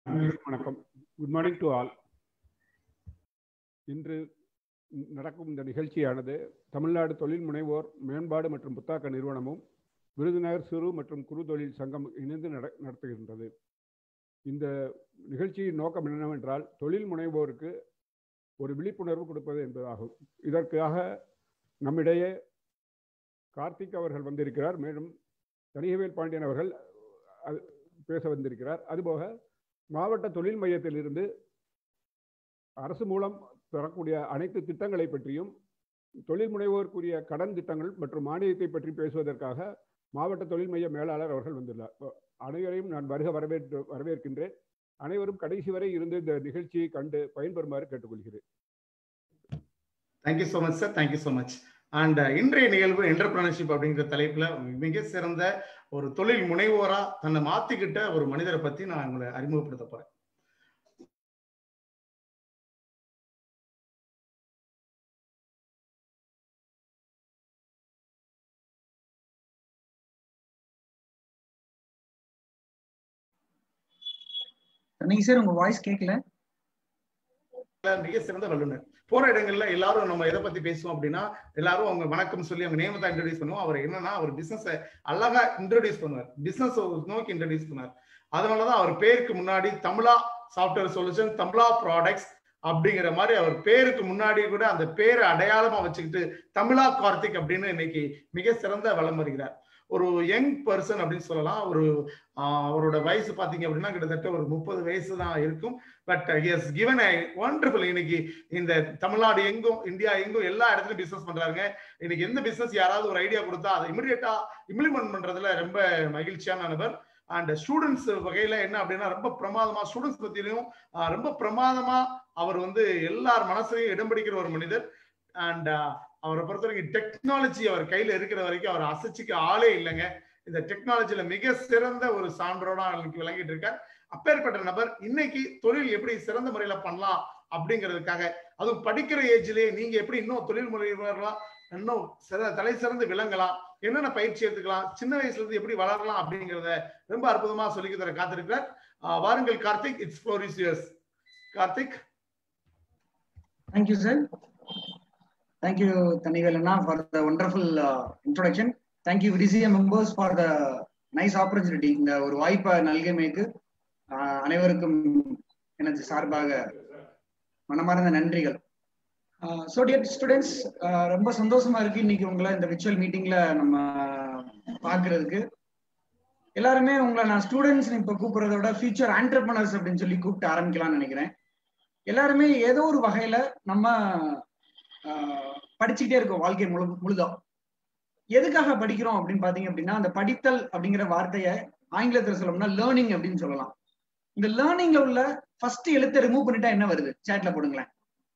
வணக்கம் good morning to all இன்று நடக்கும் இந்த நிகழ்ச்சியானது தமிழ்நாடு தொழில் முனைவோர் மேம்பாடு மற்றும் புத்தாக்க நிறுவனமும் விருதுநகர் சிறு மற்றும் குறு தொழில் சங்கம் இணைந்து நட நடத்துகின்றது இந்த நிகழ்ச்சியின் நோக்கம் என்னவென்றால் தொழில் முனைவோருக்கு ஒரு விழிப்புணர்வு கொடுப்பது என்பதாகும் இதற்காக நம்மிடையே கார்த்திக் அவர்கள் வந்திருக்கிறார் மேலும் தனிகவேல் பாண்டியன் அவர்கள் பேச வந்திருக்கிறார் அதுபோக மாவட்ட தொழில் மையத்திலிருந்து அரசு மூலம் பெறக்கூடிய அனைத்து திட்டங்களை பற்றியும் தொழில் முனைவோருக்குரிய கடன் திட்டங்கள் மற்றும் மானியத்தை பற்றி பேசுவதற்காக மாவட்ட தொழில் மைய மேலாளர் அவர்கள் வந்துள்ளார் அனைவரையும் நான் வருக வரவேற்று வரவேற்கின்றேன் அனைவரும் கடைசி வரை இருந்து இந்த நிகழ்ச்சியை கண்டு பயன்பெறுமாறு கேட்டுக்கொள்கிறேன் thank you so much sir thank you so much and இன்றைய நிகழ்வு என்டர்பிரினர்ஷிப் அப்படிங்கிற தலைப்புல மிக சிறந்த ஒரு தொழில் முனைவோரா தன்னை மாத்திக்கிட்ட ஒரு மனிதரை பத்தி நான் உங்களை அறிமுகப்படுத்த போறேன் நீங்க சார் உங்க வாய்ஸ் கேட்கல மிக சிறந்த வல்லுநர் போற இடங்கள்ல எல்லாரும் நம்ம எதை பத்தி பேசுவோம் அப்படின்னா எல்லாரும் அவங்க வணக்கம் சொல்லி அவங்க நேமத்தை இன்ட்ரடியூஸ் பண்ணுவோம் அவர் என்னன்னா அவர் பிசினஸ் அழகா இன்ட்ரடியூஸ் பண்ணுவார் பிசினஸ் நோக்கி இன்ட்ரடியூஸ் பண்ணுவார் அதனாலதான் அவர் பேருக்கு முன்னாடி தமிழா சாஃப்ட்வேர் சொல்யூஷன் தமிழா ப்ராடக்ட்ஸ் அப்படிங்கிற மாதிரி அவர் பேருக்கு முன்னாடி கூட அந்த பேரை அடையாளமா வச்சுக்கிட்டு தமிழா கார்த்திக் அப்படின்னு இன்னைக்கு மிக சிறந்த வளம் வருகிறார் ஒரு யங் பர்சன் அப்படின்னு சொல்லலாம் ஒரு அவரோட வயசு பாத்தீங்க அப்படின்னா கிட்டத்தட்ட ஒரு முப்பது வயசு தான் இருக்கும் but has given I wonderful இன்னைக்கு இந்த தமிழ்நாடு எங்கும் இந்தியா எங்கும் எல்லா இடத்துலயும் பிசினஸ் பண்றாங்க இன்னைக்கு எந்த பிசினஸ் யாராவது ஒரு ஐடியா கொடுத்தா அதை இமிடியேட்டா இம்ப்ளிமெண்ட் பண்றதுல ரொம்ப மகிழ்ச்சியான நபர் அண்ட் ஸ்டூடெண்ட்ஸ் வகையில என்ன அப்படின்னா ரொம்ப பிரமாதமா ஸ்டூடெண்ட்ஸ் பத்திலையும் ரொம்ப பிரமாதமா அவர் வந்து எல்லார் மனசுலையும் இடம் பிடிக்கிற ஒரு மனிதர் அண்ட் அவரை பொறுத்த வரைக்கும் டெக்னாலஜி அவர் கையில இருக்கிற வரைக்கும் அவர் அசைச்சிக்க ஆளே இல்லைங்க இந்த டெக்னாலஜில மிக சிறந்த ஒரு சான்றோட அவங்களுக்கு விளங்கிட்டு இருக்கார் அப்பேற்பட்ட நபர் இன்னைக்கு தொழில் எப்படி சிறந்த முறையில பண்ணலாம் அப்படிங்கிறதுக்காக அதுவும் படிக்கிற ஏஜ்லயே நீங்க எப்படி இன்னும் தொழில் முறைவர்களாம் இன்னும் சிற தலை சிறந்து விளங்கலாம் என்னென்ன பயிற்சி எடுத்துக்கலாம் சின்ன வயசுல இருந்து எப்படி வளரலாம் அப்படிங்கிறத ரொம்ப அற்புதமா சொல்லி தர காத்திருக்கிறார் வாருங்கள் Karthik it's floor is yours Karthik thank you sir thank you தனிவேலண்ணா for the wonderful introduction thank you VDCM members for the nice opportunity இந்த ஒரு வாய்ப்பை நல்கமைக்கு அனைவருக்கும் எனது சார்பாக மனமார்ந்த நன்றிகள் ஸோ டியர் ஸ்டூடெண்ட்ஸ் ரொம்ப சந்தோஷமா இருக்கு இன்னைக்கு உங்களை இந்த விர்ச்சுவல் மீட்டிங்ல நம்ம பாக்குறதுக்கு எல்லாருமே உங்களை நான் ஸ்டூடெண்ட்ஸ் இப்ப கூப்பிடுறத விட ஃபியூச்சர் ஆண்டர்பனர்ஸ் அப்படின்னு சொல்லி கூப்பிட்டு ஆரம்பிக்கலாம்னு நினைக்கிறேன் எல்லாருமே ஏதோ ஒரு வகையில நம்ம படிச்சுக்கிட்டே இருக்கோம் வாழ்க்கை முழு முழுதா எதுக்காக படிக்கிறோம் அப்படின்னு பாத்தீங்க அப்படின்னா அந்த படித்தல் அப்படிங்கிற வார்த்தையை ஆங்கிலத்தில் சொல்லணும்னா லேர்னிங் அப்படின்னு சொல்லலாம் இந்த லேர்னிங்ல உள்ள ஃபர்ஸ்ட் எழுத்தை ரிமூவ் பண்ணிட்டா என்ன வருது சேட்ல போடுங்களேன்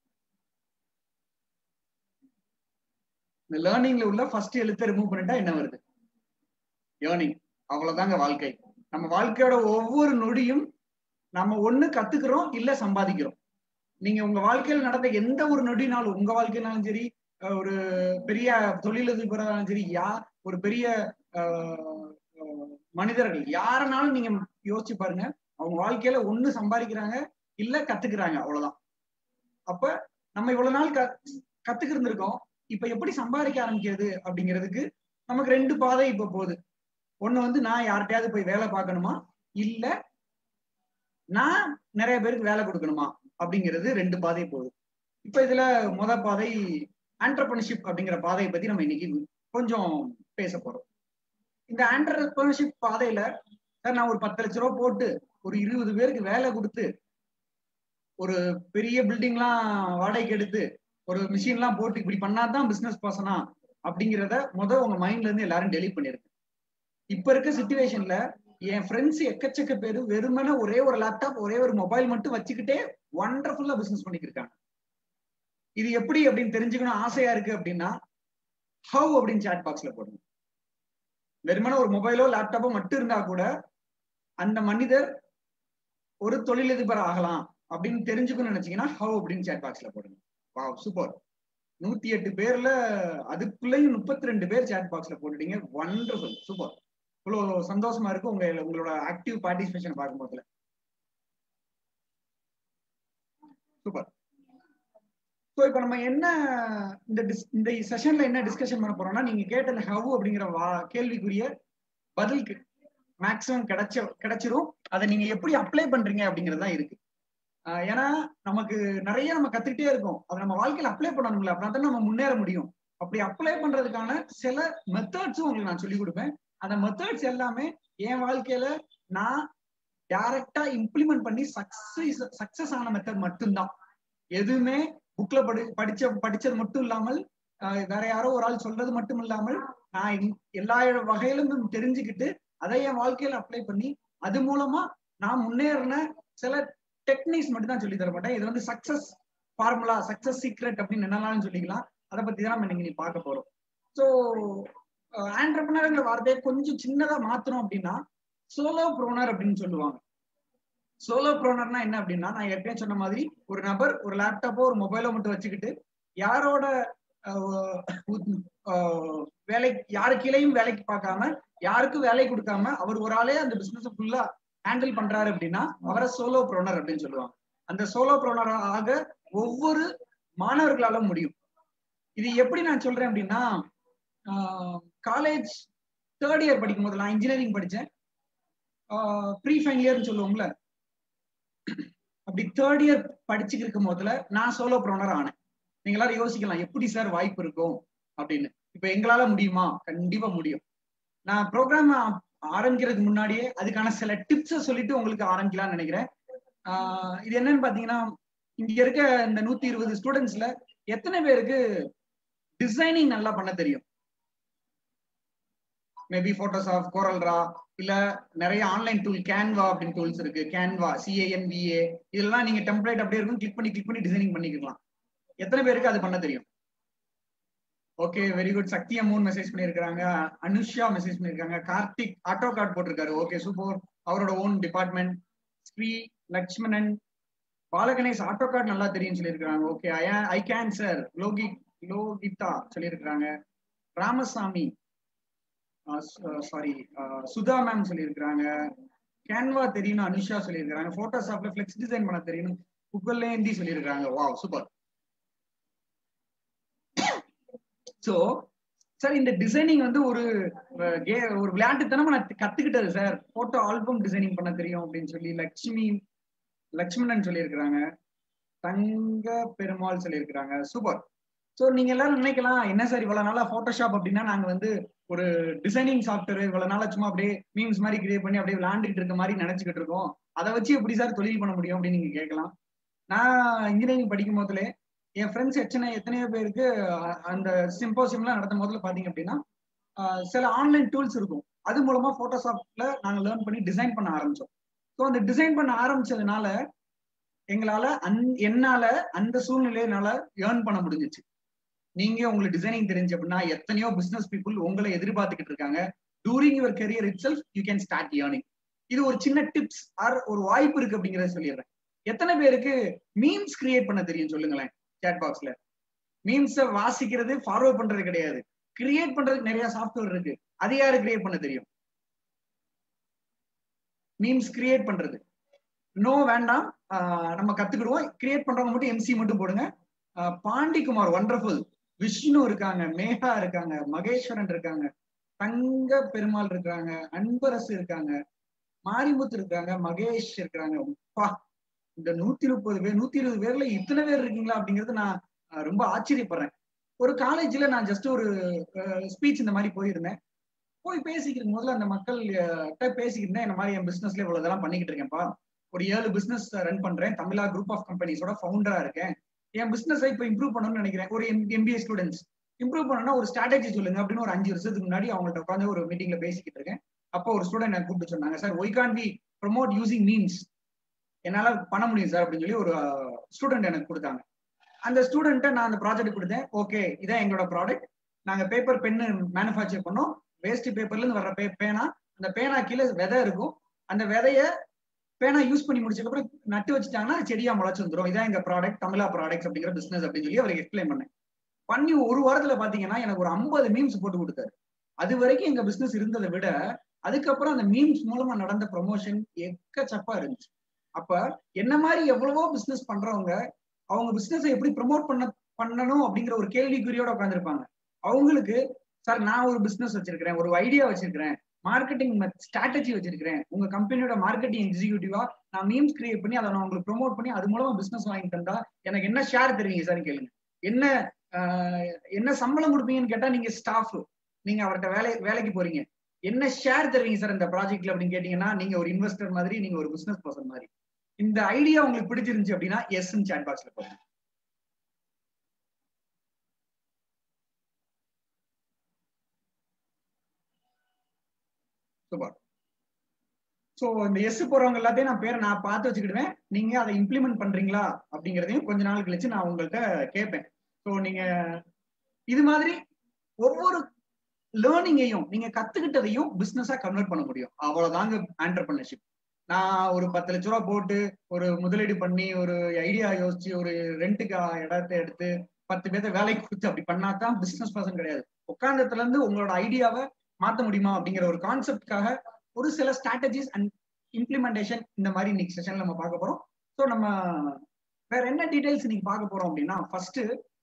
இந்த லேர்னிங்ல உள்ள ஃபர்ஸ்ட் எழுத்தை ரிமூவ் பண்ணிட்டா என்ன வருது ஏர்னிங் அவ்வளவுதாங்க வாழ்க்கை நம்ம வாழ்க்கையோட ஒவ்வொரு நொடியும் நம்ம ஒண்ணு கத்துக்கிறோம் இல்ல சம்பாதிக்கிறோம் நீங்க உங்க வாழ்க்கையில் நடந்த எந்த ஒரு நொடினாலும் உங்க வாழ்க்கையினாலும் சரி ஒரு பெரிய தொழிலதிபராலும் சரி யா ஒரு பெரிய மனிதர்கள் யாருனாலும் நீங்க யோசிச்சு பாருங்க அவங்க வாழ்க்கையில ஒண்ணு சம்பாதிக்கிறாங்க இல்ல கத்துக்கிறாங்க அவ்வளவுதான் அப்ப நம்ம இவ்வளவு நாள் க கத்துக்கு இருந்திருக்கோம் இப்ப எப்படி சம்பாதிக்க ஆரம்பிக்கிறது அப்படிங்கிறதுக்கு நமக்கு ரெண்டு பாதை இப்ப போகுது ஒண்ணு வந்து நான் யார்கிட்டயாவது போய் வேலை பார்க்கணுமா இல்ல நான் நிறைய பேருக்கு வேலை கொடுக்கணுமா அப்படிங்கிறது ரெண்டு பாதை போகுது இப்ப இதுல முத பாதை ஆண்டர்பிரினர்ஷிப் அப்படிங்கிற பாதையை பத்தி நம்ம இன்னைக்கு கொஞ்சம் பேச போறோம் இந்த ஆண்டர்பிரினர்ஷிப் பாதையில சார் நான் ஒரு பத்து லட்ச ரூபா போட்டு ஒரு இருபது பேருக்கு வேலை கொடுத்து ஒரு பெரிய பில்டிங்லாம் வாடகைக்கு எடுத்து ஒரு மிஷின்லாம் போட்டு இப்படி பண்ணாதான் பிசினஸ் பர்சனா அப்படிங்கிறத முத உங்க மைண்ட்ல இருந்து எல்லாரும் டெலிட் பண்ணிருங்க இப்ப இருக்க சுச்சுவேஷன்ல என் ஃப்ரெண்ட்ஸ் எக்கச்சக்க பேரு வெறுமனே ஒரே ஒரு லேப்டாப் ஒரே ஒரு மொபைல் மட்டும் வச்சுக்கிட்டே ஒண்டர்ஃபுல்லா பிசினஸ் பண்ணிட்டு இருக்காங்க இது எப்படி அப்படின்னு தெரிஞ்சுக்கணும் ஆசையா இருக்கு அப்படின்னா ஹவ் அப்படின்னு சாட் பாக்ஸ்ல போடுங்க வெறுமனே ஒரு மொபைலோ லேப்டாப்போ மட்டும் இருந்தா கூட அந்த மனிதர் ஒரு தொழிலதிபர் ஆகலாம் அப்படின்னு தெரிஞ்சுக்கணும்னு நினைச்சீங்கன்னா ஹவ் அப்படின்னு சாட் பாக்ஸ்ல போடுங்க வா சூப்பர் நூத்தி எட்டு பேர்ல அதுக்குள்ளேயும் முப்பத்தி ரெண்டு பேர் சாட் பாக்ஸ்ல போட்டுட்டீங்க ஒண்டர்ஃபுல் சூப்பர் இவ்வளவு சந்தோஷமா இருக்கு உங்க உங்களோட ஆக்டிவ் பார்ட்டிசிபேஷன் பார்க்கும்போதுல சூப்பர் ஸோ இப்போ நம்ம என்ன இந்த dis- இந்த செஷன்ல என்ன டிஸ்கஷன் பண்ண போறோம்னா நீங்க கேட்ட இந்த ஹவ் அப்படிங்கிற வா கேள்விக்குரிய பதிலுக்கு மேக்ஸிமம் கிடைச்ச கிடைச்சிரும் அதை நீங்க எப்படி அப்ளை பண்றீங்க அப்படிங்கிறது தான் இருக்கு ஆஹ் ஏன்னா நமக்கு நிறைய நம்ம கத்துக்கிட்டே இருக்கோம் அதை நம்ம வாழ்க்கையில அப்ளை பண்ணணும்ல அப்படின்னா தான் நம்ம முன்னேற முடியும் அப்படி அப்ளை பண்றதுக்கான சில மெத்தட்ஸும் உங்களுக்கு நான் சொல்லி கொடுப்பேன் அந்த மெத்தட்ஸ் எல்லாமே என் வாழ்க்கையில நான் டைரக்டா இம்ப்ளிமெண்ட் பண்ணி சக்சஸ் சக்சஸ் ஆன மெத்தட் மட்டும்தான் எதுவுமே புக்ல படி படிச்ச படிச்சது மட்டும் இல்லாமல் ஆஹ் வேற யாரோ ஒரு ஆள் சொல்றது மட்டும் இல்லாமல் நான் இன்- எல்லா வகையிலும் தெரிஞ்சுக்கிட்டு அதை என் வாழ்க்கையில அப்ளை பண்ணி அது மூலமா நான் முன்னேறின சில டெக்னிக்ஸ் மட்டும் தான் சொல்லி தர மாட்டேன் இது வந்து சக்சஸ் ஃபார்முலா சக்சஸ் சீக்ரெட் அப்படின்னு என்னன்னாலும் சொல்லிக்கலாம் அதை பத்தி தான் நம்ம இன்னைக்கு நீ பார்க்க போறோம் ஸோ ஆண்டர்பனருங்கிற வார்த்தையை கொஞ்சம் சின்னதா மாத்தணும் அப்படின்னா சோலோ ப்ரோனர் அப்படின்னு சொல்லுவாங்க சோலோ ப்ரோனர்னா என்ன அப்படின்னா நான் ஏற்கனவே சொன்ன மாதிரி ஒரு நபர் ஒரு லேப்டாப்போ ஒரு மொபைலோ மட்டும் வச்சுக்கிட்டு யாரோட ஆஹ், உத்- ஆஹ், வேலை யாரு கீழேயும் வேலைக்கு பார்க்காம யாருக்கும் வேலை கொடுக்காம அவர் ஒரு ஆளே அந்த பிசினஸ் ஃபுல்லா ஹேண்டில் பண்றாரு அப்படின்னா அவரை சோலோ ப்ரோனர் அப்படின்னு சொல்லுவாங்க அந்த சோலோ ப்ரோனர் ஆக ஒவ்வொரு மாணவர்களால முடியும் இது எப்படி நான் சொல்றேன் அப்படின்னா காலேஜ் தேர்ட் இயர் படிக்கும் போது நான் இன்ஜினியரிங் படிச்சேன் ப்ரீ ஃபைனல் இயர்னு சொல்லுவோம்ல அப்படி தேர்ட் இயர் படிச்சுட்டு இருக்கும் போதுல நான் சோலோ ப்ரோனர் ஆனேன் நீங்க எல்லாரும் யோசிக்கலாம் எப்படி சார் வாய்ப்பு இருக்கும் அப்படின்னு இப்ப எங்களால முடியுமா கண்டிப்பா முடியும் நான் ப்ரோக்ராம் ஆரம்பிக்கிறதுக்கு முன்னாடியே அதுக்கான சில டிப்ஸை சொல்லிட்டு உங்களுக்கு ஆரம்பிக்கலாம்னு நினைக்கிறேன் ஆஹ் இது என்னன்னு பாத்தீங்கன்னா இங்க இருக்க இந்த நூத்தி இருபது ஸ்டூடெண்ட்ஸ்ல எத்தனை பேருக்கு டிசைனிங் நல்லா பண்ண தெரியும் மேபி போட்டோஷாப் கோரல்ரா இல்ல நிறைய ஆன்லைன் டூல் கேன்வா அப்படின்னு டூல்ஸ் இருக்கு கேன்வா சிஏஎன்விஏ இதெல்லாம் நீங்க டெம்ப்ளேட் அப்படியே இருக்கும் கிளிக் பண்ணி கிளிக் பண்ணி டிசைனிங் பண்ணிக்கலாம் எத்தனை பேருக்கு அது பண்ண தெரியும் ஓகே வெரி குட் சக்தி அம்மூன் மெசேஜ் பண்ணியிருக்காங்க அனுஷா மெசேஜ் பண்ணியிருக்காங்க கார்த்திக் ஆட்டோ கார்டு போட்டிருக்காரு ஓகே சூப்பர் அவரோட own department Shri Lakshmanan Balaganesh auto card நல்லா தெரியும் சொல்லியிருக்காங்க okay I can sir Lohi Lohitha சொல்லியிருக்கிறாங்க ராமசாமி சாரி சுதா மேம் சொல்லியிருக்கிறாங்க கேன்வா தெரியும் அனுஷா சொல்லியிருக்காங்க போட்டோஷாப்ல ஃபிளெக்ஸ் டிசைன் பண்ண தெரியும் கூகுள்ல ஹிந்தி சொல்லியிருக்காங்க வாவ் சூப்பர் சோ சார் இந்த டிசைனிங் வந்து ஒரு அஹ், கே- ஒரு விளையாட்டுத்தனமா நான் கத்துக்கிட்டது சார் போட்டோ ஆல்பம் டிசைனிங் பண்ண தெரியும் அப்படின்னு சொல்லி லட்சுமி லட்சுமணன் சொல்லியிருக்கிறாங்க தங்க பெருமாள் சொல்லியிருக்கிறாங்க சூப்பர் சோ நீங்க எல்லாரும் நினைக்கலாம் என்ன சார் இவ்வளவு நாளா போட்டோஷாப் அப்படின்னா நாங்க வந்து ஒரு டிசைனிங் சாஃப்ட்வேர் இவ்வளவு நாளா சும்மா அப்படியே மீம்ஸ் மாதிரி கிரியேட் பண்ணி அப்படியே விளையாண்டுட்டு இருக்க மாதிரி நினைச்சுக்கிட்டு இருக்கோம் அதை வச்சு எப்படி சார் தொழில் பண்ண முடியும் அப்படின்னு நீங்க கேட்கலாம் நான் இன்ஜினியரிங் படிக்கும் போதுலே என் ஃப்ரெண்ட்ஸ் எத்தனை எத்தனையோ பேருக்கு அஹ், அந்த சிம்போசியம்லாம் நடத்தும் போதுல பாத்தீங்க அப்படின்னா அஹ், சில ஆன்லைன் டூல்ஸ் இருக்கும் அது மூலமா போட்டோஷாப்ல நாங்க லேர்ன் பண்ணி டிசைன் பண்ண ஆரம்பிச்சோம் ஸோ அந்த டிசைன் பண்ண ஆரம்பிச்சதுனால எங்களால அந் என்னால அந்த சூழ்நிலையினால ஏர்ன் பண்ண முடிஞ்சிச்சு நீங்க உங்களுக்கு டிசைனிங் தெரிஞ்சு அப்படின்னா எத்தனையோ பிசினஸ் பீப்புள் உங்களை எதிர்பார்த்துக்கிட்டு இருக்காங்க during your career itself you can start earning இது ஒரு சின்ன டிப்ஸ் ஆர் ஒரு வாய்ப்பு இருக்கு அப்படிங்கறத சொல்லிடுறேன் எத்தனை பேருக்கு மீம்ஸ் கிரியேட் பண்ண தெரியும் சொல்லுங்களேன் சேட் பாக்ஸ்ல மீம்ஸ வாசிக்கிறது ஃபார்வர்ட் பண்றது கிடையாது கிரியேட் பண்றதுக்கு நிறைய சாஃப்ட்வேர் இருக்கு அது யாரு கிரியேட் பண்ண தெரியும் மீம்ஸ் கிரியேட் பண்றது நோ வேண்டாம் ஆஹ் நம்ம கத்துக்கிடுவோம் கிரியேட் பண்றவங்க மட்டும் எம்சி மட்டும் போடுங்க ஆஹ் பாண்டிகுமார் ஒண்டர்ஃபுல் விஷ்ணு இருக்காங்க மேகா இருக்காங்க மகேஸ்வரன் இருக்காங்க தங்க பெருமாள் இருக்காங்க அன்பரசு இருக்காங்க மாரிமுத்து இருக்காங்க மகேஷ் இருக்காங்க பா இந்த நூத்தி முப்பது பேர் நூத்தி இருபது பேர்ல இத்தனை பேர் இருக்கீங்களா அப்படிங்கறது நான் ஆஹ் ரொம்ப ஆச்சரியப்படுறேன் ஒரு காலேஜ்ல நான் ஜஸ்ட் ஒரு ஸ்பீச் இந்த மாதிரி போயிருந்தேன் போய் பேசிக்கிட்டு முதல்ல அந்த மக்கள் கிட்ட பேசிக்கிட்டு இருந்தேன் இந்த மாதிரி என் பிசினஸ்ல இவ்வளவு இதெல்லாம் பண்ணிக்கிட்டு இருக்கேன்ப்பா ஒரு ஏழு பிசினஸ் ரன் பண்றேன் தமிழா குரூப் ஆஃப் கம்பெனிஸோட ஃபவுண்டரா இருக்கேன் என் பிசினஸை இப்போ இம்ப்ரூவ் பண்ணணும்னு நினைக்கிறேன் ஒரு எம்பிஏ ஸ்டூடெண்ட்ஸ் இம்ப்ரூவ் பண்ணணும்னா ஒரு ஸ்ட்ராட்டஜி சொல்லுங்க அப்படின்னு ஒரு அஞ்சு வருஷத்துக்கு முன்னாடி அவங்கள்ட்ட உட்காந்து ஒரு மீட்டிங்ல பேசிக்கிட்டு இருக்கேன் அப்போ ஒரு ஸ்டூடெண்ட் எனக்கு கூப்பிட்டு சொன்னாங்க sir why can be promote using means என்னால பண்ண முடியும் சார் அப்படின்னு சொல்லி ஒரு ஸ்டூடெண்ட் எனக்கு கொடுத்தாங்க அந்த ஸ்டூடெண்ட்டை நான் அந்த ப்ராஜெக்ட் கொடுத்தேன் ஓகே இதான் எங்களோட ப்ராடக்ட் நாங்க பேப்பர் பென்னு மேனுஃபேக்சர் பண்ணோம் வேஸ்ட் பேப்பர்ல இருந்து வர்ற பே பேனா அந்த பேனா கீழே விதை இருக்கும் அந்த விதைய பேனா யூஸ் பண்ணி முடிச்சதுக்கப்புறம் நட்டு வச்சுட்டாங்கன்னா அது செடியா முளைச்சு வந்துடும் இதான் எங்க ப்ராடக்ட் தமிழா ப்ராடக்ட்ஸ் அப்படிங்கிற பிசினஸ் அப்படின்னு சொல்லி அவருக்கு எக்ஸ்பிளைன் பண்ணேன் பண்ணி ஒரு வாரத்துல பாத்தீங்கன்னா எனக்கு ஒரு ஐம்பது மீம்ஸ் போட்டு கொடுத்தாரு அது வரைக்கும் எங்க பிசினஸ் இருந்ததை விட அதுக்கப்புறம் அந்த மீம்ஸ் மூலமா நடந்த ப்ரொமோஷன் எக்கச்சப்பா இருந்துச்சு அப்ப என்ன மாதிரி எவ்வளவோ பிசினஸ் பண்றவங்க அவங்க பிசினஸை எப்படி ப்ரமோட் பண்ண பண்ணணும் அப்படிங்கிற ஒரு கேள்விக்குறியோட உட்காந்துருப்பாங்க அவங்களுக்கு சார் நான் ஒரு பிசினஸ் வச்சிருக்கிறேன் ஒரு ஐடியா வச்சிருக்கிறேன் மார்க்கெட்டிங் ஸ்ட்ராட்டஜி வச்சிருக்கிறேன் உங்க கம்பெனியோட மார்க்கெட்டிங் எக்ஸிக்யூட்டிவா நான் மீம்ஸ் கிரியேட் பண்ணி அதை நான் உங்களுக்கு ப்ரொமோட் பண்ணி அது மூலமா பிசினஸ் வாங்கி தந்தா எனக்கு என்ன ஷேர் தருவீங்க சார் கேளுங்க என்ன என்ன சம்பளம் கொடுப்பீங்கன்னு கேட்டா நீங்க ஸ்டாஃப் நீங்க அவர்கிட்ட வேலை வேலைக்கு போறீங்க என்ன ஷேர் தருவீங்க சார் இந்த ப்ராஜெக்ட்ல அப்படின்னு கேட்டீங்கன்னா நீங்க ஒரு இன்வெஸ்டர் மாதிரி நீங்க ஒரு பிசினஸ் பர்சன் மாதிரி இந்த ஐடியா உங்களுக்கு பிடிச்சிருந்துச்சு அப்படின்னா எஸ் சாட் பாக்ஸ்ல போடுங்க சூப்பர் ஸோ இந்த எஸ் போறவங்க எல்லாத்தையும் நான் பேரை நான் பார்த்து வச்சுக்கிடுவேன் நீங்க அதை இம்ப்ளிமெண்ட் பண்றீங்களா அப்படிங்கிறதையும் கொஞ்ச நாள் கழிச்சு நான் உங்கள்கிட்ட கேட்பேன் ஸோ நீங்க இது மாதிரி ஒவ்வொரு லேர்னிங்கையும் நீங்க கத்துக்கிட்டதையும் பிசினஸா கன்வெர்ட் பண்ண முடியும் அவ்வளவுதாங்க ஆண்டர்பிரினர்ஷிப் நான் ஒரு பத்து லட்ச ரூபா போட்டு ஒரு முதலீடு பண்ணி ஒரு ஐடியா யோசிச்சு ஒரு ரெண்டுக்கு இடத்தை எடுத்து பத்து பேர்த்த வேலைக்கு கொடுத்து அப்படி பண்ணாதான் பிசினஸ் பர்சன் கிடையாது உட்காந்தத்துல இருந்து உங்களோட ஐடியாவை மாத்த முடியுமா அப்படிங்கிற ஒரு கான்செப்ட்காக ஒரு சில ஸ்ட்ராட்டஜிஸ் அண்ட் இம்ப்ளிமெண்டேஷன் இந்த மாதிரி இன்னைக்கு செஷன்ல நம்ம பார்க்க போறோம் ஸோ நம்ம வேற என்ன டீடைல்ஸ் இன்னைக்கு பார்க்க போறோம் அப்படின்னா ஃபர்ஸ்ட்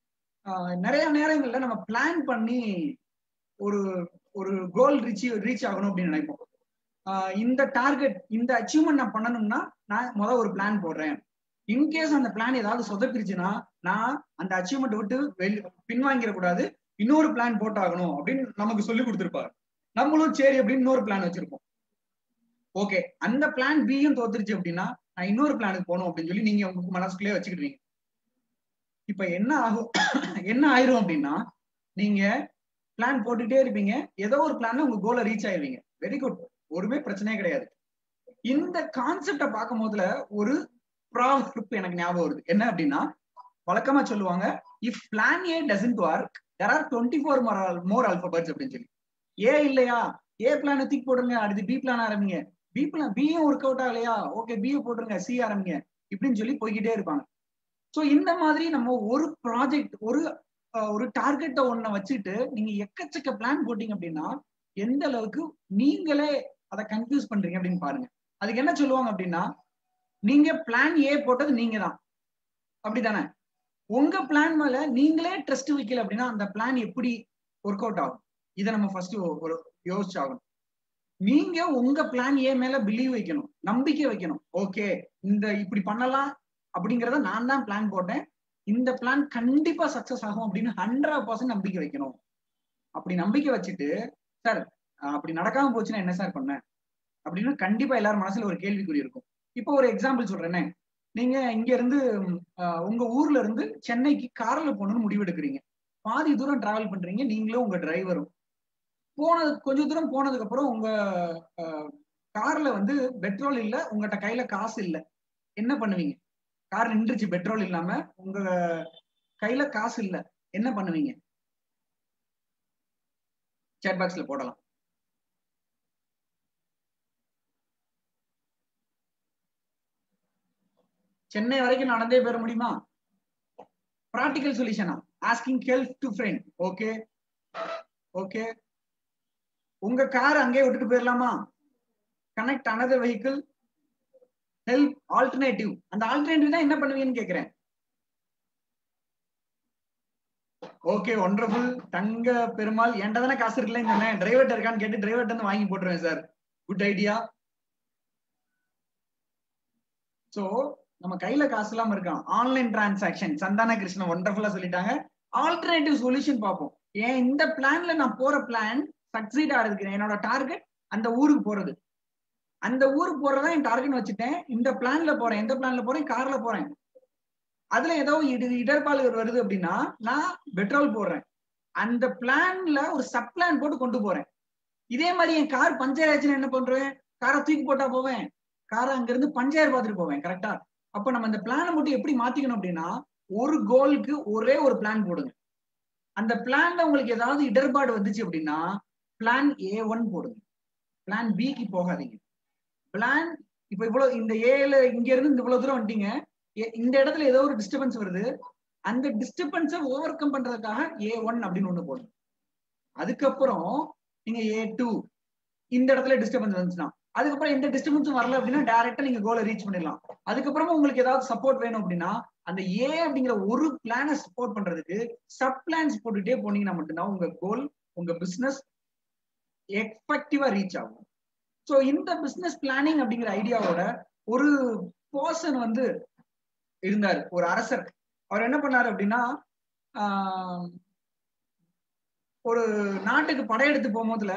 நிறைய நேரங்கள்ல நம்ம பிளான் பண்ணி ஒரு ஒரு கோல் ரீச் ரீச் ஆகணும் அப்படின்னு நினைப்போம் இந்த டார்கெட் இந்த அச்சீவ்மெண்ட் நான் பண்ணணும்னா நான் முதல் ஒரு பிளான் போடுறேன் இன்கேஸ் அந்த பிளான் ஏதாவது சொதப்பிருச்சுன்னா நான் அந்த அச்சீவ்மெண்ட் விட்டு வெளி பின்வாங்கிட கூடாது இன்னொரு பிளான் போட்டாகணும் அப்படின்னு நமக்கு சொல்லி கொடுத்துருப்பாரு நம்மளும் சரி அப்படின்னு இன்னொரு பிளான் வச்சிருப்போம் ஓகே அந்த பிளான் பியும் தோத்துருச்சு அப்படின்னா நான் இன்னொரு பிளானுக்கு போகணும் அப்படின்னு சொல்லி நீங்க உங்க மனசுக்குள்ளே வச்சுக்கிடுவீங்க இப்ப என்ன ஆகும் என்ன ஆயிரும் அப்படின்னா நீங்க பிளான் போட்டுட்டே இருப்பீங்க ஏதோ ஒரு பிளான்ல உங்க கோலை ரீச் ஆயிருவீங்க வெரி குட் ஒருமே பிரச்சனையே கிடையாது இந்த கான்செப்ட பார்க்கும் போதுல ஒரு ப்ராப்ளம் எனக்கு ஞாபகம் வருது என்ன அப்படின்னா வழக்கமா சொல்லுவாங்க if plan A doesn't work there are twenty four more alphabets அப்படின்னு சொல்லி ஏ இல்லையா ஏ பிளான் தூக்கி போடுங்க அடுத்து பி பிளான் ஆரம்பிங்க பி பிளான் பியும் ஒர்க் அவுட் ஆகலையா ஓகே பியை போட்டுருங்க சி ஆரம்பிங்க இப்படின்னு சொல்லி போய்கிட்டே இருப்பாங்க ஸோ இந்த மாதிரி நம்ம ஒரு ப்ராஜெக்ட் ஒரு ஒரு டார்கெட்டை ஒன்ன வச்சுட்டு நீங்க எக்கச்சக்க பிளான் போட்டீங்க அப்படின்னா எந்த அளவுக்கு நீங்களே அதை கன்ஃபியூஸ் பண்றீங்க அப்படின்னு பாருங்க அதுக்கு என்ன சொல்லுவாங்க அப்படின்னா நீங்க பிளான் ஏ போட்டது நீங்க தான் அப்படிதானே உங்க பிளான் மேல நீங்களே ட்ரஸ்ட் வைக்கல அப்படின்னா அந்த பிளான் எப்படி ஒர்க் அவுட் ஆகும் இதை நம்ம ஃபர்ஸ்ட் ஒரு யோசிச்சாகணும் நீங்க உங்க பிளான் ஏ மேல பிலீவ் வைக்கணும் நம்பிக்கை வைக்கணும் ஓகே இந்த இப்படி பண்ணலாம் அப்படிங்கறத நான் தான் பிளான் போட்டேன் இந்த பிளான் கண்டிப்பா சக்சஸ் ஆகும் அப்படின்னு ஹண்ட்ரட் பர்சன்ட் நம்பிக்கை வைக்கணும் அப்படி நம்பிக்கை வச்சுட்டு சார் அப்படி நடக்காம போச்சுன்னா என்ன சார் பண்ண அப்படின்னு கண்டிப்பா எல்லாரும் மனசுல ஒரு கேள்விக்குறி இருக்கும் இப்போ ஒரு எக்ஸாம்பிள் சொல்றேனே நீங்க இங்க இருந்து உங்க ஊர்ல இருந்து சென்னைக்கு கார்ல போகணும்னு முடிவெடுக்கிறீங்க பாதி தூரம் டிராவல் பண்றீங்க நீங்களும் உங்க டிரைவரும் போனது கொஞ்ச தூரம் போனதுக்கு அப்புறம் உங்க கார்ல வந்து பெட்ரோல் இல்ல உங்ககிட்ட கையில காசு இல்ல என்ன பண்ணுவீங்க கார் நின்றுச்சு பெட்ரோல் இல்லாம உங்க கையில காசு இல்ல என்ன பண்ணுவீங்க சேட் பாக்ஸ்ல போடலாம் சென்னை வரைக்கும் நடந்தே பெற முடியுமா ப்ராக்டிக்கல் சொல்யூஷனா asking help to friend okay okay உங்க கார் அங்கே விட்டுட்டு போயிடலாமா connect another vehicle help alternative அந்த ஆல்டர்னேட்டிவ் தான் என்ன பண்ணுவீங்கன்னு கேக்குறேன் ஓகே ஒண்டர்ஃபுல் தங்க பெருமாள் என்கிட்ட தானே காசு இருக்குல்ல இந்த டிரைவர்ட்ட இருக்கான்னு கேட்டு டிரைவர்ட்ட இருந்து வாங்கி போட்டுருவேன் சார் குட் ஐடியா சோ நம்ம கையில காசு இல்லாம இருக்கான் ஆன்லைன் டிரான்சாக்ஷன் சந்தான கிருஷ்ணன் ஒண்டர்ஃபுல்லா சொல்லிட்டாங்க ஆல்டர்னேட்டிவ் சொல்யூஷன் பார்ப்போம் ஏன் இந்த பிளான்ல நான் போற பிளான் சக்சீட் ஆகிறதுக்கு என்னோட டார்கெட் அந்த ஊருக்கு போறது அந்த ஊருக்கு போறதா என் டார்கெட் வச்சுட்டேன் இந்த பிளான்ல போறேன் எந்த பிளான்ல போறேன் கார்ல போறேன் அதுல ஏதோ இடு இடர்பாடு வருது அப்படின்னா நான் பெட்ரோல் போடுறேன் அந்த பிளான்ல ஒரு சப் பிளான் போட்டு கொண்டு போறேன் இதே மாதிரி என் கார் பஞ்சர் ஆச்சுன்னா என்ன பண்றேன் காரை தூக்கி போட்டா போவேன் காரை அங்க இருந்து பஞ்சர் பார்த்துட்டு போவேன் கரெக்டா அப்ப நம்ம இந்த பிளானை மட்டும் எப்படி மாத்திக்கணும் அப்படின்னா ஒரு கோலுக்கு ஒரே ஒரு பிளான் போடுங்க அந்த பிளான்ல உங்களுக்கு ஏதாவது இடர்பாடு வந்துச்சு அப்படின்னா பிளான் ஏ ஒன் போடுங்க பிளான் பிக்கு போகாதீங்க பிளான் இப்ப இவ்வளவு இந்த ஏல இங்க இருந்து இந்த இவ்வளவு தூரம் வந்துட்டீங்க இந்த இடத்துல ஏதோ ஒரு டிஸ்டர்பன்ஸ் வருது அந்த டிஸ்டர்பன்ஸை ஓவர் கம் பண்றதுக்காக ஏ ஒன் அப்படின்னு ஒண்ணு போடுங்க அதுக்கப்புறம் நீங்க ஏ டூ இந்த இடத்துல டிஸ்டர்பன்ஸ் வந்துச்சுன்னா அதுக்கப்புறம் எந்த டிஸ்டர்பன்ஸும் வரல அப்படின்னா டைரக்டா நீங்க கோலை ரீச் பண்ணிடலாம் அதுக்கப்புறமா உங்களுக்கு ஏதாவது சப்போர்ட் வேணும் அப்படின்னா அந்த ஏ அப்படிங்கிற ஒரு பிளானை சப்போர்ட் பண்றதுக்கு சப் பிளான்ஸ் போட்டுட்டே போனீங்கன்னா மட்டும்தான் உங்க கோல் உங்க பிசினஸ் எஃபெக்டிவா ரீச் ஆகும் ஸோ இந்த பிசினஸ் பிளானிங் அப்படிங்கிற ஐடியாவோட ஒரு பர்சன் வந்து இருந்தார் ஒரு அரசர் அவர் என்ன பண்ணாரு அப்படின்னா ஆஹ், ஒரு நாட்டுக்கு படையெடுத்து போகும்போதுல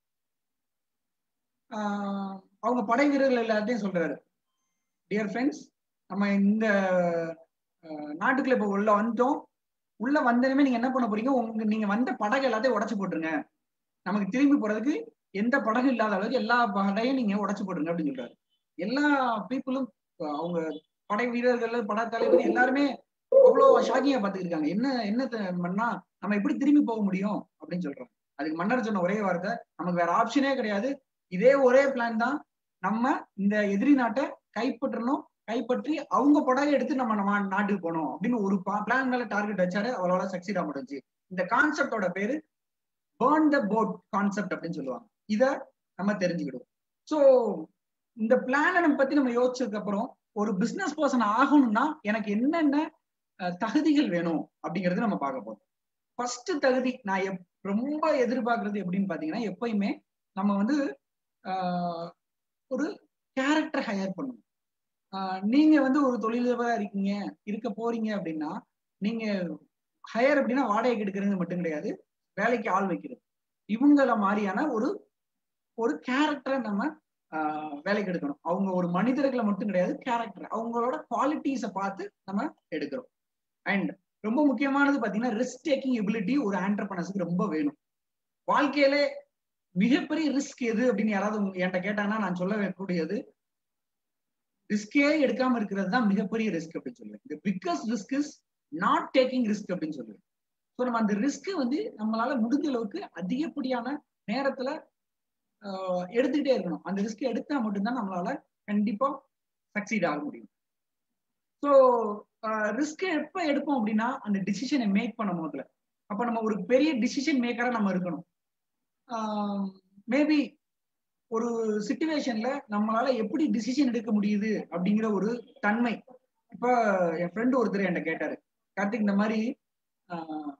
ஆஹ், அவங்க படை வீரர்கள் எல்லாத்தையும் சொல்றாரு டியர் ஃப்ரெண்ட்ஸ் நம்ம இந்த ஆஹ், நாட்டுக்குள்ள இப்ப உள்ள வந்துட்டோம் உள்ள வந்ததுமே நீங்க என்ன பண்ண போறீங்க உங்க நீங்க வந்த படகு எல்லாத்தையும் உடைச்சு போட்டுருங்க நமக்கு திரும்பி போறதுக்கு எந்த படகு இல்லாத அளவுக்கு எல்லா படையும் நீங்க உடைச்சு போட்டுருங்க அப்படின்னு சொல்றாரு எல்லா பீப்புளும் அவங்க படை வீரர்கள் படை தலைவர் எல்லாருமே அவ்வளவு ஷாக்கிங்கா பாத்துக்கிட்டாங்க என்ன என்ன த- பண்ணா நம்ம எப்படி திரும்பி போக முடியும் அப்படின்னு சொல்றாங்க அதுக்கு மன்னர் சொன்ன ஒரே வார்த்தை நமக்கு வேற ஆப்ஷனே கிடையாது இதே ஒரே பிளான் தான் நம்ம இந்த எதிரி நாட்டை கைப்பற்றணும் கைப்பற்றி அவங்க படகை எடுத்து நம்ம நம்ம நாட்டுக்கு போகணும் அப்படின்னு ஒரு பிளான் மேல டார்கெட் வச்சாரு அவளோட சக்சீட் ஆக முடிஞ்சு இந்த கான்செப்டோட பேரு பேர்ன் த போட் கான்செப்ட் அப்படின்னு சொல்லுவாங்க இத நம்ம தெரிஞ்சுக்கிடுவோம் சோ இந்த பிளானை நம்ம பத்தி நம்ம யோசிச்சதுக்கு அப்புறம் ஒரு பிசினஸ் பர்சன் ஆகணும்னா எனக்கு என்னென்ன அஹ், தகுதிகள் வேணும் அப்படிங்கறது நம்ம பார்க்க போறோம் ஃபர்ஸ்ட் தகுதி நான் எப்- ரொம்ப எதிர்பார்க்கறது எப்படின்னு பாத்தீங்கன்னா எப்பயுமே நம்ம வந்து ஆஹ், ஒரு கேரக்டர் ஹையர் பண்ணணும் ஆஹ், நீங்க வந்து ஒரு தொழிலதிபரா இருக்கீங்க இருக்க போறீங்க அப்படின்னா நீங்க ஹையர் அப்படின்னா வாடகைக்கு எடுக்கிறது மட்டும் கிடையாது வேலைக்கு ஆள் வைக்கிறது இவங்கள மாதிரியான ஒரு ஒரு கேரக்டரை நம்ம ஆஹ், வேலைக்கு எடுக்கணும் அவங்க ஒரு மனிதர்களை மட்டும் கிடையாது கேரக்டர் அவங்களோட குவாலிட்டிஸை பார்த்து நம்ம எடுக்கிறோம் அண்ட் ரொம்ப முக்கியமானது பாத்தீங்கன்னா ரிஸ்க் டேக்கிங் எபிலிட்டி ஒரு ஆண்டர்பனர்ஸுக்கு ரொம்ப வேணும் வாழ்க்கையிலே மிகப்பெரிய ரிஸ்க் எது அப்படின்னு யாராவது உங்க- என்கிட்ட கேட்டாங்கன்னா நான் சொல்ல கூடியது ரிஸ்கே எடுக்காம இருக்கிறது தான் மிகப்பெரிய ரிஸ்க் அப்படின்னு சொல்லுவேன் இந்த biggest risk is not taking risk அப்படின்னு சொல்லுவேன் ஸோ நம்ம அந்த ரிஸ்க் வந்து நம்மளால முடிஞ்ச அளவுக்கு அதிகப்படியான நேரத்துல ஆஹ், எடுத்துக்கிட்டே இருக்கணும் அந்த ரிஸ்க் எடுத்தா மட்டும்தான் நம்மளால கண்டிப்பா சக்சீட் ஆக முடியும் ஸோ ரிஸ்க் எப்ப எடுப்போம் அப்படின்னா அந்த டிசிஷனை மேக் பண்ணும் போதுல அப்ப நம்ம ஒரு பெரிய டிசிஷன் மேக்கரா நம்ம இருக்கணும் மேபி ஒரு சுச்சுவேஷன்ல நம்மளால எப்படி டிசிஷன் எடுக்க முடியுது அப்படிங்கிற ஒரு தன்மை இப்ப என் ஃப்ரெண்டு ஒருத்தர் என்கிட்ட கேட்டாரு கார்த்திக் இந்த மாதிரி ஆஹ்,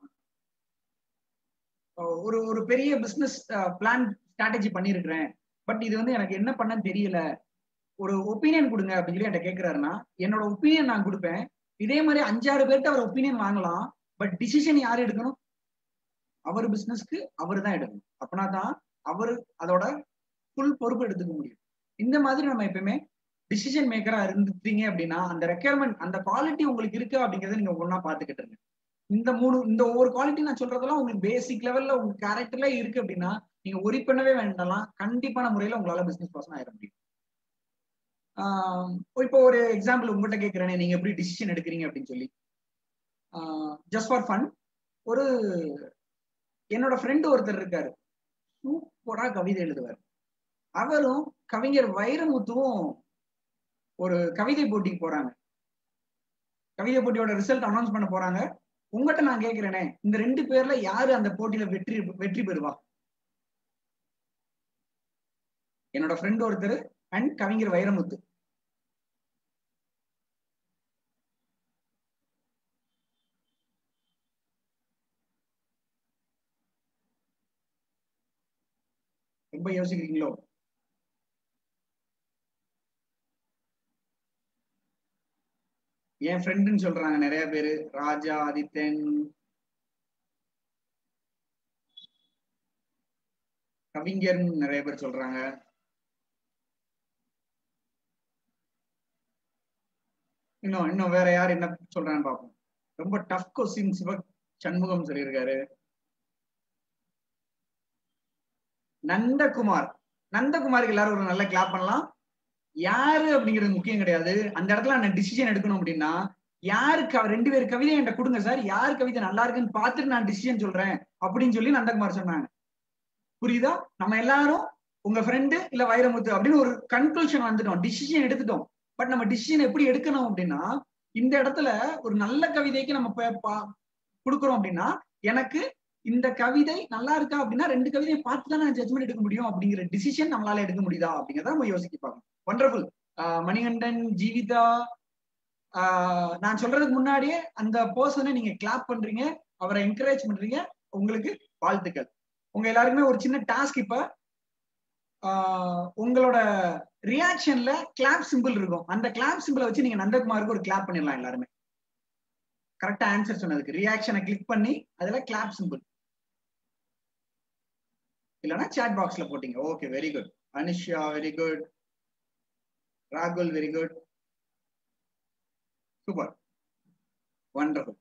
ஒரு ஒரு பெரிய பிசினஸ் பிளான் ஸ்ட்ராட்டஜி பண்ணியிருக்கிறேன் பட் இது வந்து எனக்கு என்ன பண்ணன்னு தெரியல ஒரு ஒப்பீனியன் கொடுங்க அப்படின்னு சொல்லி என்கிட்ட கேட்கிறாருன்னா என்னோட ஒப்பீனியன் நான் கொடுப்பேன் இதே மாதிரி அஞ்சாறு பேர்ட்ட அவர் ஒப்பீனியன் வாங்கலாம் பட் டிசிஷன் யார் எடுக்கணும் அவர் பிசினஸ்க்கு அவர் தான் எடுக்கணும் அப்படின்னா தான் அவர் அதோட ஃபுல் பொறுப்பு எடுத்துக்க முடியும் இந்த மாதிரி நம்ம எப்பயுமே டிசிஷன் மேக்கரா இருந்துட்டீங்க அப்படின்னா அந்த ரெக்குயர்மெண்ட் அந்த குவாலிட்டி உங்களுக்கு இருக்கு அப்படிங்கறத நீங்க ஒண்ணா பாத்துக்கிட்டு இருங்க இந்த மூணு இந்த ஒவ்வொரு குவாலிட்டி நான் சொல்றதெல்லாம் உங்களுக்கு பேசிக் லெவல்ல உங்க கேரக்டர்ல இருக்கு அப்படின்னா நீங்க ஒரி பண்ணவே வேண்டாம் கண்டிப்பான முறையில உங்களால பிசினஸ் பர்சன் ஆயிட முடியும் ஆஹ் இப்போ ஒரு எக்ஸாம்பிள் உங்ககிட்ட கேட்கிறேனே நீங்க எப்படி டிசிஷன் எடுக்கிறீங்க அப்படின்னு சொல்லி ஜஸ்ட் ஃபார் ஃபன் ஒரு என்னோட ஃப்ரெண்டு ஒருத்தர் இருக்காரு சூப்பரா கவிதை எழுதுவார் அவரும் கவிஞர் வைரமுத்துவும் ஒரு கவிதை போட்டிக்கு போறாங்க கவிதை போட்டியோட ரிசல்ட் அனௌன்ஸ் பண்ண போறாங்க உங்ககிட்ட நான் கேக்குறேனே இந்த ரெண்டு பேர்ல யாரு அந்த போட்டியில வெற்றி வெற்றி பெறுவா என்னோட ஃப்ரெண்ட் ஒருத்தர் அண்ட் கவிஞர் வைரமுத்து ரொம்ப யோசிக்கிறீங்களோ என் ஃப்ரெண்டுன்னு சொல்றாங்க நிறைய பேரு ராஜா ஆதித்தன் கவிஞர்னு நிறைய பேர் சொல்றாங்க இன்னும் இன்னும் வேற யார் என்ன சொல்றான்னு பார்ப்போம் ரொம்ப டஃப் கொஸ்டின் சிவ சண்முகம் சொல்லியிருக்காரு நந்தகுமார் நந்தகுமாருக்கு எல்லாரும் ஒரு நல்ல கிளாப் பண்ணலாம் யாரு அப்படிங்கிறது முக்கியம் கிடையாது அந்த இடத்துல நான் டிசிஷன் எடுக்கணும் அப்படின்னா யாருக்கு அவர் ரெண்டு பேர் கவிதை என்கிட்ட கொடுங்க சார் யார் கவிதை நல்லா இருக்குன்னு பார்த்துட்டு நான் டிசிஷன் சொல்றேன் அப்படின்னு சொல்லி நந்தகுமார் சொன்னாங்க புரியுதா நம்ம எல்லாரும் உங்க ஃப்ரெண்டு இல்ல வைரமுத்து அப்படின்னு ஒரு கன்க்ளூஷன் வந்துட்டோம் டிசிஷன் எடுத்துட்டோம் பட் நம்ம டிசிஷன் எப்படி எடுக்கணும் அப்படின்னா இந்த இடத்துல ஒரு நல்ல கவிதைக்கு நம்ம ப- பா- கொடுக்குறோம் அப்படின்னா எனக்கு இந்த கவிதை நல்லா இருக்கா அப்படின்னா ரெண்டு கவிதையும் பார்த்து தான் நான் ஜட்மெண்ட் எடுக்க முடியும் அப்படிங்கிற டிசிஷன் நம்மளால எடுக்க முடியுதா அப்படிங்கிறத நம்ம யோசிக்க பார்க்கணும் ஒண்டர்ஃபுல் மணிகண்டன் ஜீவிதா ஆஹ் நான் சொல்றதுக்கு முன்னாடியே அந்த பர்சனை நீங்க கிளாப் பண்றீங்க அவரை என்கரேஜ் பண்றீங்க உங்களுக்கு வாழ்த்துக்கள் உங்க எல்லாருக்குமே ஒரு சின்ன டாஸ்க் இப்ப ஆஹ் உங்களோட ரியாக்ஷன்ல கிளாப் சிம்பிள் இருக்கும் அந்த கிளாப் சிம்பிளை வச்சு நீங்க நந்தகுமாருக்கு ஒரு கிளாப் பண்ணிடலாம் எல்லாருமே கரெக்டா ஆன்சர் சொன்னதுக்கு ரியாக்ஷனை கிளிக் பண்ணி அதுல கிளாப் சிம்பிள் இல்லைன்னா சாட் பாக்ஸ்ல போட்டீங்க okay very good Anisha very good ராகுல் very good super wonderful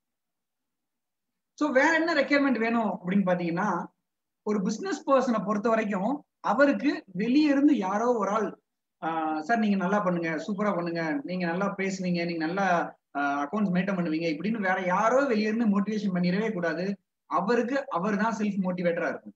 so வேற என்ன ரெக்யர்மெண்ட் வேணும் அப்படின்னு பாத்தீங்கன்னா ஒரு பிசினஸ் பர்சனை பொறுத்த வரைக்கும் அவருக்கு வெளியே இருந்து யாரோ ஒரு ஆள் சார் நீங்க நல்லா பண்ணுங்க சூப்பரா பண்ணுங்க நீங்க நல்லா பேசுவீங்க நீங்க நல்லா அக்கௌண்ட்ஸ் மெயின்டைன் பண்ணுவீங்க இப்படின்னு வேற யாரோ வெளியே இருந்து மோட்டிவேஷன் பண்ணிடவே கூடாது அவருக்கு அவர் தான் செல்ஃப் மோட்டிவேட்டரா இருக்கும்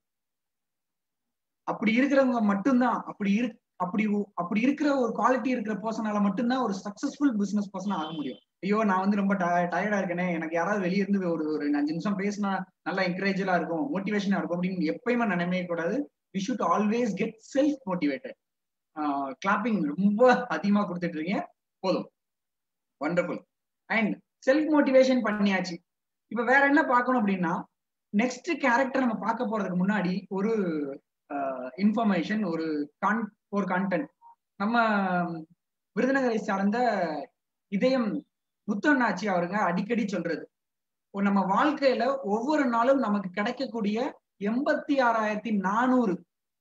அப்படி இருக்கிறவங்க மட்டும்தான் அப்படி இரு அப்படி அப்படி இருக்கிற ஒரு குவாலிட்டி இருக்கிற பர்சனால மட்டும்தான் ஒரு சக்சஸ்ஃபுல் பிசினஸ் பர்சன் ஆக முடியும் ஐயோ நான் வந்து ரொம்ப டயர்டா இருக்கேனே எனக்கு யாராவது வெளியே இருந்து ஒரு ஒரு அஞ்சு நிமிஷம் பேசினா நல்லா என்கரேஜா இருக்கும் மோட்டிவேஷனா இருக்கும் அப்படின்னு எப்பயுமே நினைவே கூடாது we should always get self motivated clapping ரொம்ப அதிகமா கொடுத்துட்டு இருக்கீங்க போதும் வண்டர்ஃபுல் அண்ட் செல்ஃப் மோட்டிவேஷன் பண்ணியாச்சு இப்ப வேற என்ன பார்க்கணும் அப்படின்னா நெக்ஸ்ட் கேரக்டர் நம்ம பார்க்க போறதுக்கு முன்னாடி ஒரு இன்ஃபர்மேஷன் ஒரு கான் ஒரு கண்டென்ட் நம்ம விருதுநகரை சார்ந்த இதயம் முத்தண்ணாச்சி அவருங்க அடிக்கடி சொல்றது நம்ம வாழ்க்கையில ஒவ்வொரு நாளும் நமக்கு கிடைக்கக்கூடிய எண்பத்தி ஆறாயிரத்தி நானூறு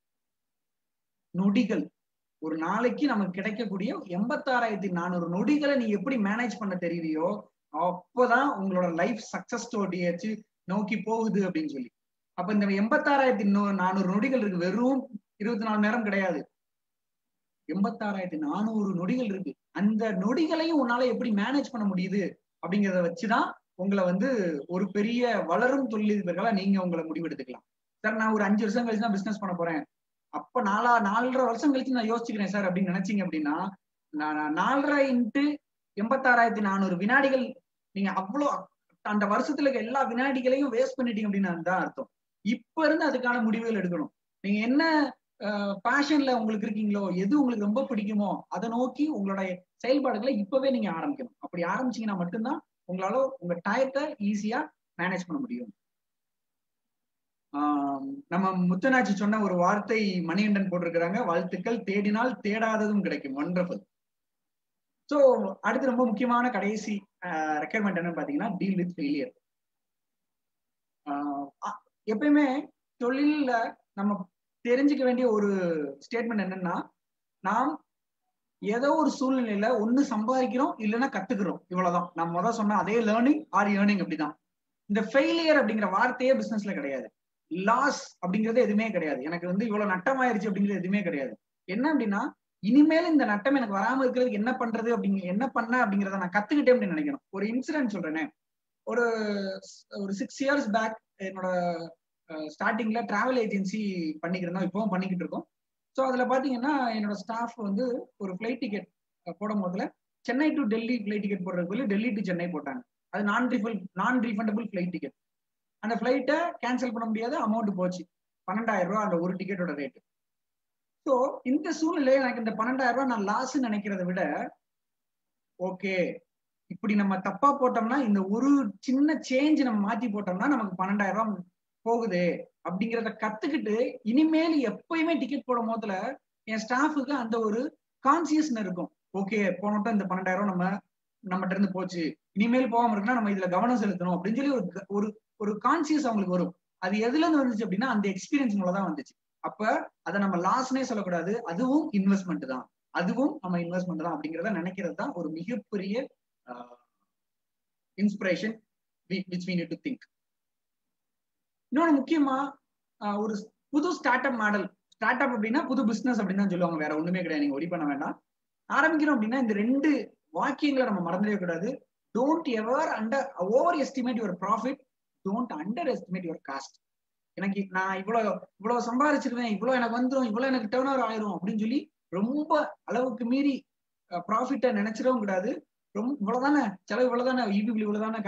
நொடிகள் ஒரு நாளைக்கு நமக்கு கிடைக்கக்கூடிய எண்பத்தாறாயிரத்தி நானூறு நொடிகளை நீ எப்படி மேனேஜ் பண்ண தெரியுறியோ அப்போதான் உங்களோட லைஃப் சக்சஸ் ஸ்டோரியாச்சு நோக்கி போகுது அப்படின்னு சொல்லி அப்ப இந்த எண்பத்தாறாயிரத்தி நானூறு நொடிகள் இருக்கு வெறும் இருபத்தி நாலு நேரம் கிடையாது எண்பத்தாறாயிரத்தி நானூறு நொடிகள் இருக்கு அந்த நொடிகளையும் உன்னால எப்படி மேனேஜ் பண்ண முடியுது அப்படிங்கிறத வச்சுதான் உங்களை வந்து ஒரு பெரிய வளரும் தொழிலதிபர்களா நீங்க உங்களை முடிவெடுத்துக்கலாம் சார் நான் ஒரு அஞ்சு வருஷம் கழிச்சு தான் பிசினஸ் பண்ண போறேன் அப்ப நாலா நாலரை வருஷம் கழிச்சு நான் யோசிச்சுக்கிறேன் சார் அப்படின்னு நினைச்சீங்க அப்படின்னா நான் நாலரை இன்ட்டு எண்பத்தாறாயிரத்தி நானூறு வினாடிகள் நீங்க அவ்வளோ அந்த வருஷத்துல இருக்க எல்லா வினாடிகளையும் வேஸ்ட் பண்ணிட்டீங்க அப்படின்னு தான் அர்த்தம் இப்ப இருந்து அதுக்கான முடிவுகள் எடுக்கணும் நீங்க என்ன பேஷன்ல உங்களுக்கு இருக்கீங்களோ எது உங்களுக்கு ரொம்ப பிடிக்குமோ அதை நோக்கி உங்களோட செயல்பாடுகளை இப்பவே நீங்க ஆரம்பிக்கணும் அப்படி ஆரம்பிச்சீங்கன்னா மட்டும்தான் உங்களால உங்க டயத்தை ஈஸியா மேனேஜ் பண்ண முடியும் நம்ம முத்தனாச்சி சொன்ன ஒரு வார்த்தை மணிகண்டன் போட்டிருக்கிறாங்க வாழ்த்துக்கள் தேடினால் தேடாததும் கிடைக்கும் ஒண்டர்ஃபுல் ஸோ அடுத்து ரொம்ப முக்கியமான கடைசி ரெக்குயர்மெண்ட் என்னன்னு பாத்தீங்கன்னா டீல் வித் ஃபெயிலியர் எப்பயுமே தொழில நம்ம தெரிஞ்சுக்க வேண்டிய ஒரு ஸ்டேட்மெண்ட் என்னன்னா நாம் ஏதோ ஒரு சூழ்நிலையில ஒண்ணு சம்பாதிக்கிறோம் இல்லைன்னா கத்துக்கிறோம் இவ்வளவுதான் நம்ம முதல் சொன்ன அதே லேர்னிங் ஆர் ஏர்னிங் அப்படிதான் இந்த ஃபெயிலியர் அப்படிங்கிற வார்த்தையே பிசினஸ்ல கிடையாது லாஸ் அப்படிங்கிறது எதுவுமே கிடையாது எனக்கு வந்து இவ்வளவு நட்டம் ஆயிருச்சு அப்படிங்கிறது எதுவுமே கிடையாது என்ன அப்படின்னா இனிமேல் இந்த நட்டம் எனக்கு வராம இருக்கிறதுக்கு என்ன பண்றது அப்படிங்க என்ன பண்ண அப்படிங்கிறத நான் கத்துக்கிட்டேன் அப்படின்னு நினைக்கணும் ஒரு இன்சிடென்ட் சொல்றேனே ஒரு ஒரு சிக்ஸ் இயர்ஸ் பேக் என்னோட ஸ்டார்டிங்ல டிராவல் ஏஜென்சி பண்ணிக்கிட்டு இருந்தோம் இப்பவும் பண்ணிக்கிட்டு இருக்கோம் ஸோ அதுல பாத்தீங்கன்னா என்னோட ஸ்டாஃப் வந்து ஒரு ஃபிளைட் டிக்கெட் போடும் போதுல Chennai to Delhi flight ticket போடுறதுக்கு டெல்லி டு சென்னை போட்டாங்க அது நான் ரிஃபல் நான் ரீஃபண்டபிள் ஃபிளைட் டிக்கெட் அந்த ஃபிளைட்டை கேன்சல் பண்ண முடியாத அமௌண்ட் போச்சு பன்னெண்டாயிரம் ரூபாய் அந்த ஒரு டிக்கெட்டோட ரேட்டு ஸோ இந்த சூழ்நிலையில எனக்கு இந்த பன்னெண்டாயிரம் ரூபாய் நான் லாஸ் நினைக்கிறத விட ஓகே இப்படி நம்ம தப்பா போட்டோம்னா இந்த ஒரு சின்ன சேஞ்ச் நம்ம மாத்தி போட்டோம்னா நமக்கு பன்னெண்டாயிரம் ரூபாய் போகுது அப்படிங்கிறத கத்துக்கிட்டு இனிமேல் எப்பயுமே டிக்கெட் போடும் போதுல என் ஸ்டாஃபுக்கு அந்த ஒரு கான்சியஸ்னஸ் இருக்கும் ஓகே போனோட்டம் இந்த பன்னெண்டாயிரம் நம்ம நம்மகிட்ட இருந்து போச்சு இனிமேல் போகாம இருக்குன்னா நம்ம இதுல கவனம் செலுத்தணும் அப்படின்னு சொல்லி ஒரு ஒரு ஒரு கான்சியஸ் அவங்களுக்கு வரும் அது எதுல இருந்து வந்துச்சு அப்படின்னா அந்த எக்ஸ்பீரியன்ஸ் மூலம் தான் வந்துச்சு அப்ப அதை நம்ம லாஸ்னே சொல்லக்கூடாது அதுவும் இன்வெஸ்ட்மெண்ட் தான் அதுவும் நம்ம இன்வெஸ்ட்மெண்ட் தான் அப்படிங்கிறத நினைக்கிறது தான் ஒரு மிகப்பெரிய inspiration which me to think இன்னொன்று முக்கியமா ஒரு புது start up model startup அப்படின்னா புது பிசினஸ் அப்படின்னு தான் சொல்லுவாங்க வேற ஒண்ணுமே கிடையாது நீங்க ஒடி பண்ண வேண்டாம் ஆரம்பிக்கிறோம் அப்படின்னா இந்த ரெண்டு வாக்கியங்களை நம்ம மறந்துடவே கூடாது don't ever under overestimate your profit don't underestimate your cost எனக்கு நான் இவ்வளவு இவ்வளவு சம்பாதிச்சிருவேன் இவ்வளவு எனக்கு வந்துடும் இவ்வளவு எனக்கு டேர்ன் ஓவர் ஆயிரும் அப்படின்னு சொல்லி ரொம்ப அளவுக்கு மீறி ப்ராஃபிட்டை நினைச்சிடவும் கூடாது ரொம்ப இவ்வளவுதானே செலவு இவ்வளவுதானே இபி இவ்வளவுதானே கரண்ட்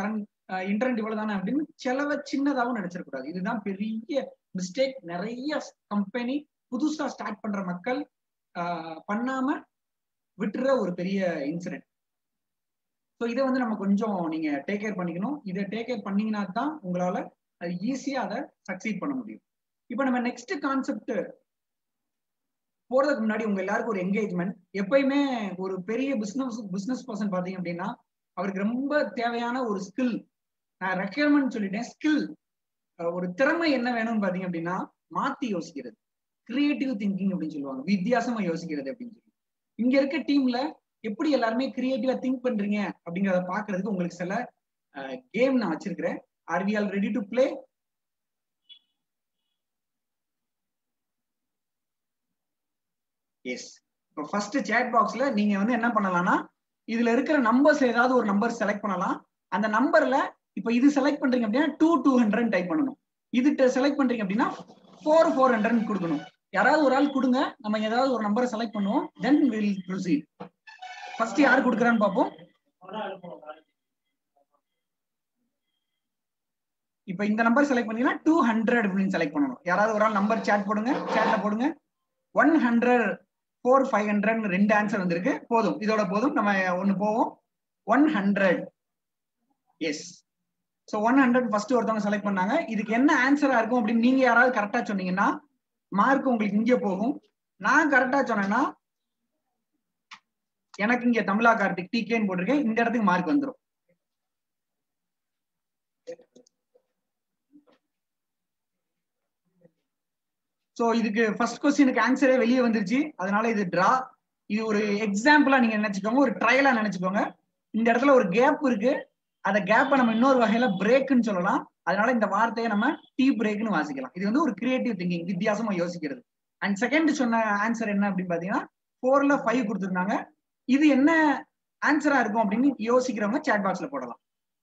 இன்டர்நெட் இவ்வளவு தானே அப்படின்னு செலவை சின்னதாகவும் நினைச்சிடக்கூடாது இதுதான் பெரிய மிஸ்டேக் நிறைய கம்பெனி புதுசா ஸ்டார்ட் பண்ற மக்கள் ஆஹ் பண்ணாம விட்டுற ஒரு பெரிய இன்சிடென்ட் ஸோ இதை வந்து நம்ம கொஞ்சம் நீங்க டேக் கேர் பண்ணிக்கணும் இதை டேக் கேர் பண்ணீங்கன்னா தான் உங்களால அது ஈஸியா அதை சக்சீட் பண்ண முடியும் இப்போ நம்ம நெக்ஸ்ட் கான்செப்ட் போறதுக்கு முன்னாடி உங்க எல்லாருக்கும் ஒரு என்கேஜ்மெண்ட் எப்பயுமே ஒரு பெரிய பிசினஸ் பிசினஸ் பர்சன் பாத்தீங்க அப்படின்னா அவருக்கு ரொம்ப தேவையான ஒரு ஸ்கில் நான் ரெக்யர்மெண்ட் சொல்லிட்டேன் ஸ்கில் ஒரு திறமை என்ன வேணும்னு பாத்தீங்க அப்படின்னா மாத்தி யோசிக்கிறது கிரியேட்டிவ் திங்கிங் அப்படின்னு சொல்லுவாங்க வித்தியாசமா யோசிக்கிறது அப்படின்னு சொல்லி இங்க இருக்க டீம்ல எப்படி எல்லாருமே கிரியேட்டிவா திங்க் பண்றீங்க அப்படிங்கறத பாக்குறதுக்கு உங்களுக்கு சில கேம் நான் வச்சிருக்கிறேன் are we all ready to play yes இப்போ ஃபர்ஸ்ட் சேட் பாக்ஸ்ல நீங்க வந்து என்ன பண்ணலாம்னா இதுல இருக்கிற நம்பர்ஸ் ஏதாவது ஒரு நம்பர் செலக்ட் பண்ணலாம் அந்த நம்பர்ல இப்போ இது செலக்ட் பண்றீங்க அப்படின்னா டூ டூ ஹண்ட்ரட் டைப் பண்ணணும் இது செலக்ட் பண்றீங்க அப்படின்னா ஃபோர் ஃபோர் ஹண்ட்ரட் கொடுக்கணும் யாராவது ஒரு ஆள் கொடுங்க நம்ம ஏதாவது ஒரு நம்பரை செலக்ட் பண்ணுவோம் தென் வில் ப்ரொசீட் ஃபர்ஸ்ட் யார் கொடுக்குறான்னு பார்ப்போம் இப்போ இந்த நம்பர் செலக்ட் பண்ணீங்கன்னா டூ ஹண்ட்ரட் அப்படின்னு செலக்ட் பண்ணணும் யாராவது ஒரு ஆள் நம்பர் சேட் போடுங்க சேட்ல போடுங்க one hundred four five hundred ரெண்டு ஆன்சர் வந்திருக்கு போதும் இதோட போதும் நம்ம ஒன்னு போவோம் one hundred yes so one hundred first ஒருத்தவங்க செலக்ட் பண்ணாங்க இதுக்கு என்ன ஆன்சரா இருக்கும் அப்படின்னு நீங்க யாராவது கரெக்டா சொன்னீங்கன்னா மார்க் உங்களுக்கு இங்கே போகும் நான் கரெக்டா சொன்னேன்னா எனக்கு இங்க தமிழா கார்த்திக் டிகேன்னு போட்டிருக்கேன் இந்த இடத்துக்கு மார்க் வந்துடும் சோ இதுக்கு ஃபர்ஸ்ட் கொஸ்டினுக்கு ஆன்சரே வெளியே வந்துருச்சு அதனால இது டிரா இது ஒரு எக்ஸாம்பிளா நீங்க நினைச்சுக்கோங்க ஒரு ட்ரையலா நினைச்சுக்கோங்க இந்த இடத்துல ஒரு கேப் இருக்கு அந்த கேப்பை நம்ம இன்னொரு வகையில பிரேக்குன்னு சொல்லலாம் அதனால இந்த வார்த்தையை நம்ம டீ பிரேக்னு வாசிக்கலாம் இது வந்து ஒரு கிரியேட்டிவ் திங்கிங் வித்தியாசமா யோசிக்கிறது அண்ட் செகண்ட் சொன்ன ஆன்சர் என்ன அப்படின்னு பாத்தீங்கன்னா ஃபோர்ல ஃபைவ் கொடுத்துருந்தாங்க இது என்ன ஆன்சரா இருக்கும் அப்படின்னு யோசிக்கிறவங்க சேட் பாக்ஸ்ல போடலாம்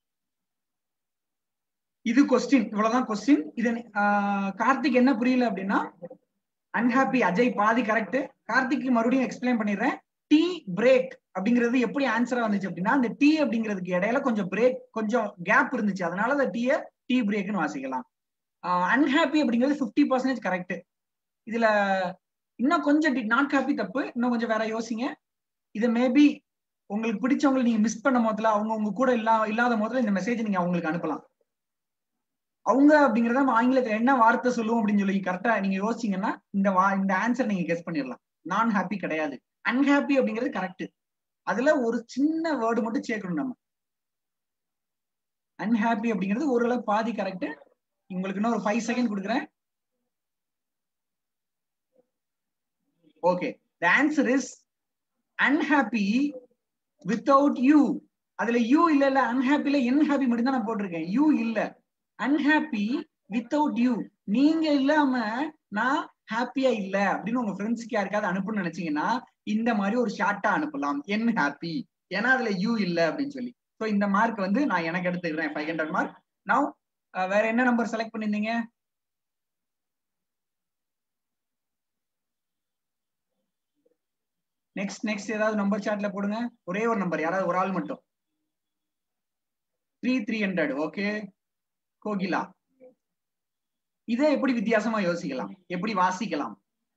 இது கொஸ்டின் இவ்வளவுதான் கொஸ்டின் இது கார்த்திக் என்ன புரியல அப்படின்னா அன்ஹாப்பி அஜய் பாதி கரெக்ட் கார்த்திக் மறுபடியும் எக்ஸ்பிளைன் பண்ணிடுறேன் டீ பிரேக் அப்படிங்கிறது எப்படி ஆன்சரா வந்துச்சு அப்படின்னா அந்த டீ அப்படிங்கிறதுக்கு இடையில கொஞ்சம் பிரேக் கொஞ்சம் கேப் இருந்துச்சு அதனால அந்த டீயை டீ பிரேக்னு வாசிக்கலாம் அன்ஹாப்பி அப்படிங்கிறது ஃபிஃப்டி பர்சன்டேஜ் கரெக்ட் இதுல இன்னும் கொஞ்சம் நாட் ஹாப்பி தப்பு இன்னும் கொஞ்சம் வேற யோசிங்க இதை மேபி உங்களுக்கு பிடிச்சவங்களை நீங்க மிஸ் பண்ண போதுல அவங்க உங்க கூட இல்லா இல்லாத போதுல இந்த மெசேஜ் நீங்க அவங்களுக்கு அனுப்பலாம் அவங்க அப்படிங்கறத நம்ம ஆங்கிலத்துல என்ன வார்த்தை சொல்லுவோம் அப்படின்னு சொல்லி கரெக்டா நீங்க யோசிச்சீங்கன்னா இந்த வா இந்த ஆன்சர் நீங்க கெஸ் பண்ணிடலாம் நான் ஹாப்பி கிடையாது அன்ஹாப்பி அப்படிங்கிறது கரெக்ட் அதுல ஒரு சின்ன வேர்டு மட்டும் சேர்க்கணும் நம்ம அன்ஹாப்பி அப்படிங்கிறது ஓரளவு பாதி கரெக்ட் உங்களுக்கு இன்னும் ஒரு ஃபைவ் செகண்ட் கொடுக்குறேன் okay the answer is unhappy without you அதுல யூ இல்ல இல்ல அன்ஹாப்பில என் ஹாப்பி மட்டும் தான் நான் போட்டிருக்கேன் யூ இல்ல அன்ஹாப்பி வித்தவுட் யூ நீங்க இல்லாம நான் ஹாப்பியா இல்ல அப்படின்னு உங்க ஃப்ரெண்ட்ஸ்க்கு யாருக்காவது அனுப்பணும்னு நினைச்சீங்கன்னா இந்த மாதிரி ஒரு ஷார்ட்டா அனுப்பலாம் என் ஹாப்பி ஏன்னா அதுல யூ இல்ல அப்படின்னு சொல்லி ஸோ இந்த மார்க் வந்து நான் எனக்கு எடுத்துக்கிறேன் ஃபைவ் ஹண்ட்ரட் மார்க் நான் வேற என்ன நம்பர் செலக்ட் பண்ணிருந்தீங்க நெக்ஸ்ட் நெக்ஸ்ட் ஏதாவது நம்பர் சார்ட்ல போடுங்க ஒரே ஒரு நம்பர் யாராவது ஒரு ஆள் மட்டும் three three hundred okay Kokila இதை எப்படி வித்தியாசமா யோசிக்கலாம் எப்படி வாசிக்கலாம்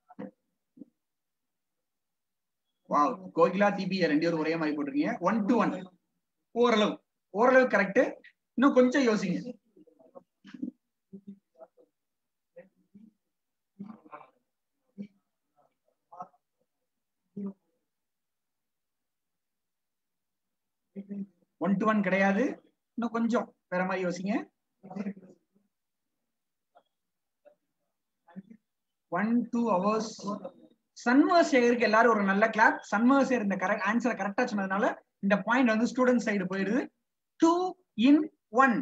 வாவ் கோகிலா டிபி ரெண்டு பேரும் ஒரே மாதிரி போட்டிருக்கீங்க ஒன் டு ஒன் ஓரளவு ஓரளவு கரெக்ட் இன்னும் கொஞ்சம் யோசிங்க ஒன் டு ஒன் கிடையாது இன்னும் கொஞ்சம் வேற மாதிரி யோசிங்க ஒன் டூ ஹவர்ஸ் சண்முகசேகருக்கு எல்லாரும் ஒரு நல்ல கிளாப் சண்முகசேகர் இந்த கரெக்ட் ஆன்சரை கரெக்டா சொன்னதுனால இந்த பாயிண்ட் வந்து ஸ்டூடெண்ட் சைடு போயிடுது டூ இன் ஒன்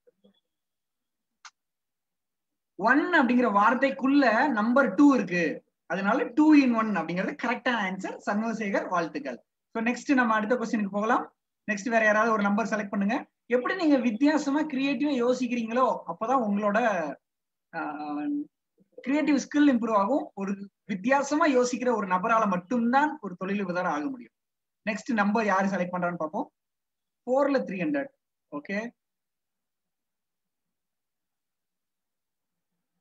ஒன் அப்படிங்கிற வார்த்தைக்குள்ள நம்பர் டூ இருக்கு அதனால டூ இன் ஒன் அப்படிங்கிறது கரெக்டான ஆன்சர் சண்முகசேகர் வாழ்த்துக்கள் ஸோ நெக்ஸ்ட் நம்ம அடுத்த கொஸ்டினுக்கு போகலாம் நெக்ஸ்ட் வேற யாராவது ஒரு நம்பர் செலக்ட் பண்ணுங்க எப்படி நீங்க வித்தியாசமா கிரியேட்டிவா யோசிக்கிறீங்களோ அப்பதான் உங்களோட கிரியேட்டிவ் ஸ்கில் இம்ப்ரூவ் ஆகும் ஒரு வித்தியாசமா யோசிக்கிற ஒரு நபரால மட்டும்தான் ஒரு தொழிலதிபர் ஆக முடியும் நெக்ஸ்ட் நம்பர் யாரு செலக்ட் பண்றான்னு பார்ப்போம் ஃபோர்ல three hundred okay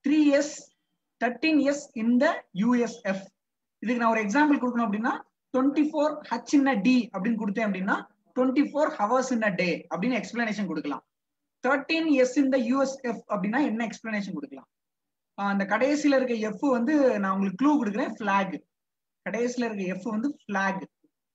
three years thirteen years in the USF இதுக்கு நான் ஒரு எக்ஸாம்பிள் கொடுக்கணும் அப்படின்னா twenty four H in D அப்படின்னு கொடுத்தேன் அப்படின்னா twenty four hours in a day அப்படின்னு எக்ஸ்பிளனேஷன் கொடுக்கலாம் தேர்ட்டீன் இயர்ஸ் இன் த யூஎஸ்எஃப் அப்படின்னா என்ன எக்ஸ்பிளனேஷன் கொடுக்கலாம் அந்த கடைசியில இருக்க எஃப் வந்து நான் உங்களுக்கு க்ளூ கொடுக்குறேன் ஃபிளாக் கடைசியில இருக்க எஃப் வந்து ஃபிளாக்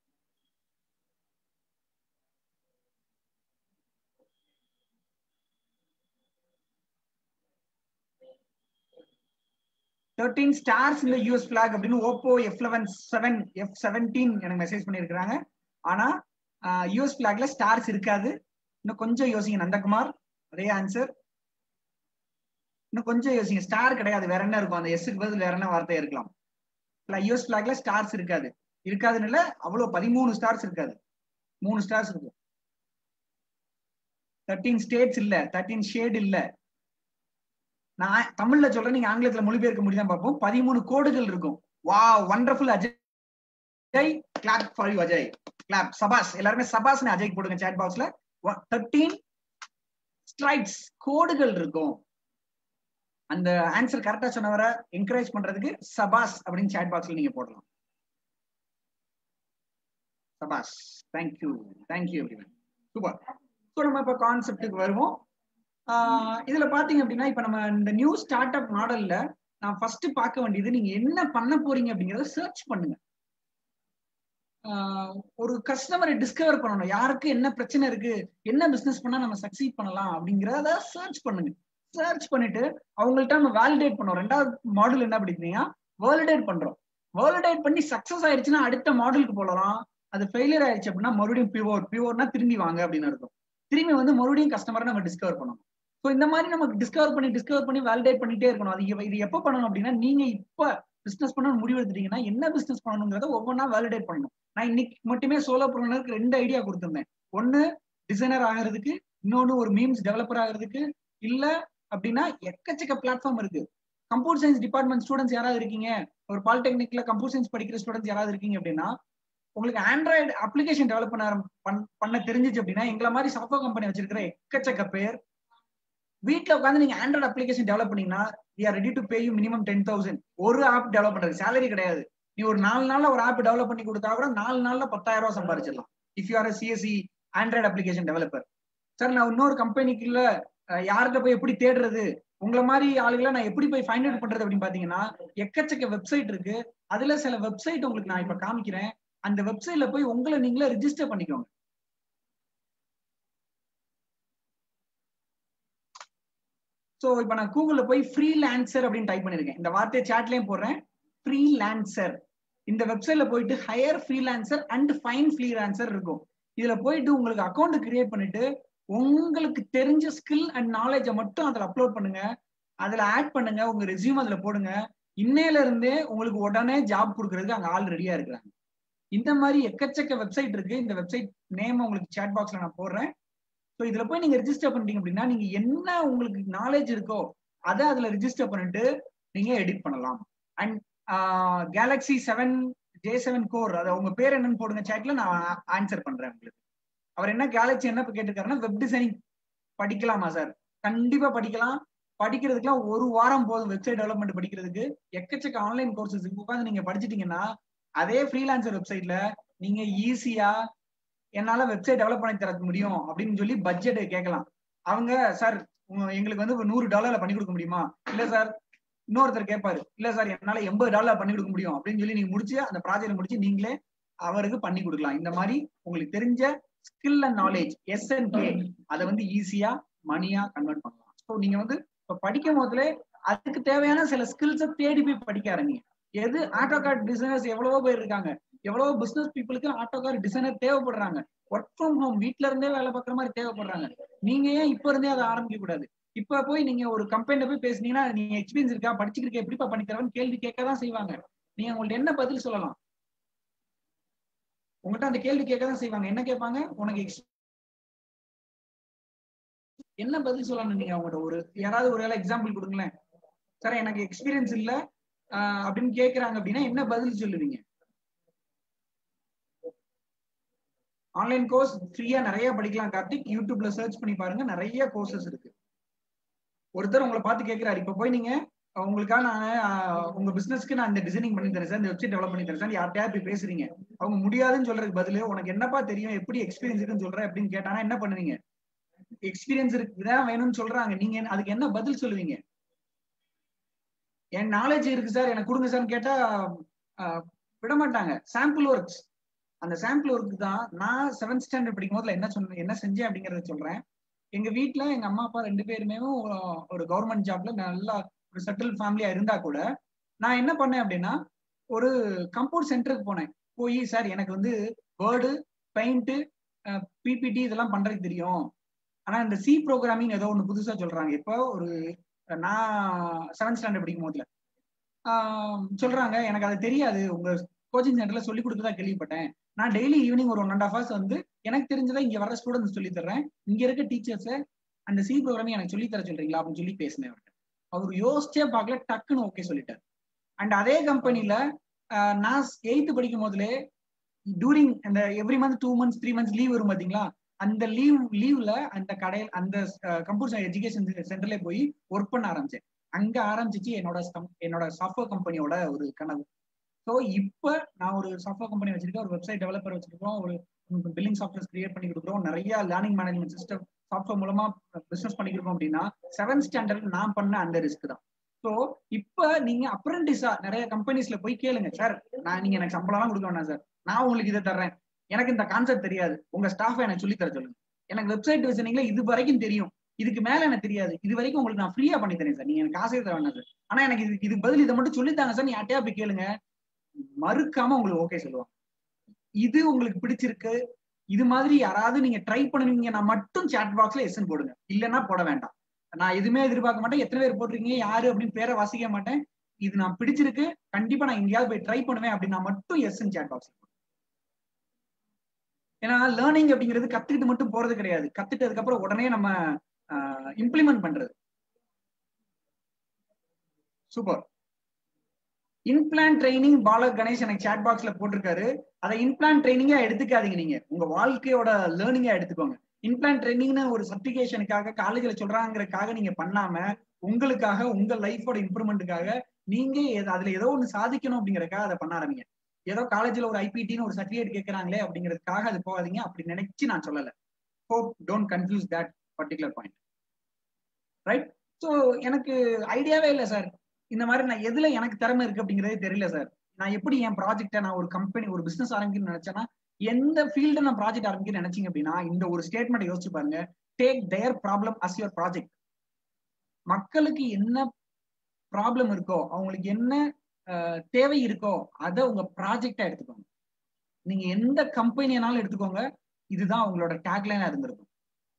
தேர்ட்டீன் ஸ்டார்ஸ் இந்த யூஎஸ் பிளாக் அப்படின்னு Oppo F eleven seven F seventeen எனக்கு மெசேஜ் பண்ணியிருக்கிறாங்க ஆனா யூஎஸ் பிளாக்ல ஸ்டார்ஸ் இருக்காது இன்னும் கொஞ்சம் யோசிங்க நந்தகுமார் அதே ஆன்சர் இன்னும் கொஞ்சம் யோசிங்க ஸ்டார் கிடையாது வேற என்ன இருக்கும் அந்த எஸ்க்கு பதில் வேற என்ன வார்த்தை இருக்கலாம் யூஎஸ் பிளாக்ல ஸ்டார்ஸ் இருக்காது இருக்காதுன்னு இல்ல அவ்வளவு பதிமூணு ஸ்டார்ஸ் இருக்காது மூணு ஸ்டார்ஸ் இருக்கும் தேர்ட்டீன் ஸ்டேட்ஸ் இல்ல தேர்ட்டீன் ஷேட் இல்ல நான் தமிழ்ல சொல்றேன் நீங்க ஆங்கிலத்துல மொழிபெயர்க்க முடியுதான் பார்ப்போம் பதிமூணு கோடுகள் இருக்கும் வா wonderful Ajay clap for you Ajay clap சபாஸ் எல்லாருமே சபாஸ்னு அஜய் போடுங்க சாட் பாக்ஸ்ல தேர்ட்டீன் ஸ்ட்ரைட்ஸ் கோடுகள் இருக்கும் அந்த ஆன்சர் கரெக்டா சொன்னவரை என்கரேஜ் பண்றதுக்கு சபாஸ் அப்படின்னு சாட் பாக்ஸ்ல நீங்க போடலாம் சபாஸ் thank you thank you everyone super so நம்ம இப்போ கான்செப்டுக்கு வருவோம் இதுல பாத்தீங்க அப்படின்னா இப்ப நம்ம இந்த நியூ ஸ்டார்ட் அப் மாடல்ல நான் ஃபர்ஸ்ட் பார்க்க வேண்டியது நீங்க என்ன பண்ண போறீங்க அப்படிங்கறத சர்ச் பண்ணுங்க ஒரு கஸ்டமரை டிஸ்கவர் பண்ணணும் யாருக்கு என்ன பிரச்சனை இருக்கு என்ன பிசினஸ் பண்ணா நம்ம சக்சீட் பண்ணலாம் அப்படிங்கறத சர்ச் பண்ணுங்க சர்ச் பண்ணிட்டு அவங்கள்ட்ட நம்ம வேலிடேட் பண்ணோம் ரெண்டாவது மாடல் என்ன படிக்கிறீங்க வேலிடேட் பண்றோம் வேலிடேட் பண்ணி சக்சஸ் ஆயிடுச்சுன்னா அடுத்த மாடலுக்கு போகலாம் அது ஃபெயிலியர் ஆயிடுச்சு அப்படின்னா மறுபடியும் பிவோர் பிவோர்னா திரும்பி வாங்க அப்படின்னு அர்த்தம் திரும்பி வந்து மறுபடியும் கஸ்டமரை நம்ம டிஸ்கவர் பண்ணணும் ஸோ இந்த மாதிரி நமக்கு டிஸ்கவர் பண்ணி டிஸ்கவர் பண்ணி வேலிடேட் பண்ணிட்டே இருக்கணும் அது இது எப்போ பண்ணணும் அப்படின்னா நீங்க இப்ப பிசினஸ் பண்ணணும் முடிவு எடுத்துட்டீங்கன்னா என்ன பிசினஸ் பண்ணணுங்கிறத ஒவ்வொன்றா வேலிடேட் பண்ணணும் நான் இன்னைக்கு மட்டுமே சோலோ ப்ரோனருக்கு ரெண்டு ஐடியா கொடுத்துருந்தேன் ஒன்னு டிசைனர் ஆகிறதுக்கு இன்னொன்னு ஒரு மீம்ஸ் டெவலப்பர் ஆகிறதுக்கு இல்ல அப்படின்னா எக்கச்சக்க பிளாட்ஃபார்ம் இருக்கு கம்ப்யூட்டர் சயின்ஸ் டிபார்ட்மெண்ட் ஸ்டூடெண்ட்ஸ் யாராவது இருக்கீங்க ஒரு பாலிடெக்னிக்ல கம்ப்யூட்டர் சயின்ஸ் படிக்கிற ஸ்டூடெண்ட்ஸ் யாராவது இருக்கீங்க அப்படின்னா உங்களுக்கு ஆண்ட்ராய்டு அப்ளிகேஷன் டெவலப் பண்ண பண்ண தெரிஞ்சிச்சு அப்படின்னா எங்களை மாதிரி சாஃப்ட்வேர் கம்பெனி வச்சிருக்கிற எக்கச்சக்க பேர் வீட்டுல உட்காந்து நீங்க ஆண்ட்ராய்டு அப்ளிகேஷன் டெவலப் பண்ணீங்கன்னா we are ready to pay you minimum ten thousand ஒரு ஆப் டெவலப் பண்றது சேலரி கிடையாது நீ ஒரு நாலு நாள்ல ஒரு ஆப் டெவலப் பண்ணி கொடுத்தா கூட நாலு நாள்ல பத்தாயிரம் ரூபாய் சம்பாதிச்சிடலாம் if you are CSC Android application developer sir நான் இன்னொரு கம்பெனிக்குள்ள யார்கிட்ட போய் எப்படி தேடுறது உங்களை மாதிரி ஆளுகளை நான் எப்படி போய் ஃபைண்ட் அவுட் பண்றது அப்படின்னு பாத்தீங்கன்னா எக்கச்சக்க வெப்சைட் இருக்கு அதுல சில வெப்சைட் உங்களுக்கு நான் இப்ப காமிக்கிறேன் அந்த வெப்சைட்ல போய் உங்களை நீங்களே ரிஜிஸ்டர் பண்ணிக்கோங்க ஸோ இப்போ நான் கூகுள்ல போய் ஃப்ரீ லான்சர் அப்படின்னு டைப் பண்ணிருக்கேன் இந்த வார்த்தையை சாட்லயும் போடுறேன் ஃப்ரீ லான்சர் இந்த வெப்சைட்ல போயிட்டு hire freelancer and fine freelancer இருக்கும் இதுல போயிட்டு உங்களுக்கு அக்கௌண்ட் கிரியேட் பண்ணிட்டு உங்களுக்கு தெரிஞ்ச ஸ்கில் அண்ட் நாலேஜை மட்டும் அதுல அப்லோட் பண்ணுங்க அதுல ஆட் பண்ணுங்க உங்க ரெசியூம் அதுல போடுங்க இன்னையில இருந்தே உங்களுக்கு உடனே ஜாப் கொடுக்கறதுக்கு அங்க ஆள் ரெடியா இருக்கிறாங்க இந்த மாதிரி எக்கச்சக்க வெப்சைட் இருக்கு இந்த வெப்சைட் நேம் உங்களுக்கு சேட் பாக்ஸ்ல நான் போடுறேன் ஸோ இதுல போய் நீங்க ரிஜிஸ்டர் பண்ணிட்டீங்க அப்படின்னா நீங்க என்ன உங்களுக்கு நாலேஜ் இருக்கோ அதை அதுல ரிஜிஸ்டர் பண்ணிட்டு நீங்க எடிட் பண்ணலாம் and Galaxy seven J seven core அதை உங்க பேர் என்னன்னு போடுங்க சேட்ல நான் ஆன்சர் பண்றேன் உங்களுக்கு அவர் என்ன கேலக்ஸி என்ன கேட்டிருக்காருன்னா வெப் டிசைனிங் படிக்கலாமா சார் கண்டிப்பா படிக்கலாம் படிக்கிறதுக்குலாம் ஒரு வாரம் போதும் வெப்சைட் டெவலப்மெண்ட் படிக்கிறதுக்கு எக்கச்சக்க ஆன்லைன் கோர்சஸ் உட்காந்து நீங்க படிச்சிட்டீங்கன்னா அதே ஃப்ரீலான்சர் வெப்சைட்ல நீங்க ஈஸியா என்னால வெப்சைட் டெவலப் பண்ணி தர முடியும் அப்படின்னு சொல்லி பட்ஜெட் கேட்கலாம் அவங்க சார் எங்களுக்கு வந்து நூறு டாலர்ல பண்ணி கொடுக்க முடியுமா இல்ல சார் இன்னொருத்தர் கேட்பாரு இல்ல சார் என்னால எண்பது டாலர் பண்ணி கொடுக்க முடியும் அப்படின்னு சொல்லி நீங்க முடிச்சு அந்த ப்ராஜெக்ட் முடிச்சு நீங்களே அவருக்கு பண்ணி கொடுக்கலாம் இந்த மாதிரி உங்களுக்கு தெரிஞ்ச skill and knowledge S and K அதை வந்து ஈஸியா மணியா கன்வெர்ட் பண்ணலாம் ஸோ நீங்க வந்து இப்ப படிக்கும் போதுல அதுக்கு தேவையான சில ஸ்கில்ஸை தேடி போய் படிக்க ஆரம்பிங்க எது ஆட்டோ கார்டு டிசைனர்ஸ் எவ்வளவோ பேர் இருக்காங்க எவ்வளவோ பிசினஸ் பீப்புளுக்கு ஆட்டோ கார்டு டிசைனர் தேவைப்படுறாங்க ஒர்க் ஃப்ரம் ஹோம் வீட்ல இருந்தே வேலை பார்க்குற மாதிரி தேவைப்படுறாங்க நீங்க ஏன் இப்ப இருந்தே அதை ஆரம்பிக்க கூடாது இப்ப போய் நீங்க ஒரு கம்பெனில போய் பேசுனீங்கன்னா நீங்க எக்ஸ்பீரியன்ஸ் இருக்கா படிச்சுக்கிட்டு எப்படிப்பா பண்ணி தரவன்னு கேள்வி கேட்க தான் செய்வாங்க நீங்க உங்கள்ட்ட என்ன பதில் சொல்லலாம் உங்கள்கிட்ட அந்த கேள்வி கேட்க தான் செய்வாங்க என்ன கேட்பாங்க உனக்கு என்ன பதில் சொல்லணும் நீங்க அவங்கள்ட்ட ஒரு யாராவது ஒரு வேலை எக்ஸாம்பிள் கொடுங்களேன் சார் எனக்கு எக்ஸ்பீரியன்ஸ் இல்ல அப்படின்னு கேக்குறாங்க அப்படின்னா என்ன பதில் சொல்லுவீங்க ஆன்லைன் கோர்ஸ் ஃப்ரீயா நிறைய படிக்கலாம் கார்த்திக் யூடியூப்ல சர்ச் பண்ணி பாருங்க நிறைய கோர்சஸ் இருக்கு ஒருத்தர் உங்களை பார்த்து கேட்கிறாரு இப்ப போய் நீங்க உங்களுக்காக நான் ஆஹ், உங்க பிசினஸ்க்கு நான் இந்த டிசைனிங் பண்ணி தரேன் சார் இந்த வெப்சைட் டெவலப் பண்ணி தரேன் சார் யார்கிட்டயா போய் பேசுறீங்க அவங்க முடியாதுன்னு சொல்றதுக்கு பதிலு உனக்கு என்னப்பா தெரியும் எப்படி எக்ஸ்பீரியன்ஸ் இருக்குன்னு சொல்ற அப்படின்னு கேட்டானா என்ன பண்ணுவீங்க எக்ஸ்பீரியன்ஸ் இருக்கு இதான் வேணும்னு சொல்றாங்க நீங்க என்ன- அதுக்கு என்ன பதில் சொல்லுவீங்க என் நாலேஜ் இருக்கு சார் எனக்கு கொடுங்க சார்னு கேட்டா ஆஹ், விட மாட்டாங்க சாம்பிள் ஒர்க்ஸ் அந்த சாம்பிள் ஒர்க் தான் நான் செவன்த் ஸ்டாண்டர்ட் படிக்கும் போதுல என்ன சொன்ன என்ன செஞ்சேன் அப்படிங்கறத சொல்றேன் எங்க வீட்ல எங்க அம்மா அப்பா ரெண்டு பேருமே ஒரு- ஒரு கவர்மெண்ட் ஜாப்ல நல்லா ஒரு செட்டில் ஃபேமிலியா இருந்தா கூட நான் என்ன பண்ணேன் அப்படின்னா ஒரு கம்ப்யூட்டர் சென்டருக்கு போனேன் போய் சார் எனக்கு வந்து வேர்டு பெயிண்ட் பிபிடி இதெல்லாம் பண்றதுக்கு தெரியும் ஆனா இந்த சி ப்ரோக்ராமிங் ஏதோ ஒன்று புதுசா சொல்றாங்க இப்போ ஒரு நான் செவன்த் ஸ்டாண்டர்ட் படிக்கும் போதுல ஆஹ் சொல்றாங்க எனக்கு அது தெரியாது உங்க கோச்சிங் சென்டர்ல சொல்லி கொடுத்ததா கேள்விப்பட்டேன் நான் டெய்லி ஈவினிங் ஒரு ஒன் அண்ட் ஹாஃப் ஹவர்ஸ் வந்து எனக்கு தெரிஞ்சதை இங்க வர ஸ்டூடெண்ட்ஸ் சொல்லி தர்றேன் இங்க இருக்க டீச்சர்ஸ் அந்த சி ப்ரோக்ராமிங் எனக்கு சொல்லி தர சொல்றீங்களா அப்படின்னு சொல்லி பேசினேன் அவர்கிட்ட அவர் யோசிச்சே பார்க்கல டக்குன்னு ஓகே சொல்லிட்டார் அண்ட் அதே கம்பெனில நான் எயித்து படிக்கும் போதுலே டூரிங் அந்த every month two months three months leave வரும் பாத்தீங்களா அந்த லீவ் லீவ்ல அந்த கடையில் அந்த கம்ப்யூட்டர் எஜுகேஷன் சென்டர்ல போய் ஒர்க் பண்ண ஆரம்பிச்சேன் அங்க ஆரம்பிச்சிச்சு என்னோட stum- என்னோட சாஃப்ட்வேர் கம்பெனியோட ஒரு கனவு ஸோ இப்போ நான் ஒரு சாஃப்ட்வேர் கம்பெனி வச்சிருக்கேன் ஒரு வெப்சைட் டெவலப்பர் வச்சிருக்கோம் ஒரு பில்லிங் சாஃப்ட்வேர் கிரியேட் பண்ணி கொடுக்குறோம் நிறைய லேர்னிங் மேனேஜ்மெண்ட் சிஸ்டம் சாஃப்ட்வேர் மூலமா பிசினஸ் பண்ணிக்கிறோம் அப்படின்னா செவன்த் ஸ்டாண்டர்ட் நான் பண்ண அந்த ரிஸ்க் தான் ஸோ இப்போ நீங்க அப்ரண்டிஸா நிறைய கம்பெனிஸ்ல போய் கேளுங்க சார் நான் நீங்க எனக்கு சம்பளம்லாம் கொடுக்க வேணாம் சார் நான் உங்களுக்கு இதை தர்றேன் எனக்கு இந்த கான்செப்ட் தெரியாது உங்க ஸ்டாஃப் எனக்கு சொல்லி தர சொல்லுங்க எனக்கு வெப்சைட் வச்சிருந்தீங்களா இது வரைக்கும் தெரியும் இதுக்கு மேல எனக்கு தெரியாது இது வரைக்கும் உங்களுக்கு நான் ஃப்ரீயா பண்ணி தரேன் சார் நீங்க எனக்கு காசே தர வேணாம் சார் ஆனா எனக்கு இது இதுக்கு பதில் இதை மட்டும் சொல்லித்தாங்க சார் நீ யார்ட்டையா போய் கேளுங்க மறுக்காம உங்களுக்கு ஓகே சொல்லுவாங்க இது உங்களுக்கு பிடிச்சிருக்கு இது மாதிரி யாராவது நீங்க ட்ரை பண்ணுவீங்கன்னா மட்டும் சாட் பாக்ஸ்ல எஸ்என் போடுங்க இல்லைன்னா போட வேண்டாம் நான் எதுவுமே எதிர்பார்க்க மாட்டேன் எத்தனை பேர் போட்டிருக்கீங்க யாரு அப்படின்னு பேரை வாசிக்க மாட்டேன் இது நான் பிடிச்சிருக்கு கண்டிப்பா நான் எங்கேயாவது போய் ட்ரை பண்ணுவேன் அப்படின்னா மட்டும் எஸ்என் சாட் பாக்ஸ் ஏன்னா லேர்னிங் அப்படிங்கிறது கத்துக்கிட்டு மட்டும் போறது கிடையாது கத்துட்டதுக்கு அப்புறம் உடனே நம்ம இம்ப்ளிமெண்ட் பண்றது super inplant training Palak Ganesh எனக்கு சாட் பாக்ஸ்ல போட்டிருக்காரு அதை இன்பிளான் ட்ரைனிங்கா எடுத்துக்காதீங்க நீங்க உங்க வாழ்க்கையோட லேர்னிங்கா எடுத்துக்கோங்க இன்பிளான் ட்ரைனிங்னு ஒரு சர்டிபிகேஷனுக்காக காலேஜ்ல சொல்றாங்கிறதுக்காக நீங்க பண்ணாம உங்களுக்காக உங்க லைஃபோட இம்ப்ரூவ்மெண்ட்டுக்காக நீங்க எத- அதுல ஏதோ ஒண்ணு சாதிக்கணும் அப்படிங்கறதுக்காக அதை பண்ண ஆரம்பிங்க ஏதோ காலேஜ்ல ஒரு ஐபிடின்னு ஒரு சர்டிபிகேட் கேட்கறாங்களே அப்படிங்கிறதுக்காக அது போகாதீங்க அப்படி நினைச்சு நான் சொல்லல hope don't confuse that particular point right so எனக்கு ஐடியாவே இல்லை சார் இந்த மாதிரி நான் எதுல எனக்கு திறமை இருக்கு அப்படிங்கறதே தெரியல சார் நான் எப்படி என் ப்ராஜெக்டை நான் ஒரு கம்பெனி ஒரு பிசினஸ் ஆரம்பிக்கணும்னு நினைச்சேன்னா எந்த ஃபீல்டு நான் ப்ராஜெக்ட் ஆரம்பிக்கணும்னு நினைச்சீங்க அப்படின்னா இந்த ஒரு ஸ்டேட்மெண்ட் யோசிச்சு பாருங்க take their problem as your project மக்களுக்கு என்ன ப்ராப்ளம் இருக்கோ அவங்களுக்கு என்ன அஹ், தேவை இருக்கோ அதை உங்க ப்ராஜெக்டா எடுத்துக்கோங்க நீங்க எந்த கம்பெனியானாலும் எடுத்துக்கோங்க இதுதான் உங்களோட டேக்லைனா இருந்திருக்கும்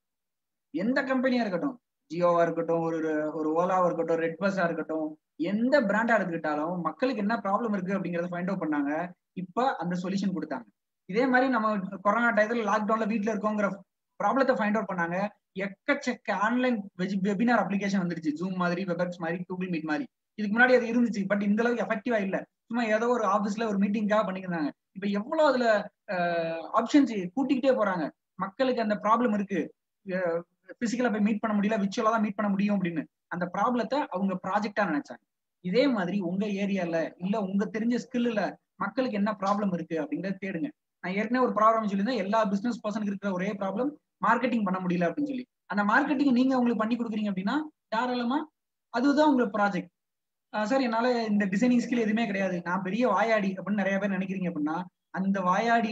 எந்த கம்பெனியா இருக்கட்டும் ஜியோவா இருக்கட்டும் ஒரு ஒரு ஓலாவா இருக்கட்டும் ரெட் பஸ்ஸா இருக்கட்டும் எந்த பிராண்டா எடுத்துக்கிட்டாலும் மக்களுக்கு என்ன ப்ராப்ளம் இருக்கு அப்படிங்கறத ஃபைண்ட் அவுட் பண்ணாங்க இப்ப அந்த சொல்யூஷன் கொடுத்தாங்க இதே மாதிரி நம்ம கொரோனா டயத்துல லாக்டவுன்ல வீட்ல இருக்கோங்கிற ப்ராப்ளத்தை ஃபைண்ட் அவுட் பண்ணாங்க எக்கச்சக்க ஆன்லைன் வெபினார் அப்ளிகேஷன் வந்துருச்சு ஜூம் மாதிரி வெபெக்ஸ் மாதிரி கூகுள் மீட் மாதிரி இதுக்கு முன்னாடி அது இருந்துச்சு பட் இந்த அளவுக்கு எஃபெக்டிவா இல்ல சும்மா ஏதோ ஒரு ஆபீஸ்ல ஒரு மீட்டிங்காக பண்ணிக்கிறாங்க இப்ப எவ்வளவு அதுல ஆப்ஷன்ஸ் கூட்டிக்கிட்டே போறாங்க மக்களுக்கு அந்த ப்ராப்ளம் இருக்கு பிசிக்கலா போய் மீட் பண்ண முடியல விச்சுவலா தான் மீட் பண்ண முடியும் அப்படின்னு அந்த ப்ராப்ளத்தை அவங்க ப்ராஜெக்டா நினைச்சாங்க இதே மாதிரி உங்க ஏரியால இல்ல உங்க தெரிஞ்ச ஸ்கில்ல மக்களுக்கு என்ன ப்ராப்ளம் இருக்கு அப்படிங்கறத தேடுங்க நான் ஏற்கனவே ஒரு ப்ராப்ளம் சொல்லியிருந்தேன் எல்லா பிசினஸ் பர்சனுக்கு இருக்கிற ஒரே ப்ராப்ளம் மார்க்கெட்டிங் பண்ண முடியல அப்படின்னு சொல்லி அந்த மார்க்கெட்டிங் நீங்க உங்களுக்கு பண்ணி கொடுக்குறீங்க அப்படின்னா தாராளமா அதுதான் உங்களுக்கு ப்ராஜெக்ட் சார் என்னால இந்த டிசைனிங் ஸ்கில் எதுவுமே கிடையாது நான் பெரிய வாயாடி அப்படின்னு நிறைய பேர் நினைக்கிறீங்க அப்படின்னா அந்த வாயாடி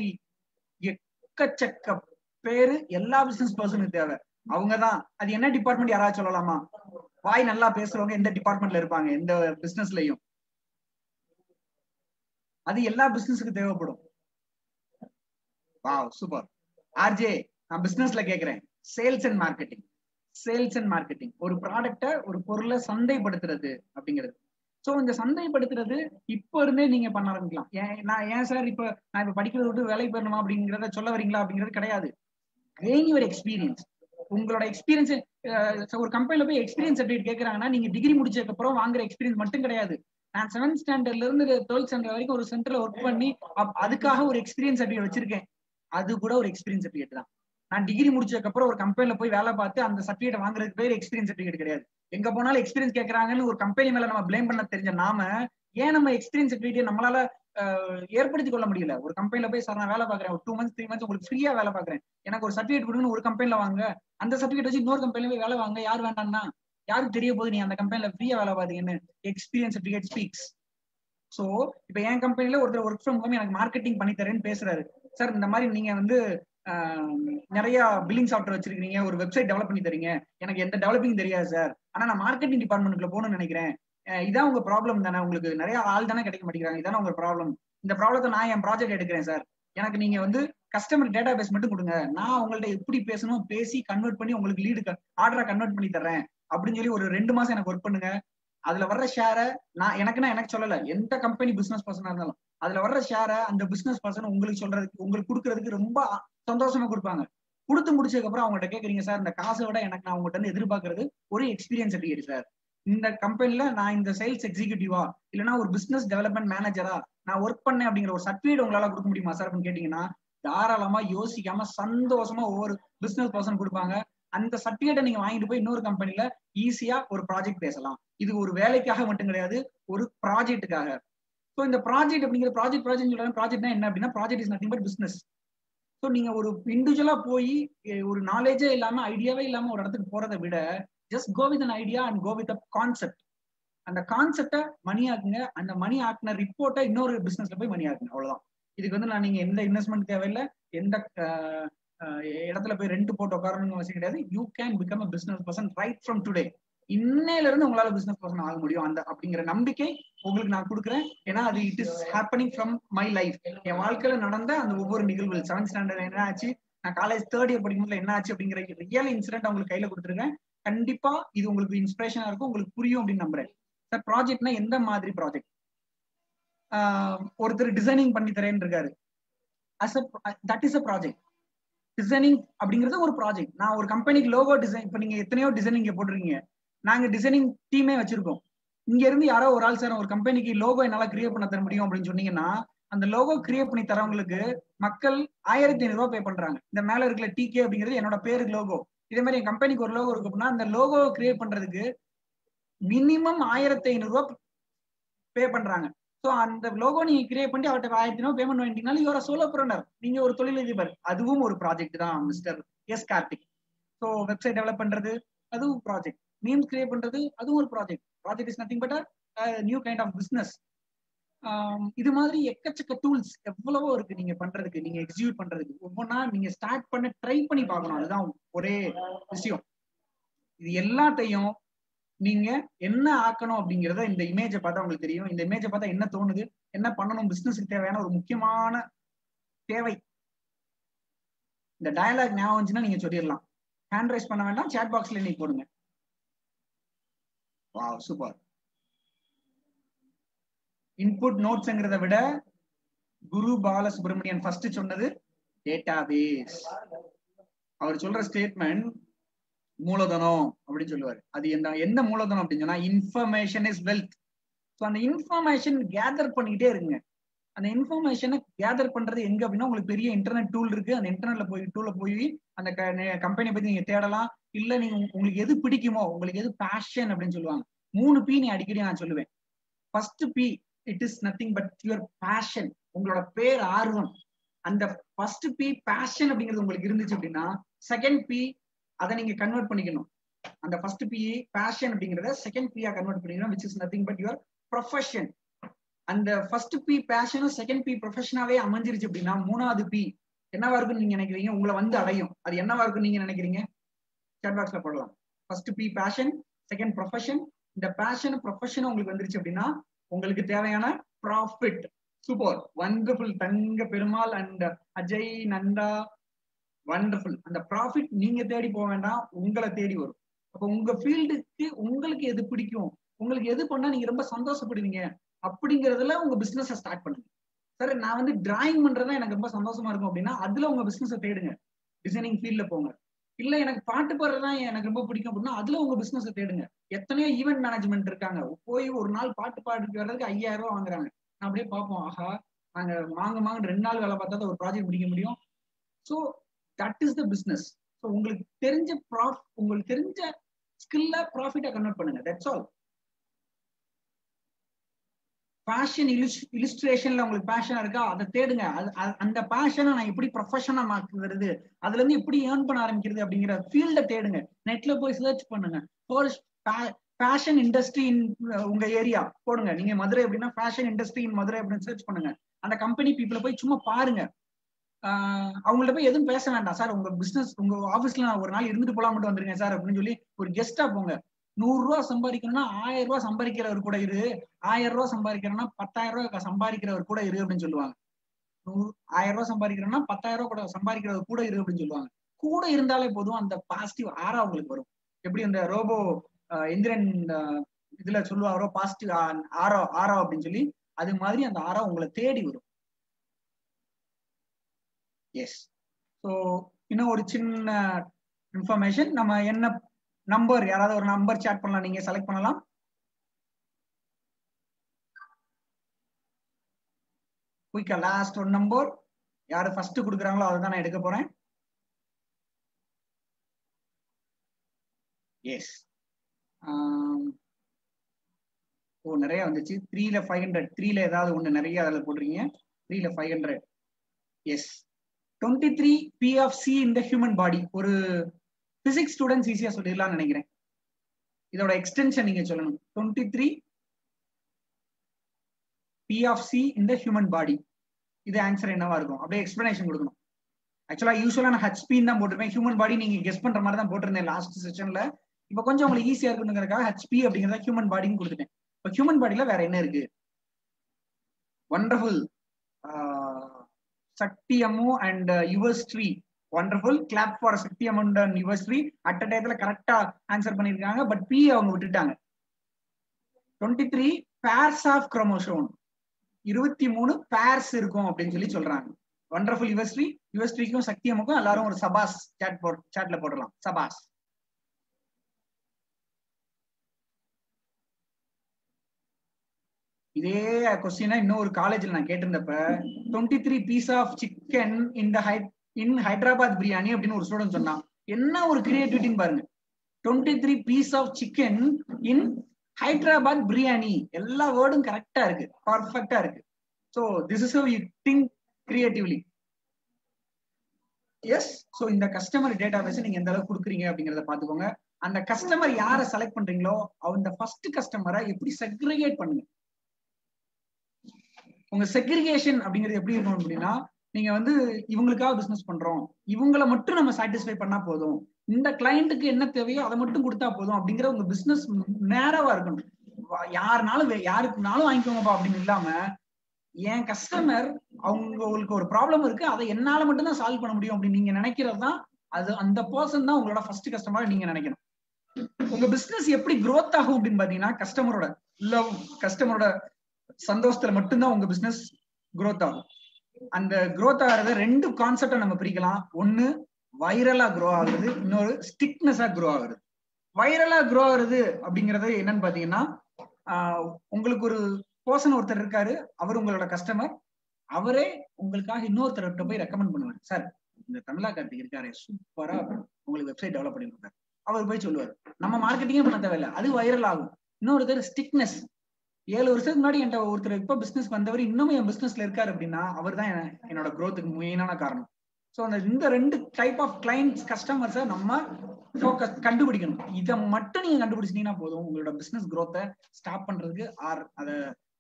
எக்கச்சக்க பேரு எல்லா பிசினஸ் பர்சனுக்கு தேவை அவங்கதான் அது என்ன டிபார்ட்மெண்ட் யாராவது சொல்லலாமா வாய் நல்லா பேசுறவங்க எந்த டிபார்ட்மெண்ட்ல இருப்பாங்க எந்த பிசினஸ்லயும் அது எல்லா பிசினஸுக்கு தேவைப்படும் வாவ் சூப்பர் ஆர்ஜே நான் பிசினஸ்ல கேக்குறேன் sales and marketing sales and marketing ஒரு ப்ராடக்ட ஒரு பொருளை சந்தைப்படுத்துறது அப்படிங்கிறது சோ இந்த சந்தைப்படுத்துறது இப்ப இருந்தே நீங்க பண்ண ஆரம்பிக்கலாம் ஏன் நான் ஏன் சார் இப்ப நான் இப்ப படிக்கிறத விட்டு வேலைக்கு போயிடணுமா அப்படிங்கறத சொல்ல வரீங்களா அப்படிங்கிறது கிடையாது கெயின் யுவர் எக்ஸ்பீரியன்ஸ் உங்களோட எக்ஸ்பீரியன்ஸ் ஒரு கம்பெனில போய் எக்ஸ்பீரியன்ஸ் சர்டிஃபிகேட் கேட்கறாங்கன்னா நீங்க டிகிரி முடிச்சதுக்கு அப்புறம் வாங்குற எக்ஸ்பீரியன்ஸ் மட்டும் கிடையாது நான் செவன்த் ஸ்டாண்டர்ட்ல இருந்து டுவெல்த் ஸ்டாண்டர்ட் வரைக்கும் ஒரு சென்டர்ல ஒர்க் பண்ணி அப்- அதுக்காக ஒரு எக்ஸ்பீரியன்ஸ் சர்டிஃபிகேட் வச்சிருக்கேன் அது கூட ஒரு எக்ஸ்பீரியன்ஸ் சர்டிஃபிகேட் தான் நான் டிகிரி முடிச்சதுக்கு அப்புறம் ஒரு கம்பெனில போய் வேலை பார்த்து அந்த சர்டிஃபிகேட் வாங்குறதுக்கு பேர் எக்ஸ்பீரியன்ஸ் சர்டிஃபிகேட் கிடையாது எங்க போனாலும் எக்ஸ்பீரியன்ஸ் கேட்கறாங்கன்னு ஒரு கம்பெனி மேல நம்ம பிளேம் பண்ண தெரிஞ்ச நாம ஏன் நம்ம எக்ஸ்பீரியன்ஸ் சர்டிஃபிகேட் நம்மளால அஹ், ஏற்படுத்திக் கொள்ள முடியல ஒரு கம்பெனில போய் சார் நான் வேலை பாக்குறேன் ஒரு டூ மந்த்ஸ் த்ரீ மந்த்ஸ் உங்களுக்கு ஃப்ரீயா வேலை பாக்குறேன் எனக்கு ஒரு சர்டிஃபிகேட் கொடுங்கன்னு ஒரு கம்பெனில வாங்க அந்த சர்டிஃபிகேட் வச்சு இன்னொரு கம்பெனில போய் வேலை வாங்க யார் வேண்டாம்னா யாருக்கு தெரிய போகுது நீ அந்த கம்பெனில ஃப்ரீயா வேலை பாத்தீங்கன்னு எக்ஸ்பீரியன்ஸ் சர்டிஃபிகேட் ஸ்பீக்ஸ் சோ இப்ப என் கம்பெனில ஒருத்தர் ஒர்க் ஃப்ரம் ஹோம் எனக்கு மார்க்கெட்டிங் பண்ணி தரேன்னு பேசுறாரு சார் இந்த மாதிரி நீங்க வந்து ஆஹ், நிறைய பில்லிங் சாஃப்ட்வேர் வச்சிருக்கீங்க ஒரு வெப்சைட் டெவலப் பண்ணி தரீங்க எனக்கு எந்த டெவலப்பிங் தெரியாது சார் ஆனா நான் மார்க்கெட்டிங் டிபார்ட்மெண்ட்ல போகணும்னு நினைக்கிறேன் அஹ் இதான் உங்க ப்ராப்ளம் தானே உங்களுக்கு நிறைய ஆள் தானே கிடைக்க மாட்டேங்கிறாங்க இதானே உங்க ப்ராப்ளம் இந்த ப்ராப்ளத்தை நான் என் ப்ராஜெக்ட் எடுக்கிறேன் சார் எனக்கு நீங்க வந்து கஸ்டமர் டேட்டா பேஸ் மட்டும் கொடுங்க நான் உங்கள்ட்ட எப்படி பேசணும் பேசி கன்வெர்ட் பண்ணி உங்களுக்கு லீடு ஆர்டரா கன்வெர்ட் பண்ணி தர்றேன் அப்படின்னு சொல்லி ஒரு ரெண்டு மாசம் எனக்கு ஒர்க் பண்ணுங்க அதுல வர்ற ஷேரை நான் எனக்குன்னா எனக்கு சொல்லல எந்த கம்பெனி பிசினஸ் பர்சனா இருந்தாலும் அதுல வர்ற ஷேரை அந்த பிசினஸ் பர்சன் உங்களுக்கு சொல்றதுக்கு உங்களுக்கு கொடுக்கறதுக்கு ரொம்ப சந்தோஷமா கொடுப்பாங்க கொடுத்து முடிச்சதுக்கு அப்புறம் அவங்கள்ட்ட கேக்குறீங்க சார் இந்த காசை விட எனக்கு நான் உங்கள்ட்ட இருந்து எதிர்பார்க்கறது ஒரு எக்ஸ்பீரியன்ஸ் சர்டிஃபிகேட் சார் இந்த கம்பெனில நான் இந்த சேல்ஸ் எக்ஸிக்யூட்டிவா இல்லைன்னா ஒரு பிசினஸ் டெவலப்மெண்ட் மேனேஜரா நான் ஒர்க் பண்ணேன் அப்படிங்கிற ஒரு சர்டிஃபிகேட் உங்களால கொடுக்க முடியுமா சார் அப்படின்னு கேட்டீங்கன்னா தாராளமா யோசிக்காம சந்தோஷமா ஒவ்வொரு பிசினஸ் பர்சன் கொடுப்பாங்க அந்த சர்டிஃபிகேட்டை நீங்க வாங்கிட்டு போய் இன்னொரு கம்பெனில ஈஸியா ஒரு ப்ராஜெக்ட் பேசலாம் இது ஒரு வேலைக்காக மட்டும் கிடையாது ஒரு ப்ராஜெக்ட்டுக்காக ஸோ இந்த ப்ராஜெக்ட் அப்படிங்கிற ப்ராஜெக்ட் ப்ராஜெக்ட் சொல்றாங்க ப்ராஜெக்ட்னா என்ன அப்படின்னா project is nothing but business so நீங்க ஒரு இண்டிவிஜுவலா போய் ஒரு நாலேஜே இல்லாம ஐடியாவே இல்லாம ஒரு இடத்துக்கு போறதை விட just go with an idea and go with a concept அந்த கான்செப்டை மணி ஆக்குங்க அந்த மணி ஆக்குன ரிப்போர்ட்டை இன்னொரு பிசினஸ்ல போய் மணி ஆக்குங்க அவ்வளவுதான் இதுக்கு வந்து நான் நீங்க எந்த இன்வெஸ்ட்மெண்ட் தேவையில்லை எந்த அஹ், அஹ், இடத்துல போய் ரெண்ட் போட்டு உட்காரணும்னு அவசியம் கிடையாது you can become a business person right from today இன்னையில இருந்து உங்களால பிசினஸ் பர்சன் ஆக முடியும் அந்த அப்படிங்கிற நம்பிக்கை உங்களுக்கு நான் கொடுக்குறேன் ஏன்னா அது it is happening from my life என் வாழ்க்கையில நடந்த அந்த ஒவ்வொரு நிகழ்வுகள் செவன்த் ஸ்டாண்டர்ட் என்ன ஆச்சு நான் காலேஜ் தேர்ட் இயர் படிக்கும்போது என்ன ஆச்சு அப்படிங்கிற ரியல் இன்சிடென்ட் உங்களுக்கு கையில கொடுத்துருக்கேன் கண்டிப்பா இது உங்களுக்கு இன்ஸ்பிரேஷனா இருக்கும் உங்களுக்கு புரியும் அப்படின்னு நம்புறேன் சார் ப்ராஜெக்ட்னா எந்த மாதிரி ப்ராஜெக்ட் ஒருத்தர் டிசைனிங் பண்ணி தரேன்னு இருக்காரு as that is a project designing அப்படிங்கிறது ஒரு ப்ராஜெக்ட் நான் ஒரு கம்பெனிக்கு லோகோ டிசைன் இப்போ நீங்க எத்தனையோ டிசைனிங் போட்டிருக்கீங்க நாங்க டிசைனிங் டீமே வச்சிருக்கோம் இங்க இருந்து யாரோ ஒரு ஆள் சார் ஒரு கம்பெனிக்கு லோகோ என்னால கிரியேட் பண்ண தர முடியும் அப்படின்னு சொன்னீங்கன்னா அந்த லோகோ கிரியேட் பண்ணி தரவங்களுக்கு மக்கள் ஆயிரத்தி ஐநூறு ரூபாய் பே பண்றாங்க இந்த மேல இருக்கிற டிகே அப்படிங்கிறது என்னோட பேருக்கு லோகோ இதே மாதிரி என் கம்பெனிக்கு ஒரு லோகோ இருக்கு அப்படின்னா அந்த லோகோ கிரியேட் பண்றதுக்கு மினிமம் ஆயிரத்தி ஐநூறு ரூபாய் பே பண்றாங்க ஸோ அந்த லோகோ நீங்க கிரியேட் பண்ணி அவர்கிட்ட ஆயிரத்தி ஐநூறு பேமெண்ட் வாங்கிட்டீங்கன்னா யூ சோலோ ப்ரோனர் நீங்க ஒரு தொழிலதிபர் அதுவும் ஒரு ப்ராஜெக்ட் தான் mister S Karthik so website develop பண்றது அதுவும் ப்ராஜெக்ட் மீம்ஸ் கிரியேட் பண்றது அதுவும் ஒரு project project is nothing but new kind of business இது மாதிரி எக்கச்சக்க டூல்ஸ் எவ்வளவோ இருக்கு நீங்க பண்றதுக்கு நீங்க எக்ஸிக்யூட் பண்றதுக்கு ஒவ்வொன்றா நீங்க ஸ்டார்ட் பண்ண ட்ரை பண்ணி பார்க்கணும் அதுதான் ஒரே விஷயம் இது எல்லாத்தையும் நீங்க என்ன ஆக்கணும் அப்படிங்கறத இந்த இமேஜை பார்த்தா உங்களுக்கு தெரியும் இந்த இமேஜை பார்த்தா என்ன தோணுது என்ன பண்ணணும் பிசினஸுக்கு தேவையான ஒரு முக்கியமான தேவை இந்த டயலாக் ஞாபகம் வந்துச்சுன்னா நீங்க சொல்லிடலாம் ஹேண்ட் ரைஸ் பண்ண வேண்டாம் சேட் பாக்ஸ்ல நீங்க போடுங்க வாவ் சூப்பர் இன்புட் நோட்ஸ்ங்கிறத விட குரு பாலசுப்ரமணியன் ஃபர்ஸ்ட் சொன்னது டேட்டா பேஸ் அவர் சொல்ற ஸ்டேட்மெண்ட் மூலதனம் அப்படின்னு சொல்லுவாரு அது என்ன என்ன மூலதனம் அப்படின்னு சொன்னா இன்ஃபர்மேஷன் இஸ் வெல்த் ஸோ அந்த இன்ஃபர்மேஷன் கேதர் பண்ணிக்கிட்டே இருங்க அந்த இன்ஃபர்மேஷனை கேதர் பண்றது எங்க அப்படின்னா உங்களுக்கு பெரிய இன்டர்நெட் டூல் இருக்கு அந்த இன்டர்நெட்ல போய் டூல்ல போய் அந்த கம்பெனியை பத்தி நீங்க தேடலாம் இல்ல நீங்க உங்களுக்கு எது பிடிக்குமோ உங்களுக்கு எது பேஷன் அப்படின்னு சொல்லுவாங்க மூணு பி நீ அடிக்கடி நான் சொல்லுவேன் first P it is nothing but your passion உங்களோட பேர் ஆர்வம் அந்த ஃபர்ஸ்ட் பி பேஷன் அப்படிங்கிறது உங்களுக்கு இருந்துச்சு அப்படின்னா செகண்ட் பி அதை நீங்க கன்வெர்ட் பண்ணிக்கணும் அந்த ஃபர்ஸ்ட் பி பேஷன் அப்படிங்கிறத செகண்ட் பியா கன்வெர்ட் பண்ணிக்கணும் which is nothing but your profession அந்த ஃபர்ஸ்ட் பி பேஷனும் செகண்ட் பி ப்ரொஃபஷனாவே அமைஞ்சிருச்சு அப்படின்னா மூணாவது பி என்னவா இருக்குன்னு நீங்க நினைக்கிறீங்க உங்களை வந்து அடையும் அது என்னவா இருக்குன்னு நீங்க நினைக்கிறீங்க சாட் பாக்ஸ்ல போடலாம் first P passion second profession இந்த பேஷன் ப்ரொஃபஷன் உங்களுக்கு வந்துருச்சு அப்படின்னா உங்களுக்கு தேவையான profit super wonderful Thanga Perumal and Ajay Nanda wonderful அந்த ப்ராஃபிட் நீங்க தேடி போக வேண்டாம் உங்களை தேடி வரும் அப்ப உங்க ஃபீல்டுக்கு உங்களுக்கு எது பிடிக்கும் உங்களுக்கு எது பண்ணா நீங்க ரொம்ப சந்தோஷப்படுவீங்க அப்படிங்கறதுல உங்க பிசினஸ் ஸ்டார்ட் பண்ணுங்க சார் நான் வந்து டிராயிங் பண்றதா எனக்கு ரொம்ப சந்தோஷமா இருக்கும் அப்படின்னா அதுல உங்க பிசினஸ் தேடுங்க டிசைனிங் ஃபீல்ட்ல போங்க இல்ல எனக்கு பாட்டு பாடுறதுதான் எனக்கு ரொம்ப பிடிக்கும் அப்படின்னா அதுல உங்க பிசினஸ் தேடுங்க எத்தனையோ ஈவெண்ட் மேனேஜ்மெண்ட் இருக்காங்க போய் ஒரு நாள் பாட்டு பாடிட்டு வர்றதுக்கு ஐயாயிரம் ரூபாய் வாங்குறாங்க நான் அப்படியே பார்ப்போம் ஆஹா நாங்க வாங்க வாங்க ரெண்டு நாள் வேலை பார்த்தா ஒரு ப்ராஜெக்ட் முடிக்க முடியும் so that is the business so உங்களுக்கு தெரிஞ்ச ப்ராஃப் உங்களுக்கு தெரிஞ்ச ஸ்கில்ல ப்ராஃபிட்டா கன்வெர்ட் பண்ணுங்க தட்ஸ் ஆல் பேஷன் இலிஸ்ட்ரேஷன்ல உங்களுக்கு பேஷன் இருக்கா அதை தேடுங்க அது- அது- அந்த பேஷனை நான் எப்படி ப்ரொஃபஷனா மாக்குறது அதுல இருந்து எப்படி ஏர்ன் பண்ண ஆரம்பிக்கிறது அப்படிங்கிற ஃபீல்ட தேடுங்க நெட்ல போய் சர்ச் பண்ணுங்க ஃபேஷன் இண்டஸ்ட்ரி இன் உங்க ஏரியா போடுங்க நீங்க மதுரை அப்படின்னா ஃபேஷன் இண்டஸ்ட்ரி இன் மதுரை அப்படின்னு சர்ச் பண்ணுங்க அந்த கம்பெனி பீப்புளை போய் சும்மா பாருங்க ஆஹ் அவங்கள்ட்ட போய் எதுவும் பேச வேண்டாம் சார் உங்க பிசினஸ் உங்க ஆபீஸ்ல நான் ஒரு நாள் இருந்துட்டு போலாம் மட்டும் வந்துருங்க சார் அப்படின்னு சொல்லி ஒரு கெஸ்டா போங்க நூறு ரூபா சம்பாதிக்கணும்னா ஆயிரம் ரூபாய் சம்பாதிக்கிறவர் கூட இரு ஆயிரம் ரூபாய் சம்பாதிக்கிறோம்னா பத்தாயிரம் ரூபாய் சம்பாதிக்கிறவர் கூட இரு அப்படின்னு சொல்லுவாங்க நூறு ஆயிரம் ரூபாய் சம்பாதிக்கிறோம்னா பத்தாயிரம் ரூபாய் கூட சம்பாதிக்கிறவர் கூட இரு அப்படின்னு சொல்லுவாங்க கூட இருந்தாலே போதும் அந்த பாசிட்டிவ் ஆரா உங்களுக்கு வரும் எப்படி அந்த ரோபோ இந்திரன் ஆஹ் இதுல சொல்லுவாரோ பாசிட்டிவ் ஆரோ ஆரோ அப்படின்னு சொல்லி அது மாதிரி அந்த ஆரா உங்களை தேடி வரும் எஸ் ஸோ இன்னும் ஒரு சின்ன இன்ஃபர்மேஷன் நம்ம என்ன நம்பர் யாராவது ஒரு நம்பர் சேட் பண்ணலாம் நீங்க செலக்ட் பண்ணலாம் குயிக்கா லாஸ்ட் ஒரு நம்பர் யாரு ஃபர்ஸ்ட் கொடுக்குறாங்களோ அதை தான் நான் எடுக்க போறேன் எஸ் ஓ நிறைய வந்துச்சு த்ரீல ஃபைவ் ஹண்ட்ரட் த்ரீல ஏதாவது ஒன்று நிறைய அதில் போடுறீங்க த்ரீல five hundred S twenty three P of C இந்த ஹியூமன் பாடி ஒரு பிசிக்ஸ் ஸ்டூடெண்ட்ஸ் ஈஸியா சொல்லிடலாம்னு நினைக்கிறேன் இதோட எக்ஸ்டென்ஷன் நீங்க சொல்லணும் twenty three P of C இந்த ஹியூமன் பாடி இது ஆன்சர் என்னவா இருக்கும் அப்படியே எக்ஸ்பிளனேஷன் கொடுக்கணும் ஆக்சுவலா யூஸ்வலா நான் ஹெச்பின்னு தான் போட்டிருப்பேன் ஹியூமன் பாடி நீங்க கெஸ் பண்ற மாதிரி தான் போட்டிருந்தேன் லாஸ்ட் செஷன்ல இப்போ கொஞ்சம் உங்களுக்கு ஈஸியா இருக்கணுங்கிறதுக்காக ஹெச்பி அப்படிங்கிறத ஹியூமன் பாடின்னு கொடுத்துட்டேன் இப்போ ஹியூமன் பாடியில வேற என்ன இருக்கு wonderful Shakti Ammu and Yuvasri wonderful clap for Shakti amount and Yuvasri at a டயத்துல கரெக்டா ஆன்சர் பண்ணிருக்காங்க பட் பி அவங்க விட்டுட்டாங்க twenty three pairs of chromosome இருபத்தி மூணு பேர்ஸ் இருக்கும் அப்படின்னு சொல்லி சொல்றாங்க வண்டர்ஃபுல் யுவர்ஸ்ட்ரி யுவர்ஸ்ட்ரிக்கும் சக்தி அம்முக்கும் எல்லாரும் ஒரு சபாஸ் சாட் போ சாட்ல போடலாம் சபாஸ் இதே கொஸ்டினா இன்னும் ஒரு காலேஜ்ல நான் கேட்டிருந்தப்ப twenty three pieces of chicken in the high in Hyderabad biryani அப்படின்னு ஒரு ஸ்டூடெண்ட் சொன்னான் என்ன ஒரு கிரியேட்டிவிட்டின்னு பாருங்க twenty three pieces of chicken in Hyderabad biryani எல்லா வேர்டும் கரெக்டா இருக்கு பர்ஃபெக்டா இருக்கு so this is you think creatively yes so இந்த கஸ்டமர் டேட்டா பேஸ் நீங்க எந்த அளவுக்கு கொடுக்குறீங்க அப்படிங்கறத பாத்துக்கோங்க அந்த கஸ்டமர் யாரை செலக்ட் பண்றீங்களோ அந்த ஃபர்ஸ்ட் கஸ்டமரை எப்படி செக்ரிகேட் பண்ணுங்க உங்க செக்ரிகேஷன் அப்படிங்கிறது எப்படி இருக்கும் அப்படின்னா நீங்க வந்து இவங்களுக்காக பிசினஸ் பண்றோம் இவங்களை மட்டும் நம்ம சாட்டிஸ்ஃபை பண்ணா போதும் இந்த கிளைண்ட்டுக்கு என்ன தேவையோ அதை மட்டும் கொடுத்தா போதும் அப்படிங்கிற உங்க பிசினஸ் நேரவா இருக்கணும் வா- யாருனாலும் வே- யாருக்குனாலும் வாங்கிக்கோங்கப்பா அப்படின்னு இல்லாம என் கஸ்டமர் அவங்களுக்கு ஒரு ப்ராப்ளம் இருக்கு அதை என்னால மட்டும் தான் சால்வ் பண்ண முடியும் அப்படின்னு நீங்க நினைக்கிறது தான் அது அந்த பர்சன் தான் உங்களோட ஃபர்ஸ்ட் கஸ்டமரா நீங்க நினைக்கணும் உங்க பிசினஸ் எப்படி growth ஆகும் அப்படின்னு பாத்தீங்கன்னா கஸ்டமரோட லவ் கஸ்டமரோட சந்தோஷத்துல மட்டும்தான் உங்க பிசினஸ் growth ஆகும் அந்த growth ஆகிறத ரெண்டு கான்செப்டை நம்ம பிரிக்கலாம் ஒண்ணு வைரலா grow ஆகுறது இன்னொரு ஸ்டிக்னஸா grow ஆகுறது வைரலா grow ஆகுறது அப்படிங்கறது என்னன்னு பாத்தீங்கன்னா ஆஹ் உங்களுக்கு ஒரு பர்சன் ஒருத்தர் இருக்காரு அவர் உங்களோட கஸ்டமர் அவரே உங்களுக்காக இன்னொருத்தர்கிட்ட போய் ரெக்கமெண்ட் பண்ணுவார் சார் இந்த தமிழா கார்த்திக் இருக்காரு சூப்பரா உங்களுக்கு வெப்சைட் டெவலப் பண்ணி கொடுத்தாரு அவர் போய் சொல்லுவார் நம்ம மார்க்கெட்டிங்கே பண்ண தேவையில்ல அது வைரல் ஆகும் இன்னொருத்தர் ஸ்டிக்னஸ் ஏழு வருஷத்துக்கு முன்னாடி என்கிட்ட ஒருத்தர் இப்ப பிசினஸ் வந்தவர் இன்னும் என் பிசினஸ்ல இருக்காரு அப்படின்னா அவர் தான் என்னோட growth-க்கு மெயினான காரணம் ஸோ அந்த இந்த ரெண்டு டைப் ஆஃப் கிளைண்ட்ஸ் கஸ்டமர்ஸை நம்ம ஃபோக்கஸ் கண்டுபிடிக்கணும் இதை மட்டும் நீங்க கண்டுபிடிச்சிட்டீங்கன்னா போதும் உங்களோட பிசினஸ் growth-அ ஸ்டாப் பண்றதுக்கு ஆர் அதை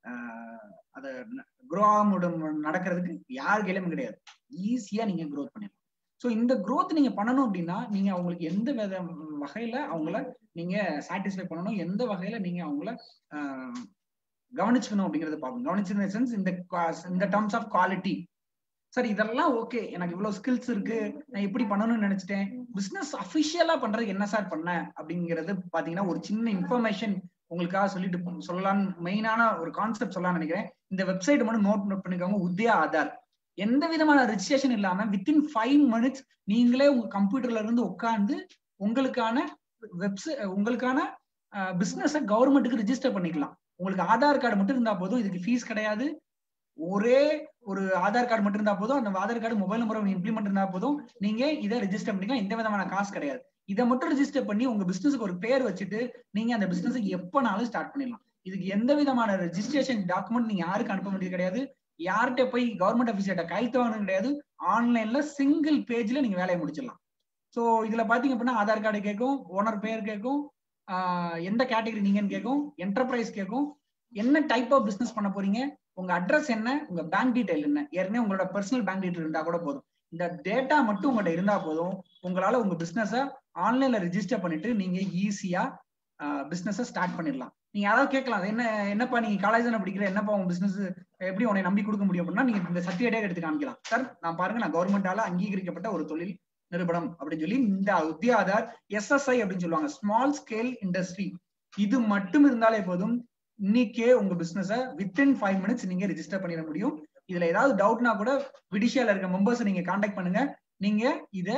அதை க்ரோ நடக்கிறதுக்கு யார் கையிலும் கிடையாது ஈஸியா நீங்க growth பண்ணிடலாம் ஸோ இந்த growth நீங்க பண்ணணும் அப்படின்னா நீங்க அவங்களுக்கு எந்த வித வகையில அவங்கள நீங்க சாட்டிஸ்ஃபை பண்ணணும் எந்த வகையில நீங்க அவங்கள ஆஹ், கவனிச்சுக்கணும் அப்படிங்கறத பார்க்கணும் கவனிச்சு சென்ஸ் இந்த qua- இந்த டர்ம்ஸ் ஆஃப் குவாலிட்டி சார் இதெல்லாம் ஓகே எனக்கு இவ்வளவு ஸ்கில்ஸ் இருக்கு நான் எப்படி பண்ணணும்னு நினைச்சிட்டேன் பிசினஸ் அபிஷியலா பண்றதுக்கு என்ன சார் பண்ணேன் அப்படிங்கிறது பாத்தீங்கன்னா ஒரு சின்ன இன்ஃபர்மேஷன் உங்களுக்காக சொல்லிட்டு போ- சொல்லலாம்னு மெயினான ஒரு கான்செப்ட் சொல்லலாம்னு நினைக்கிறேன் இந்த வெப்சைட் மட்டும் நோட் நோட் பண்ணிக்கோங்க உத்யா ஆதார் எந்த விதமான ரெஜிஸ்ட்ரேஷன் இல்லாம வித்தின் ஃபைவ் மினிட்ஸ் நீங்களே உங்க கம்ப்யூட்டர்ல இருந்து உட்கார்ந்து உங்களுக்கான வெப்சை உங்களுக்கான பிசினஸ கவர்மெண்ட்டுக்கு ரிஜிஸ்டர் பண்ணிக்கலாம் உங்களுக்கு ஆதார் கார்டு மட்டும் இருந்தா போதும் இதுக்கு ஃபீஸ் கிடையாது ஒரே ஒரு ஆதார் கார்டு மட்டும் இருந்தா போதும் அந்த Aadhaar card mobile number implement இருந்தா போதும் நீங்க இதை ரெஜிஸ்டர் பண்ணிக்கலாம் எந்த விதமான காசு கிடையாது இதை மட்டும் ரெஜிஸ்டர் பண்ணி உங்க பிசினஸ்க்கு ஒரு பேர் வச்சுட்டு நீங்க அந்த பிசினஸ் எப்பனாலும் ஸ்டார்ட் பண்ணிடலாம் இதுக்கு எந்த விதமான ரெஜிஸ்ட்ரேஷன் டாக்குமெண்ட் நீங்க யாருக்கு அனுப்ப வேண்டியது கிடையாது யார்கிட்ட போய் கவர்மெண்ட் ஆஃபீஸர்கிட்ட கைத்து வாங்கணும் கிடையாது ஆன்லைன்ல சிங்கிள் பேஜ்ல நீங்க வேலையை முடிச்சிடலாம் ஸோ இதுல பாத்தீங்க அப்படின்னா ஆதார் கார்டு கேட்கும் ஓனர் பேர் கேட்கும் ஆஹ் எந்த கேட்டகரி நீங்கன்னு கேட்கும் என்டர்பிரைஸ் கேட்கும் என்ன டைப் ஆஃப் பிசினஸ் பண்ண போறீங்க உங்க அட்ரஸ் என்ன உங்க பேங்க் டீடைல் என்ன ஏற்கனவே உங்களோட பர்சனல் பேங்க் டீடைல் இருந்தா கூட போதும் இந்த டேட்டா மட்டும் உங்கள்ட்ட இருந்தா போதும் உங்களால உங்க பிசினஸ ஆன்லைன்ல ரெஜிஸ்டர் பண்ணிட்டு நீங்க ஈஸியா பிசினஸ ஸ்டார்ட் பண்ணிடலாம் நீங்க யாராவது கேட்கலாம் அது என்ன என்னப்பா நீங்க காலேஜ் தானே படிக்கிற என்னப்பா உங்க பிசினஸ் எப்படி உன்னை நம்பி கொடுக்க முடியும் அப்படின்னா நீங்க இந்த சர்டிஃபிகேட்டே எடுத்து காமிக்கலாம் சார் நான் பாருங்க நான் கவர்மெண்டால அங்கீகரிக்கப்பட்ட ஒரு தொழில் நிறுவனம் அப்படின்னு சொல்லி இந்த உத்தியாதார் எஸ்எஸ்ஐ அப்படின்னு சொல்லுவாங்க ஸ்மால் ஸ்கேல் இண்டஸ்ட்ரி இது மட்டும் இருந்தாலே போதும் இன்னைக்கே உங்க பிசினஸ வித்தின் ஃபைவ் மினிட்ஸ் நீங்க ரெஜிஸ்டர் பண்ணிட முடியும் இதுல ஏதாவது டவுட்னா கூட விடிஷியால இருக்க மெம்பர்ஸ் நீங்க காண்டாக்ட் பண்ணுங்க நீங்க இத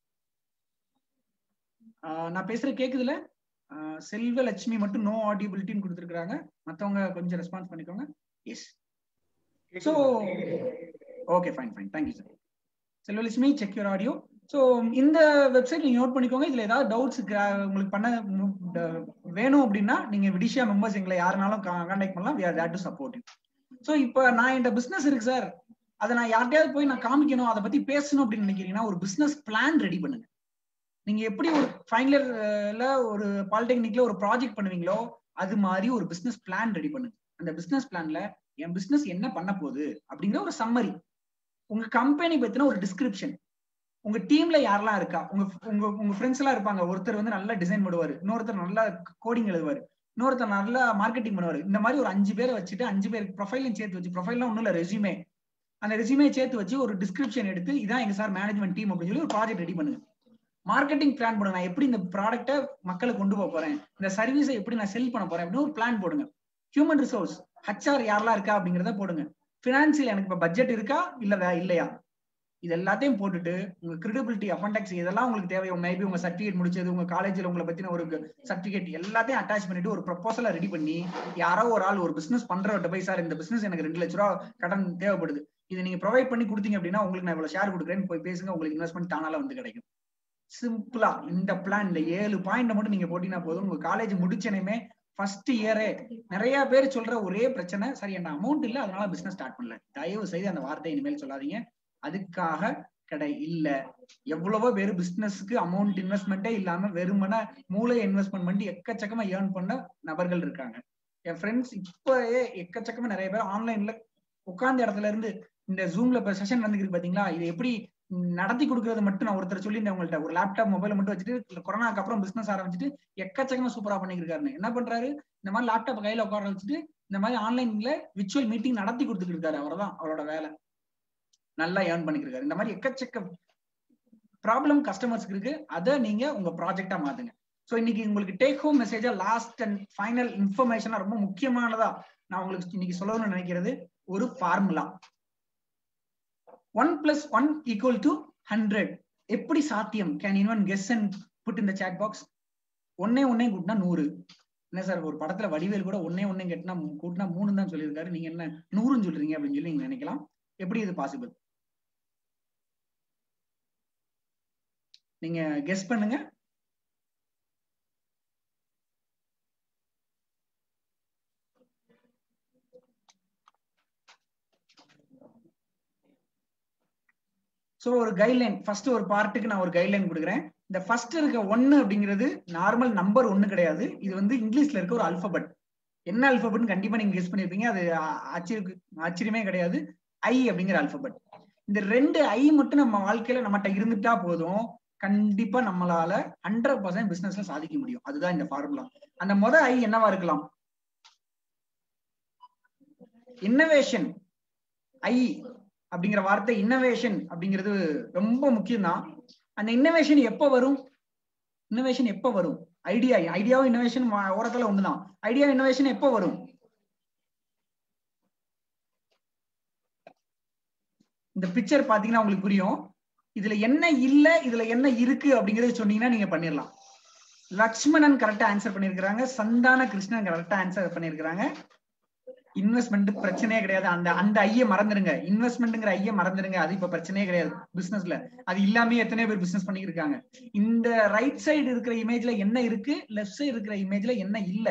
ஆஹ் நான் பேசுற கேக்குதுல ஆஹ் செல்வலட்சுமி மட்டும் நோ ஆடிபிலிட்டின்னு கொடுத்துருக்காங்க மத்தவங்க கொஞ்சம் ரெஸ்பான்ஸ் பண்ணிக்கோங்க yes so okay fine fine thank you sir Selvalakshmi check your audio so இந்த வெப்சைட் நீங்க நோட் பண்ணிக்கோங்க இதுல ஏதாவது டவுட்ஸ் உங்களுக்கு பண்ண மு- ட- வேணும் அப்படின்னா நீங்க விடிஷியா மெம்பர்ஸ் எங்களை யாருனாலும் கான்டாக்ட் பண்ணலாம் we are there to support so இப்போ நான் என்கிட்ட பிசினஸ் இருக்கு சார் அதை நான் யார்ட்டையாவது போய் நான் காமிக்கணும் அதை பத்தி பேசணும் அப்படின்னு நினைக்கிறீங்கன்னா ஒரு பிசினஸ் பிளான் ரெடி பண்ணுங்க நீங்க எப்படி ஒரு ஃபைனல் இயர்ல ஒரு பாலிடெக்னிக்ல ஒரு ப்ராஜெக்ட் பண்ணுவீங்களோ அது மாதிரி ஒரு பிசினஸ் பிளான் ரெடி பண்ணுங்க அந்த பிசினஸ் பிளான்ல என் பிசினஸ் என்ன பண்ண போகுது அப்படிங்கிற ஒரு சம்மரி உங்க கம்பெனி பத்தின ஒரு டிஸ்கிரிப்ஷன் உங்க டீம்ல யாரெல்லாம் இருக்கா உங்க உங்க உங்க ஃப்ரெண்ட்ஸ் எல்லாம் இருப்பாங்க ஒருத்தர் வந்து நல்லா டிசைன் பண்ணுவாரு இன்னொருத்தர் நல்லா கோடிங் எழுதுவாரு இன்னொருத்தர் நல்லா மார்க்கெட்டிங் பண்ணுவாரு இந்த மாதிரி ஒரு அஞ்சு பேரை வச்சுட்டு அஞ்சு பேர் ப்ரொஃபைலையும் சேர்த்து வச்சு ப்ரொஃபைல்லாம் ஒன்றும் இல்லை ரெஸ்யூமே அந்த ரெஸ்யூமே சேர்த்து வச்சு ஒரு டிஸ்கிரிப்ஷன் எடுத்து இதான் எங்க சார் மேனேஜ்மெண்ட் டீம் அப்படின்னு சொல்லி ஒரு ப்ராஜெக்ட் ரெடி பண்ணுங்க மார்க்கெட்டிங் பிளான் போடுங்க நான் எப்படி இந்த ப்ராடக்ட்டை மக்களுக்கு கொண்டு போக போறேன் இந்த சர்வீஸை எப்படி நான் செல் பண்ண போறேன் அப்படின்னு ஒரு பிளான் போடுங்க ஹியூமன் ரிசோர்ஸ் ஹச்ஆர் யாரெல்லாம் இருக்கா அப்படிங்கிறத போடுங்க பினான்சியல் எனக்கு இப்ப பட்ஜெட் இருக்கா இல்ல வே- இல்லையா இது எல்லாத்தையும் போட்டுட்டு உங்க கிரெடிபிலிட்டி அப்பண்டக்ஸ் இதெல்லாம் உங்களுக்கு தேவை மேபி உங்க சர்டிஃபிகேட் முடிச்சது உங்க காலேஜ்ல உங்களை பத்தின ஒரு சர்டிஃபிகேட் எல்லாத்தையும் அட்டாச் பண்ணிட்டு ஒரு ப்ரொபோசலை ரெடி பண்ணி யாரோ ஒரு ஆள் ஒரு பிசினஸ் பண்றவர்கிட்ட போய் சார் இந்த பிசினஸ் எனக்கு ரெண்டு லட்ச ரூபா கடன் தேவைப்படுது இதை நீங்க ப்ரொவைட் பண்ணி கொடுத்தீங்க அப்படின்னா உங்களுக்கு நான் இவ்வளவு ஷேர் கொடுக்குறேன்னு போய் பேசுங்க உங்களுக்கு இன்வெஸ்ட்மெண்ட் தானால வந்து கிடைக்கும் சிம்பிளா இந்த பிளான் இந்த ஏழு பாயிண்ட் மட்டும் நீங்க போட்டீங்கன்னா போதும் உங்க காலேஜ் முடிச்சனையுமே ஃபர்ஸ்ட் இயரே நிறைய பேர் சொல்ற ஒரே பிரச்சனை சரி என்ன அமௌண்ட் இல்ல அதனால பிசினஸ் ஸ்டார்ட் பண்ணல தயவு செய்து அந்த வார்த்தை இனிமேல் சொல்லாதீங்க அதுக்காக கடை இல்ல எவ்வளவோ பேர் பிசினஸ்க்கு அமௌண்ட் இன்வெஸ்ட்மெண்ட்டே இல்லாம வெறுமனே மூளை இன்வெஸ்ட்மெண்ட் பண்ணி எக்கச்சக்கமா ஏர்ன் பண்ண நபர்கள் இருக்காங்க என் ஃப்ரெண்ட்ஸ் இப்பவே எக்கச்சக்கமா நிறைய பேர் ஆன்லைன்ல உட்கார்ந்த இடத்துல இருந்து இந்த ஜூம்ல இப்ப செஷன் நடந்துருக்கு பாத்தீங்களா இது எப்படி நடத்தி கொடுக்கறது மட்டும் நான் ஒருத்தர் சொல்லியிருந்தேன் உங்கள்ட்ட ஒரு லேப்டாப் மொபைல் மட்டும் வச்சுட்டு கொரோனாக்கு அப்புறம் பிசினஸ் ஆரம்பிச்சுட்டு எக்கச்சக்கமா சூப்பரா பண்ணிருக்காரு என்ன பண்றாரு இந்த மாதிரி லேப்டாப் கையில உட்கார வச்சுட்டு இந்த மாதிரி ஆன்லைன்ல விர்ச்சுவல் மீட்டிங் நடத்தி கொடுத்துட்டு இருக்காரு அவர்தான் அவரோட வேலை நல்லா ஏர்ன் பண்ணிருக்காரு இந்த மாதிரி எக்கச்சக்க ப்ராப்ளம் கஸ்டமர்ஸ்க்கு இருக்கு அதை நீங்க உங்க ப்ராஜெக்டா மாத்துங்க சோ இன்னைக்கு உங்களுக்கு டேக் ஹோம் மெசேஜா லாஸ்ட் அண்ட் ஃபைனல் இன்ஃபர்மேஷனா ரொம்ப முக்கியமானதா நான் உங்களுக்கு இன்னைக்கு சொல்லணும்னு நினைக்கிறது ஒரு formula one plus one equal to hundred எப்படி சாத்தியம் can anyone guess and put இந்த சேட் பாக்ஸ் ஒன்னே ஒன்னே கூட்டினா நூறு என்ன சார் ஒரு படத்துல வடிவேல் கூட ஒன்னே ஒன்னே கெட்டினா கூட்டினா மூணு தான் சொல்லியிருக்காரு நீங்க என்ன நூறுன்னு சொல்றீங்க அப்படின்னு சொல்லி நீங்க நினைக்கலாம் எப்படி இது பாசிபிள் நீங்க கெஸ் பண்ணுங்க சோ ஒரு கைட்லைன் ஃபர்ஸ்ட் ஒரு பார்ட்டுக்கு நான் ஒரு கைட்லைன் கொடுக்குறேன் இந்த ஃபர்ஸ்ட் இருக்க ஒன்னு அப்படிங்கிறது நார்மல் நம்பர் ஒன்னு கிடையாது இது வந்து இங்கிலீஷ்ல இருக்க ஒரு அல்பபெட் என்ன அல்பபெட்னு கண்டிப்பா நீங்க கெஸ் பண்ணிருப்பீங்க அது ஆ- ஆச்சரிய ஆச்சரியமே கிடையாது ஐ அப்படிங்கிற அல்பபெட் இந்த ரெண்டு ஐ மட்டும் நம்ம வாழ்க்கையில நம்மகிட்ட இருந்துட்டா போதும் கண்டிப்பா நம்மளால ஹண்ட்ரட் பர்சன்ட் பிசினஸ்ல சாதிக்க முடியும் அதுதான் இந்த ஃபார்முலா அந்த முத ஐ என்னவா இருக்கலாம் இன்னோவேஷன் ஐ அப்படிங்கிற வார்த்தை இன்னோவேஷன் அப்படிங்கிறது ரொம்ப முக்கியம் தான் அந்த இன்னோவேஷன் எப்ப வரும் இன்னோவேஷன் எப்ப வரும் ஐடியா ஐடியாவும் இன்னோவேஷன் ஓரத்துல ஒண்ணுதான் ஐடியா இன்னோவேஷன் எப்ப வரும் இந்த பிக்சர் பாத்தீங்கன்னா உங்களுக்கு புரியும் இதுல என்ன இல்ல இதுல என்ன இருக்கு அப்படிங்கறத சொன்னீங்கன்னா நீங்க பண்ணிடலாம் லக்ஷ்மணன் கரெக்டா ஆன்சர் பண்ணிருக்காங்க சந்தான கிருஷ்ணன் கரெக்டா ஆன்சர் பண்ணிருக்காங்க இன்வெஸ்ட்மெண்ட் பிரச்சனையே கிடையாது அந்த அந்த ஐய மறந்துடுங்க இன்வெஸ்ட்மெண்ட்ங்கிற ஐய மறந்துடுங்க அது இப்ப பிரச்சனையே கிடையாது பிசினஸ்ல அது இல்லாம எத்தனை பேர் பிசினஸ் பண்ணிட்டு இருக்காங்க இந்த ரைட் சைடு இருக்கிற இமேஜ்ல என்ன இருக்கு லெஃப்ட் சைடு இருக்கிற இமேஜ்ல என்ன இல்ல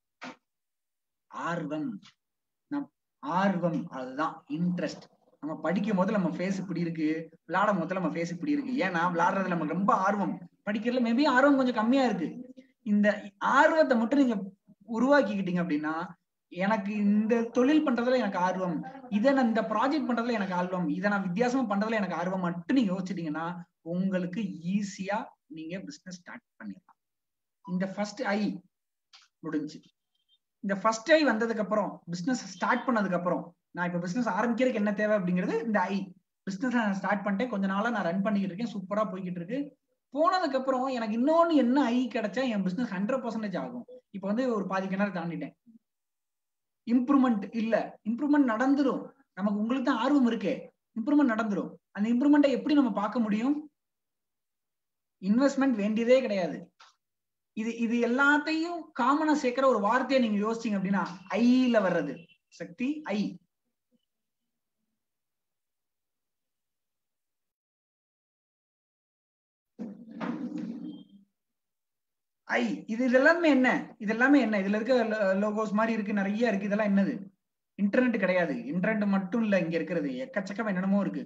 ஆர்வம் நம் ஆர்வம் அதுதான் இன்ட்ரெஸ்ட் நம்ம படிக்கும் போது நம்ம ஃபேஸ் இப்படி இருக்கு விளையாடும் போது நம்ம ஃபேஸ் இப்படி இருக்கு ஏன்னா விளையாடுறதுல நமக்கு ரொம்ப ஆர்வம் படிக்கிறதுல மேபி ஆர்வம் கொஞ்சம் கம்மியா இருக்கு இந்த ஆர்வத்தை மட்டும் நீங்க உருவாக்கிக்கிட்டீங்க அப்படின்னா எனக்கு இந்த தொழில் பண்றதுல எனக்கு ஆர்வம் இதை நான் இந்த ப்ராஜெக்ட் பண்றதுல எனக்கு ஆர்வம் இதை நான் வித்தியாசமா பண்றதுல எனக்கு ஆர்வம் மட்டும் நீங்க யோசிச்சிட்டீங்கன்னா உங்களுக்கு ஈஸியா நீங்க பிசினஸ் ஸ்டார்ட் பண்ணிடலாம் இந்த ஃபர்ஸ்ட் ஐ முடிஞ்சு இந்த ஃபர்ஸ்ட் ஐ வந்ததுக்கு அப்புறம் பிசினஸ் ஸ்டார்ட் பண்ணதுக்கு அப்புறம் நான் இப்ப பிசினஸ் ஆரம்பிக்கிறதுக்கு என்ன தேவை அப்படிங்கிறது இந்த ஐ பிசினஸ் நான் ஸ்டார்ட் பண்ணிட்டேன் கொஞ்ச நாளா நான் ரன் பண்ணிக்கிட்டு இருக்கேன் சூப்பரா போய்கிட்டு இருக்கு போனதுக்கு அப்புறம் எனக்கு இன்னொன்னு என்ன ஐ கிடைச்சா என் பிசினஸ் ஹண்ட்ரட் பர்சன்டேஜ் ஆகும் இப்ப வந்து ஒரு பாதி கிணறு தாண்டிட்டேன் இம்ப்ரூவ்மெண்ட் இல்ல இம்ப்ரூவ்மெண்ட் நடந்துரும் நமக்கு உங்களுக்கு தான் ஆர்வம் இருக்கே இம்ப்ரூவ்மெண்ட் நடந்துரும் அந்த இம்ப்ரூவ்மெண்ட்டை எப்படி நம்ம பார்க்க முடியும் இன்வெஸ்ட்மெண்ட் வேண்டியதே கிடையாது இது இது எல்லாத்தையும் காமனா சேர்க்கிற ஒரு வார்த்தையை நீங்க யோசிச்சீங்க அப்படின்னா ஐல வர்றது சக்தி ஐ ஐ இது இதெல்லாமே என்ன இது எல்லாமே என்ன இதுல இருக்க லோகோஸ் மாதிரி இருக்கு நிறைய இருக்கு இதெல்லாம் என்னது இன்டர்நெட் கிடையாது இன்டர்நெட் மட்டும் இல்ல இங்க இருக்கிறது எக்கச்சக்கம் என்னென்னமோ இருக்கு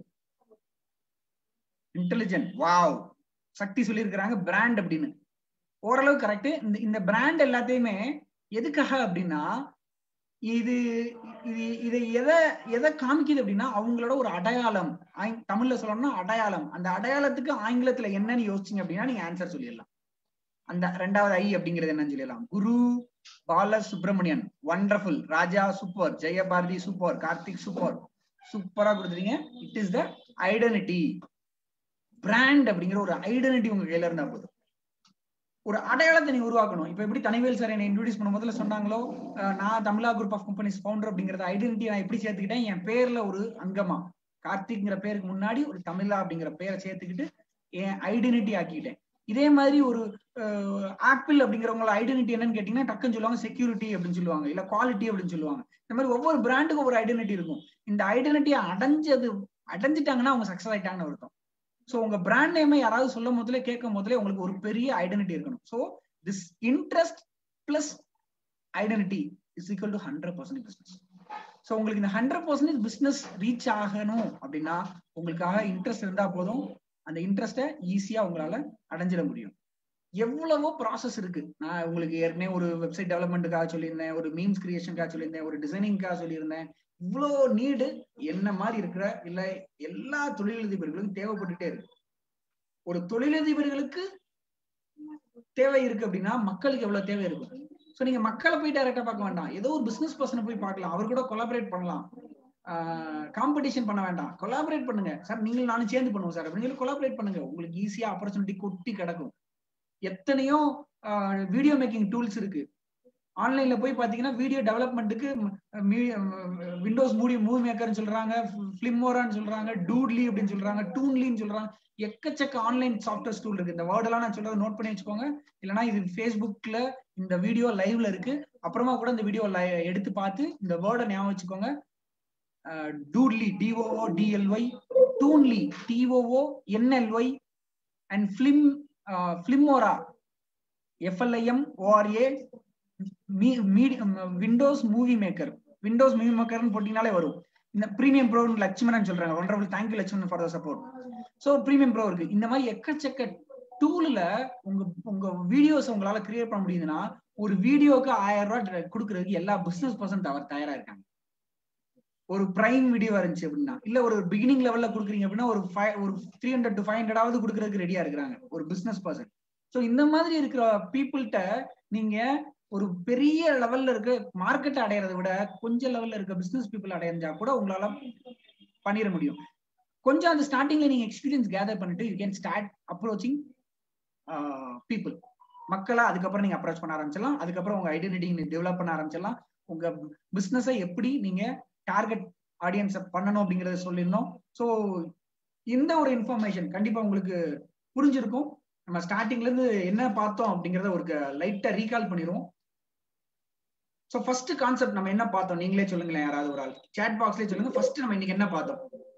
இன்டெலிஜென்ட் வாவ் சக்தி சொல்லியிருக்கிறாங்க பிராண்ட் அப்படின்னு ஓரளவு கரெக்ட் இந்த இந்த பிராண்ட் எல்லாத்தையுமே எதுக்காக அப்படின்னா இது இது இதை எதை எதை காமிக்குது அப்படின்னா அவங்களோட ஒரு அடையாளம் தமிழ்ல சொல்லணும்னா அடையாளம் அந்த அடையாளத்துக்கு ஆங்கிலத்துல என்னன்னு யோசிச்சீங்க அப்படின்னா நீங்க ஆன்சர் சொல்லிடலாம் அந்த ரெண்டாவது ஐ அப்படிங்கிறது என்னன்னு சொல்லிடலாம் Guru Bala Subramanian wonderful Raja super Jayabharathi super Karthik super சூப்பரா கொடுத்துறீங்க it is the identity brand அப்படிங்கிற ஒரு ஐடென்டிட்டி உங்க கையில இருந்தா போதும் ஒரு அடையாளத்தை நீங்க உருவாக்கணும் இப்ப எப்படி தனிவேல் சார் என்னை இன்ட்ரோடியூஸ் பண்ண முதல்ல சொன்னாங்களோ நான் Tamizha group of companies founder அப்படிங்கறத ஐடென்டிட்டி நான் எப்படி சேர்த்துக்கிட்டேன் என் பேர்ல ஒரு அங்கமா கார்த்திக்ங்கிற பேருக்கு முன்னாடி ஒரு தமிழா அப்படிங்கிற பேரை சேர்த்துக்கிட்டு என் ஐடென்டிட்டி ஆக்கிக்கிட்டேன் இதே மாதிரி ஒரு ஆப்பிள் அப்படிங்கிறவங்களோட ஐடென்டிட்டி என்னன்னு கேட்டீங்கன்னா டக்குன்னு சொல்லுவாங்க செக்யூரிட்டி அப்படின்னு சொல்லுவாங்க இல்ல குவாலிட்டி அப்படின்னு சொல்லுவாங்க இந்த மாதிரி ஒவ்வொரு பிராண்டுக்கும் ஒரு ஐடென்டிட்டி இருக்கும் இந்த ஐடென்டிட்டியை அடைஞ்சது அடைஞ்சிட்டாங்கன்னா அவங்க சக்சஸ் ஆயிட்டாங்கன்னு அர்த்தம் ஸோ உங்க பிராண்ட் நேமை யாராவது சொல்லும் போதுல கேட்கும் போதுல உங்களுக்கு ஒரு பெரிய ஐடென்டிட்டி இருக்கணும் so this interest plus identity is equal to hundred percent business so உங்களுக்கு இந்த ஹண்ட்ரட் பர்சன்டேஜ் பிசினஸ் ரீச் ஆகணும் அப்படின்னா உங்களுக்காக இன்ட்ரெஸ்ட் இருந்தா போதும் அந்த இன்ட்ரெஸ்ட்டை ஈஸியா உங்களால அடைஞ்சிட முடியும் எவ்வளவோ ப்ராசஸ் இருக்கு நான் உங்களுக்கு ஏற்கனவே ஒரு வெப்சைட் டெவலப்மெண்ட்டுக்காக சொல்லியிருந்தேன் ஒரு மீம்ஸ் கிரியேஷனுக்காக சொல்லியிருந்தேன் ஒரு டிசைனிங்காக சொல்லியிருந்தேன் இவ்வளோ நீடு என்ன மாதிரி இருக்கிற இல்ல எல்லா தொழிலதிபர்களுக்கும் தேவைப்பட்டுட்டே இருக்கு ஒரு தொழிலதிபர்களுக்கு தேவை இருக்கு அப்படின்னா மக்களுக்கு எவ்வளவு தேவை இருக்கும் ஸோ நீங்க மக்களை போய் டைரக்டா பார்க்க வேண்டாம் ஏதோ ஒரு பிசினஸ் பர்சனை போய் பார்க்கலாம் அவர் கூட கொலாபரேட் பண்ணலாம் காம்படிஷன் பண்ண வேண்டாம் கொலாபரேட் பண்ணுங்க சார் நீங்களும் நானும் சேர்ந்து பண்ணுவோம் சார் அப்படின்னு சொல்லி கொலாபரேட் பண்ணுங்க உங்களுக்கு ஈஸியா ஆப்பர்ச்சுனிட்டி கொட்டி கிடக்கும் எத்தனையோ வீடியோ மேக்கிங் டூல்ஸ் இருக்கு ஆன்லைன்ல போய் பாத்தீங்கன்னா வீடியோ டெவலப்மெண்ட்டுக்கு விண்டோஸ் மூடி மூவி மேக்கர்னு சொல்றாங்க பிளிமோரான்னு சொல்றாங்க டூட்லி அப்படின்னு சொல்றாங்க டூன்லின்னு சொல்றாங்க எக்கச்சக்க ஆன்லைன் சாஃப்ட்வேர் டூல் இருக்கு இந்த வேர்ட் எல்லாம் நான் சொல்றதை நோட் பண்ணி வச்சுக்கோங்க இல்லைன்னா இது ஃபேஸ்புக்ல இந்த வீடியோ லைவ்ல இருக்கு அப்புறமா கூட இந்த வீடியோ எடுத்து பார்த்து இந்த வேர்டை ஞாபகம் வச்சுக்கோங்க Doodly D O O D L Y Toonly D O O N L Y and film Filmora F L I M O R A Windows movie maker Windows movie மேக்கர்னு போட்டீங்கனாலே வரும் இந்த பிரீமியம் ப்ரோ லட்சுமணன் சொல்றாங்க ஒன்றரை thank you Lakshmanan for the support so premium pro இருக்கு இந்த மாதிரி எக்கச்சக்க டூல்ல உங்க உங்க வீடியோஸ் உங்களால கிரியேட் பண்ண முடியுதுன்னா ஒரு வீடியோக்கு ஆயிரம் ரூபாய் கொடுக்கறதுக்கு எல்லா பிசினஸ் பர்சன் அவர் தயாரா இருக்காங்க ஒரு பிரைம் வீடியோ இருந்துச்சு அப்படின்னா இல்ல ஒரு பிகினிங் லெவல்ல கொடுக்குறீங்க அப்படின்னா ஒரு ஃபைவ் ஒரு த்ரீ ஹண்ட்ரட் டு ஃபைவ் ஹண்ட்ரடாவது கொடுக்கறதுக்கு ரெடியா இருக்கிறாங்க ஒரு பிசினஸ் பர்சன் ஸோ இந்த மாதிரி இருக்கிற பீப்புள்கிட்ட நீங்க ஒரு பெரிய லெவல்ல இருக்க மார்க்கெட் அடையறதை விட கொஞ்சம் லெவல்ல இருக்க பிசினஸ் பீப்புள் அடைஞ்சா கூட உங்களால பண்ணிட முடியும் கொஞ்சம் அந்த ஸ்டார்டிங்ல நீங்க எக்ஸ்பீரியன்ஸ் கேதர் பண்ணிட்டு you can start approaching people மக்களை அதுக்கப்புறம் நீங்க அப்ரோச் பண்ண ஆரம்பிச்சிடலாம் அதுக்கப்புறம் உங்க ஐடென்டிட்டி டெவலப் பண்ண ஆரம்பிச்சிடலாம் உங்க பிசினஸை எப்படி நீங்க டார்கெட் ஆடியன்ஸை பண்ணணும் அப்படிங்கறத சொல்லியிருந்தோம் ஸோ இந்த ஒரு இன்ஃபர்மேஷன் கண்டிப்பா உங்களுக்கு புரிஞ்சிருக்கும் நம்ம ஸ்டார்டிங்ல இருந்து என்ன பார்த்தோம் அப்படிங்கறத ஒரு லைட்டா ரீகால் பண்ணிடுவோம் சோ ஃபர்ஸ்ட் கான்செப்ட் நம்ம என்ன பார்த்தோம் நீங்களே சொல்லுங்களேன் யாராவது ஒரு ஆள் சாட் பாக்ஸ்லயே சொல்லுங்க ஃபர்ஸ்ட் நம்ம இன்னைக்கு என்ன பார்த்தோம்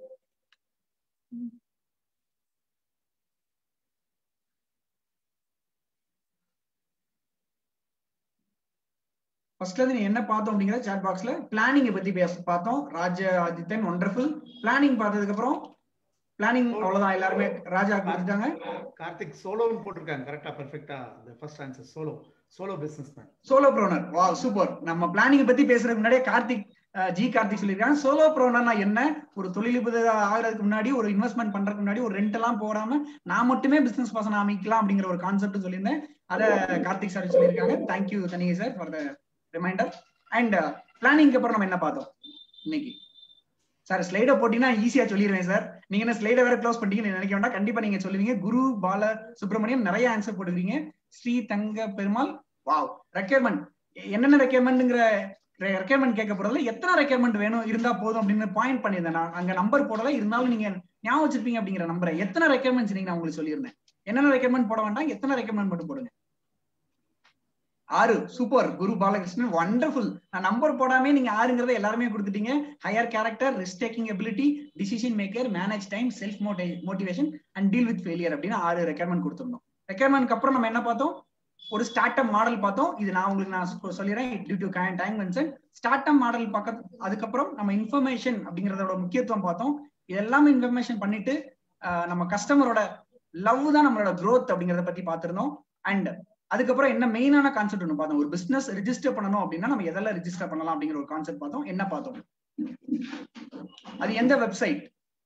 ஃபர்ஸ்ட்ல இருந்து நீ என்ன பார்த்தோம் அப்படிங்கிற சாட் பாக்ஸ்ல பிளானிங் பத்தி பேச பார்த்தோம் ராஜ ஆதித்தன் ஒண்டர்ஃபுல் பிளானிங் பார்த்ததுக்கு அப்புறம் பிளானிங் அவ்வளவுதான் எல்லாருமே ராஜா கொடுத்துட்டாங்க கார்த்திக் சோலோன்னு போட்டிருக்காங்க கரெக்டா பெர்ஃபெக்டா இந்த first answer solo solo business man solopreneur வா சூப்பர் நம்ம பிளானிங் பத்தி பேசுறதுக்கு முன்னாடியே கார்த்திக் அஹ், ஜி கார்த்திக் சொல்லியிருக்காங்க சோலோ ப்ரோனர்னா என்ன ஒரு தொழிலதிபதி ஆகிறதுக்கு முன்னாடி ஒரு இன்வெஸ்ட்மெண்ட் பண்றதுக்கு முன்னாடி ஒரு ரெண்ட் எல்லாம் போடாம நான் மட்டுமே பிசினஸ் பர்சன் அமைக்கலாம் அப்படிங்கிற ஒரு கான்செப்ட் சொல்லியிருந்தேன் அத கார்த்திக் சார் சொல்லியிருக்காங்க தேங்க்யூ தனிங்க sir for the reminder and பிளானிங்க்கு அப்புறம் நம்ம என்ன பார்த்தோம் இன்னைக்கு சார் ஸ்லைட போட்டீங்கன்னா ஈஸியா சொல்லிடுவேன் சார் நீங்க என்ன ஸ்லைட வேற க்ளோஸ் பண்ணிட்டீங்கன்னு நினைக்க வேண்டாம் கண்டிப்பா நீங்க சொல்லுவீங்க குரு பால சுப்பிரமணியம் நிறைய ஆன்சர் போட்டுக்கிறீங்க ஸ்ரீ தங்க பெருமாள் வாவ் ரெக்யர்மெண்ட் என்னென்ன ரெக்யர்மெண்ட்ங்கிற ரெக்யர்மெண்ட் கேட்க போறதுல எத்தனை ரெக்யர்மெண்ட் வேணும் இருந்தா போதும் அப்படின்னு பாயிண்ட் பண்ணியிருந்தேன் நான் அங்க நம்பர் போடல இருந்தாலும் நீங்க ஞாபகம் வச்சிருப்பீங்க அப்படிங்கிற நம்பரை எத்தனை ரெக்யர்மெண்ட்ஸ் நீங்க நான் உங்களுக்கு சொல்லியிருந்தேன் என்னென்ன ரெக்யர்மெண்ட் போட வேண்டாம் எத்தனை ரெக்யர்மெண்ட் மட்டும் போடுங்க ஆறு சூப்பர் குரு பாலகிருஷ்ணன் வண்டர்ஃபுல் நான் நம்பர் போடாமே நீங்க ஆறுங்கிறத எல்லாருமே கொடுத்துட்டீங்க higher character risk taking ability decision maker manage time self motivation and deal with failure அப்படின்னு ஆறு ரெக்யர்மெண்ட் கொடுத்துருந்தோம் ரெக்யர்மெண்ட்க்கு அப்புறம் நம்ம என்ன பார்த்தோம் ஒரு ஸ்டார்ட் அப் மாடல் பார்த்தோம் இது நான் உங்களுக்கு நான் சொ- சொல்லிடுறேன் due to time concern start up model பக்க அதுக்கப்புறம் நம்ம இன்ஃபர்மேஷன் அப்படிங்கறதோட முக்கியத்துவம் பார்த்தோம் இது எல்லாமே இன்ஃபர்மேஷன் பண்ணிட்டு ஆஹ், நம்ம கஸ்டமரோட லவ் தான் நம்மளோட growth அப்படிங்கறத பத்தி பார்த்திருந்தோம் அண்ட் அதுக்கப்புறம் என்ன மெயினான கான்செப்ட் ஒன்று பார்த்தோம் ஒரு பிசினஸ் ரெஜிஸ்டர் பண்ணணும் அப்படின்னா நம்ம எதெல்லாம் ரெஜிஸ்டர் பண்ணலாம் அப்படிங்கிற ஒரு கான்செப்ட் பார்த்தோம் என்ன பார்த்தோம் அது எந்த வெப்சைட்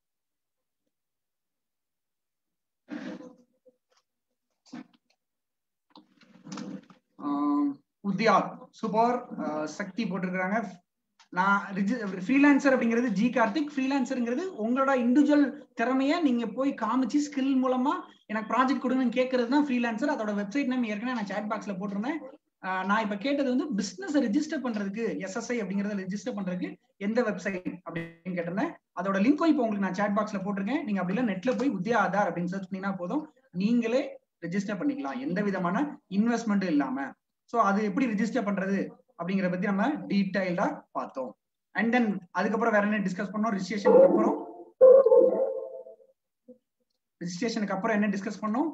உத்யாக் சூப்பர் சக்தி போட்டிருக்கிறாங்க நான் ஃப்ரீலான்சர் அப்படிங்கிறது ஜி கார்த்திக் ஃப்ரீலான்சருங்கிறது உங்களோட இண்டிவிஜுவல் திறமைய நீங்க போய் காமிச்சு ஸ்கில் மூலமா எனக்கு ப்ராஜெக்ட் கொடுங்கன்னு கேட்கறது தான் ஃப்ரீலான்சர் அதோட வெப்சைட் நேம் ஏற்கனவே நான் சாட் பாக்ஸ்ல போட்டிருந்தேன் ஆஹ் நான் இப்ப கேட்டது வந்து பிசினஸ் ரெஜிஸ்டர் பண்றதுக்கு எஸ்எஸ்ஐ அப்படிங்கறத ரெஜிஸ்டர் பண்றதுக்கு எந்த வெப்சைட் அப்படின்னு கேட்டிருந்தேன் அதோட லிங்க்கும் இப்போ உங்களுக்கு நான் சாட் பாக்ஸ்ல போட்டிருக்கேன் நீங்க அப்படி இல்ல நெட்ல போய் உத்யா ஆதார் அப்படின்னு சர்ச் பண்ணீங்கன்னா போதும் நீங்களே ரெஜிஸ்டர் பண்ணிக்கலாம் எந்த விதமான இன்வெஸ்ட்மெண்ட்டும் இல்லாம சோ அது எப்படி ரெஜிஸ்டர் பண்றது அப்படிங்கறத பத்தி நம்ம டீடைல்டா பார்த்தோம் அண்ட் தென் அதுக்கப்புறம் வேற என்ன டிஸ்கஸ் பண்ணோம் ரிஜிஸ்ட்ரேஷனுக்கு அப்புறம் ரிஜிஸ்ட்ரேஷனுக்கு அப்புறம் என்ன டிஸ்கஸ் பண்ணோம்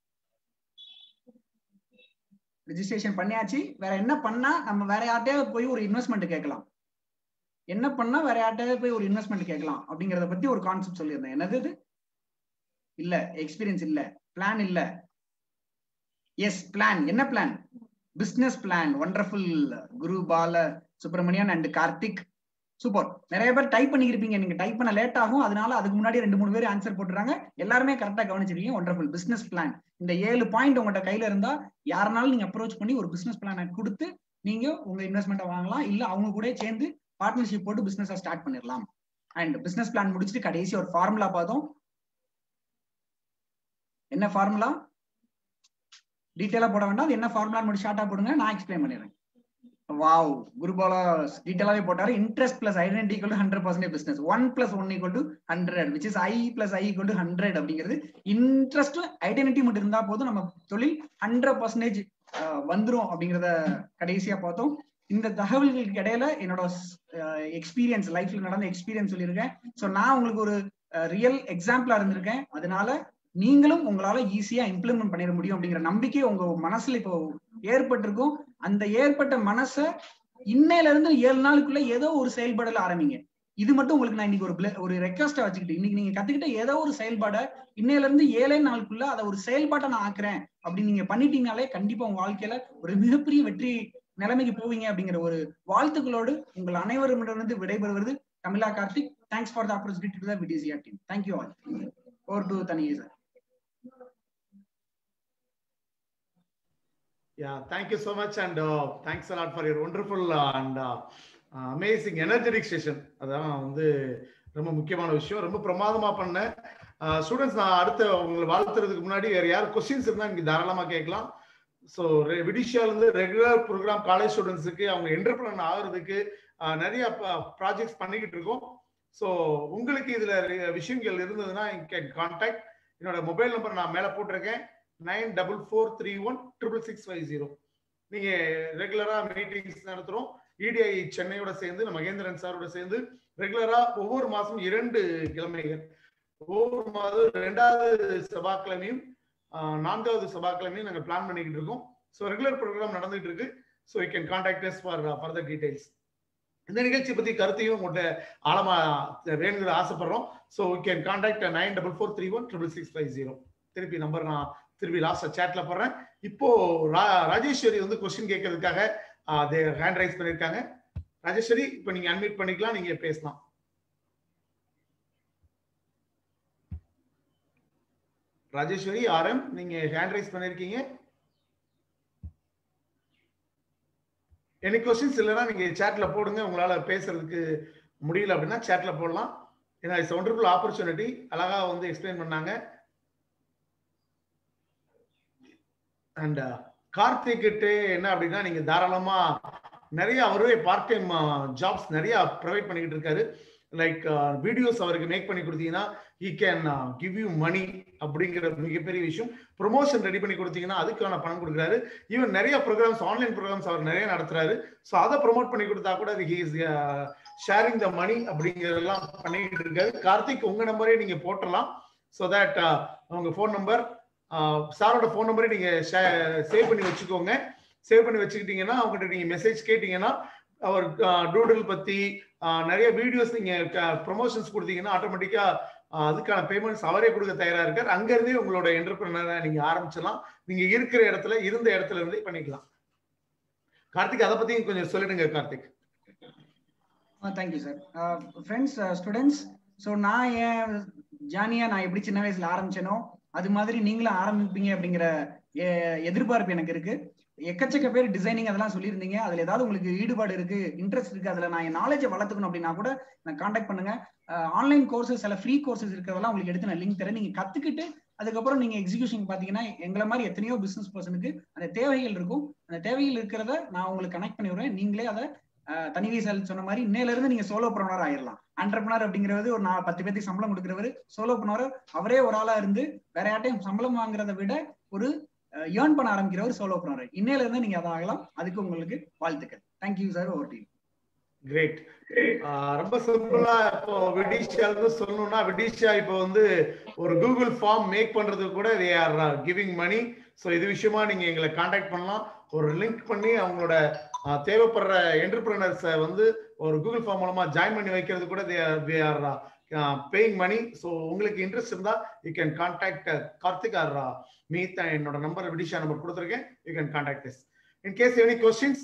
ரிஜிஸ்ட்ரேஷன் பண்ணியாச்சு வேற என்ன பண்ணா நம்ம வேற யார்ட்டையாவது போய் ஒரு இன்வெஸ்ட்மெண்ட் கேட்கலாம் என்ன பண்ணா வேற யார்ட்டையாவது போய் ஒரு இன்வெஸ்ட்மெண்ட் கேட்கலாம் அப்படிங்கறத பத்தி ஒரு கான்செப்ட் சொல்லியிருந்தேன் என்னது இது இல்ல எக்ஸ்பீரியன்ஸ் இல்ல பிளான் இல்ல எஸ் பிளான் என்ன plan business plan wonderful Guru Bala Subramanian and Karthik super நிறைய பேர் டைப் பண்ணிருப்பீங்க நீங்க டைப் பண்ண லேட் ஆகும் அதனால அதுக்கு முன்னாடி ரெண்டு மூணு பேர் ஆன்சர் போட்டுறாங்க எல்லாருமே கரெக்டா கவனிச்சிருக்கீங்க ஒண்டர்ஃபுல் பிசினஸ் பிளான் இந்த ஏழு பாயிண்ட் உங்கள்கிட்ட கையில இருந்தா யாருனாலும் நீங்க அப்ரோச் பண்ணி ஒரு பிசினஸ் பிளானை கொடுத்து நீங்க உங்க இன்வெஸ்ட்மெண்ட்டை வாங்கலாம் இல்ல அவங்க கூட சேர்ந்து பார்ட்னர்ஷிப் போட்டு பிசினஸ் ஸ்டார்ட் பண்ணிடலாம் அண்ட் பிசினஸ் பிளான் முடிச்சுட்டு கடைசி ஒரு ஃபார்முலா பார்த்தோம் என்ன ஃபார்முலா டீட்டெயிலா போட வேண்டாம் அது என்ன ஃபார்முலா மட்டும் ஷார்ட்டா போடுங்க நான் எக்ஸ்பிளைன் பண்ணிடுறேன் வாவ் குருபாலா டீட்டெயிலாவே போட்டாரு interest plus identity equal to hundred percentage business one plus one equal to hundred which is I plus I equal to hundred அப்படிங்கிறது இன்ட்ரெஸ்ட் ஐடென்டிட்டி மட்டும் இருந்தா போதும் நம்ம தொழில் ஹண்ட்ரட் பர்சன்டேஜ் வந்துரும் அப்படிங்கிறத கடைசியா பார்த்தோம் இந்த தகவல்களுக்கு இடையில என்னோட எக்ஸ்பீரியன்ஸ் லைஃப்ல நடந்த எக்ஸ்பீரியன்ஸ் சொல்லியிருக்கேன் ஸோ நான் உங்களுக்கு ஒரு ரியல் எக்ஸாம்பிளா இருந்திருக்கேன் அதனால நீங்களும் உங்களால ஈஸியா இம்ப்ளிமெண்ட் பண்ணிட முடியும் அப்படிங்கிற நம்பிக்கை உங்க மனசுல இப்போ ஏற்பட்டிருக்கும் அந்த ஏற்பட்ட மனச இன்னையில இருந்து ஏழு நாளுக்குள்ள ஏதோ ஒரு செயல்படல ஆரம்பிங்க இது மட்டும் உங்களுக்கு நான் இன்னைக்கு ஒரு bla- ஒரு ரெக்வஸ்டா வச்சுக்கிட்டு இன்னைக்கு நீங்க கத்துக்கிட்ட ஏதோ ஒரு செயல்பாட இன்னையில இருந்து ஏழே நாளுக்குள்ள அதை ஒரு செயல்பாட்டை நான் ஆக்குறேன் அப்படின்னு நீங்க பண்ணிட்டீங்கனாலே கண்டிப்பா உங்க வாழ்க்கையில ஒரு மிகப்பெரிய வெற்றி நிலைமைக்கு போவீங்க அப்படிங்கிற ஒரு வாழ்த்துக்களோடு உங்கள் அனைவரிடமிருந்து விடைபெறுவது Tamizha Karthik thanks for the opportunity to the Vidisia team thank you all or to தனியே sir Yeah, thank you so much, and uh, thanks a lot for your wonderful uh, and uh, uh, amazing energetic session. அதான் வந்து ரொம்ப முக்கியமான விஷயம் ரொம்ப பிரமாதமா பண்ண students நான் அடுத்த உங்களை வாழ்த்துறதுக்கு முன்னாடி வேற யார் கொஸ்டின்ஸ் இருந்தா நீங்க தாராளமா கேட்கலாம் ஸோ விடிஷியால இருந்து ரெகுலர் ப்ரோக்ராம் காலேஜ் ஸ்டூடெண்ட்ஸுக்கு அவங்க என்டர்பிரன் ஆகுறதுக்கு uh, நிறைய ப்ராஜெக்ட்ஸ் பண்ணிக்கிட்டு இருக்கோம் ஸோ உங்களுக்கு இதுல ரி- விஷயங்கள் இருந்ததுன்னா கேன் கான்டாக்ட் என்னோட மொபைல் நம்பர் நான் மேல போட்டிருக்கேன் nine double four three one triple six five zero நீங்க ரெகுலரா மீட்டிங்ஸ் நடத்துறோம் இடிஐ சென்னையோட சேர்ந்து நம்ம மகேந்திரன் சாரோட சேர்ந்து ரெகுலரா ஒவ்வொரு மாசம் இரண்டு கிழமைகள் ஒவ்வொரு மாதம் ரெண்டாவது செவ்வாய்க்கிழமையும் ஆஹ், நான்காவது செவ்வாய்க்கிழமையும் நாங்க பிளான் பண்ணிக்கிட்டு இருக்கோம் ஸோ ரெகுலர் ப்ரோக்ராம் நடந்துட்டு இருக்கு so you can contact us for further details இந்த நிகழ்ச்சி பத்தி கருத்தையும் உங்கள்கிட்ட ஆழமா வேணுங்கிற ஆசைப்படுறோம் so you can contact nine double four three one triple six five zero திருப்பி நம்பர் நான் திருப்பி லாஸ்ட் சேட்ல போடுறேன் இப்போ ரா- ராஜேஸ்வரி வந்து கொஸ்டின் கேட்கறதுக்காக ஹேண்ட் ரைஸ் பண்ணிருக்காங்க ராஜேஸ்வரி இப்போ நீங்க அன்மியூட் பண்ணிக்கலாம் நீங்க பேசலாம் ராஜேஸ்வரி ஆர்எம் நீங்க ஹேண்ட் ரைஸ் பண்ணிருக்கீங்க எனி கொஸ்டின்ஸ் இல்லைன்னா நீங்க சேட்ல போடுங்க உங்களால பேசுறதுக்கு முடியல அப்படின்னா சேட்ல போடலாம் ஏன்னா இட்ஸ் ஒண்டர்ஃபுல் ஆப்பர்ச்சுனிட்டி அழகா வந்து எக்ஸ்பிளைன் பண்ணாங்க அண்ட் கார்த்திக் கிட்ட என்ன அப்படின்னா நீங்க தாராளமா நிறைய அவரே பார்ட் டைம் ஜாப்ஸ் நிறைய ப்ரொவைட் பண்ணிக்கிட்டு இருக்காரு லைக் வீடியோஸ் அவருக்கு மேக் பண்ணி கொடுத்தீங்கன்னா he can give you money அப்படிங்கிற மிகப்பெரிய விஷயம் ப்ரொமோஷன் ரெடி பண்ணி கொடுத்தீங்கன்னா அதுக்கான பணம் கொடுக்குறாரு ஈவன் நிறைய ப்ரோக்ராம்ஸ் ஆன்லைன் ப்ரோக்ராம்ஸ் அவர் நிறைய நடத்துறாரு ஸோ அதை ப்ரோமோட் பண்ணி கொடுத்தா கூட he is sharing the money அப்படிங்கிறதெல்லாம் பண்ணிக்கிட்டு இருக்காரு கார்த்திக் உங்க நம்பரே நீங்க போட்டுடலாம் ஸோ தட் உங்க ஃபோன் நம்பர் சாரோட ஃபோன் நம்பரை நீங்க சேவ் பண்ணி வச்சுக்கோங்க சேவ் பண்ணி வச்சுக்கிட்டீங்கன்னா அவங்ககிட்ட நீங்க மெசேஜ் கேட்டீங்கன்னா அவர் டூடில் பத்தி ஆஹ், நிறைய வீடியோஸ் நீங்க ப்ரொமோஷன்ஸ் கொடுத்தீங்கன்னா ஆட்டோமேட்டிக்கா அதுக்கான பேமெண்ட்ஸ் அவரே கொடுக்க தயாரா இருக்கார் அங்க இருந்தே உங்களோட என்டர்பிரினரை நீங்க ஆரம்பிச்சிடலாம் நீங்க இருக்கிற இடத்துல இருந்த இடத்துல இருந்தே பண்ணிக்கலாம் கார்த்திக் அதை பத்தி கொஞ்சம் சொல்லிடுங்க Karthik thank you sir friends students so நான் என் ஜானியா நான் எப்படி சின்ன வயசுல ஆரம்பிச்சேனோ அது மாதிரி நீங்களும் ஆரம்பிப்பீங்க அப்படிங்கிற எ- எதிர்பார்ப்பு எனக்கு இருக்கு எக்கச்சக்க பேர் டிசைனிங் அதெல்லாம் சொல்லியிருந்தீங்க அதுல ஏதாவது உங்களுக்கு ஈடுபாடு இருக்கு இன்ட்ரெஸ்ட் இருக்கு அதுல நான் என் நாலேஜை வளர்த்துக்கணும் அப்படின்னா கூட நான் காண்டாக்ட் பண்ணுங்க ஆன்லைன் கோர்சஸ் சில ஃப்ரீ கோர்சஸ் இருக்கிறதெல்லாம் உங்களுக்கு எடுத்து நான் லிங்க் தரேன் நீங்க கத்துக்கிட்டு அதுக்கப்புறம் நீங்க எக்ஸிகியூஷன் பாத்தீங்கன்னா எங்களை மாதிரி எத்தனையோ பிசினஸ் பர்சனுக்கு அந்த தேவைகள் இருக்கும் அந்த தேவைகள் இருக்கிறத நான் உங்களுக்கு கனெக்ட் பண்ணி விடுறேன் நீங்களே அதை அஹ், தனிவி சார் சொன்ன மாதிரி இன்னையில இருந்து நீங்க சோலோ ப்ரனர் ஆயிடலாம் ஆண்டர்பனர் அப்படிங்கிறது ஒரு நான் பத்து பேருக்கு சம்பளம் கொடுக்குறவர் சோலோ ப்ரனர் அவரே ஒரு ஆளா இருந்து வேற யார்ட்டையும் சம்பளம் வாங்குறத விட ஒரு ஏர்ன் பண்ண ஆரம்பிக்கிறவர் சோலோ ப்ரனர் இன்னையில இருந்து நீங்க அதை ஆகலாம் அதுக்கு உங்களுக்கு வாழ்த்துக்கள் thank you sir over to great ரொம்ப சிம்பிளா இப்போ விடிஷியாவுக்கு சொல்லணும்னா விடிஷியா இப்போ வந்து ஒரு கூகுள் ஃபார்ம் மேக் பண்றதுக்கு கூட they are giving money so இது விஷயமா நீங்க எங்களை காண்டாக்ட் பண்ணலாம் ஒரு லிங்க் பண்ணி அவங்களோட ஆஹ், தேவைப்படுற என்டர்பிரினர்ஸை வந்து ஒரு கூகுள் ஃபார்ம் மூலமா ஜாயின் பண்ணி வைக்கிறது கூட they are paying money so உங்களுக்கு இன்ட்ரெஸ்ட் இருந்தா you can contact Karthik or meet என்னோட நம்பர் விடிஷா நம்பர் கொடுத்துருக்கேன் you can contact is in case any questions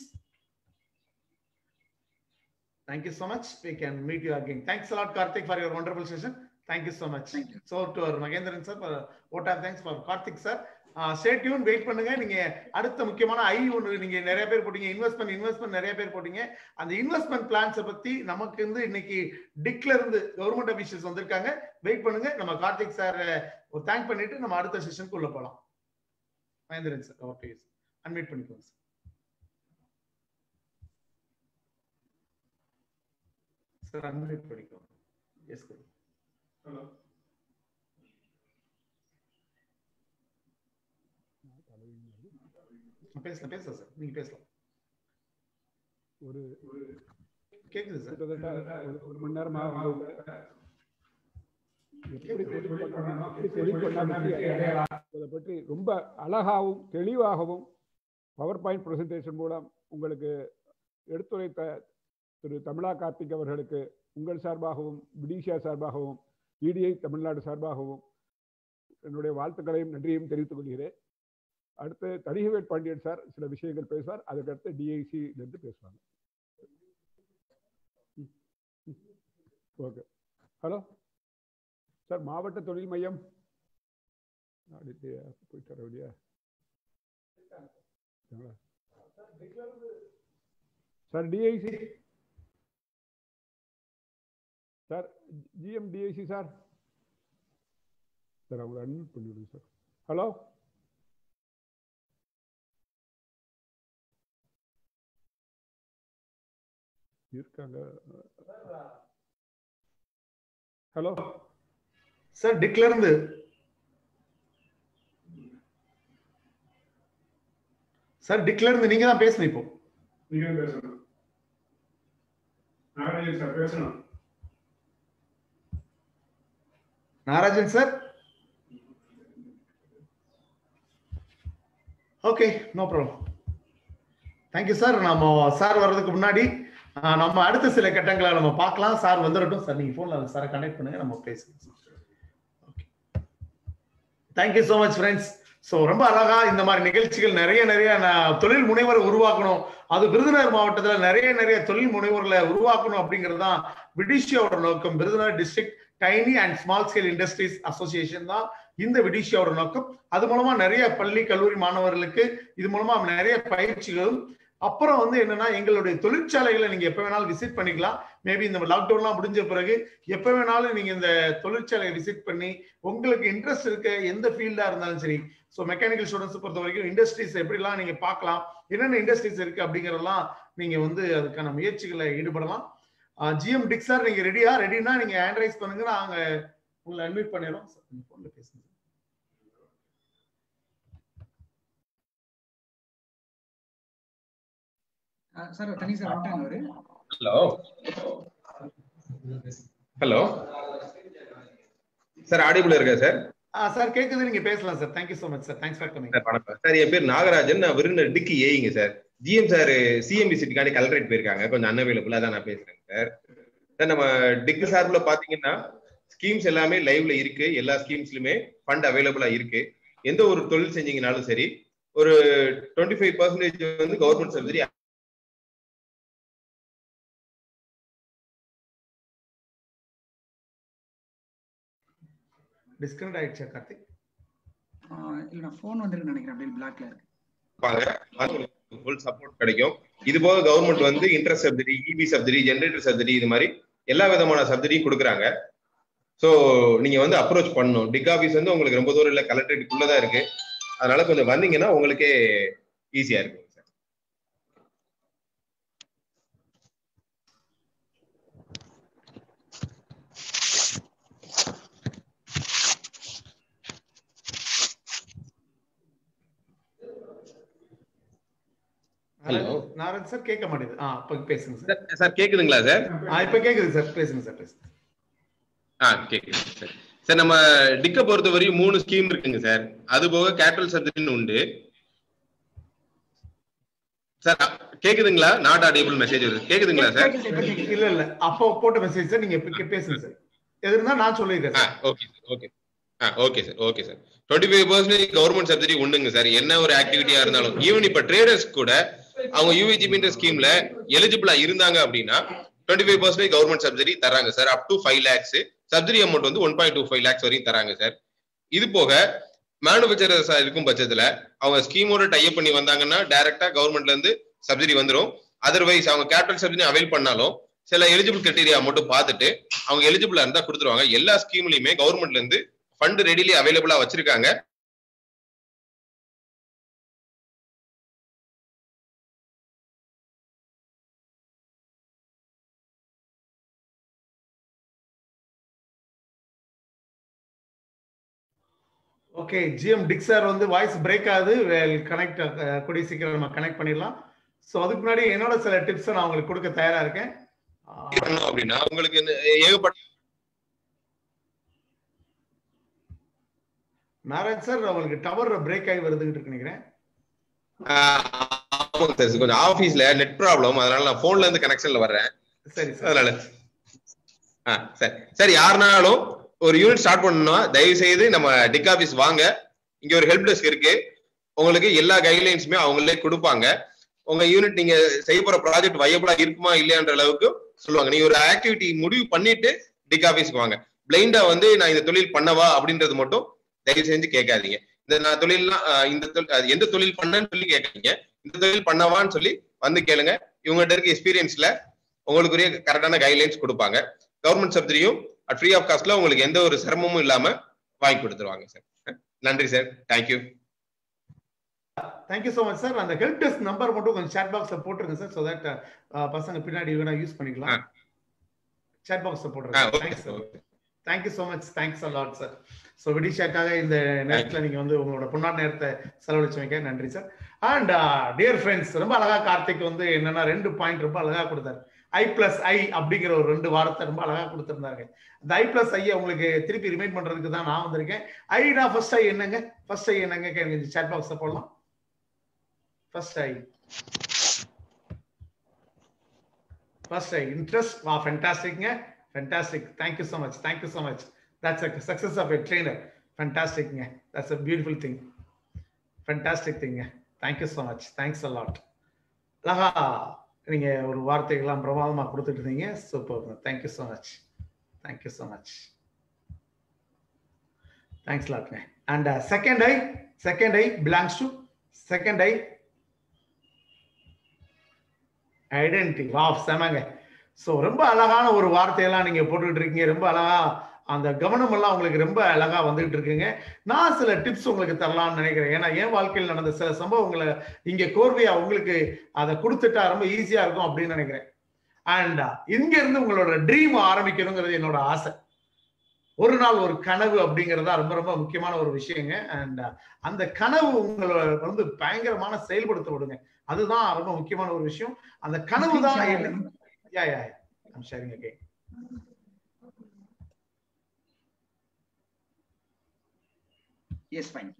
Thank you so much. We can meet you again. Thanks a lot, Karthik, for your wonderful session. Thank you so much. Thank you. So to our Magendran sir, for what are thanks for Karthik sir. Stay tuned wait பண்ணுங்க நீங்க அடுத்த முக்கியமான ஐ ஒன்று நீங்க நிறைய பேர் போட்டீங்க investment investment நிறைய பேர் போட்டீங்க அந்த இன்வெஸ்ட்மெண்ட் பிளான்ஸை பத்தி நமக்கு வந்து இன்னைக்கு டிக்ல இருந்து கவர்மெண்ட் அபிஷியல்ஸ் வந்திருக்காங்க வெயிட் பண்ணுங்க நம்ம கார்த்திக் சார் ஒரு தேங்க் பண்ணிட்டு நம்ம அடுத்த செஷனுக்குள்ள போலாம் மகேந்திரன் சார் ஓகே அன்மியூட் பண்ணிக்கோங்க சார் சார் அன்மியூட் பண்ணிக்கோங்க எஸ் குரு பேசலாம் பேசலாம் சார் நீங்க பேசலாம் ஒரு கேக்குது சார் கிட்டத்தட்ட ஒரு- ஒரு மணி நேரமா வந்து எப்படி தொழில் பண்ணணும், எப்படி தொழில் பண்ணா வெற்றி அடையலாம் அதை பற்றி ரொம்ப அழகாகவும் தெளிவாகவும் பவர் பாயிண்ட் பிரசன்டேஷன் மூலம் உங்களுக்கு எடுத்துரைத்த திரு தமிழா கார்த்திக் அவர்களுக்கு உங்கள் சார்பாகவும் விடிஷா சார்பாகவும் இடிஐ தமிழ்நாடு சார்பாகவும் என்னுடைய வாழ்த்துக்களையும் நன்றியையும் தெரிவித்துக் கொள்கிறேன் அடுத்து தனிகவேட் பாண்டியன் சார் சில விஷயங்கள் பேசுவார் அதுக்கடுத்து டிஐசியிலிருந்து பேசுவாங்க ஓகே ஹலோ சார் மாவட்ட தொழில் மையம் ஆடிட்டியா போயிட்டு வர வழியா sir DIC sir GM DIC sir sir அவங்களை அன்மியூட் பண்ணிவிடுங்க சார் ஹலோ இருக்காங்க ஹலோ சார் டிக்ல இருந்து சார் டிக்ல இருந்து நீங்க தான் பேசணும் இப்போ நீங்க பேசணும் நாராயணன் சார் பேசணும் Narajan sir okay no problem thank you sir நம்ம சார் வர்றதுக்கு முன்னாடி ஆஹ், நம்ம அடுத்த சில கட்டங்களை நம்ம பார்க்கலாம் சார் வந்துடட்டும் சார் நீங்க போன்ல சாரை கனெக்ட் பண்ணுங்க நம்ம பேசலாம் okay thank you so much friends so ரொம்ப அழகா இந்த மாதிரி நிகழ்ச்சிகள் நிறைய நிறைய நான் தொழில் முனைவரை உருவாக்கணும் அது விருதுநகர் மாவட்டத்துல நிறைய நிறைய தொழில் முனைவர்களை உருவாக்கணும் அப்படிங்கிறது தான் விடிஷியாவோட நோக்கம் Virudhunagar district tiny and small scale industries association தான் இந்த விடிஷியாவோட நோக்கம் அது மூலமா நிறைய பள்ளி கல்லூரி மாணவர்களுக்கு இது மூலமா நிறைய பயிற்சிகளும் அப்புறம் வந்து என்னன்னா எங்களுடைய தொழிற்சாலைகளை நீங்க எப்ப வேணாலும் விசிட் பண்ணிக்கலாம் மேபி இந்த லாக்டவுன்லாம் முடிஞ்ச பிறகு எப்ப வேணாலும் நீங்க இந்த தொழிற்சாலையை விசிட் பண்ணி உங்களுக்கு இன்ட்ரெஸ்ட் இருக்க எந்த ஃபீல்டா இருந்தாலும் சரி ஸோ மெக்கானிக்கல் ஸ்டூடெண்ட்ஸ் பொறுத்த வரைக்கும் இண்டஸ்ட்ரீஸ் எப்படிலாம் நீங்க பார்க்கலாம் என்னென்ன இண்டஸ்ட்ரீஸ் இருக்கு அப்படிங்கறதெல்லாம் நீங்க வந்து அதுக்கான முயற்சிகளை ஈடுபடலாம் ஜிஎம் டிக் சார் நீங்க ரெடியா ரெடினா நீங்க ஹேண்ட் ரைஸ் பண்ணுங்க நாங்க உங்களை அட்மிட் பண்ணிடுறோம் போன்ல பேசுங்க சார் தனி சார் வந்துட்டாங்க அவரு ஹலோ ஹலோ சார் ஆடிபிள் இருக்கா சார் சார் கேக்குது நீங்க பேசலாம் sir thank you so much sir thanks for coming sir வணக்கம் சார் என் பேர் நாகராஜன் நான் விருந்தினர் டிக்கி ஏயிங்க சார் ஜிஎம் சார் சிஎம்பி சிட்டிக்காண்டி கலெக்டரேட் போயிருக்காங்க கொஞ்சம் அன்அவைலபிளா தான் நான் பேசுறேன் சார் சார் நம்ம டிக்கு சார்பில் பாத்தீங்கன்னா ஸ்கீம்ஸ் எல்லாமே லைவ்ல இருக்கு எல்லா ஸ்கீம்ஸ்லுமே ஃபண்ட் அவைலபிளா இருக்கு எந்த ஒரு தொழில் செஞ்சீங்கனாலும் சரி ஒரு டுவெண்ட்டி ஃபைவ் பர்சன்டேஜ் வந்து கவர்மெண்ட் சப்சிடி டிஸ்கனெக்ட் ஆயிடுச்சா கார்த்திக் ஆஹ் இல்ல நான் ஃபோன் வந்திருக்குன்னு நினைக்கிறேன் அப்படியே பிளாக்ல இருக்கு இருப்பாங்க ஃபுல் சப்போர்ட் கிடைக்கும் இது போக கவர்மெண்ட் வந்து interest subsidy EB subsidy generator subsidy இது மாதிரி எல்லா விதமான சப்சிடியும் கொடுக்குறாங்க ஸோ நீங்க வந்து அப்ரோச் பண்ணணும் டிக் ஆஃபீஸ் வந்து உங்களுக்கு ரொம்ப தூரம் இல்லை கலெக்டரேட்டுக்குள்ள தான் இருக்கு அதனால கொஞ்சம் வந்தீங்கன்னா உங்களுக்கே ஈஸியா இருக்கும் சார் Hello. நாராயண் சார் கேட்க மாட்டேங்குது ஆ இப்ப பேசுங்க சார் சார் சார் கேக்குதுங்களா சார் ஆ இப்ப கேக்குது சார் பேசுங்க சார் பேசுங்க ஆ கேக்குது சார் சார் நம்ம டிக்கை பொறுத்த வரையும் மூணு ஸ்கீம் இருக்குங்க சார் அது போக கேபிட்டல் சப்சிடின்னு உண்டு சார் கேக்குதுங்களா நாட் ஆடியபிள் மெசேஜ் வருது கேக்குதுங்களா சார் இல்ல இல்ல அப்போ போட்ட மெசேஜ் சார் நீங்க இப்ப பேசுங்க சார் எது இருந்தா நான் சொல்லிடுறேன் ஆ சார் ஓகே சார் ஓகே ஆ okay sir okay sir twenty five percentage government subsidy உண்டுங்க சார் என்ன ஒரு ஆக்டிவிட்டியா இருந்தாலும் ஈவன் இப்ப ட்ரேடர்ஸ் கூட அவங்க யூவிஜிபின்ற ஸ்கீம்ல எலிஜிபிளா இருந்தாங்க அப்படின்னா twenty five percentage government subsidy தராங்க sir up to five lakhs subsidy amount வந்து one point two five lakhs வரையும் தராங்க சார் இது போக மேனுபேக்சரர்ஸ் இருக்கும் பட்சத்துல அவங்க ஸ்கீமோட டைப் பண்ணி வந்தாங்கன்னா டைரக்டா கவர்மெண்ட்ல இருந்து சப்சிடி வந்துரும் அதர்வைஸ் அவங்க கேபிட்டல் சப்சிடி அவைல் பண்ணாலும் சில எலிஜிபிள் கிரைட்டீரியா மட்டும் பார்த்துட்டு அவங்க எலிஜிபிளா இருந்தா கொடுத்துருவாங்க எல்லா ஸ்கீம்லயுமே கவர்மெண்ட்ல இருந்து ஃபண்ட் ரெடிலி அவைலபிளா வச்சிருக்காங்க ஓகே ஜிஎம் டிக் சார் வந்து வாய்ஸ் பிரேக் ஆகுது கனெக்ட் கூடிய சீக்கிரம் நம்ம கனெக்ட் பண்ணிடலாம் ஸோ அதுக்கு முன்னாடி என்னோட சில டிப்ஸை நான் உங்களுக்கு கொடுக்க தயாரா இருக்கேன் ஆ, பண்ணோம் அப்படின்னா உங்களுக்கு இந்த ஏகப்பட்ட நாராயண் சார் உங்களுக்கு டவர் பிரேக் ஆகி வருதுன்னு இருக்கு நினைக்கிறேன் ஆஹ் ஆமாங்க சார் கொஞ்சம் ஆபீஸ்ல நெட் ப்ராப்ளம் அதனால நான் போன்ல இருந்து கனெக்ஷன்ல வர்றேன் சரி சார் அதனால ஆ சரி சரி யாருனாலும் ஒரு யூனிட் ஸ்டார்ட் பண்ணணும்னா தயவு செய்து நம்ம டிக் ஆபீஸ் வாங்க இங்க ஒரு ஹெல்ப் டெஸ்க் இருக்கு உங்களுக்கு எல்லா கைட்லைன்ஸுமே அவங்களே கொடுப்பாங்க உங்க யூனிட் நீங்க செய்ய போற ப்ராஜெக்ட் வயபிளா இருக்குமா இல்லையான்ற அளவுக்கு சொல்லுவாங்க நீங்க ஒரு ஆக்டிவிட்டி முடிவு பண்ணிட்டு டிக் ஆபீஸ்க்கு வாங்க பிளைண்டா வந்து நான் இந்த தொழில் பண்ணவா அப்படின்றது மட்டும் தயவு செஞ்சு கேட்காதீங்க இந்த நான் தொழில்லாம் ஆஹ் இந்த தொழில் அது எந்த தொழில் பண்ணேன்னு சொல்லி கேட்காதீங்க இந்த தொழில் பண்ணவான்னு சொல்லி வந்து கேளுங்க இவங்ககிட்ட இருக்க எக்ஸ்பீரியன்ஸ்ல உங்களுக்குரிய கரெக்டான கைட்லைன்ஸ் கொடுப்பாங்க கவர்மெண்ட் சப்சிடியும் ஃப்ரீ ஆஃப் காஸ்ட்ல உங்களுக்கு எந்த ஒரு சிரமமும் இல்லாம வாங்கி கொடுத்துருவாங்க சார் நன்றி sir thank you thank you so much sir அந்த ஹெல்ப் டெஸ்க் நம்பர் மட்டும் கொஞ்சம் சேட் பாக்ஸ்ல போட்டுருங்க சார் ஸோ தட் பசங்க பின்னாடி வேணா யூஸ் பண்ணிக்கலாம் ஆ. சேட் பாக்ஸ்ல ஆ போட்டுருங்க okay thanks sir sir okay thank you so much thanks a lot sir so விடிஷாக்காக இந்த நேரத்தில் நீங்க வந்து உங்களோட பொன்னாட நேரத்தை செலவழிச்சவங்க நன்றி சார் அண்ட் டியர் ஃப்ரெண்ட்ஸ் ரொம்ப அழகா கார்த்திக் வந்து என்னன்னா ரெண்டு பாயிண்ட் ரொம்ப அழகா கொடுத்தாரு ஐ பிளஸ் ஐ அப்படிங்கிற ஒரு ரெண்டு வாரத்தை ரொம்ப அழகா கொடுத்திருந்தாங்க அந்த ஐ பிளஸ் ஐ உங்களுக்கு திருப்பி ரிமைண்ட் பண்றதுக்கு தான் நான் வந்திருக்கேன் ஐனா ஃபர்ஸ்ட் ஐ என்னங்க ஃபர்ஸ்ட் ஐ என்னங்க எனக்கு சாட் பாக்ஸ்ல போடலாம் first I first I interest வா ஃபென்டாஸ்டிக்ங்க fantastic thank you so much thank you so much that's a success of a trainer ஃபென்டாஸ்டிக்ங்க that's a beautiful thing fantastic திங்க thank you so much thanks a lot அழகா நீங்க ஒரு வார்த்தைகள்லாம் பிரமாதமா கொடுத்துட்டு இருந்தீங்க super thank you so much thank you so much thanks லாட்ங்க and second I second I belongs to second I identity வா செமங்க ஸோ ரொம்ப அழகான ஒரு வார்த்தையெல்லாம் நீங்க போட்டுக்கிட்டு இருக்கீங்க ரொம்ப அழகா அந்த கவனம் எல்லாம் உங்களுக்கு ரொம்ப அழகா வந்துகிட்டு இருக்குங்க நான் சில டிப்ஸ் உங்களுக்கு தரலாம்னு நினைக்கிறேன் ஏன்னா என் வாழ்க்கையில் நடந்த சில சம்பவங்களை இங்க கோர்வையா உங்களுக்கு அதை கொடுத்துட்டா ரொம்ப ஈஸியா இருக்கும் அப்படின்னு நினைக்கிறேன் அண்ட் இங்க இருந்து உங்களோட ட்ரீம் ஆரம்பிக்கணுங்கிறது என்னோட ஆசை ஒரு நாள் ஒரு கனவு அப்படிங்கறதா ரொம்ப ரொம்ப முக்கியமான ஒரு விஷயங்க அண்ட் அந்த கனவு உங்களை வந்து பயங்கரமான செயல்படுத்த விடுங்க அதுதான் ரொம்ப முக்கியமான ஒரு விஷயம் அந்த கனவு தான் yeah yeah I'm sharing again yes fine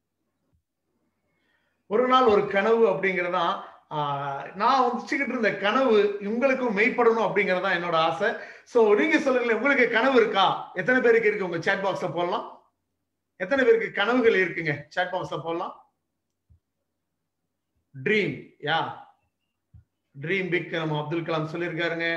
ஒரு நாள் ஒரு கனவு அப்படிங்கறதா நான் வச்சுக்கிட்டு இருந்த கனவு உங்களுக்கும் மெய்ப்படணும் அப்படிங்கறதா என்னோட ஆசை சோ நீங்க சொல்லுங்களேன் உங்களுக்கு கனவு இருக்கா எத்தனை பேருக்கு இருக்கு உங்க சேட் பாக்ஸ்ல போடலாம் எத்தனை பேருக்கு கனவுகள் இருக்குங்க சேட் பாக்ஸ்ல போடலாம் ட்ரீம் யா ட்ரீம் பிக் நம்ம அப்துல் கலாம் சொல்லியிருக்காருங்க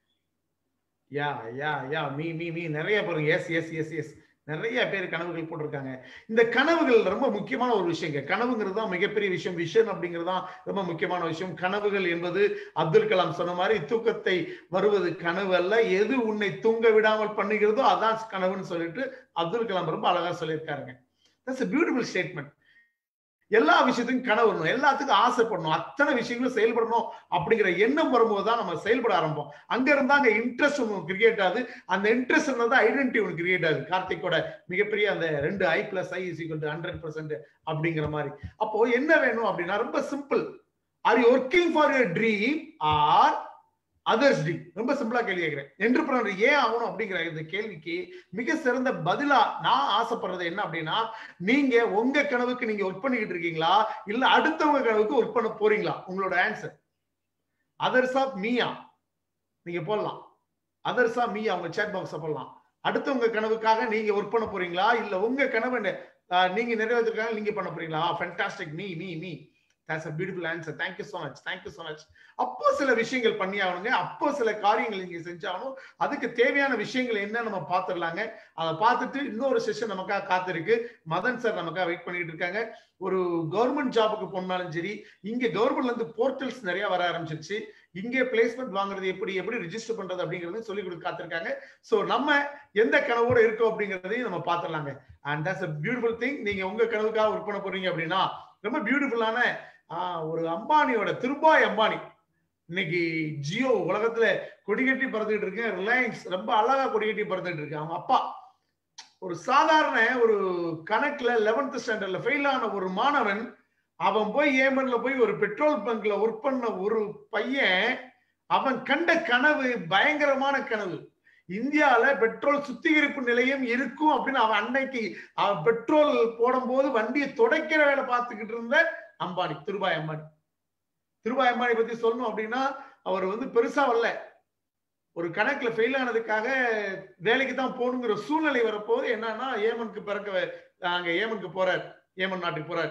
yeah yeah yeah me me me நிறைய பாருங்க எஸ் எஸ் எஸ் எஸ் நிறைய பேர் கனவுகள் போட்டிருக்காங்க இந்த கனவுகள் ரொம்ப முக்கியமான ஒரு விஷயங்க கனவுங்கிறது தான் மிகப்பெரிய விஷயம் விஷன் அப்படிங்கிறது தான் ரொம்ப முக்கியமான விஷயம் கனவுகள் என்பது அப்துல் கலாம் சொன்ன மாதிரி தூக்கத்தை வருவது கனவு அல்ல எது உன்னை தூங்க விடாமல் பண்ணுகிறதோ அதான் கனவுன்னு சொல்லிட்டு அப்துல் கலாம் ரொம்ப அழகா சொல்லியிருக்காருங்க தட்ஸ் பியூட்டிஃபுல் ஸ்டேட்மெண்ட் எல்லா விஷயத்துக்கும் கனவு வரணும் எல்லாத்துக்கும் ஆசைப்படணும் அத்தனை விஷயங்களும் செயல்படணும் அப்படிங்கிற எண்ணம் வரும்போது தான் நம்ம செயல்பட ஆரம்பிப்போம் அங்க இருந்தா அங்க இன்ட்ரெஸ்ட் ஒன்று கிரியேட் ஆகுது அந்த இன்ட்ரெஸ்ட் இருந்தா ஐடென்டிட்டி ஒன்று கிரியேட் ஆகுது கார்த்திக்கோட மிகப்பெரிய அந்த ரெண்டு I plus I is equal to hundred percent அப்படிங்கிற மாதிரி அப்போ என்ன வேணும் அப்படின்னா ரொம்ப simple are you working for your dream or others dream ரொம்ப சிம்பிளா கேள்வி கேட்கிறேன் என்டர்பிரனர் ஏன் ஆகணும் அப்படிங்கிற இந்த கேள்விக்கு மிக சிறந்த பதிலா நான் ஆசைப்படுறது என்ன அப்படின்னா நீங்க உங்க கனவுக்கு நீங்க ஒர்க் பண்ணிக்கிட்டு இருக்கீங்களா இல்ல அடுத்தவங்க கனவுக்கு ஒர்க் பண்ண போறீங்களா உங்களோட ஆன்சர் அதர்ஸ் ஆஃப் மீயா நீங்க போடலாம் அதர்ஸ் ஆஃப் மீயா உங்க சேட் பாக்ஸ் போடலாம் அடுத்தவங்க கனவுக்காக நீங்க ஒர்க் பண்ண போறீங்களா இல்ல உங்க கனவு நீங்க நிறைவேற்றிருக்காங்க நீங்க பண்ண போறீங்களா fantastic me me me that's a beautiful answer thank you so much thank you so much அப்போ சில விஷயங்கள் பண்ணி ஆகணுங்க அப்போ சில காரியங்கள் நீங்க செஞ்சாகணும் அதுக்கு தேவையான விஷயங்கள் என்ன நம்ம பார்த்துடலாங்க அதை பார்த்துட்டு இன்னொரு செஷன் நமக்காக காத்திருக்கு மதன் சார் நமக்காக வெயிட் பண்ணிட்டு இருக்காங்க ஒரு கவர்மெண்ட் ஜாபுக்கு போனாலும் சரி இங்க கவர்மெண்ட்ல இருந்து போர்ட்டல்ஸ் நிறைய வர ஆரம்பிச்சிருச்சு இங்கே பிளேஸ்மெண்ட் வாங்குறது எப்படி எப்படி ரிஜிஸ்டர் பண்றது அப்படிங்கறது சொல்லி கொடுத்து காத்திருக்காங்க சோ நம்ம எந்த கனவோட இருக்கோம் அப்படிங்கறதையும் நம்ம பார்த்துடலாங்க and that's a beautiful thing நீங்க உங்க கனவுக்காக ஒர்க் பண்ண போறீங்க அப்படின்னா ரொம்ப பியூட்டிஃபுல்லான ஒரு அம்பானியோட திருபாய் அம்பானி இன்னைக்கு ஜியோ உலகத்துல கொடிகட்டி பறந்துட்டு இருக்கு ரிலையன்ஸ் ரொம்ப அழகா கொடிகட்டி பறந்துட்டு இருக்கு அவங்க அப்பா ஒரு சாதாரண ஒரு கணக்குல லெவன்த் ஸ்டாண்டர்ட்ல ஃபெயில் ஆன ஒரு மாணவன் அவன் போய் ஏமன்ல போய் ஒரு பெட்ரோல் பங்க்ல ஒர்க் பண்ண ஒரு பையன் அவன் கண்ட கனவு பயங்கரமான கனவு இந்தியால பெட்ரோல் சுத்திகரிப்பு நிலையம் இருக்கும் அப்படின்னு அவன் அன்னைக்கு அவன் பெட்ரோல் போடும்போது வண்டியை துடைக்கிற வேலை பார்த்துக்கிட்டு இருந்த அம்பானி திருபாய் அம்பானி திருபாய் அம்பானி பத்தி சொல்லணும் அப்படின்னா அவர் வந்து பெருசா வரல ஒரு கணக்குல ஃபெயில் ஆனதுக்காக வேலைக்கு தான் போகணுங்கிற சூழ்நிலை வரப்போது என்னன்னா ஏமனுக்கு பிறக்க அங்க ஏமனுக்கு போறார் ஏமன் நாட்டுக்கு போறார்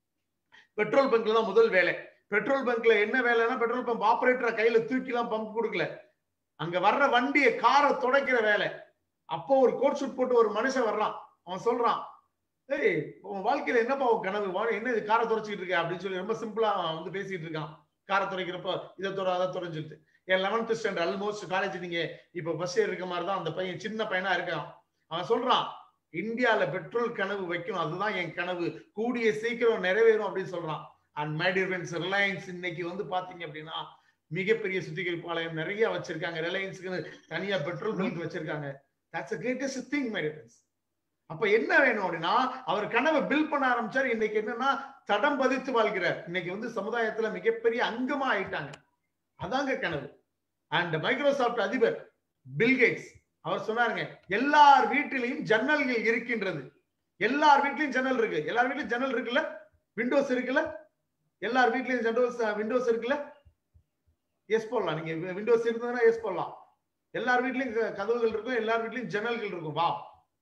பெட்ரோல் பங்க்ல தான் முதல் வேலை பெட்ரோல் பங்க்ல என்ன வேலைன்னா பெட்ரோல் பம்ப் ஆபரேட்டரை கையில தூக்கிலாம் பம்ப் கொடுக்கல அங்க வர்ற வண்டியை காரை துடைக்கிற வேலை அப்போ ஒரு கோட் ஷூட் போட்டு ஒரு மனுஷன் வர்றான் அவன் சொல்றான் ஏய் உன் வாழ்க்கையில என்னப்பா உன் கனவு என்ன இது காரை துடைச்சிட்டு இருக்க அப்படின்னு சொல்லி ரொம்ப சிம்பிளா அவன் வந்து பேசிட்டு இருக்கான் காரை துடைக்கிறப்ப இதை துறை அதை துறைஞ்சிட்டு என் லெவன்த் ஸ்டாண்டர்ட் ஆல்மோஸ்ட் காலேஜ் நீங்க இப்ப பஸ் ஏறி இருக்க மாதிரி தான் அந்த பையன் சின்ன பையனா இருக்கான் அவன் சொல்றான் இந்தியால பெட்ரோல் கனவு வைக்கணும் அதுதான் என் கனவு கூடிய சீக்கிரம் நிறைவேறும் அப்படின்னு சொல்றான் அண்ட் மைடியர்வென்ஸ் ரிலையன்ஸ் இன்னைக்கு வந்து பாத்தீங்க அப்படின்னா மிகப்பெரிய சுத்திகரிப்பு ஆலயம் நிறைய வச்சிருக்காங்க ரிலையன்ஸுக்கு தனியா பெட்ரோல் பங்க் வச்சிருக்காங்க that's a greatest thing my dear friends அப்ப என்ன வேணும் அப்படின்னா அவர் கனவை பில் பண்ண ஆரம்பிச்சார் இன்னைக்கு என்னன்னா தடம் பதித்து வாழ்கிறார் இன்னைக்கு வந்து சமுதாயத்துல மிகப்பெரிய அங்கமா ஆயிட்டாங்க அதாங்க கனவு அண்ட் மைக்ரோசாஃப்ட் அதிபர் பில்கேட்ஸ் அவர் சொன்னாருங்க எல்லார் வீட்டிலையும் ஜன்னல்கள் இருக்கின்றது எல்லார் வீட்லயும் ஜன்னல் இருக்கு எல்லார் வீட்லயும் ஜன்னல் இருக்குல்ல விண்டோஸ் இருக்குல்ல எல்லார் வீட்லயும் ஜன்னல்ஸ் விண்டோஸ் இருக்குல்ல எஸ் போடலாம் நீங்க விண்டோஸ் இருந்ததுன்னா எஸ் போடலாம் எல்லார் வீட்லயும் க- கதவுகள் இருக்கும் எல்லார் வீட்லயும் ஜன்னல்கள் இருக்கும் வா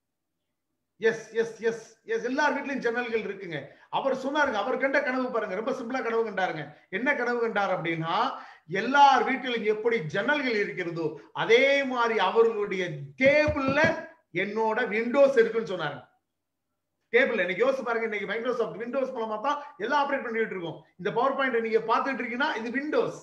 எஸ் எஸ் எஸ் எஸ் எல்லார் வீட்லயும் ஜன்னல்கள் இருக்குங்க அவர் சொன்னாருங்க அவர் கண்ட கனவு பாருங்க ரொம்ப சிம்பிளா கனவு கண்டாருங்க என்ன கனவு கண்டார் அப்படின்னா எல்லார் வீட்டிலும் எப்படி ஜன்னல்கள் இருக்கிறதோ அதே மாதிரி அவர்களுடைய டேபிள்ல என்னோட விண்டோஸ் இருக்குன்னு சொன்னாருங்க டேபிள் இன்னைக்கு யோசிச்சு பாருங்க இன்னைக்கு மைக்ரோசாஃப்ட் விண்டோஸ் மூலமா தான் எல்லாம் ஆப்ரேட் பண்ணிட்டு இருக்கோம் இந்த பவர் பாயிண்ட் நீங்க பார்த்துட்டு இருக்கீங்கன்னா இது விண்டோஸ்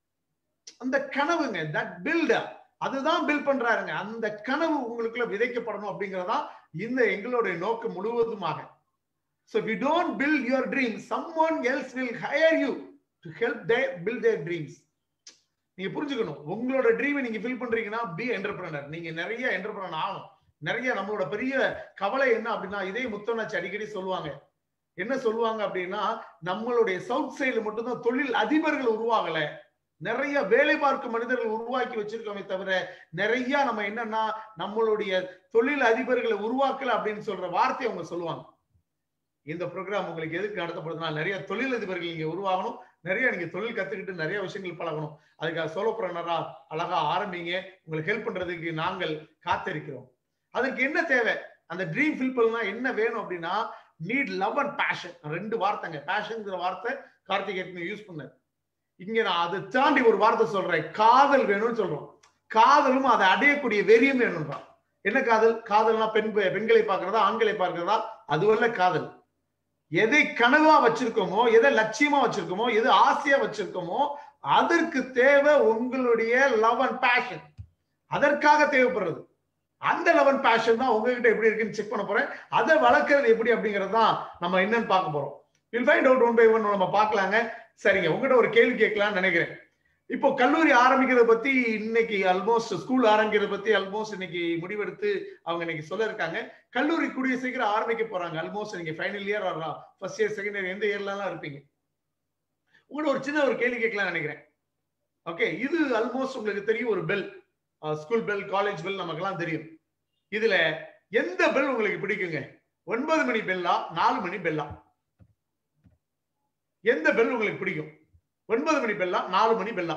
அந்த கனவுங்க தட் பில்ட் அதுதான் பில் பண்றாருங்க அந்த கனவு உங்களுக்குள்ள விதைக்கப்படணும் அப்படிங்கறதா இந்த எங்களுடைய நோக்கம் முழுவதுமாக so if you don't build your dreams someone else will hire you to help their build their dreams நீங்க புரிஞ்சுக்கணும் உங்களோட ட்ரீமை நீங்க ஃபில் பண்றீங்கன்னா பி என்டர்பிரனர் நீங்க நிறைய என்டர்பிரனர் ஆகணும் நிறைய நம்மளோட பெரிய கவலை என்ன அப்படின்னா இதே முத்தனாச்சு அடிக்கடி சொல்லுவாங்க என்ன சொல்லுவாங்க அப்படின்னா நம்மளுடைய சவுத் சைடுல மட்டும்தான் தொழில் அதிபர்கள் உருவாகல நிறைய வேலை பார்க்கும் மனிதர்கள் உருவாக்கி வச்சிருக்கோமே தவிர நிறைய நம்ம என்னன்னா நம்மளுடைய தொழில் அதிபர்களை உருவாக்கல அப்படின்னு சொல்ற வார்த்தையை அவங்க சொல்லுவாங்க இந்த ப்ரோக்ராம் உங்களுக்கு எதுக்கு நடத்தப்படுதுன்னா நிறைய தொழில் அதிபர்கள் நீங்க உருவாகணும் நிறைய நீங்க தொழில் கத்துக்கிட்டு நிறைய விஷயங்கள் பழகணும் அதுக்காக சோலோப்ரனரா அழகா ஆரம்பிங்க உங்களுக்கு ஹெல்ப் பண்றதுக்கு நாங்கள் காத்திருக்கிறோம் அதற்கு என்ன தேவை அந்த ட்ரீம் ஃபில் பண்ணா என்ன வேணும் அப்படின்னா நீட் லவ் அண்ட் பேஷன் ரெண்டு வார்த்தைங்க பேஷன்ங்கிற வார்த்தை கார்த்திக் ஏற்கனவே யூஸ் பண்ணார் இங்க நான் அதை தாண்டி ஒரு வார்த்தை சொல்றேன் காதல் வேணும்னு சொல்றோம் காதலும் அதை அடையக்கூடிய வெறியும் வேணும்ன்றான் என்ன காதல் காதல்னா பெண் பெண்களை பார்க்கறதா ஆண்களை பார்க்கறதா அதுவல்ல காதல் எதை கனவா வச்சிருக்கோமோ எதை லட்சியமா வச்சிருக்கோமோ எது ஆசையா வச்சிருக்கோமோ அதற்கு தேவை உங்களுடைய லவ் அண்ட் பேஷன் அதற்காக தேவைப்படுறது அந்த லவ் அண்ட் பேஷன் தான் உங்ககிட்ட எப்படி இருக்குன்னு செக் பண்ண போறேன் அதை வளர்க்கறது எப்படி அப்படிங்கறது தான் நம்ம என்னன்னு பார்க்க போறோம் will find out one by one நம்ம பார்க்கலாங்க சரிங்க உங்ககிட்ட ஒரு கேள்வி கேட்கலாம்னு நினைக்கிறேன் இப்போ கல்லூரி ஆரம்பிக்கிறத பத்தி இன்னைக்கு ஆல்மோஸ்ட் ஸ்கூல் ஆரம்பிக்கிறத பத்தி ஆல்மோஸ்ட் இன்னைக்கு முடிவெடுத்து அவங்க இன்னைக்கு சொல்ல இருக்காங்க கல்லூரி கூடிய சீக்கிரம் ஆரம்பிக்க போறாங்க ஆல்மோஸ்ட் நீங்க ஃபைனல் இயர் வரலாம் ஃபர்ஸ்ட் இயர் செகண்ட் இயர் எந்த இயர்ல எல்லாம் இருப்பீங்க உங்கள்ட்ட ஒரு சின்ன ஒரு கேள்வி கேட்கலாம் நினைக்கிறேன் ஓகே இது ஆல்மோஸ்ட் உங்களுக்கு தெரியும் ஒரு bell school bell college bell நமக்கெல்லாம் தெரியும் இதுல எந்த பெல் உங்களுக்கு பிடிக்குங்க ஒன்பது மணி பெல்லா நாலு மணி பெல்லா எந்த பெல் உங்களுக்கு பிடிக்கும் ஒன்பது மணி பெல்லா நாலு மணி பெல்லா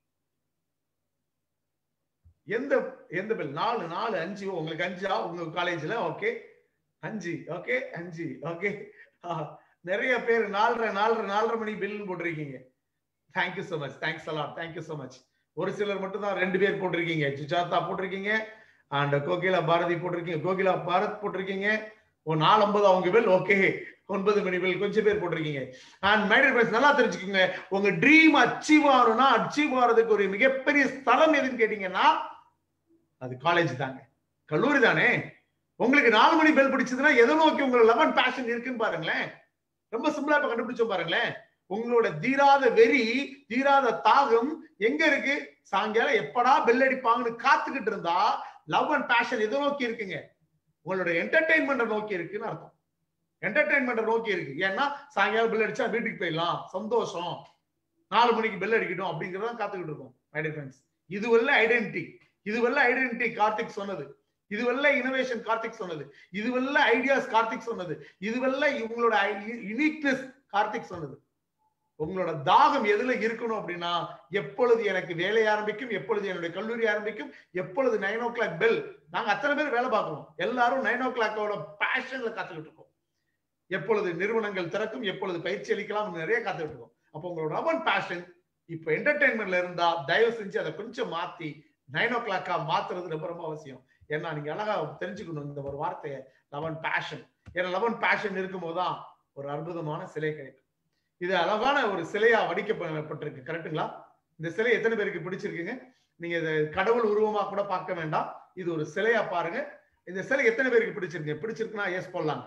எந்த எந்த பெல் நாலு நாலு அஞ்சு ஓ, உங்களுக்கு அஞ்சா உங்க காலேஜ்ல ஓகே அஞ்சு ஓகே அஞ்சு ஓகே நிறைய பேர் நாலரை நாலரை நாலரை மணி பில் போட்டிருக்கீங்க thank you so much thanks a lot thank you so much ஒரு சிலர் மட்டும் தான் ரெண்டு பேர் போட்டிருக்கீங்க சுஜாதா போட்டிருக்கீங்க அண்ட் கோகிலா பாரதி போட்டிருக்கீங்க கோகிலா பாரத் போட்டிருக்கீங்க ஓ நாலு ஐம்பது அவங்க பில் ஓகே ஒன்பது மணி பில் கொஞ்சம் பேர் போட்டிருக்கீங்க அண்ட் மைடர் ஃப்ரெண்ட்ஸ் நல்லா தெரிஞ்சுக்கோங்க உங்க ட்ரீம் அச்சீவ் ஆகணும்னா அச்சீவ் ஆகிறதுக்கு ஒரு மிகப்பெரிய ஸ்தலம் எதுன்னு கேட்டீங்கன்னா அது காலேஜ் தாங்க கல்லூரி தானே உங்களுக்கு நாலு மணி பெல் பிடிச்சதுன்னா எதை நோக்கி உங்களோட லெவன் பேஷன் இருக்குன்னு பாருங்களேன் ரொம்ப சிம்பிளா இப்ப கண்டுபிடிச்சோம் பாருங்களேன் உங்களோட தீராத வெறி தீராத தாகம் எங்க இருக்கு சாயங்காலம் எப்படா பெல் அடிப்பாங்கன்னு காத்துக்கிட்டு இருந்தா லவ் அண்ட் பேஷன் எதை நோக்கி இருக்குங்க உங்களோட என்டர்டைன்மெண்ட்டை நோக்கி இருக்குன்னு அர்த்தம் என்டர்டைன்மெண்ட்டை நோக்கி இருக்கு ஏன்னா சாயங்காலம் பெல் அடிச்சா வீட்டுக்கு போயிடலாம் சந்தோஷம் நாலு மணிக்கு பெல் அடிக்கட்டும் அப்படிங்கறத காத்துக்கிட்டு இருக்கோம் மை டியர் ஃப்ரெண்ட்ஸ் இதுவல்ல ஐடென்டிட்டி இதுவல்ல ஐடென்டிட்டி கார்த்திக் சொன்னது இதுவல்ல இனோவேஷன் கார்த்திக் சொன்னது இதுவல்ல ஐடியாஸ் கார்த்திக் சொன்னது இதுவல்ல இவங்களோட யுனிக்னஸ் கார்த்திக் சொன்னது உங்களோட தாகம் எதுல இருக்கணும் அப்படின்னா எப்பொழுது எனக்கு வேலை ஆரம்பிக்கும் எப்பொழுது என்னுடைய கல்லூரி ஆரம்பிக்கும் எப்பொழுது நைன் ஓ கிளாக் பெல் நாங்க அத்தனை பேர் வேலை பார்க்கிறோம் எல்லாரும் நைன் ஓ கிளாக்கோட பேஷன்ல காத்துக்கிட்டு இருக்கோம் எப்பொழுது நிறுவனங்கள் திறக்கும் எப்பொழுது பயிற்சி அளிக்கலாம் நிறைய காத்துக்கிட்டு இருக்கோம் அப்போ உங்களோட லவன் பேஷன் இப்ப என்டர்டைன்மெண்ட்ல இருந்தா தயவு செஞ்சு அதை கொஞ்சம் மாத்தி நைன் ஓ கிளாக்கா மாத்துறது ரொம்ப ரொம்ப அவசியம் ஏன்னா நீங்க அழகா தெரிஞ்சுக்கணும் இந்த ஒரு வார்த்தையை லவன் பேஷன் ஏன்னா லவன் பேஷன் இருக்கும்போது தான் ஒரு அற்புதமான சிலை கிடைக்கும் இது அழகான ஒரு சிலையா வடிக்கப்பட்டிருக்கு கரெக்ட்டுங்களா இந்த சிலை எத்தனை பேருக்கு பிடிச்சிருக்குங்க நீங்க இதை கடவுள் உருவமா கூட பார்க்க வேண்டாம் இது ஒரு சிலையா பாருங்க இந்த சிலை எத்தனை பேருக்கு பிடிச்சிருக்கு பிடிச்சிருக்குன்னா எஸ் போடலாம்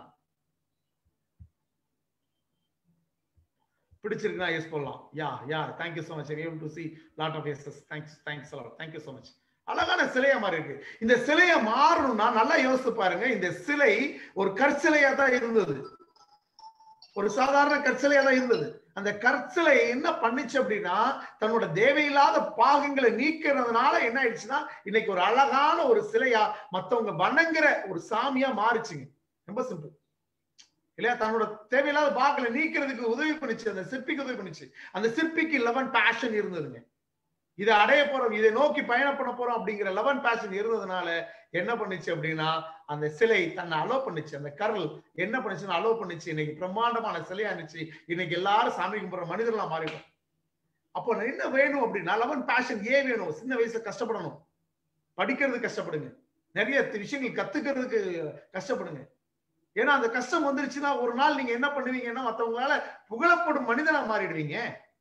பிடிச்சிருக்குன்னா எஸ் போடலாம் yeah yeah thank you so much able to see lot of yes thanks thanks thank you so much அழகான சிலையா மாறி இருக்கு இந்த சிலையா மாறணும்னா நல்லா யோசிச்சு பாருங்க இந்த சிலை ஒரு கற்சிலையா தான் இருந்தது ஒரு சாதாரண கற்சிலையா தான் இருந்தது அந்த கற்சிலை என்ன பண்ணுச்சு அப்படின்னா தன்னோட தேவையில்லாத பாகங்களை நீக்கிறதுனால என்ன ஆயிடுச்சுன்னா இன்னைக்கு ஒரு அழகான ஒரு சிலையா மத்தவங்க வணங்குற ஒரு சாமியா மாறுச்சுங்க ரொம்ப சிம்பிள் இல்லையா தன்னோட தேவையில்லாத பாகங்களை நீக்கிறதுக்கு உதவி பண்ணுச்சு அந்த சிற்பிக்கு உதவி பண்ணுச்சு அந்த சிற்பிக்கு லெவன் பேஷன் இருந்ததுங்க இதை அடைய போறோம் இதை நோக்கி பயணம் பண்ண போறோம் அப்படிங்கிற லெவன் பேஷன் இருந்ததுனால என்ன பண்ணுச்சு அப்படின்னா அந்த சிலை தன்னை அலோ பண்ணுச்சு அந்த கரல் என்ன பண்ணுச்சுன்னு அலோ பண்ணுச்சு இன்னைக்கு பிரம்மாண்டமான சிலையா இருந்துச்சு இன்னைக்கு எல்லாரும் சாமி கும்பிடுற மனிதர்களா மாறிடும் அப்போ என்ன வேணும் அப்படின்னா லெவன் பேஷன் ஏன் வேணும் சின்ன வயசுல கஷ்டப்படணும் படிக்கிறது கஷ்டப்படுங்க நிறைய விஷயங்கள் கத்துக்கிறதுக்கு கஷ்டப்படுங்க ஏன்னா அந்த கஷ்டம் வந்துருச்சுன்னா ஒரு நாள் நீங்க என்ன பண்ணுவீங்கன்னா மத்தவங்களால புகழப்படும் மனிதனா மாறிடுவீங்க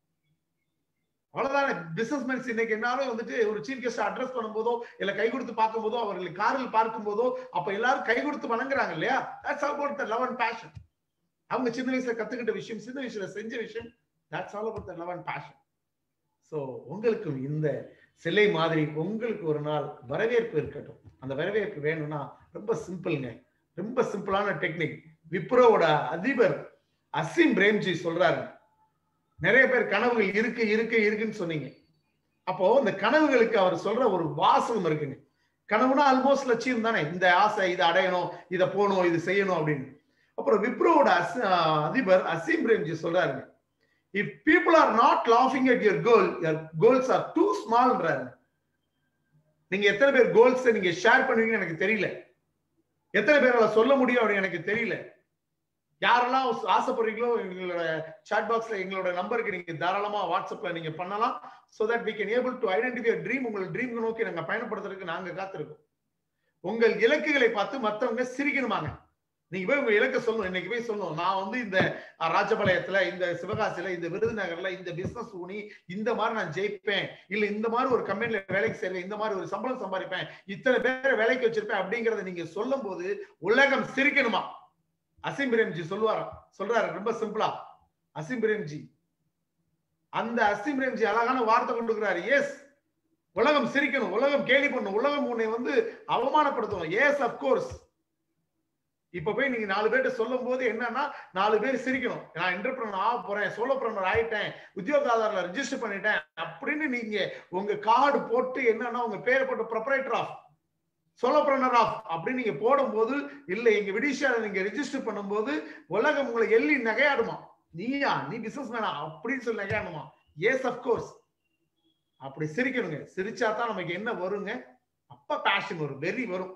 அவ்வளவுதானே பிசினஸ் இன்னைக்கு என்னாலும் வந்துட்டு ஒரு சீஃப் கெஸ்ட் அட்ரஸ் பண்ணும்போதோ இல்ல கை கொடுத்து பார்க்கும் போதோ அவர்களை காரில் பார்க்கும் போதோ அப்ப எல்லாரும் கை கொடுத்து வணங்குறாங்க இல்லையா that's all about the love and passion அவங்க சின்ன வயசுல கத்துக்கிட்ட விஷயம் சின்ன வயசுல செஞ்ச விஷயம் that's all about the love and passion so உங்களுக்கு இந்த சிலை மாதிரி உங்களுக்கு ஒரு நாள் வரவேற்பு இருக்கட்டும் அந்த வரவேற்பு வேணும்னா ரொம்ப சிம்பிள்ங்க ரொம்ப சிம்பிளான டெக்னிக் விப்ரோவோட அதிபர் அசீம் பிரேம்ஜி சொல்றாரு நிறைய பேர் கனவுகள் இருக்கு இருக்கு இருக்குன்னு சொன்னீங்க அப்போ இந்த கனவுகளுக்கு அவர் சொல்ற ஒரு வாசகம் இருக்குங்க கனவுனா ஆல்மோஸ்ட் லட்சியம் தானே இந்த ஆசை இதை அடையணும் இதை போகணும் இது செய்யணும் அப்படின்னு அப்புறம் விப்ரோவோட அதிபர் அசீம் பிரேம்ஜி சொல்றாருங்க இஃப் பீப்புள் ஆர் நாட் லாஃபிங் at your goal your goals are too ஸ்மால்ன்றாரு நீங்க எத்தனை பேர் கோல்ஸ் நீங்க ஷேர் பண்ணுவீங்கன்னு எனக்கு தெரியல எத்தனை பேரால சொல்ல முடியும் அப்படின்னு எனக்கு தெரியல யாரெல்லாம் ஆசைப்படுறீங்களோ எங்களோட சாட் பாக்ஸ்ல எங்களோட நம்பருக்கு நீங்க தாராளமா வாட்ஸ்அப்ல நீங்க பண்ணலாம் so that we can able to identify dream உங்கள் ட்ரீம் நோக்கி நாங்க பயணப்படுத்துறதுக்கு நாங்க காத்திருக்கோம் உங்கள் இலக்குகளை பார்த்து மத்தவங்க சிரிக்கணுமாங்க நீங்க போய் உங்க இலக்க சொல்லணும் இன்னைக்கு போய் சொல்லணும் நான் வந்து இந்த ராஜபாளையத்துல இந்த சிவகாசியில இந்த விருதுநகர்ல இந்த பிசினஸ் ஊனி இந்த மாதிரி நான் ஜெயிப்பேன் இல்ல இந்த மாதிரி ஒரு கம்பெனில வேலைக்கு செய்வேன் இந்த மாதிரி ஒரு சம்பளம் சம்பாதிப்பேன் இத்தனை பேரை வேலைக்கு வச்சிருப்பேன் அப்படிங்கறத நீங்க சொல்லும் போது உலகம் சிரிக்கணுமா அசிம் பிரேம்ஜி சொல்லுவாராம் சொல்றாரு ரொம்ப சிம்பிளா அசிம் பிரேம்ஜி அந்த அசிம் பிரேம்ஜி அழகான வார்த்தை கொண்டுக்கிறாரு எஸ் உலகம் சிரிக்கணும் உலகம் கேலி பண்ணும் உலகம் உன்னை வந்து அவமானப்படுத்தணும் எஸ் அப்கோர்ஸ் இப்ப போய் நீங்க நாலு பேர்ட்ட சொல்லும் போது என்னன்னா நாலு பேர் சிரிக்கணும் நான் என்டர்பிரனர் ஆக போறேன் சோலோபிரனர் ஆயிட்டேன் உத்தியோக ஆதாரில் ரிஜிஸ்டர் பண்ணிட்டேன் அப்படின்னு நீங்க உங்க கார்டு போட்டு என்னன்னா உங்க பேரை போட்டு ப்ரொப்ரைட்டர் ஆஃப் சோலோபிரனர் ஆஃப் அப்படின்னு நீங்க போடும்போது இல்ல எங்க விடிஷால நீங்க ரிஜிஸ்டர் பண்ணும்போது உலகம் உங்களை எள்ளி நகையாடுமா நீயா நீ பிசினஸ் மேனா அப்படின்னு சொல்லி நகையாடுமா எஸ் அப்கோர்ஸ் அப்படி சிரிக்கணுங்க சிரிச்சா தான் நமக்கு என்ன வருங்க அப்ப பேஷன் வரும் வெறி வரும்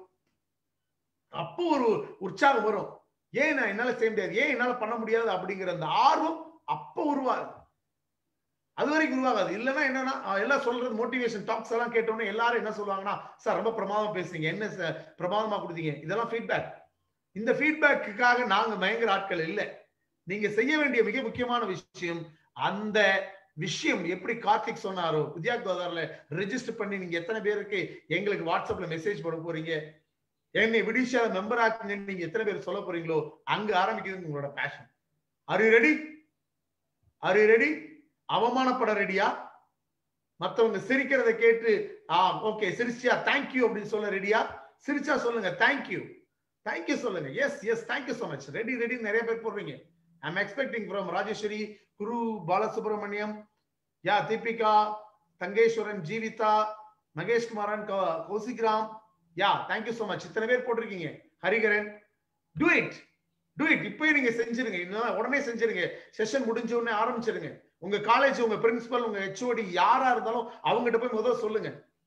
அப்போ ஒரு உற்சாகம் வரும் ஏன் நான் என்னால செய்ய முடியாது ஏன் என்னால பண்ண முடியாது அப்படிங்கிற அந்த ஆர்வம் அப்ப உருவாகுது அது வரைக்கும் உருவாகாது இல்லைன்னா என்னன்னா எல்லாம் சொல்றது மோட்டிவேஷன் டாக்ஸ் எல்லாம் கேட்டோன்னே எல்லாரும் என்ன சொல்லுவாங்கன்னா சார் ரொம்ப பிரமாதமா பேசுறீங்க என்ன சார் பிரமாதமா கொடுத்தீங்க இதெல்லாம் ஃபீட்பேக் இந்த ஃபீட்பேக்குக்காக நாங்க பயங்கர ஆட்கள் இல்லை நீங்க செய்ய வேண்டிய மிக முக்கியமான விஷயம் அந்த விஷயம் எப்படி கார்த்திக் சொன்னாரோ வித்யா கோதாரில் ரெஜிஸ்டர் பண்ணி நீங்க எத்தனை பேருக்கு எங்களுக்கு வாட்ஸ்அப்ல மெசேஜ் போட போறீங்க என்னை விடிஷால மெம்பர் ஆக்குங்கன்னு நீங்க எத்தனை பேர் சொல்ல போறீங்களோ அங்க ஆரம்பிக்குது உங்களோட passion are you ready are you ready அவமானப்பட ரெடியா மத்தவங்க சிரிக்கிறத கேட்டு ஆ ஓகே சிரிச்சியா தேங்க்யூ அப்படின்னு சொல்ல ரெடியா சிரிச்சா சொல்லுங்க தேங்க்யூ தேங்க்யூ சொல்லுங்க yes yes thank you so much ready ready நிறைய பேர் போடுறீங்க I'm expecting from Rajeshwari Guru Balasubramaniam yeah Deepika Thangeswaran Jeevitha Mahesh Kumaran Kaushikram yeah thank you so much இத்தனை பேர் போட்டிருக்கீங்க Hariharan do it do it இப்பயே நீங்க செஞ்சிருங்க இன்னும் உடனே செஞ்சிருங்க செஷன் முடிஞ்ச உடனே ஆரம்பிச்சிருங்க உங்க காலேஜ் உங்க பிரின்சிபல் உங்க ஹெச்ஓடி யாரா இருந்தாலும் அவங்ககிட்ட போய் முதல்ல சொல்லுங்க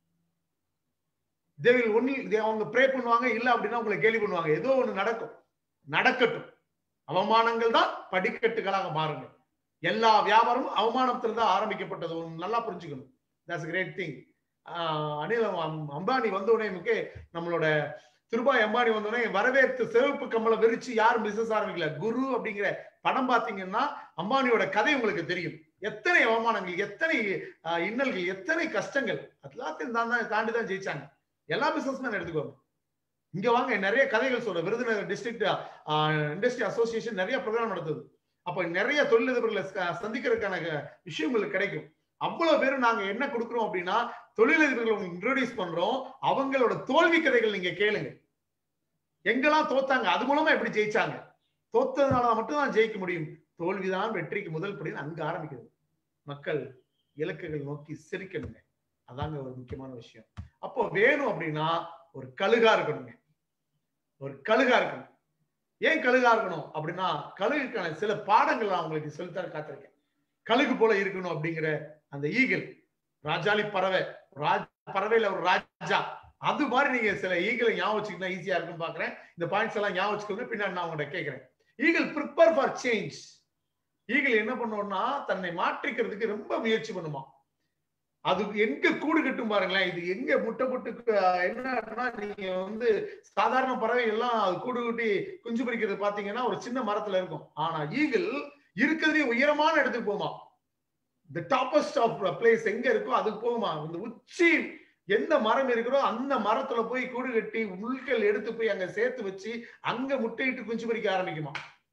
தேவில் ஒன்லி அவங்க ப்ரே பண்ணுவாங்க இல்ல அப்படின்னா உங்களை கேள்வி பண்ணுவாங்க ஏதோ ஒண்ணு நடக்கும் நடக்கட்டும் அவமானங்கள் தான் படிக்கட்டுகளாக மாறுங்க எல்லா வியாபாரமும் அவமானத்துல தான் ஆரம்பிக்கப்பட்டது ஒன்று நல்லா புரிஞ்சுக்கணும் that's great thing Anil Ambani வந்த உடனே நம்மளோட திருபாய் அம்பானி வந்தோடனே வரவேற்று சிவப்பு கம்பளம் விரிச்சு யாரும் பிசினஸ் ஆரம்பிக்கல குரு அப்படிங்கிற படம் பாத்தீங்கன்னா அம்பானியோட கதை உங்களுக்கு தெரியும் எத்தனை அவமானங்கள் எத்தனை இன்னல்கள் எத்தனை கஷ்டங்கள் எல்லாத்தையும் தான் தாண்டி தான் ஜெயிச்சாங்க எல்லா பிசினஸ் மேன் எடுத்துக்கோங்க இங்க வாங்க நிறைய கதைகள் சொல்ற விருதுநகர் டிஸ்ட்ரிக்ட் இண்டஸ்ட்ரி அசோசியேஷன் நிறைய ப்ரோக்ராம் நடத்துது அப்ப நிறைய தொழிலதிபர்களை சந்திக்கிறதுக்கான விஷயங்கள் கிடைக்கும் அவ்வளவு பேரும் நாங்க என்ன கொடுக்குறோம் அப்படின்னா தொழிலதிபர்களை உங்களுக்கு இன்ட்ரோடியூஸ் பண்றோம் அவங்களோட தோல்வி கதைகள் நீங்க கேளுங்க எங்கெல்லாம் தோத்தாங்க அது மூலமா எப்படி ஜெயிச்சாங்க தோத்ததுனால மட்டும் தான் ஜெயிக்க முடியும் தோல்விதான் வெற்றிக்கு முதல் படி அங்க ஆரம்பிக்கிறது மக்கள் இலக்குகள் நோக்கி சிரிக்கணுங்க அதாங்க ஒரு முக்கியமான விஷயம் அப்போ வேணும் அப்படின்னா ஒரு கழுகா இருக்கணுங்க ஒரு கழுகா இருக்கணும் ஏன் கழுகா இருக்கணும் அப்படின்னா கழுகுக்கான சில பாடங்கள் நான் உங்களுக்கு சொல்லித்தர காத்திருக்கேன் கழுகு போல இருக்கணும் அப்படிங்கிற அந்த ஈகிள் ராஜாளி பறவை ராஜ் பறவையில ஒரு ராஜா அது மாதிரி நீங்க சில ஈகிளை ஞாபகம் வச்சுக்கிட்டா ஈஸியா இருக்குன்னு பாக்குறேன் இந்த பாயிண்ட்ஸ் எல்லாம் ஞாபகம் வச்சுக்கோங்க பின்னாடி நான் உங்கள்ட்ட கேட்கிறேன் eagle prepare for change eagle என்ன பண்ணுவோம்னா தன்னை மாற்றிக்கிறதுக்கு ரொம்ப முயற்சி பண்ணுமா அது எங்க கூடு கட்டும் பாருங்களேன் இது எங்க முட்டை போட்டு என்னன்னா நீங்க வந்து சாதாரண பறவை எல்லாம் அது கூடு கட்டி குஞ்சு பறிக்கிறது பாத்தீங்கன்னா ஒரு சின்ன மரத்துல இருக்கும் ஆனா ஈகிள் இருக்கிறதுலே உயரமான இடத்துக்கு போமா த டாப்பஸ்ட் ஆஃப் பிளேஸ் எங்க இருக்கோ அதுக்கு போகுமா இந்த உச்சி எந்த மரம் இருக்கிறோ அந்த மரத்துல போய் கூடு கட்டி முள்கள் எடுத்து போய் அங்க சேர்த்து வச்சு அங்க முட்டையிட்டு குஞ்சு பறிக்க ஆரம்பிக்குமா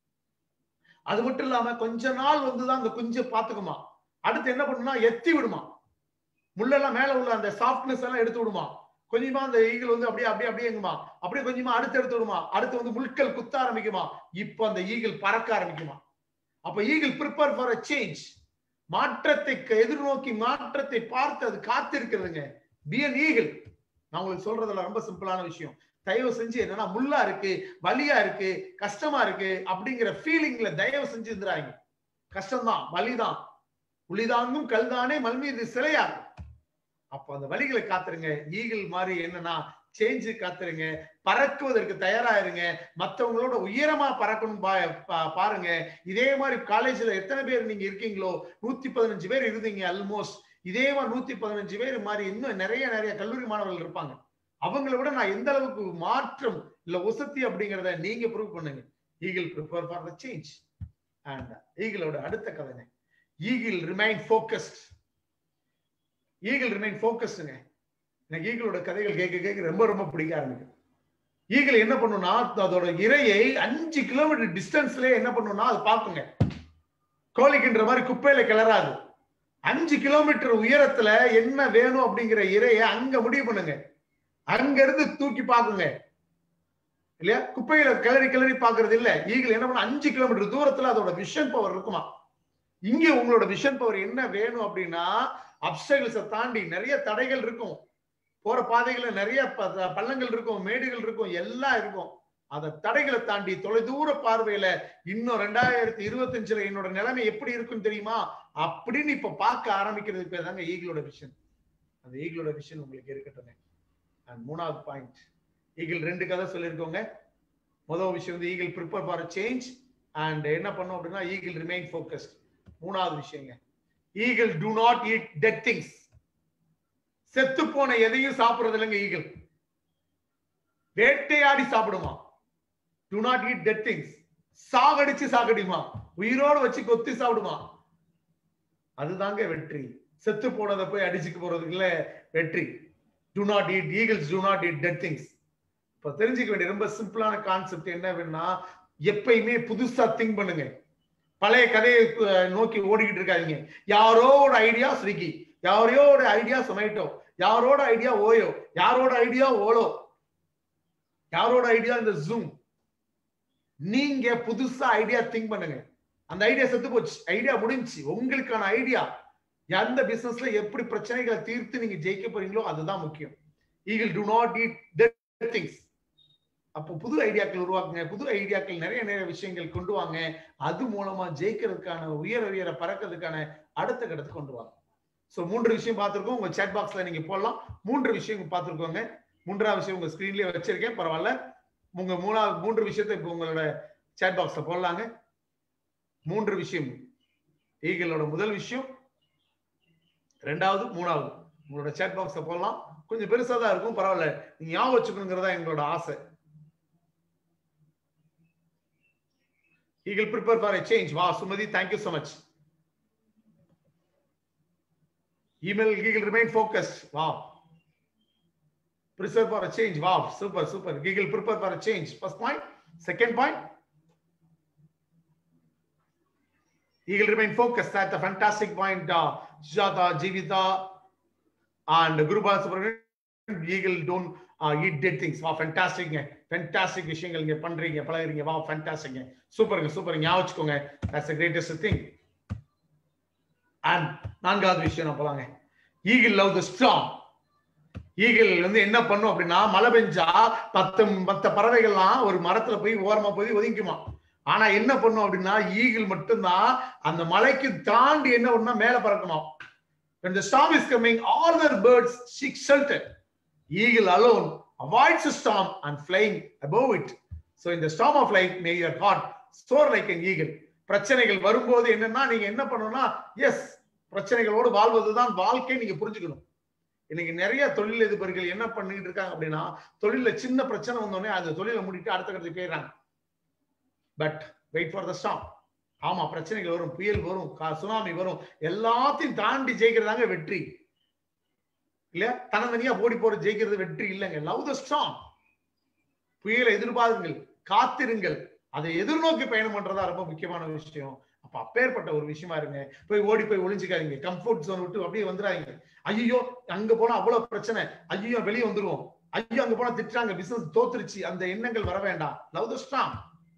அது மட்டும் இல்லாம கொஞ்ச நாள் வந்துதான் அந்த குஞ்சை பாத்துக்குமா அடுத்து என்ன பண்ணுமா எத்தி விடுமா முள்ளெல்லாம் மேல உள்ள அந்த சாஃப்ட்னஸ் எல்லாம் எடுத்து விடுமா கொஞ்சமா அந்த ஈகிள் வந்து அப்படியே அப்படியே அப்படியேங்குமா அப்படியே கொஞ்சமா அடுத்து எடுத்து விடுமா அடுத்து வந்து முட்கள் குத்த ஆரம்பிக்குமா இப்போ அந்த ஈகிள் பறக்க ஆரம்பிக்குமா அப்ப eagle prepare for a change மாற்றத்தை எதிர்நோக்கி மாற்றத்தை பார்த்து அது காத்திருக்கிறதுங்க பி அன் ஈகிள் நான் உங்களுக்கு சொல்றதுல ரொம்ப சிம்பிளான விஷயம் தயவு செஞ்சு என்னன்னா முள்ளா இருக்கு வலியா இருக்கு கஷ்டமா இருக்கு அப்படிங்கிற ஃபீலிங்ல தயவு செஞ்சு இருந்துறாங்க கஷ்டம்தான் வலிதான் உளிதாங்கும் கல்தானே மல் மீது சிலையாகும் அப்ப அந்த வழிகளை காத்துருங்க ஈகிள் மாதிரி என்னன்னா சேஞ்சு காத்துருங்க பறக்குவதற்கு தயாராயிருங்க மத்தவங்களோட உயரமா பறக்கணும் பாருங்க இதே மாதிரி காலேஜ்ல எத்தனை பேர் நீங்க இருக்கீங்களோ நூத்தி பதினஞ்சு பேர் இருந்தீங்க ஆல்மோஸ்ட் இதே மாதிரி நூத்தி பதினஞ்சு பேர் மாதிரி இன்னும் நிறைய நிறைய கல்லூரி மாணவர்கள் இருப்பாங்க அவங்கள விட நான் எந்த அளவுக்கு மாற்றம் இல்ல உசத்தி அப்படிங்கறத நீங்க ப்ரூவ் பண்ணுங்க eagle prepare for the change and ஈகிளோட அடுத்த கதைங்க eagle remain focused eagle remain ஃபோக்கஸ்டுங்க எனக்கு ஈகிளோட கதைகள் கேட்க கேட்க ரொம்ப ரொம்ப பிடிக்க ஆரம்பிக்கும் ஈகிள் என்ன பண்ணும்னா அதோட இரையை அஞ்சு கிலோமீட்டர் டிஸ்டன்ஸ்ல என்ன பண்ணும்னா அது பார்க்குங்க கோழிக்குன்ற மாதிரி குப்பையில கிளறாது அஞ்சு கிலோமீட்டர் உயரத்துல என்ன வேணும் அப்படிங்கிற இறைய அங்க முடிவு பண்ணுங்க அங்க இருந்து தூக்கி பாக்குங்க இல்லையா குப்பையில கிளறி கிளறி பாக்குறது இல்ல ஈகிள் என்ன பண்ண அஞ்சு கிலோமீட்டர் தூரத்துல அதோட விஷன் பவர் இருக்குமா இங்க உங்களோட விஷன் பவர் என்ன வேணும் அப்படின்னா அப்சைல்ஸை தாண்டி நிறைய தடைகள் இருக்கும் போற பாதைகள்ல நிறைய பள்ளங்கள் இருக்கும் மேடுகள் இருக்கும் எல்லாம் இருக்கும் அந்த தடைகளை தாண்டி தொலைதூர பார்வையில இன்னும் ரெண்டாயிரத்தி இருபத்தி அஞ்சுல என்னோட நிலைமை எப்படி இருக்குன்னு தெரியுமா அப்படின்னு இப்ப பார்க்க ஆரம்பிக்கிறதுக்கு பேர் தாங்க ஈகிளோட விஷன் அந்த ஈகிளோட விஷன் உங்களுக்கு இருக்கட்டும் அண்ட் மூணாவது பாயிண்ட் ஈகிள் ரெண்டு கதை சொல்லியிருக்கோங்க முதல் விஷயம் வந்து eagle prepare for change and என்ன பண்ணும் அப்படின்னா ஈகிள் ரிமைன் ஃபோக்கஸ்ட் மூணாவது விஷயங்க eagle do not eat dead things செத்து போன எதையும் சாப்பிடுறது இல்லைங்க ஈகிள் வேட்டையாடி சாப்பிடுமா do not eat dead things சாகடிச்சு சாகடிமா உயிரோடு வச்சு கொத்தி சாப்பிடுமா அதுதாங்க வெற்றி செத்து போனதை போய் அடிச்சுக்க போறதுக்குள்ள வெற்றி do not eat eagles do not eat dead things இப்ப தெரிஞ்சுக்க வேண்டிய ரொம்ப சிம்பிளான கான்செப்ட் என்ன வேணும்னா எப்பயுமே புதுசா திங்க் பண்ணுங்க பழைய கதையை நோக்கி ஓடிக்கிட்டு இருக்காதீங்க யாரோட ஐடியா ஸ்விக்கி யாரோட ஐடியா சொமேட்டோ யாரோட ஐடியா ஓயோ யாரோட ஐடியா ஓலோ யாரோட ஐடியா இந்த ஜூம் நீங்க புதுசா ஐடியா திங்க் பண்ணுங்க அந்த ஐடியா செத்து போச்சு ஐடியா முடிஞ்சு உங்களுக்கான ஐடியா எந்த பிசினஸ்ல எப்படி பிரச்சனைகளை தீர்த்து நீங்க ஜெயிக்க போறீங்களோ அதுதான் முக்கியம் eagle do not eat things அப்போ புது ஐடியாக்கள் உருவாக்குங்க புது ஐடியாக்கள் நிறைய நிறைய விஷயங்கள் கொண்டு வாங்க அது மூலமா ஜெயிக்கிறதுக்கான உயர உயர பறக்கிறதுக்கான அடுத்த கட்டத்துக்கு கொண்டு வாங்க ஸோ மூன்று விஷயம் பார்த்துருக்கோம் உங்க சேட் பாக்ஸ்ல நீங்க போடலாம் மூன்று விஷயம் பார்த்துருக்கோங்க மூன்றாவது விஷயம் உங்க ஸ்கிரீன்லயே வச்சிருக்கேன் பரவாயில்ல உங்க மூணாவது மூன்று விஷயத்தை இப்போ உங்களோட சேட் பாக்ஸ்ல போடலாங்க மூன்று விஷயம் ஈகிளோட முதல் விஷயம் ரெண்டாவது மூணாவது உங்களோட சேட் பாக்ஸ்ல போடலாம் கொஞ்சம் பெருசா தான் இருக்கும் பரவாயில்ல நீங்க ஞாபகம் வச்சுக்கணுங்கிறதா எங்களோட ஆசை Eagle prepare for a change. Wow, Sumati, thank you so much. Email Eagle remain focused. Wow. Prepare for a change. Wow, super, super. Eagle prepare for a change. First point. Second point. Eagle remain focused. That's a fantastic point. Uh, Sujata, Jivita, and Guru Balasubramanian. Eagle don't uh, eat dead things. Wow, fantastic. Fantastic விஷயங்கள் இங்க பண்றீங்க பழகுறீங்க வா fantastic சூப்பருங்க super ஞாபகம் வச்சுக்கோங்க that's greatest thing and நான்காவது விஷயம் நான் போலாங்க eagle love the strong eagle வந்து என்ன பண்ணும் அப்படின்னா மழை பெஞ்சா பத்து மத்த பறவைகள்லாம் ஒரு மரத்துல போய் ஓரமா போய் ஒதுங்கிக்குமா ஆனா என்ன பண்ணும் அப்படின்னா ஈகிள் மட்டும்தான் அந்த மலைக்கு தாண்டி என்ன பண்ணும் மேல பறக்குமா when the storm is coming all the birds seek shelter eagle alone avoids the storm and flying above it so in the storm of life may your heart soar like an eagle பிரச்சனைகள் வரும்போது என்னன்னா நீங்க என்ன பண்ணணும்னா S பிரச்சனைகளோடு வாழ்வதுதான் வாழ்க்கை நீங்க புரிஞ்சுக்கணும் இன்னைக்கு நிறைய தொழில் அதிபர்கள் என்ன பண்ணிட்டு இருக்காங்க அப்படின்னா தொழில சின்ன பிரச்சனை வந்தோடனே அந்த தொழிலை முடிட்டு அடுத்த கட்டத்துக்கு போயிடுறாங்க but wait for the storm ஆமா பிரச்சனைகள் வரும் புயல் வரும் சுனாமி வரும் எல்லாத்தையும் தாண்டி ஜெயிக்கிறதாங்க வெற்றி இல்லையா தனதனியா ஓடி போற ஜெயிக்கிறது வெற்றி இல்லைங்க லவ் த ஸ்டாம் புயலை எதிர்பாருங்கள் காத்திருங்கள் அதை எதிர்நோக்கி பயணம் பண்றதா ரொம்ப முக்கியமான விஷயம் அப்ப அப்பேற்பட்ட ஒரு விஷயமா இருங்க போய் ஓடி போய் ஒளிஞ்சுக்காதீங்க கம்ஃபர்ட் ஜோன் விட்டு அப்படியே வந்துடாதீங்க ஐயோ அங்க போனா அவ்வளவு பிரச்சனை ஐயோ வெளியே வந்துருவோம் ஐயோ அங்க போனா திட்டுறாங்க பிசினஸ் தோத்துருச்சு அந்த எண்ணங்கள் வர வேண்டாம் love the strong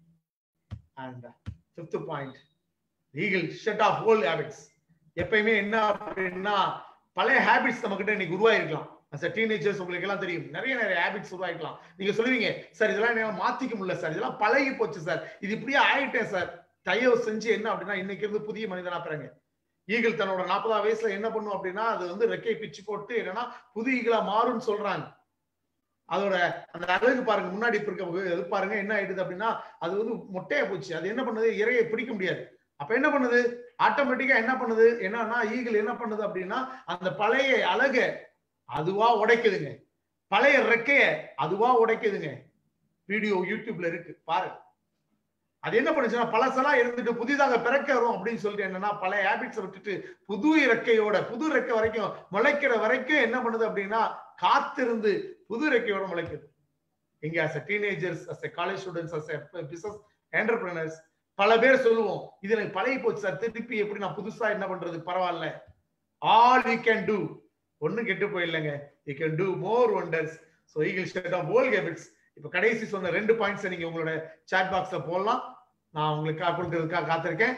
and fifth point eagle shut off old habits எப்பயுமே என்ன அப்படின்னா பழைய ஹேபிட்ஸ் நம்ம கிட்ட இன்னைக்கு உருவாயிருக்கலாம் அஸ் டீனேஜர்ஸ் உங்களுக்கு எல்லாம் தெரியும் நிறைய நிறைய ஹேபிட்ஸ் உருவாயிருக்கலாம் நீங்க சொல்லுவீங்க சார் இதெல்லாம் என்னால மாத்திக்க முடியல சார் இதெல்லாம் பழகி போச்சு சார் இது இப்படியே ஆயிட்டேன் சார் தயவு செஞ்சு என்ன அப்படின்னா இன்னைக்கு இருந்து புதிய மனிதனா பிறங்க ஈகிள் தன்னோட நாற்பதாம் வயசுல என்ன பண்ணும் அப்படின்னா அது வந்து ரெக்கை பிச்சு போட்டு என்னன்னா புது ஈகிளா மாறும்னு சொல்றாங்க அதோட அந்த அழகு பாருங்க முன்னாடி இருக்க இது பாருங்க என்ன ஆயிடுது அப்படின்னா அது வந்து மொட்டையா போச்சு அது என்ன பண்ணுது இறையை பிடிக்க முடியாது அப்ப என்ன பண்ணுது ஆட்டோமேட்டிக்கா என்ன பண்ணுது என்னன்னா ஈகிள் என்ன பண்ணுது அப்படின்னா அந்த பழைய அழக அதுவா உடைக்குதுங்க பழைய ரெக்கைய அதுவா உடைக்குதுங்க வீடியோ யூடியூப்ல இருக்கு பாருங்க அது என்ன பண்ணுச்சுன்னா பழசெல்லாம் இருந்துட்டு புதிதாக பிறக்க வரும் அப்படின்னு சொல்லிட்டு என்னன்னா பழைய ஹேபிட்ஸை விட்டுட்டு புது இறக்கையோட புது ரெக்கை வரைக்கும் முளைக்கிற வரைக்கும் என்ன பண்ணுது அப்படின்னா காத்திருந்து புது ரெக்கையோட முளைக்குது இங்க as teenagers as college students as business entrepreneurs பல பேர் சொல்லுவோம் இது எனக்கு பழகி போச்சு சார் திருப்பி எப்படி நான் புதுசா என்ன பண்றது பரவாயில்ல ஆல் யூ கேன் டூ ஒன்னும் கெட்டு போயிடலங்க you can do more wonders so eagle shut off old habits இப்போ கடைசி சொன்ன ரெண்டு பாயிண்ட்ஸ் நீங்க உங்களோட சாட் பாக்ஸ்ல போடலாம் நான் உங்களுக்கு கொடுக்கறதுக்காக காத்திருக்கேன்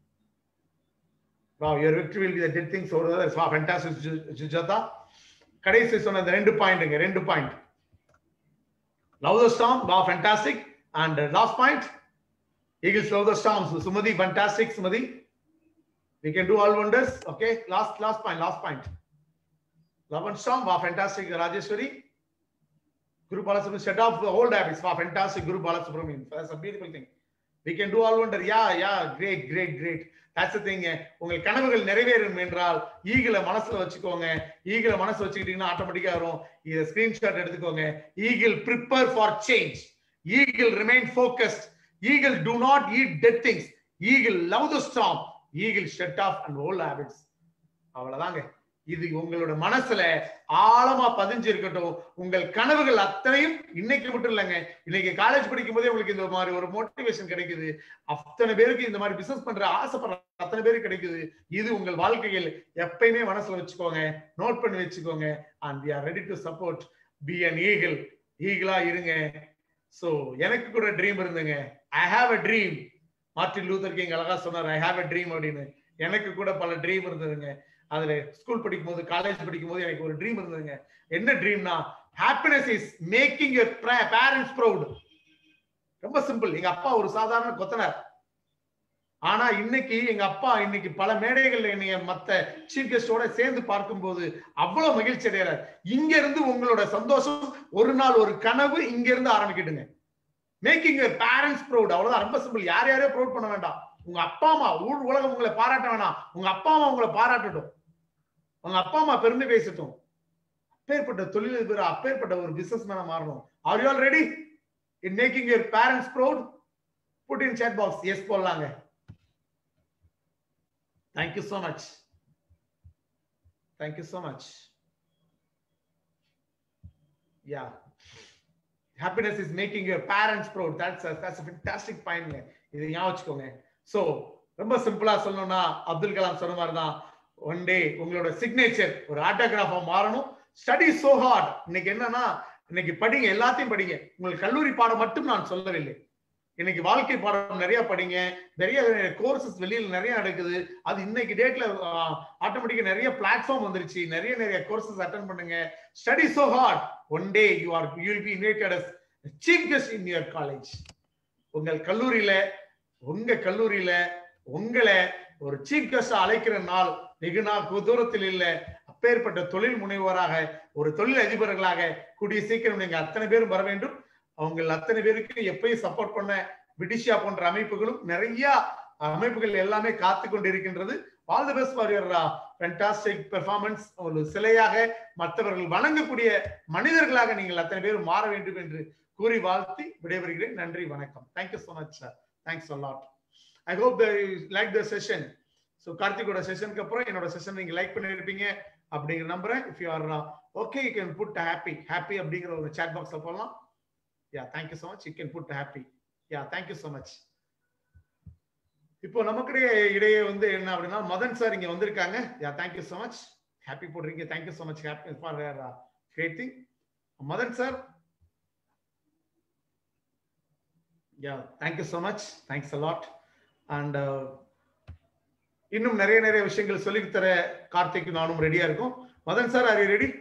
Wow, your victory will be the dead things over there. Wow, fantastic, Sujata. கடைசி சொன்ன இந்த ரெண்டு பாயிண்ட்ங்க ரெண்டு point love the storm wow fantastic and last point eagles love the storms Sumathi fantastic Sumathi we can do all wonders okay last last point last point love and storm wow fantastic rajeshwari guru balasubramanian set off the old habits wow fantastic guru balasubramanian that's a beautiful thing we can do all wonder yeah yeah great great great that's the thing உங்கள் கனவுகள் நிறைவேறும் என்றால் ஈகிள மனசுல வச்சுக்கோங்க ஈகிள மனசு வச்சுக்கிட்டீங்கன்னா ஆட்டோமேட்டிக்கா வரும் இதை ஸ்கிரீன்ஷாட் எடுத்துக்கோங்க eagle prepare for change eagle remain focused eagle do not eat dead things eagle love the storm eagle shut off and old habits அவ்வளவுதாங்க இது உங்களோட மனசுல ஆழமா பதிஞ்சு இருக்கட்டும் உங்கள் கனவுகள் அத்தனையும் இன்னைக்கு மட்டும் இல்லைங்க இன்னைக்கு காலேஜ் படிக்கும் போதே உங்களுக்கு இந்த மாதிரி ஒரு மோட்டிவேஷன் கிடைக்குது அத்தனை பேருக்கு இந்த மாதிரி பிசினஸ் பண்ற ஆசைப்படுற அத்தனை பேருக்கு கிடைக்குது இது உங்கள் வாழ்க்கையில் எப்பயுமே மனசுல வச்சுக்கோங்க நோட் பண்ணி வச்சுக்கோங்க and we are ready to support be an eagle ஈகிளா இருங்க சோ எனக்கு கூட ட்ரீம் இருந்துங்க I have a dream Martin Luther King அழகா சொன்னார் ஐ ஹாவ் அ ட்ரீம் அப்படின்னு எனக்கு கூட பல ட்ரீம் இருந்ததுங்க அதுல ஸ்கூல் படிக்கும் போது காலேஜ் படிக்கும் போது எனக்கு ஒரு ட்ரீம் இருந்ததுங்க என்ன ட்ரீம்னா happiness is making your parents proud ரொம்ப சிம்பிள் எங்க அப்பா ஒரு சாதாரண கொத்தனார் ஆனா இன்னைக்கு எங்க அப்பா இன்னைக்கு பல மேடைகள்ல என்னைய மத்த சீஃப் கெஸ்டோட சேர்ந்து பார்க்கும்போது அவ்வளவு மகிழ்ச்சி அடைகிறார் இங்க இருந்து உங்களோட சந்தோஷம் ஒரு நாள் ஒரு கனவு இங்க இருந்து ஆரம்பிக்கிட்டுங்க மேக்கிங் யுவர் பேரண்ட்ஸ் ப்ரௌட் அவ்வளவுதான் ரொம்ப சிம்பிள் யார் யாரையும் ப்ரௌட் பண்ண வேண்டாம் உங்க அப்பா அம்மா ஊர் உலகம் உங்களை பாராட்ட வேணாம் உங்க அப்பா அம்மா உங்களை பாராட்டட்டும் உங்க அப்பா அம்மா பெருமை பேசட்டும் அப்பேற்பட்ட தொழிலதிபர் அப்பேற்பட்ட ஒரு பிசினஸ் மேன மாறணும் are you all ready in making your parents proud put in chat box yes போடலாங்க thank you so much thank you so much yeah happiness is making your parents proud that's that's fantastic point இது ஞாபகம் வச்சுக்கோங்க so ரொம்ப சிம்பிளா சொல்லணும்னா அப்துல் கலாம் சொன்ன மாதிரி தான் ஒன் டே உங்களோட சிக்னேச்சர் ஒரு ஆட்டோகிராஃபா மாறணும் ஸ்டடி சோ ஹார்ட் இன்னைக்கு என்னன்னா இன்னைக்கு படிங்க எல்லாத்தையும் படிங்க உங்களுக்கு கல்லூரி பாடம் மட்டும் நான் சொல்லவில்லை இன்னைக்கு வாழ்க்கை பாடம் நிறைய படிங்க நிறைய கோர்சஸ் வெளியில நிறைய நடக்குது அது இன்னைக்கு டேட்ல ஆட்டோமேட்டிக்கா நிறைய பிளாட்ஃபார்ம் வந்துருச்சு நிறைய நிறைய கோர்சஸ் அட்டன் பண்ணுங்க study so hard one day you are you will be invited as chief guest in your college உங்கள் கல்லூரியில உங்க கல்லூரியில உங்களை ஒரு சீஃப் கெஸ்ட் அழைக்கிற நாள் வெகு நாள் தூரத்தில் இல்ல அப்பேற்பட்ட தொழில் முனைவோராக ஒரு தொழில் அதிபர்களாக கூடிய சீக்கிரம் நீங்க அத்தனை பேரும் வர வேண்டும் அவங்க அத்தனை பேருக்கு எப்பயும் சப்போர்ட் பண்ண விடிஷியா போன்ற அமைப்புகளும் நிறைய அமைப்புகள் எல்லாமே காத்து கொண்டு இருக்கின்றது all the best for your fantastic performance ஒரு சிலையாக மற்றவர்கள் வணங்கக்கூடிய மனிதர்களாக நீங்கள் அத்தனை பேரும் மாற வேண்டும் என்று கூறி வாழ்த்தி விடைபெறுகிறேன் நன்றி வணக்கம் thank you so much sir thanks lot I hope the like the session so கார்த்திகோட செஷனுக்கு அப்புறம் என்னோட செஷன் நீங்க லைக் பண்ணிருப்பீங்க அப்படிங்கிற நம்புறேன் if you are okay you can put happy happy அப்படிங்கிற ஒரு சாட் பாக்ஸ்ல போடலாம் yeah thank you so much you can put happy yeah thank you so much இப்போ நமக்கிடையே இடையே வந்து என்ன அப்படின்னா மதன் சார் இங்க வந்திருக்காங்க yeah thank you so much happy போடுறீங்க thank you so much happy for great thing Madan sir yeah thank you so much thanks a lot and இன்னும் நிறைய நிறைய விஷயங்கள் சொல்லி தர கார்த்திக் நானும் ரெடியா இருக்கும் Madan sir are you ready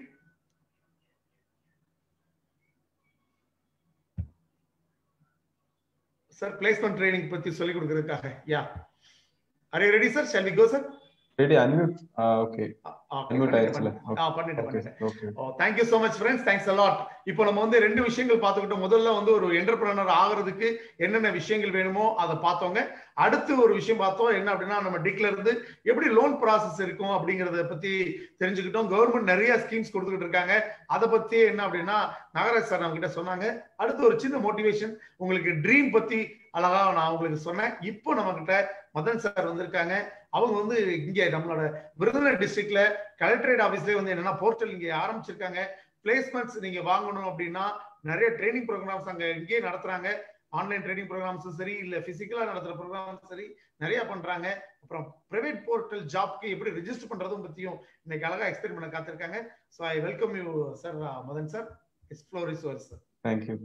sir placement training பத்தி சொல்லி கொடுக்கறதுக்காக yeah are you ready sir shall we go sir ready unmute okay unmute ஆயிடுச்சுல பண்ணிட்டேன் ஓகே பண்ணிட்டேன் okay thank you so much friends thanks a lot இப்போ நம்ம வந்து ரெண்டு விஷயங்கள் பார்த்துக்கிட்டோம் முதல்ல வந்து ஒரு என்டர்பிரனர் ஆகிறதுக்கு என்னென்ன விஷயங்கள் வேணுமோ அதை பார்த்தோங்க அடுத்து ஒரு விஷயம் பார்த்தோம் என்ன அப்படின்னா நம்ம டிக்ல இருந்து எப்படி லோன் ப்ராசஸ் இருக்கும் அப்படிங்கறத பத்தி தெரிஞ்சுக்கிட்டோம் கவர்மெண்ட் நிறைய ஸ்கீம்ஸ் கொடுத்துக்கிட்டு இருக்காங்க அதை பத்தி என்ன அப்படின்னா நாகராஜ் சார் நம்ம கிட்ட சொன்னாங்க அடுத்து ஒரு சின்ன மோட்டிவேஷன் உங்களுக்கு ட்ரீம் பத்தி அழகா நான் உங்களுக்கு சொன்னேன் இப்போ நம்ம கிட்ட மதன் சார் வந்திருக்காங்க அவங்க வந்து இங்க நம்மளோட விருதுநகர் டிஸ்ட்ரிக்ட்ல கலெக்டரேட் ஆபீஸ்லயே வந்து என்னன்னா போர்ட்டல் இங்க ஆரம்பிச்சிருக்காங்க பிளேஸ்மெண்ட்ஸ் நீங்க வாங்கணும் அப்படின்னா நிறைய ட்ரைனிங் ப்ரோக்ராம்ஸ் அங்க இங்கேயே நடத்துறாங்க ஆன்லைன் ட்ரைனிங் ப்ரோக்ராம்ஸும் சரி இல்ல பிசிக்கலா நடத்துற ப்ரோக்ராம்ஸ் சரி நிறைய பண்றாங்க அப்புறம் பிரைவேட் போர்ட்டல் ஜாப்க்கு எப்படி ரெஜிஸ்டர் பண்றதும் பத்தியும் இன்னைக்கு அழகா எக்ஸ்பிளைன் பண்ண காத்திருக்காங்க so I welcome you sir Madan sir explore is your sir Thank you.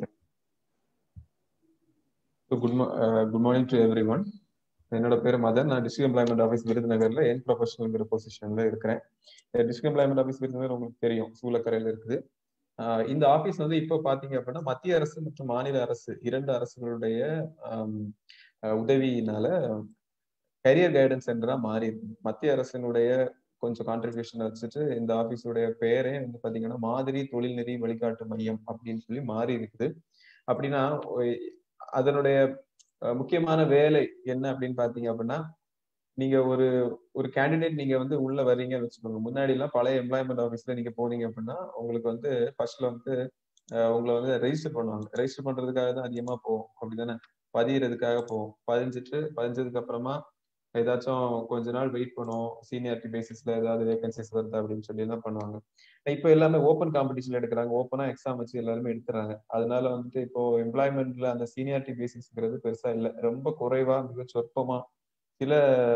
So good, mo- uh, good morning to everyone. என்னோட பேர் மதன் நான் டிஸ்ட்ரிக்ட் எம்ப்ளாய்மெண்ட் ஆஃபீஸ் விருதுநகர்ல என் ப்ரொஃபஷனல்ங்கிற பொசிஷன்ல இருக்கிறேன் டிஸ்ட்ரிக்ட் எம்ப்ளாய்மெண்ட் ஆஃபீஸ் விருதுநகர் உங்களுக்கு தெரியும் சூளக்கரையில இருக்குது ஆஹ் இந்த ஆபீஸ் வந்து இப்போ பாத்தீங்க அப்படின்னா மத்திய அரசு மற்றும் மாநில அரசு இரண்டு அரசுகளுடைய ஆம், அஹ் உதவியினால கரியர் கைடன்ஸ் சென்டரா மாறி இருக்கு மத்திய அரசினுடைய கொஞ்சம் கான்ட்ரிபியூஷன் வச்சுட்டு இந்த ஆபீஸுடைய பெயரே வந்து பாத்தீங்கன்னா மாதிரி தொழில்நெறி வழிகாட்டு மையம் அப்படின்னு சொல்லி மாறி இருக்குது அப்படின்னா ஒ- அதனுடைய அஹ், முக்கியமான வேலை என்ன அப்படின்னு பாத்தீங்க அப்படின்னா நீங்க ஒரு ஒரு கேண்டிடேட் நீங்க வந்து உள்ள வர்றீங்கன்னு வச்சுக்கோங்க முன்னாடி எல்லாம் பழைய எம்ப்ளாய்மெண்ட் ஆஃபீஸ்ல நீங்க போனீங்க அப்படின்னா உங்களுக்கு வந்து ஃபர்ஸ்ட்ல வந்து அஹ், உங்களை வந்து ரெஜிஸ்டர் பண்ணுவாங்க ரெஜிஸ்டர் பண்றதுக்காக தான் அதிகமா போகும் அப்படிதானே பதியறதுக்காக போகும் பதிஞ்சிட்டு பதிஞ்சதுக்கு அப்புறமா ஏதாச்சும் கொஞ்ச நாள் வெயிட் பண்ணுவோம் சீனியாரிட்டி பேசிஸ்ல ஏதாவது வேகன்சிஸ் வருது அப்படின்னு சொல்லி எல்லாம் பண்ணுவாங்க இப்போ எல்லாமே ஓப்பன் காம்படிஷன் எடுக்கிறாங்க ஓப்பனா எக்ஸாம் வச்சு எல்லாருமே எடுத்துறாங்க அதனால வந்துட்டு இப்போ எம்ப்ளாய்மெண்ட்ல அந்த சீனியாரிட்டி பேசிஸ்ங்கிறது பெருசா இல்லை ரொம்ப குறைவா மிக சொற்பமா சில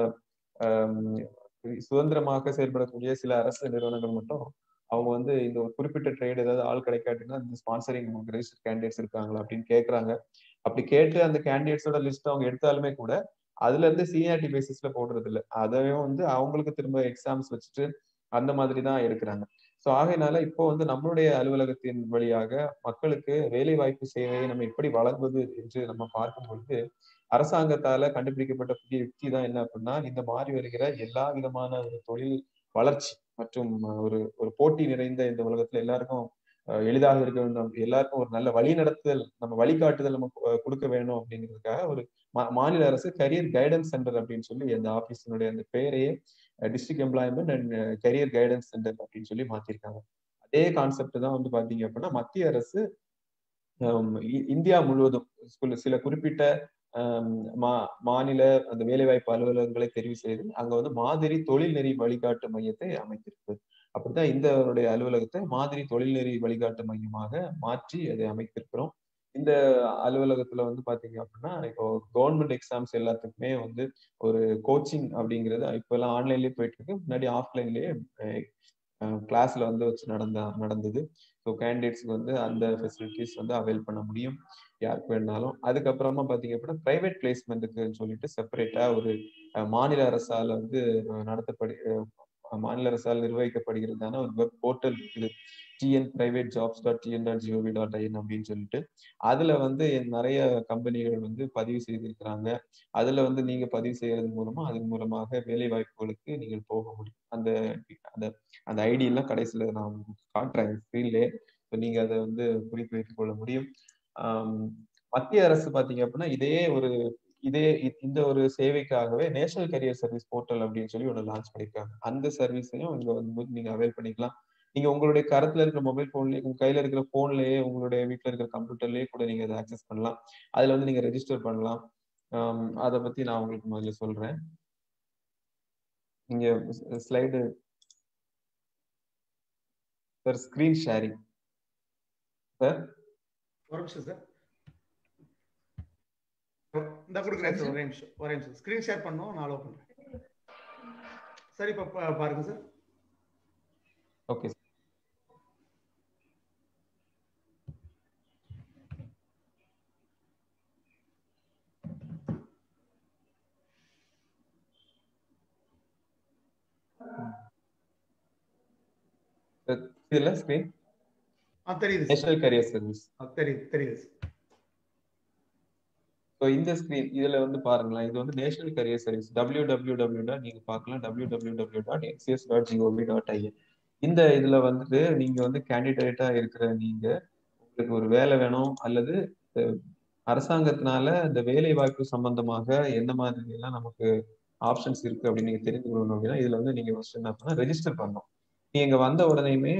ஆம், சுதந்திரமாக செயல்படக்கூடிய சில அரசு நிறுவனங்கள் மட்டும் அவங்க வந்து இந்த ஒரு குறிப்பிட்ட ட்ரேட் ஏதாவது ஆள் கிடைக்காட்டினா இந்த ஸ்பான்சரிங் நமக்கு ரெஜிஸ்டர் கேண்டிடேட்ஸ் இருக்காங்களா அப்படின்னு கேக்குறாங்க அப்படி கேட்டு அந்த கேண்டிடேட்ஸோட லிஸ்ட் அவங்க எடுத்தாலுமே கூட அதுல இருந்து சீனியாரிட்டி பேசிஸ்ல போடுறது இல்ல அதையும் வந்து அவங்களுக்கு திரும்ப எக்ஸாம்ஸ் வச்சுட்டு அந்த மாதிரி தான் எடுக்கிறாங்க ஸோ ஆகையினால இப்போ வந்து நம்மளுடைய அலுவலகத்தின் வழியாக மக்களுக்கு வேலை வாய்ப்பு சேவையை நம்ம எப்படி வழங்குவது என்று நம்ம பார்க்கும் பொழுது அரசாங்கத்தால கண்டுபிடிக்கப்பட்ட புதிய யுக்தி தான் என்ன அப்படின்னா இந்த மாறி வருகிற எல்லா விதமான ஒரு தொழில் வளர்ச்சி மற்றும் ஒரு ஒரு போட்டி நிறைந்த இந்த உலகத்துல எல்லாருக்கும் அஹ், எளிதாக இருக்க வேண்டும் எல்லாருக்கும் ஒரு நல்ல வழி நடத்துதல் நம்ம வழிகாட்டுதல் நம்ம கு- கொடுக்க வேணும் அப்படிங்கிறதுக்காக ஒரு மா- மாநில அரசு கரியர் கைடன்ஸ் சென்டர் அப்படின்னு சொல்லி அந்த ஆபீஸினுடைய அந்த பெயரையே district employment and career guidance centre அப்படின்னு சொல்லி மாத்திருக்காங்க அதே கான்செப்ட் தான் வந்து பாத்தீங்க அப்படின்னா மத்திய அரசு ஹம், இ- இந்தியா முழுவதும் சில- சில குறிப்பிட்ட ஹம், மா- மாநில அந்த வேலைவாய்ப்பு அலுவலகங்களை தெரிவு செய்து அங்க வந்து மாதிரி தொழில்நெறி வழிகாட்டு மையத்தை அமைத்திருக்கு அப்படித்தான் இந்த அலுவலகத்தை மாதிரி தொழில்நெறி வழிகாட்டு மையமாக மாற்றி அதை அமைத்திருக்கிறோம் இந்த அலுவலகத்துல வந்து பாத்தீங்க அப்படின்னா இப்போ கவர்மெண்ட் எக்ஸாம்ஸ் எல்லாத்துக்குமே வந்து ஒரு கோச்சிங் அப்படிங்கிறது இப்ப எல்லாம் ஆன்லைன்லயே போயிட்டு இருக்கு முன்னாடி ஆஃப்லைன்லயே கிளாஸ்ல வந்து வச்சு நடந்த நடந்தது ஸோ கேண்டிடேட்ஸ்க்கு வந்து அந்த ஃபெசிலிட்டிஸ் வந்து அவைல் பண்ண முடியும் யாருக்கு வேணாலும் அதுக்கப்புறமா பாத்தீங்க அப்படின்னா பிரைவேட் பிளேஸ்மெண்ட்டுக்குன்னு சொல்லிட்டு செப்பரேட்டா ஒரு மாநில அரசால வந்து நடத்தப்படி மாநில அரசால் நிர்வகிக்கப்படுகிறதான ஒரு வெப் போர்ட்டல் இருக்குது TN private jobs dot TN dot GOV dot IN அப்படின்னு சொல்லிட்டு அதுல வந்து நிறைய கம்பெனிகள் வந்து பதிவு செய்திருக்கிறாங்க அதுல வந்து நீங்க பதிவு செய்யறது மூலமா அதன் மூலமாக வேலை வாய்ப்புகளுக்கு நீங்கள் போக முடியும் அந்த அந்த அந்த ஐடி எல்லாம் கடைசியில நான் காட்டுறேன் ஸ்க்ரீன்லே நீங்க அதை வந்து குறித்து வைத்துக் கொள்ள முடியும் மத்திய அரசு பாத்தீங்க அப்படின்னா இதே ஒரு இதே இந்த ஒரு சேவைக்காகவே நேஷனல் கரியர் சர்வீஸ் போர்ட்டல் அப்படின்னு சொல்லி ஒன்று லான்ச் பண்ணிருக்காங்க அந்த சர்வீஸையும் இங்க வந்து நீங்க அவைல் பண்ணிக்கலாம் நீங்க உங்களுடைய கரத்துல இருக்கிற மொபைல் போன்லயே உங்க கையில இருக்கிற போன்லயே உங்களுடைய வீட்டுல இருக்கிற கம்ப்யூட்டர்லயே கூட நீங்க அதை ஆக்சஸ் பண்ணலாம் அதுல வந்து நீங்க ரெஜிஸ்டர் பண்ணலாம் அதை பத்தி நான் உங்களுக்கு முதல்ல சொல்றேன் இங்க slide sir screen sharing sir ஒரு நிமிஷம் சார் இந்த கொடுக்குறேன் சார் ஒரே நிமிஷம் ஒரே நிமிஷம் ஸ்கிரீன் ஷேர் பண்ணோம் நான் அலோவ் பண்றேன் சரி இப்போ பாருங்க சார் ஓகே இதுல ஸ்கிரீன் ஆ தெரியுது நேஷனல் கரியர் சர்வீஸ் தெரியுது தெரியுது ஸோ இந்த ஸ்கிரீன் இதுல வந்து பாருங்களேன் இது வந்து national career service W W W dot நீங்க பார்க்கலாம் W W W dot NCS dot GOV dot IN இந்த இதுல வந்துட்டு நீங்க வந்து கேண்டிடேட்டா இருக்கிற நீங்க உங்களுக்கு ஒரு வேலை வேணும் அல்லது அரசாங்கத்தினால இந்த வேலை வாய்ப்பு சம்பந்தமாக எந்த மாதிரி எல்லாம் நமக்கு ஆப்ஷன்ஸ் இருக்கு அப்படின்னு நீங்க தெரிந்து கொள்ளணும் அப்படின்னா இதுல வந்து நீங்க ஃபர்ஸ்ட் என்ன பண்ணா ரெஜிஸ்டர் பண்ணணும் நீங்க இங்க வந்த உடனேயுமே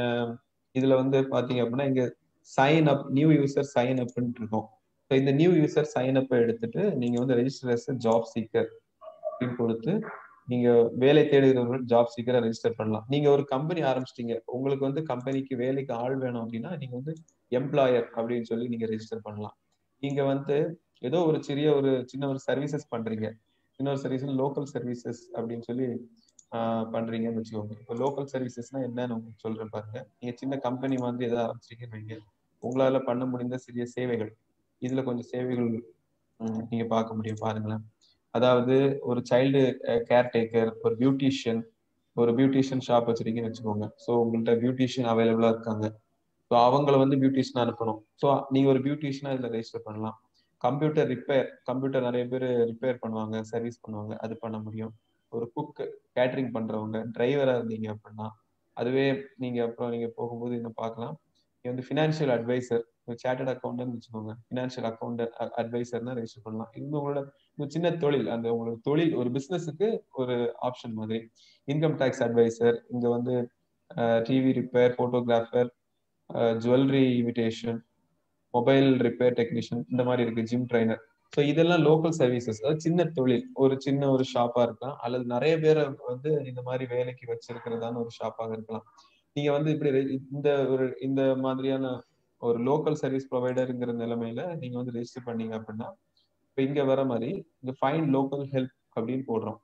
இதுல வந்து பாத்தீங்க அப்படின்னா இங்க sign up new user sign அப்னு இருக்கும் ஸோ இந்த நியூ யூசர் சைன் அப் எடுத்துட்டு நீங்க வந்து ரெஜிஸ்டர் அஸ் ஜாப் சீக்கர் அப்படின்னு கொடுத்து நீங்க வேலை தேடுகிறவர்கள் ஜாப் சீக்கரா ரெஜிஸ்டர் பண்ணலாம் நீங்க ஒரு கம்பெனி ஆரம்பிச்சிட்டீங்க உங்களுக்கு வந்து கம்பெனிக்கு வேலைக்கு ஆள் வேணும் அப்படின்னா நீங்க வந்து எம்ப்ளாயர் அப்படின்னு சொல்லி நீங்க ரெஜிஸ்டர் பண்ணலாம் நீங்க வந்து ஏதோ ஒரு சிறிய ஒரு சின்ன ஒரு சர்வீசஸ் பண்றீங்க சின்ன ஒரு சர்வீஸ் லோக்கல் சர்வீசஸ் அப்படின்னு சொல்லி பண்றீங்கன்னு வச்சுக்கோங்க இப்போ லோக்கல் சர்வீசஸ்னா என்னன்னு உங்களுக்கு சொல்றேன் பாருங்க நீங்க சின்ன கம்பெனி மாதிரி எதாவது ஆரம்பிச்சிருக்கீங்கன்னு வைங்க உங்களால பண்ண முடிந்த சிறிய சேவைகள் இதுல கொஞ்சம் சேவைகள் நீங்க பார்க்க முடியும் பாருங்களேன் அதாவது ஒரு சைல்டு கேர்டேக்கர் ஒரு பியூட்டிஷியன் ஒரு பியூட்டிஷியன் ஷாப் வச்சிருக்கீங்கன்னு வச்சுக்கோங்க ஸோ உங்கள்கிட்ட பியூட்டிஷியன் அவைலபிளா இருக்காங்க ஸோ அவங்கள வந்து பியூட்டிஷியன் அனுப்பணும் ஸோ நீங்க ஒரு பியூட்டிஷியனா இதுல ரெஜிஸ்டர் பண்ணலாம் கம்ப்யூட்டர் ரிப்பேர் கம்ப்யூட்டர் நிறைய பேர் ரிப்பேர் பண்ணுவாங்க சர்வீஸ் பண்ணுவாங்க அது பண்ண முடியும் ஒரு குக் கேட்டரிங் பண்றவங்க டிரைவரா இருந்தீங்க அப்படின்னா அதுவே நீங்க அப்புறம் நீங்க போகும்போது இன்னும் பார்க்கலாம் நீங்க வந்து ஃபினான்ஷியல் அட்வைசர் சார்ட்டட் அக்கௌண்ட்னு வச்சுக்கோங்க ஃபினான்ஷியல் அக்கௌண்ட் அட்வைசர்னா ரெஜிஸ்டர் பண்ணலாம் இது உங்களோட சின்ன தொழில் அந்த உங்களோட தொழில் ஒரு பிசினஸுக்கு ஒரு ஆப்ஷன் மாதிரி இன்கம் டேக்ஸ் அட்வைசர் இங்க வந்து TV repair photographer jewellery imitation mobile repair technician இந்த மாதிரி இருக்கு ஜிம் ட்ரைனர் ஸோ இதெல்லாம் லோக்கல் சர்வீசஸ் அதாவது சின்ன தொழில் ஒரு சின்ன ஒரு ஷாப்பா இருக்கலாம் அல்லது நிறைய பேரை வந்து இந்த மாதிரி வேலைக்கு வச்சிருக்கிறதான ஒரு ஷாப்பாக இருக்கலாம் நீங்க வந்து இப்படி இந்த ஒரு இந்த மாதிரியான ஒரு லோக்கல் சர்வீஸ் ப்ரொவைடருங்கிற நிலைமையில நீங்க வந்து ரெஜிஸ்டர் பண்ணீங்க அப்படின்னா இப்போ இங்க வர மாதிரி இந்த ஃபைன் லோக்கல் ஹெல்ப் அப்படின்னு போடுறோம்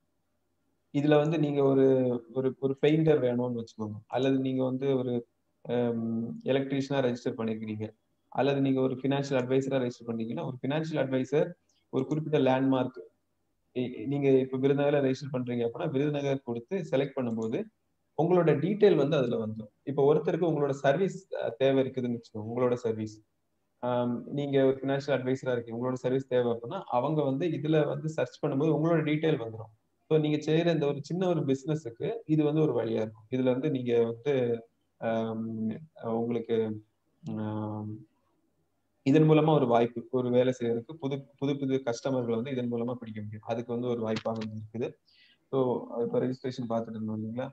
இதுல வந்து நீங்க ஒரு ஒரு ஒரு பெயிண்டர் வேணும்னு வச்சுக்கோங்க அல்லது நீங்க வந்து ஒரு எலக்ட்ரீஷியனா ரெஜிஸ்டர் பண்ணிருக்கீங்க அல்லது நீங்க ஒரு ஃபினான்ஷியல் அட்வைசரா ரெஜிஸ்டர் பண்ணீங்கன்னா ஒரு ஃபினான்ஷியல் அட்வைசர் ஒரு குறிப்பிட்ட லேண்ட்மார்க் நீங்க இப்ப விருதுநகர்ல ரெஜிஸ்டர் பண்றீங்க அப்படின்னா விருதுநகர் கொடுத்து செலக்ட் பண்ணும்போது உங்களோட டீட்டெயில் வந்து அதுல வந்துடும் இப்போ ஒருத்தருக்கு உங்களோட சர்வீஸ் தேவை இருக்குதுன்னு வச்சுக்கோங்க உங்களோட சர்வீஸ் நீங்க ஒரு ஃபினான்ஷியல் அட்வைசரா இருக்கீங்க உங்களோட சர்வீஸ் தேவை அப்படின்னா அவங்க வந்து இதுல வந்து சர்ச் பண்ணும்போது உங்களோட டீட்டெயில் வந்துடும் ஸோ நீங்க செய்யற இந்த ஒரு சின்ன ஒரு பிசினஸுக்கு இது வந்து ஒரு வழியா இருக்கும் இதுல வந்து நீங்க வந்து உங்களுக்கு இதன் மூலமா ஒரு வாய்ப்பு ஒரு வேலை செய்யறதுக்கு புது புது புது கஸ்டமர்களை வந்து இதன் மூலமா பிடிக்க முடியும் அதுக்கு வந்து ஒரு வாய்ப்பாக இருக்குது ஸோ இப்போ ரெஜிஸ்ட்ரேஷன் பார்த்துட்டு இருந்தோம் இல்லைங்களா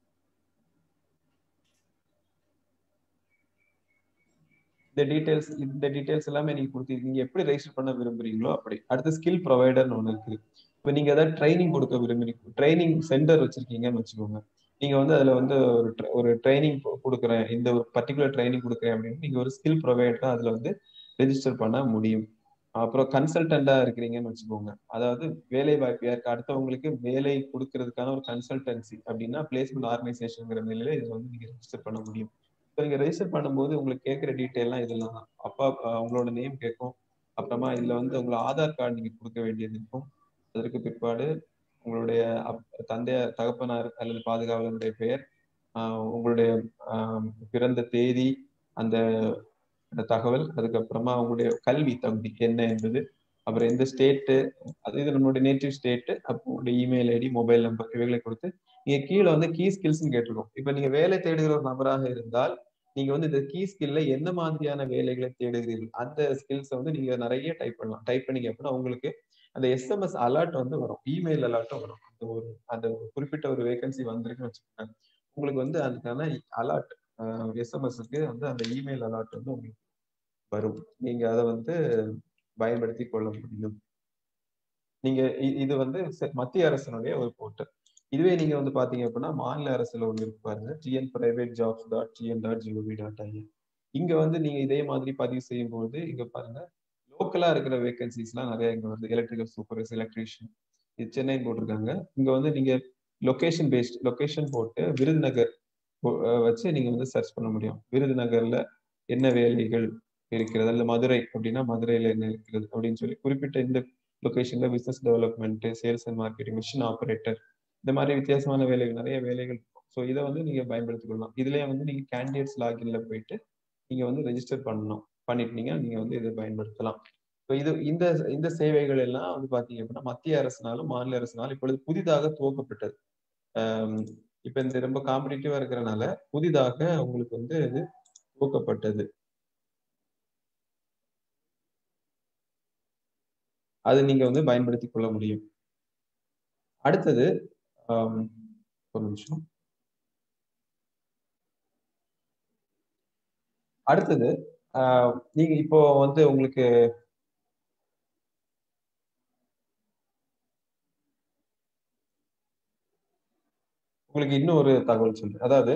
இந்த டீடைல்ஸ் இந்த டீடைல்ஸ் எல்லாமே நீங்க கொடுத்து நீங்க எப்படி ரெஜிஸ்டர் பண்ண விரும்புறீங்களோ அப்படி அடுத்து ஸ்கில் ப்ரொவைடர்னு ஒன்று இருக்குது இப்போ நீங்க ஏதாவது ட்ரைனிங் கொடுக்க விரும்புறீங்க ட்ரைனிங் சென்டர் வச்சிருக்கீங்கன்னு வச்சுக்கோங்க நீங்க வந்து அதுல வந்து ஒரு ஒரு ட்ரைனிங் கொடுக்குறேன் இந்த ஒரு பர்டிகுலர் ட்ரைனிங் கொடுக்குறேன் அப்படின்னு நீங்க ஒரு ஸ்கில் ப்ரொவைடரா அதுல வந்து ரெஜிஸ்டர் பண்ண முடியும் அப்புறம் கன்சல்டண்டா இருக்கிறீங்கன்னு வச்சுக்கோங்க அதாவது வேலை வாய்ப்பு யாருக்கு அடுத்தவங்களுக்கு வேலை கொடுக்கறதுக்கான ஒரு கன்சல்டன்சி அப்படின்னா பிளேஸ்மெண்ட் ஆர்கனைசேஷன்ங்கிற நிலையில இதை வந்து நீங்க ரெஜிஸ்டர் பண்ண முடியும் இப்போ நீங்க ரெஜிஸ்டர் பண்ணும்போது உங்களுக்கு கேட்குற டீட்டெயிலாம் இதெல்லாம் தான் அப்பா அவங்களோட நேம் கேட்கும் அப்புறமா இதுல வந்து உங்களோட ஆதார் கார்டு நீங்க கொடுக்க வேண்டியது இருக்கும் அதற்கு பிற்பாடு உங்களுடைய தந்தையார் தகப்பனார் அல்லது பாதுகாவலருடைய பெயர் உங்களுடைய பிறந்த தேதி அந்த தகவல் அதுக்கப்புறமா உங்களுடைய கல்வி தகுதி என்ன என்பது அப்புறம் எந்த ஸ்டேட்டு அது இது நம்மளுடைய நேட்டிவ் ஸ்டேட்டு அப்போ உங்களுடைய இமெயில் ஐடி மொபைல் நம்பர் இவைகளை கொடுத்து நீங்க கீழே வந்து கீ ஸ்கில்ஸ்னு கேட்டிருக்கோம் இப்ப நீங்க வேலை தேடுகிற ஒரு நபராக இருந்தால் நீங்க வந்து இந்த கீ ஸ்கில்ல எந்த மாதிரியான வேலைகளை தேடுகிறீர்கள் அந்த ஸ்கில்ஸை வந்து நீங்க நிறைய டைப் பண்ணலாம் டைப் பண்ணீங்க அப்படின்னா உங்களுக்கு அந்த எஸ்எம்எஸ் அலர்ட் வந்து வரும் இமெயில் அலர்ட்டும் வரும் அந்த ஒரு அந்த குறிப்பிட்ட ஒரு வேகன்சி வந்திருக்குன்னு வச்சுக்கோங்க உங்களுக்கு வந்து அதுக்கான அலர்ட் எஸ்எம்எஸ்க்கு வந்து அந்த இமெயில் அலர்ட் வந்து உங்களுக்கு வரும் நீங்க அதை வந்து பயன்படுத்தி கொள்ள முடியும் நீங்க இது வந்து மத்திய அரசினுடைய ஒரு போர்ட்டல் இதுவே நீங்க வந்து பாத்தீங்க அப்படின்னா மாநில அரசுல ஒண்ணு இருக்கு பாருங்க TN private jobs dot TN dot GOV dot IN இங்க வந்து நீங்க இதே மாதிரி பதிவு செய்யும் போது இங்க பாருங்க லோக்கலா இருக்கிற வேகன்சிஸ் எல்லாம் நிறைய இங்க வருது எலக்ட்ரிக்கல் சூப்பர்வைஸ் எலக்ட்ரீஷியன் இது சென்னை போட்டிருக்காங்க இங்க வந்து நீங்க லொகேஷன் பேஸ்ட் லொகேஷன் போட்டு விருதுநகர் வச்சு நீங்க வந்து சர்ச் பண்ண முடியும் விருதுநகர்ல என்ன வேலைகள் இருக்கிறது அல்ல மதுரை அப்படின்னா மதுரையில என்ன இருக்கிறது அப்படின்னு சொல்லி குறிப்பிட்ட இந்த லொகேஷன்ல business development sales and marketing machine operator இந்த மாதிரி வித்தியாசமான வேலைகள் நிறைய வேலைகள் இருக்கும் ஸோ இதை வந்து நீங்க பயன்படுத்திக் கொள்ளலாம் இதுலயே வந்து நீங்க கேண்டிடேட்ஸ் லாகின்ல போயிட்டு நீங்க வந்து ரெஜிஸ்டர் பண்ணணும் பண்ணிட்டீங்க நீங்க வந்து இதை பயன்படுத்தலாம் ஸோ இது இந்த இந்த சேவைகள் எல்லாம் வந்து பாத்தீங்க அப்படின்னா மத்திய அரசினாலும் மாநில அரசினாலும் இப்பொழுது புதிதாக துவக்கப்பட்டது இப்ப இந்த ரொம்ப காம்படிட்டிவா இருக்கிறனால புதிதாக உங்களுக்கு வந்து இது துவக்கப்பட்டது அது நீங்க வந்து பயன்படுத்தி கொள்ள முடியும் அடுத்தது ஒரு நிமிஷம் அடுத்தது நீங்க இப்போ வந்து உங்களுக்கு உங்களுக்கு இன்னும் ஒரு தகவல் சொல்றேன் அதாவது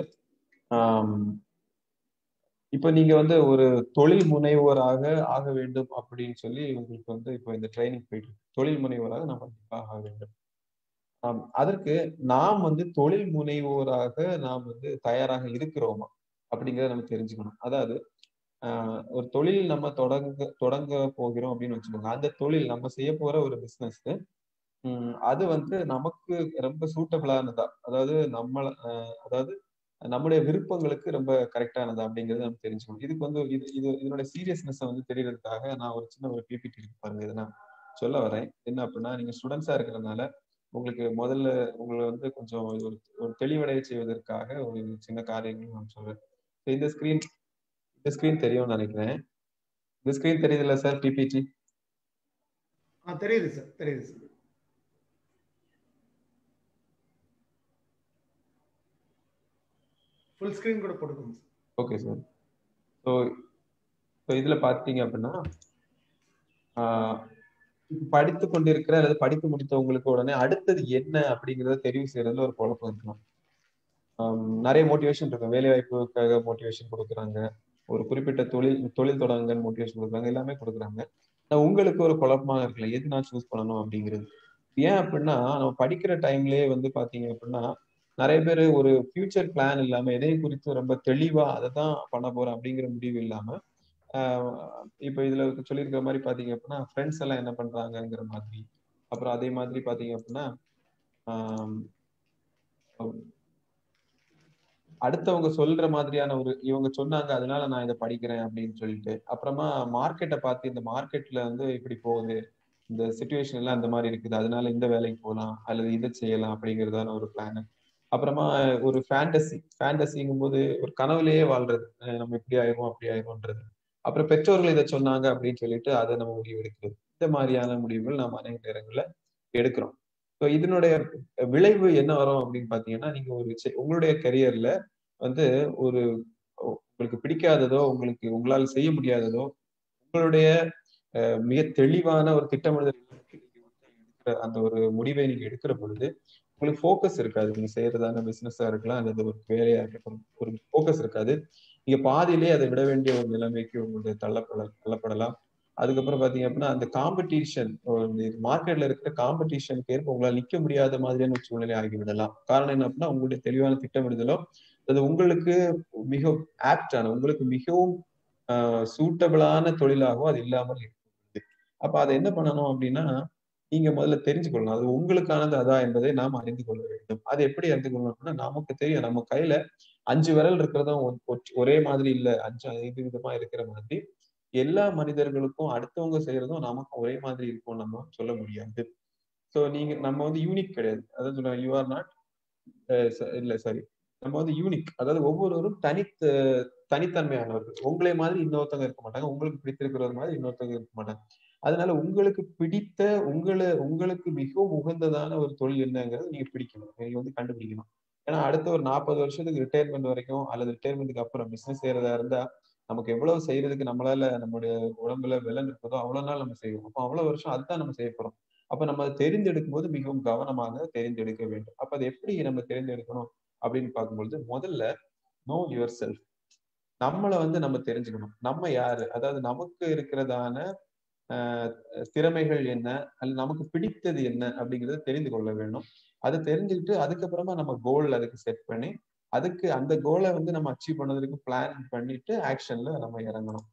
இப்ப நீங்க வந்து ஒரு தொழில் முனைவோராக ஆக வேண்டும் அப்படின்னு சொல்லி உங்களுக்கு வந்து இப்போ இந்த ட்ரைனிங் போயிட்டு தொழில் முனைவோராக நாம் கண்டிப்பாக ஆக வேண்டும் அதற்கு நாம் வந்து தொழில் முனைவோராக நாம் வந்து தயாராக இருக்கிறோமா அப்படிங்கிறத நம்ம தெரிஞ்சுக்கணும் அதாவது ஒரு தொழில் நம்ம தொடங்க தொடங்க போகிறோம் அப்படின்னு வச்சுக்கோங்க அந்த தொழில் நம்ம செய்ய போற ஒரு பிசினஸ் அது வந்து நமக்கு ரொம்ப சூட்டபிளானதா அதாவது நம்மள அதாவது நம்முடைய விருப்பங்களுக்கு ரொம்ப கரெக்டானது அப்படிங்கறத நம்ம தெரிஞ்சுக்கணும் இதுக்கு வந்து இது இது இதனோட சீரியஸ்னஸ் வந்து தெரியறதுக்காக நான் ஒரு சின்ன ஒரு பிபிடி இருக்கு பாருங்க இதை நான் சொல்ல வரேன் என்ன அப்படின்னா நீங்க ஸ்டூடெண்ட்ஸா இருக்கிறதுனால உங்களுக்கு முதல்ல உங்களை வந்து கொஞ்சம் ஒரு ஒரு தெளிவடைய செய்வதற்காக ஒரு சின்ன காரியங்கள் நான் சொல்றேன் இந்த ஸ்கிரீன் இந்த ஸ்கிரீன் தெரியும்னு நினைக்கிறேன் இந்த ஸ்கிரீன் தெரியுதுல்ல சார் பிபிடி தெரியுது சார் தெரியுது சார் ஃபுல் ஸ்கிரீன் கூட போட்டுக்கோங்க ஓகே சார் ஸோ ஸோ இதில் பார்த்தீங்க அப்படின்னா படித்து கொண்டிருக்கிற அல்லது படித்து முடித்தவங்களுக்கு உடனே அடுத்தது என்ன அப்படிங்கிறத தெரிவு செய்யறதுல ஒரு குழப்பம் இருக்கலாம் நிறைய மோட்டிவேஷன் இருக்கும் வேலை வாய்ப்புக்காக மோட்டிவேஷன் கொடுக்குறாங்க ஒரு குறிப்பிட்ட தொழில் தொழில் தொடங்க மோட்டிவேஷன் கொடுக்குறாங்க எல்லாமே கொடுக்குறாங்க உங்களுக்கு ஒரு குழப்பமா இருக்குல்ல எது நான் சூஸ் பண்ணணும் அப்படிங்கிறது ஏன் அப்படின்னா நம்ம படிக்கிற டைம்லயே வந்து பாத்தீங்க அப்படின்னா நிறைய பேர் ஒரு ஃபியூச்சர் பிளான் இல்லாம எதை குறித்து ரொம்ப தெளிவா அதை தான் பண்ண போறேன் அப்படிங்கிற முடிவு இல்லாம இப்ப இதுல சொல்லியிருக்கிற மாதிரி பாத்தீங்க அப்படின்னா ஃப்ரெண்ட்ஸ் எல்லாம் என்ன பண்றாங்கங்கிற மாதிரி அப்புறம் அதே மாதிரி பாத்தீங்க அப்படின்னா அடுத்தவங்க சொல்ற மாதிரியான ஒரு இவங்க சொன்னாங்க அதனால நான் இதை படிக்கிறேன் அப்படின்னு சொல்லிட்டு அப்புறமா மார்க்கெட்டை பார்த்து இந்த மார்க்கெட்ல வந்து இப்படி போகுது இந்த சுச்சுவேஷன் எல்லாம் இந்த மாதிரி இருக்குது அதனால இந்த வேலைக்கு போகலாம் அல்லது இதை செய்யலாம் அப்படிங்கிறதான ஒரு பிளான் அப்புறமா ஒரு ஃபேண்டசி ஃபேண்டசிங்கும் போது ஒரு கனவுலயே வாழ்றது நம்ம இப்படி ஆயிரும் அப்படி ஆயிரும்ன்றது அப்புறம் பெற்றோர்கள் இதை சொன்னாங்க அப்படின்னு சொல்லிட்டு அதை நம்ம முடிவு எடுக்கிறது இந்த மாதிரியான முடிவுகள் நம்ம அநேக நேரங்கள்ல எடுக்கிறோம் ஸோ இதனுடைய விளைவு என்ன வரும் அப்படின்னு பாத்தீங்கன்னா நீங்க ஒரு உங்களுடைய கரியர்ல வந்து ஒரு உங்களுக்கு பிடிக்காததோ உங்களுக்கு உங்களால் செய்ய முடியாததோ உங்களுடைய மிக தெளிவான ஒரு திட்டமிடுதல் எடுக்கிற அந்த ஒரு முடிவை நீங்க எடுக்கிற பொழுது உங்களுக்கு ஃபோக்கஸ் இருக்காது நீங்க செய்யறதான பிசினஸா இருக்கலாம் அல்லது ஒரு வேலையா இருக்கட்டும் ஒரு ஃபோக்கஸ் இருக்காது நீங்க பாதியிலேயே அதை விட வேண்டிய ஒரு நிலைமைக்கு உங்களுடைய தள்ளப்பட தள்ளப்படலாம் அதுக்கப்புறம் பாத்தீங்க அப்படின்னா அந்த காம்படிஷன் மார்க்கெட்ல இருக்கிற காம்படிஷனுக்கு ஏற்ப உங்களால் நிக்க முடியாத மாதிரியான ஒரு சூழ்நிலை ஆகிவிடலாம் காரணம் என்ன அப்படின்னா உங்களுடைய தெளிவான திட்டமிடுதலோ அது உங்களுக்கு மிக ஆப்டான உங்களுக்கு மிகவும் சூட்டபிளான தொழிலாகவும் அது இல்லாமல் இருக்குது அப்ப அதை என்ன பண்ணணும் அப்படின்னா நீங்க முதல்ல தெரிஞ்சுக்கொள்ளணும் அது உங்களுக்கானது அதா என்பதை நாம் அறிந்து கொள்ள வேண்டும் அது எப்படி அறிந்து கொள்ளணும் அப்படின்னா நமக்கு தெரியும் நம்ம கையில அஞ்சு விரல் இருக்கிறதும் ஒரே மாதிரி இல்ல அஞ்சு ஐந்து விதமா இருக்கிற மாதிரி எல்லா மனிதர்களுக்கும் அடுத்தவங்க செய்யறதும் நமக்கு ஒரே மாதிரி இருக்கும் நம்ம சொல்ல முடியாது சோ நீங்க நம்ம வந்து யூனிக் கிடையாது அதாவது சொல்லுவாங்க யூ ஆர் நாட் இல்ல சாரி நம்ம வந்து யூனிக் அதாவது ஒவ்வொருவரும் தனித்த தனித்தன்மையானவர்கள் உங்களே மாதிரி இன்னொருத்தவங்க இருக்க மாட்டாங்க உங்களுக்கு பிடித்திருக்கிறது மாதிரி இன்னொருத்தவங்க இருக்க மாட்டாங்க அதனால உங்களுக்கு பிடித்த உங்களை உங்களுக்கு மிகவும் உகந்ததான ஒரு தொழில் என்னங்கிறது நீங்க பிடிக்கணும் நீங்க வந்து கண்டுபிடிக்கணும் ஏன்னா அடுத்த ஒரு நாற்பது வருஷத்துக்கு ரிட்டையர்மெண்ட் வரைக்கும் அல்லது ரிட்டையர்மெண்ட்டுக்கு அப்புறம் பிசினஸ் செய்யறதா இருந்தா நமக்கு எவ்வளவு செய்யறதுக்கு நம்மளால நம்மளுடைய உடம்புல விலன் இருக்கிறதோ அவ்வளவு நாள் நம்ம செய்வோம் அப்போ அவ்வளவு வருஷம் அதுதான் நம்ம செய்ய போறோம் அப்ப நம்ம அதை தெரிந்தெடுக்கும் போது மிகவும் கவனமாக தெரிந்தெடுக்க வேண்டும் அப்ப அதை எப்படி நம்ம தெரிந்தெடுக்கணும் அப்படின்னு பார்க்கும்பொழுது முதல்ல நோ யுவர் செல்ஃப் நம்மளை வந்து நம்ம தெரிஞ்சுக்கணும் நம்ம யாரு அதாவது நமக்கு இருக்கிறதான திறமைகள் என்ன அல்லது நமக்கு பிடித்தது என்ன அப்படிங்கறத தெரிந்து கொள்ள வேண்டும் அதை தெரிஞ்சுக்கிட்டு அதுக்கப்புறமா நம்ம கோல் அதுக்கு செட் பண்ணி அதுக்கு அந்த கோலை வந்து நம்ம அச்சீவ் பண்ணதுக்கு பிளான் பண்ணிட்டு ஆக்ஷன்ல நம்ம இறங்கணும்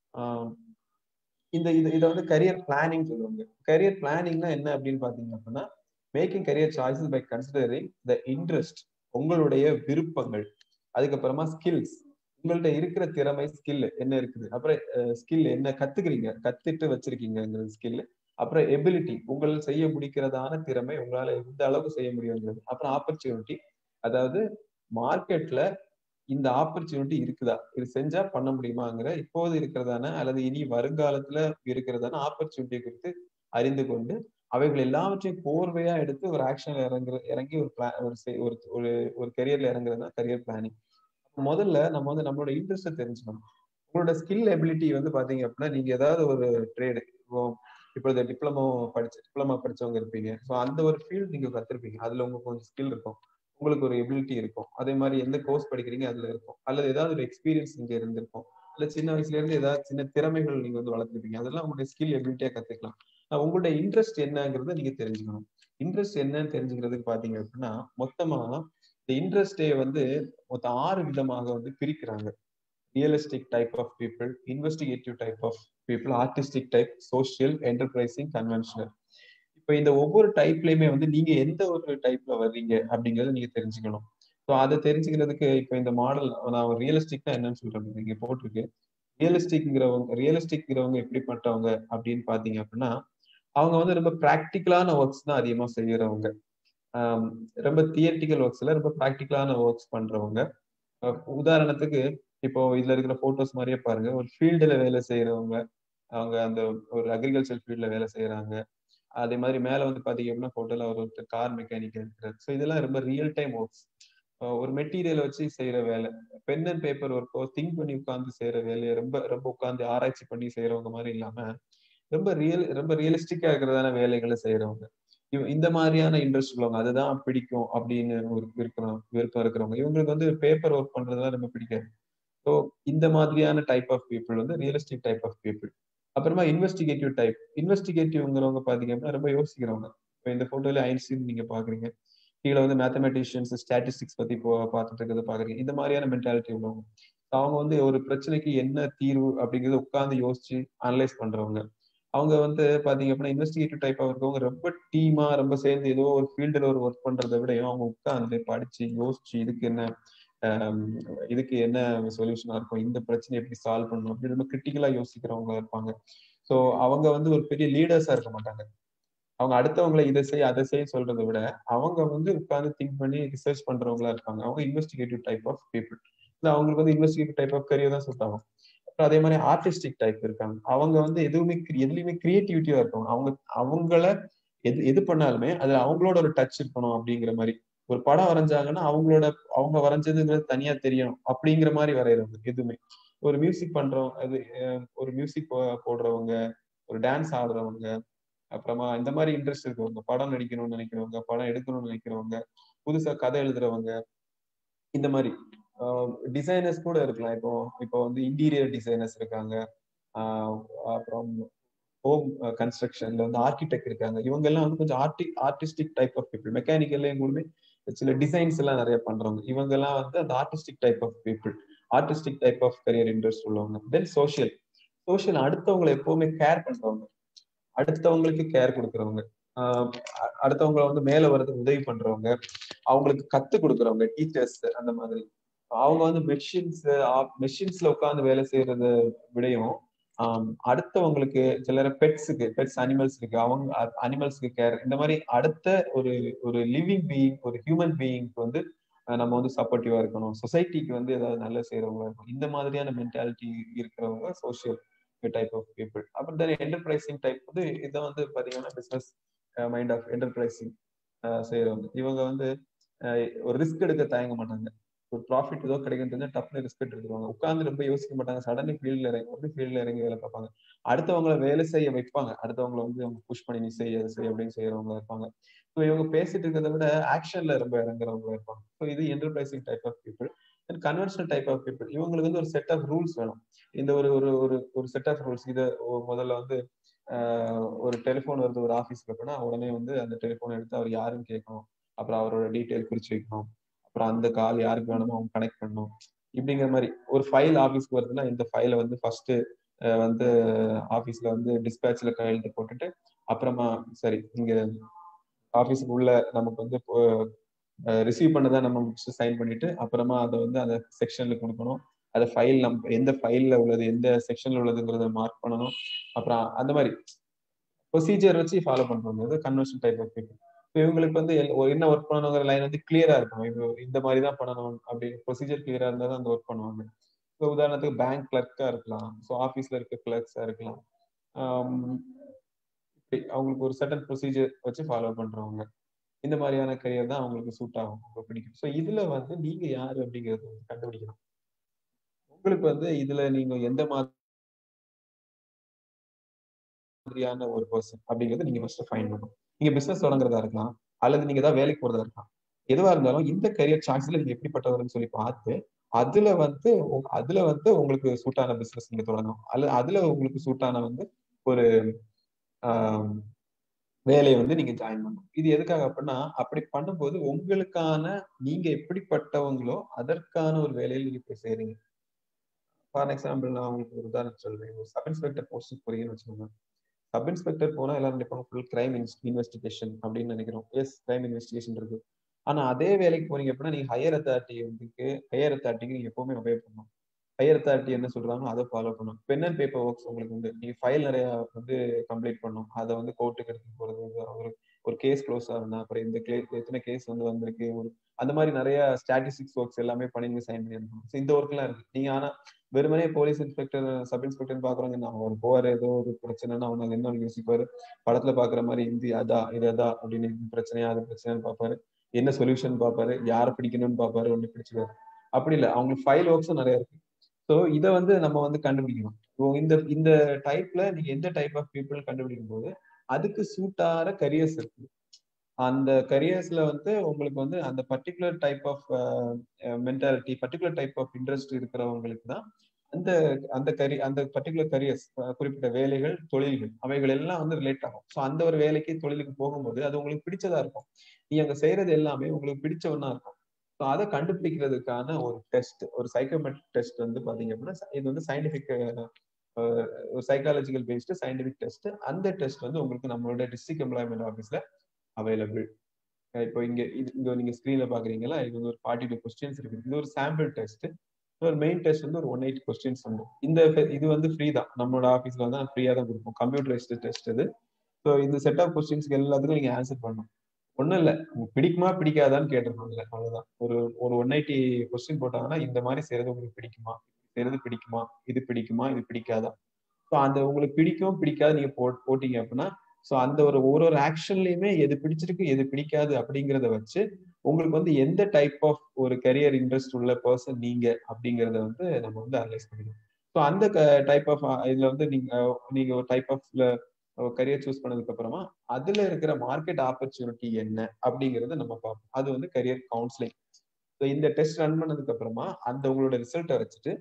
இந்த இது இதை வந்து கரியர் பிளானிங் சொல்லுவாங்க கரியர் பிளானிங்னா என்ன அப்படின்னு பாத்தீங்க அப்படின்னா making career choices by considering the interest உங்களுடைய விருப்பங்கள் அதுக்கப்புறமா ஸ்கில்ஸ் உங்கள்ட்ட இருக்கிற திறமை ஸ்கில் என்ன இருக்குது அப்புறம் ஸ்கில் என்ன கத்துக்கிறீங்க கத்துட்டு வச்சிருக்கீங்கிறது ஸ்கில் அப்புறம் எபிலிட்டி உங்கள் செய்ய முடிக்கிறதான திறமை உங்களால எந்த அளவுக்கு செய்ய முடியுங்கிறது அப்புறம் ஆப்பர்ச்சுனிட்டி அதாவது மார்க்கெட்ல இந்த ஆப்பர்ச்சுனிட்டி இருக்குதா இது செஞ்சா பண்ண முடியுமாங்கிற இப்போது இருக்கிறதான அல்லது இனி வருங்காலத்துல இருக்கிறதான ஆப்பர்ச்சுனிட்டி குறித்து அறிந்து கொண்டு அவைகள் எல்லாவற்றையும் கோர்வையா எடுத்து ஒரு ஆக்ஷன்ல இறங்குற இறங்கி ஒரு பிளான் ஒரு ஒரு ஒரு கெரியர்ல இறங்குறது தான் கரியர் பிளானிங் முதல்ல நம்ம வந்து நம்மளோட இன்ட்ரெஸ்ட்டை தெரிஞ்சுக்கணும் உங்களோட ஸ்கில் எபிலிட்டி வந்து பாத்தீங்க அப்படின்னா நீங்க ஏதாவது ஒரு ட்ரேடு இப்போ இப்போ இந்த டிப்ளமோ படிச்ச டிப்ளமா படிச்சவங்க இருப்பீங்க ஸோ அந்த ஒரு ஃபீல்டு நீங்க கத்துருப்பீங்க அதுல உங்களுக்கு கொஞ்சம் ஸ்கில் இருக்கும் உங்களுக்கு ஒரு எபிலிட்டி இருக்கும் அதே மாதிரி எந்த கோர்ஸ் படிக்கிறீங்க அதுல இருக்கும் அல்லது ஏதாவது ஒரு எக்ஸ்பீரியன்ஸ் நீங்க இருந்திருக்கும் இல்ல சின்ன வயசுல இருந்து ஏதாவது சின்ன திறமைகள் நீங்க வந்து வளர்த்துருப்பீங்க அதெல்லாம் உங்களுடைய ஸ்கில் எபிலிட்டியா கத்துக்கலாம் உங்களுடைய இன்ட்ரெஸ்ட் என்னங்கிறத நீங்க தெரிஞ்சுக்கணும் இன்ட்ரெஸ்ட் என்னன்னு தெரிஞ்சுக்கிறதுக்கு பாத்தீங்க அப்படின்னா மொத்தமா இந்த இன்ட்ரெஸ்டே வந்து மொத்தம் ஆறு விதமாக வந்து பிரிக்கிறாங்க realistic type of people investigative type of people artistic type social enterprising conventional இப்போ இந்த ஒவ்வொரு டைப்லயுமே வந்து நீங்க எந்த ஒரு டைப்ல வர்றீங்க அப்படிங்கறத நீங்க தெரிஞ்சுக்கணும் ஸோ அதை தெரிஞ்சுக்கிறதுக்கு இப்போ இந்த மாடல் நான் ரியலிஸ்டிக்னா என்னன்னு சொல்றேன் நீங்க போட்டிருக்கு ரியலிஸ்டிக்ங்கிறவங்க ரியலிஸ்டிக்ங்கிறவங்க எப்படிப்பட்டவங்க அப்படின்னு பாத்தீங்க அப்படின்னா அவங்க வந்து ரொம்ப ப்ராக்டிக்கலான ஒர்க்ஸ் தான் அதிகமா செய்யறவங்க ரொம்ப தியரிட்டிக்கல் ஒர்க்ஸ்ல ரொம்ப ப்ராக்டிக்கலான ஒர்க்ஸ் பண்றவங்க உதாரணத்துக்கு இப்போ இதுல இருக்கிற போட்டோஸ் மாதிரியே பாருங்க ஒரு ஃபீல்டுல வேலை செய்யறவங்க அவங்க அந்த ஒரு அக்ரிகல்ச்சர் ஃபீல்ட்ல வேலை செய்யறாங்க அதே மாதிரி மேல வந்து பாத்தீங்க அப்படின்னா போட்டோல ஒரு ஒருத்தர் கார் மெக்கானிக் இருக்கிறார் ஸோ இதெல்லாம் ரொம்ப ரியல் டைம் ஒர்க்ஸ் ஒரு மெட்டீரியல் வச்சு செய்யற வேலை பென் அண்ட் பேப்பர் ஒர்க்கோ திங்க் பண்ணி உட்காந்து செய்யற வேலையை ரொம்ப ரொம்ப உட்காந்து ஆராய்ச்சி பண்ணி செய்யறவங்க மாதிரி இல்லாம ரொம்ப ரியல் ரொம்ப ரியலிஸ்டிக்கா இருக்கிறதான வேலைகளை செய்யறவங்க இந்த மாதிரியான இன்ட்ரெஸ்ட் உள்ளவங்க அதுதான் பிடிக்கும் அப்படின்னு ஒரு விருப்பம் விருப்பம் இருக்கிறவங்க இவங்களுக்கு வந்து பேப்பர் ஒர்க் பண்றதுலாம் ரொம்ப பிடிக்காது ஸோ இந்த மாதிரியான டைப் ஆஃப் பீப்புள் வந்து ரியலிஸ்டிக் டைப் ஆஃப் பீப்புள் அப்புறமா இன்வெஸ்டிகேட்டிவ் டைப் இன்வெஸ்டிகேட்டிவ்ங்கிறவங்க பாத்தீங்க அப்படின்னா ரொம்ப யோசிக்கிறவங்க இப்போ இந்த போட்டோல ஐன்ஸ்டீன் நீங்க பாக்குறீங்க கீழே வந்து மேத்தமெட்டிஷியன்ஸ் ஸ்டாட்டிஸ்டிக்ஸ் பத்தி பார்த்துட்டு இருக்கிறத பாக்குறீங்க இந்த மாதிரியான மென்டாலிட்டி உள்ளவங்க அவங்க வந்து ஒரு பிரச்சனைக்கு என்ன தீர்வு அப்படிங்கறத உட்கார்ந்து யோசிச்சு அனலைஸ் பண்றவங்க அவங்க வந்து பாத்தீங்க அப்படின்னா இன்வெஸ்டிகேட்டிவ் டைப்பா இருக்கவங்க ரொம்ப டீமா ரொம்ப சேர்ந்து ஏதோ ஒரு ஃபீல்டுல ஒரு ஒர்க் பண்றதை விடையும் அவங்க உட்கார்ந்து படிச்சு யோசிச்சு இதுக்கு என்ன இதுக்கு என்ன சொல்யூஷனா இருக்கும் இந்த பிரச்சனை எப்படி சால்வ் பண்ணணும் அப்படி ரொம்ப கிரிட்டிக்கலா யோசிக்கிறவங்க இருப்பாங்க ஸோ அவங்க வந்து ஒரு பெரிய லீடர்ஸா இருக்க மாட்டாங்க அவங்க அடுத்தவங்களை இதை செய் அதை செய்ய சொல்றதை விட அவங்க வந்து உட்கார்ந்து திங்க் பண்ணி ரிசர்ச் பண்றவங்களா இருப்பாங்க அவங்க இன்வெஸ்டிகேட்டிவ் டைப் ஆஃப் பீப்புள் இல்லை அவங்களுக்கு வந்து இன்வெஸ்டிகேட்டிவ் டைப் ஆஃப் கரியர் தான் சுத்தாகும் அப்புறம் அதே மாதிரி ஆர்டிஸ்டிக் டைப் இருக்காங்க அவங்க வந்து எதுவுமே எதுலையுமே கிரியேட்டிவிட்டியா இருக்காங்க அவங்க அவங்கள எது எது பண்ணாலுமே அதுல அவங்களோட ஒரு டச் இருக்கணும் அப்படிங்கிற மாதிரி ஒரு படம் வரைஞ்சாங்கன்னா அவங்களோட அவங்க வரைஞ்சதுங்கிறது தனியா தெரியணும் அப்படிங்கிற மாதிரி வரைகிறவங்க எதுவுமே ஒரு மியூசிக் பண்றவங்க அது ஒரு மியூசிக் போடுறவங்க ஒரு டான்ஸ் ஆடுறவங்க அப்புறமா இந்த மாதிரி இன்ட்ரெஸ்ட் இருக்கவங்க படம் நடிக்கணும்னு நினைக்கிறவங்க படம் எடுக்கணும்னு நினைக்கிறவங்க புதுசா கதை எழுதுறவங்க இந்த மாதிரி டிசைனர்ஸ் கூட இருக்கலாம் இப்போ இப்போ வந்து இன்டீரியர் டிசைனர்ஸ் இருக்காங்க அப்புறம் ஹோம் கன்ஸ்ட்ரக்ஷன்ல வந்து ஆர்கிடெக்ட் இருக்காங்க இவங்க எல்லாம் வந்து கொஞ்சம் ஆர்டி ஆர்டிஸ்டிக் டைப் ஆஃப் பீப்புள் மெக்கானிக்கல்ல எங்களுமே சில டிசைன்ஸ் எல்லாம் நிறைய பண்றவங்க இவங்க எல்லாம் வந்து அந்த artistic type of people artistic type of career interest உள்ளவங்க தென் சோஷியல் சோஷியல் அடுத்தவங்களை எப்பவுமே கேர் பண்றவங்க அடுத்தவங்களுக்கு கேர் கொடுக்குறவங்க அடுத்தவங்களை வந்து மேல வர்றதுக்கு உதவி பண்றவங்க அவங்களுக்கு கத்து கொடுக்குறவங்க டீச்சர்ஸ் அந்த மாதிரி அவங்க வந்து மெஷின்ஸ் மெஷின்ஸ்ல உட்காந்து வேலை செய்யறத விடையும் அடுத்தவங்களுக்கு சிலர பெட்ஸுக்கு பெட்ஸ் அனிமல்ஸ் இருக்கு அவங்க அனிமல்ஸ்க்கு கேர் இந்த மாதிரி அடுத்த ஒரு ஒரு லிவிங் பீயிங் ஒரு ஹியூமன் பீயிங்க்கு வந்து நம்ம வந்து சப்போர்ட்டிவா இருக்கணும் சொசைட்டிக்கு வந்து ஏதாவது நல்ல செய்யறவங்களா இருக்கணும் இந்த மாதிரியான மென்டாலிட்டி இருக்கிறவங்க சோசியல் டைப் ஆஃப் பீப்புள் அப்புறம் தென் என்டர்பிரைசிங் டைப் வந்து இதை வந்து பாத்தீங்கன்னா பிசினஸ் மைண்ட் ஆஃப் என்டர்பிரைசிங் செய்யறவங்க இவங்க வந்து ஒரு ரிஸ்க் எடுக்க தயங்க மாட்டாங்க ஒரு ப்ராஃபிட் ஏதோ கிடைக்கும் தெரிஞ்சா டப்னு ரிஸ்க் எடுத்துருவாங்க உட்காந்து ரொம்ப யோசிக்க மாட்டாங்க சடனி ஃபீல்ட்ல இறங்கி அப்படி ஃபீல்ட்ல இறங்கி வேலை பார்ப்பாங்க அடுத்தவங்கள வேலை செய்ய வைப்பாங்க அடுத்தவங்கள வந்து அவங்க புஷ் பண்ணி நீ செய்ய அதை செய்ய அப்படின்னு செய்யறவங்க இருப்பாங்க ஸோ இவங்க பேசிட்டு இருக்கிறத விட ஆக்ஷன்ல ரொம்ப இறங்குறவங்க இருப்பாங்க ஸோ இது enterprising type of people and conventional type of people இவங்களுக்கு வந்து ஒரு செட் ஆஃப் ரூல்ஸ் வேணும் இந்த ஒரு ஒரு ஒரு ஒரு செட் ஆஃப் ரூல்ஸ் இதை முதல்ல வந்து ஒரு டெலிஃபோன் வருது ஒரு ஆஃபீஸ்க்கு அப்படின்னா உடனே வந்து அந்த டெலிஃபோன் எடுத்து அவர் யாருன்னு கேட்கணும் அப்புறம் அவரோட டீட்டெயில் குறிச்சு வைக்கணும் அப்புறம் அந்த கால் யாருக்கு வேணுமோ அவங்க கனெக்ட் பண்ணணும் இப்படிங்கிற மாதிரி ஒரு ஃபைல் ஆஃபீஸ்க்கு வருதுன்னா இந்த ஃபைலை வந்து ஃபர்ஸ்ட் வந்து ஆஃபீஸ்ல வந்து டிஸ்பேட்ச்ல கையெழுத்து போட்டுட்டு அப்புறமா சரி இங்க ஆஃபீஸுக்கு உள்ள நமக்கு வந்து ரிசீவ் பண்ணதை நம்ம சைன் பண்ணிட்டு அப்புறமா அதை வந்து அந்த செக்ஷன்ல கொடுக்கணும் அதை ஃபைல் நம் எந்த ஃபைல்ல உள்ளது எந்த செக்ஷன்ல உள்ளதுங்கிறத மார்க் பண்ணணும் அப்புறம் அந்த மாதிரி ப்ரொசீஜர் வச்சு ஃபாலோ பண்றவங்க கன்வர்ஷன் டைப் ஆஃப் பீப்புள் இவங்களுக்கு வந்து என்ன ஒர்க் பண்ணணுங்கிற லைன் வந்து கிளியரா இருக்கும் இப்போ இந்த மாதிரி தான் பண்ணணும் அப்படி ப்ரொசீஜர் கிளியரா இருந்தால் தான் அந்த ஒர்க் பண்ணுவாங்க ஸோ உதாரணத்துக்கு பேங்க் கிளர்க்கா இருக்கலாம் ஸோ ஆஃபீஸ்ல இருக்க கிளர்க்ஸா இருக்கலாம் இப்படி அவங்களுக்கு ஒரு சட்டன் ப்ரொசீஜர் வச்சு ஃபாலோ பண்றவங்க இந்த மாதிரியான கரியர் தான் அவங்களுக்கு சூட் ஆகும் ரொம்ப பிடிக்கும் ஸோ இதுல வந்து நீங்க யாரு அப்படிங்கறது வந்து கண்டுபிடிக்கணும் உங்களுக்கு வந்து இதுல நீங்க எந்த மாதிரியான ஒரு பர்சன் அப்படிங்கறது நீங்க ஃபர்ஸ்ட் ஃபைன் பண்ணணும் நீங்க பிசினஸ் தொடங்குறதா இருக்கலாம் அல்லது நீங்க ஏதாவது வேலைக்கு போறதா இருக்கலாம் எதுவா இருந்தாலும் இந்த கரியர் சாய்ஸ்ல நீங்க எப்படிப்பட்டவர்னு சொல்லி பார்த்து அதுல வந்து அதுல வந்து உங்களுக்கு சூட்டான பிசினஸ் நீங்க தொடங்கணும் அல்லது அதுல உங்களுக்கு சூட்டான வந்து ஒரு வேலையை வந்து நீங்க ஜாயின் பண்ணணும் இது எதுக்காக அப்படின்னா அப்படி பண்ணும்போது உங்களுக்கான நீங்க எப்படிப்பட்டவங்களோ அதற்கான ஒரு வேலையில் நீங்க போய் செய்றீங்க ஃபார் எக்ஸாம்பிள் நான் உங்களுக்கு ஒரு உதாரணம் சொல்றேன் ஒரு சப் இன்ஸ்பெக்டர் போஸ்ட் போறீங்கன்னு வச்சுக்கோங்க சப் இன்ஸ்பெக்டர் போனா எல்லாரும் நினைப்பாங்க ஃபுல் கிரைம் இன்வெஸ்டிகேஷன் அப்படின்னு நினைக்கிறோம் எஸ் கிரைம் இன்வெஸ்டிகேஷன் இருக்கு ஆனா அதே வேலைக்கு போறீங்க அப்படின்னா நீங்க ஹையர் அத்தாரிட்டி வந்து ஹையர் அத்தாரிட்டிக்கு நீங்க எப்பவுமே ஒபே பண்ணணும் ஹையர் அத்தாரிட்டி என்ன சொல்றாங்களோ அதை ஃபாலோ பண்ணணும் பென் அண்ட் பேப்பர் ஒர்க்ஸ் உங்களுக்கு வந்து நீங்க ஃபைல் நிறைய வந்து கம்ப்ளீட் பண்ணணும் அதை வந்து கோர்ட்டுக்கு எடுத்து போறது ஒரு ஒரு கேஸ் க்ளோஸ் ஆகுனா அப்புறம் இந்த கேஸ் எத்தனை கேஸ் வந்து வந்திருக்கு ஒரு அந்த மாதிரி நிறைய ஸ்டாட்டிஸ்டிக்ஸ் ஒர்க்ஸ் எல்லாமே பண்ணி நீங்க சைன் பண்ணி அனுப்பணும் இந்த ஒர்க் எல்லாம் இருக்கு நீங்க ஆனா வெறுமனே போலீஸ் இன்ஸ்பெக்டர் சப் இன்ஸ்பெக்டர் பாக்குறாங்க நான் அவர் போவாரு ஏதோ ஒரு பிரச்சனைனா அவங்க என்ன யோசிப்பாரு படத்துல பாக்குற மாதிரி இந்தி அதா இது அதா அப்படின்னு இது பிரச்சனையா அது பிரச்சனைன்னு பாப்பாரு என்ன சொல்யூஷன் பாப்பாரு யாரை பிடிக்கணும்னு பாப்பாரு ஒண்ணு பிடிச்சுக்காரு அப்படி இல்லை அவங்களுக்கு ஃபைல் ஒர்க்ஸும் நிறைய இருக்கு ஸோ இதை வந்து நம்ம வந்து கண்டுபிடிக்கணும் இந்த இந்த டைப்ல நீங்க எந்த டைப் ஆஃப் பீப்புள் கண்டுபிடிக்கும் போது அதுக்கு சூட்டார கரியர்ஸ் இருக்கு அந்த கரியர்ஸ்ல வந்து உங்களுக்கு வந்து அந்த particular type of mentality particular type of interest இருக்கிறவங்களுக்கு தான் அந்த அந்த கரி அந்த பர்டிகுலர் கரியர்ஸ் குறிப்பிட்ட வேலைகள் தொழில்கள் அவைகள் எல்லாம் வந்து ரிலேட் ஆகும் ஸோ அந்த ஒரு வேலைக்கு தொழிலுக்கு போகும்போது அது உங்களுக்கு பிடிச்சதா இருக்கும் நீ அங்க செய்யறது எல்லாமே உங்களுக்கு பிடிச்சவனா இருக்கும் ஸோ அதை கண்டுபிடிக்கிறதுக்கான ஒரு டெஸ்ட் ஒரு சைக்கோமெட்ரிக் டெஸ்ட் வந்து பாத்தீங்க அப்படின்னா இது வந்து சயின்டிபிக் ஒரு சைக்காலஜிக்கல் பேஸ்டு சயின்டிபிக் டெஸ்ட் அந்த டெஸ்ட் வந்து உங்களுக்கு நம்மளோட டிஸ்ட்ரிக்ட் எம்ப்ளாய்மெண்ட் ஆஃபீஸ்ல அவைலபிள் இப்போ இங்க இது இங்க நீங்க ஸ்கிரீன்ல பாக்குறீங்களா இது வந்து ஒரு ஃபார்ட்டி டூ கொஸ்டின்ஸ் இருக்கு இது ஒரு சாம்பிள் டெஸ்ட் ஒரு மெயின் டெஸ்ட் வந்து ஒரு ஒன் எயிட்டி கொஸ்டின்ஸ் வந்து இந்த இது வந்து ஃப்ரீ தான் நம்மளோட ஆஃபீஸ்ல வந்து ஃப்ரீயா தான் கொடுப்போம் கம்ப்யூட்டரைஸ்டு டெஸ்ட் இது ஸோ இந்த செட் ஆஃப் கொஸ்டின்ஸ்க்கு எல்லாத்துக்கும் நீங்க ஆன்சர் பண்ணணும் ஒன்றும் இல்லை பிடிக்குமா பிடிக்காதான்னு கேட்டிருப்பாங்க அவ்வளவுதான் ஒரு ஒரு ஒன் எயிட்டி கொஸ்டின் போட்டாங்கன்னா இந்த மாதிரி செய்யறது உங்களுக்கு பிடிக்குமா செய்யறது பிடிக்குமா இது பிடிக்குமா இது பிடிக்காதா ஸோ அந்த உங்களுக்கு பிடிக்கும் பிடிக்காது நீங்க போ போட்டீங்க அப்படின்னா ஸோ அந்த ஒரு ஒரு ஒரு ஆக்ஷன்லயுமே எது பிடிச்சிருக்கு எது பிடிக்காது அப்படிங்கிறத வச்சு உங்களுக்கு வந்து எந்த டைப் ஆஃப் ஒரு கரியர் இன்ட்ரெஸ்ட் உள்ள பர்சன் நீங்க அப்படிங்கிறத வந்து நம்ம வந்து அனலைஸ் பண்ணிடுவோம் ஸோ அந்த டைப் ஆஃப் இதுல வந்து நீங்க நீங்க ஒரு டைப் ஆஃப்ல கரியர் சூஸ் பண்ணதுக்கு அப்புறமா அதுல இருக்கிற மார்க்கெட் ஆப்பர்ச்சுனிட்டி என்ன அப்படிங்கறத நம்ம பார்ப்போம் அது வந்து கரியர் கவுன்சிலிங் ஸோ இந்த டெஸ்ட் ரன் பண்ணதுக்கு அப்புறமா அந்த உங்களோட ரிசல்ட்டை வச்சுட்டு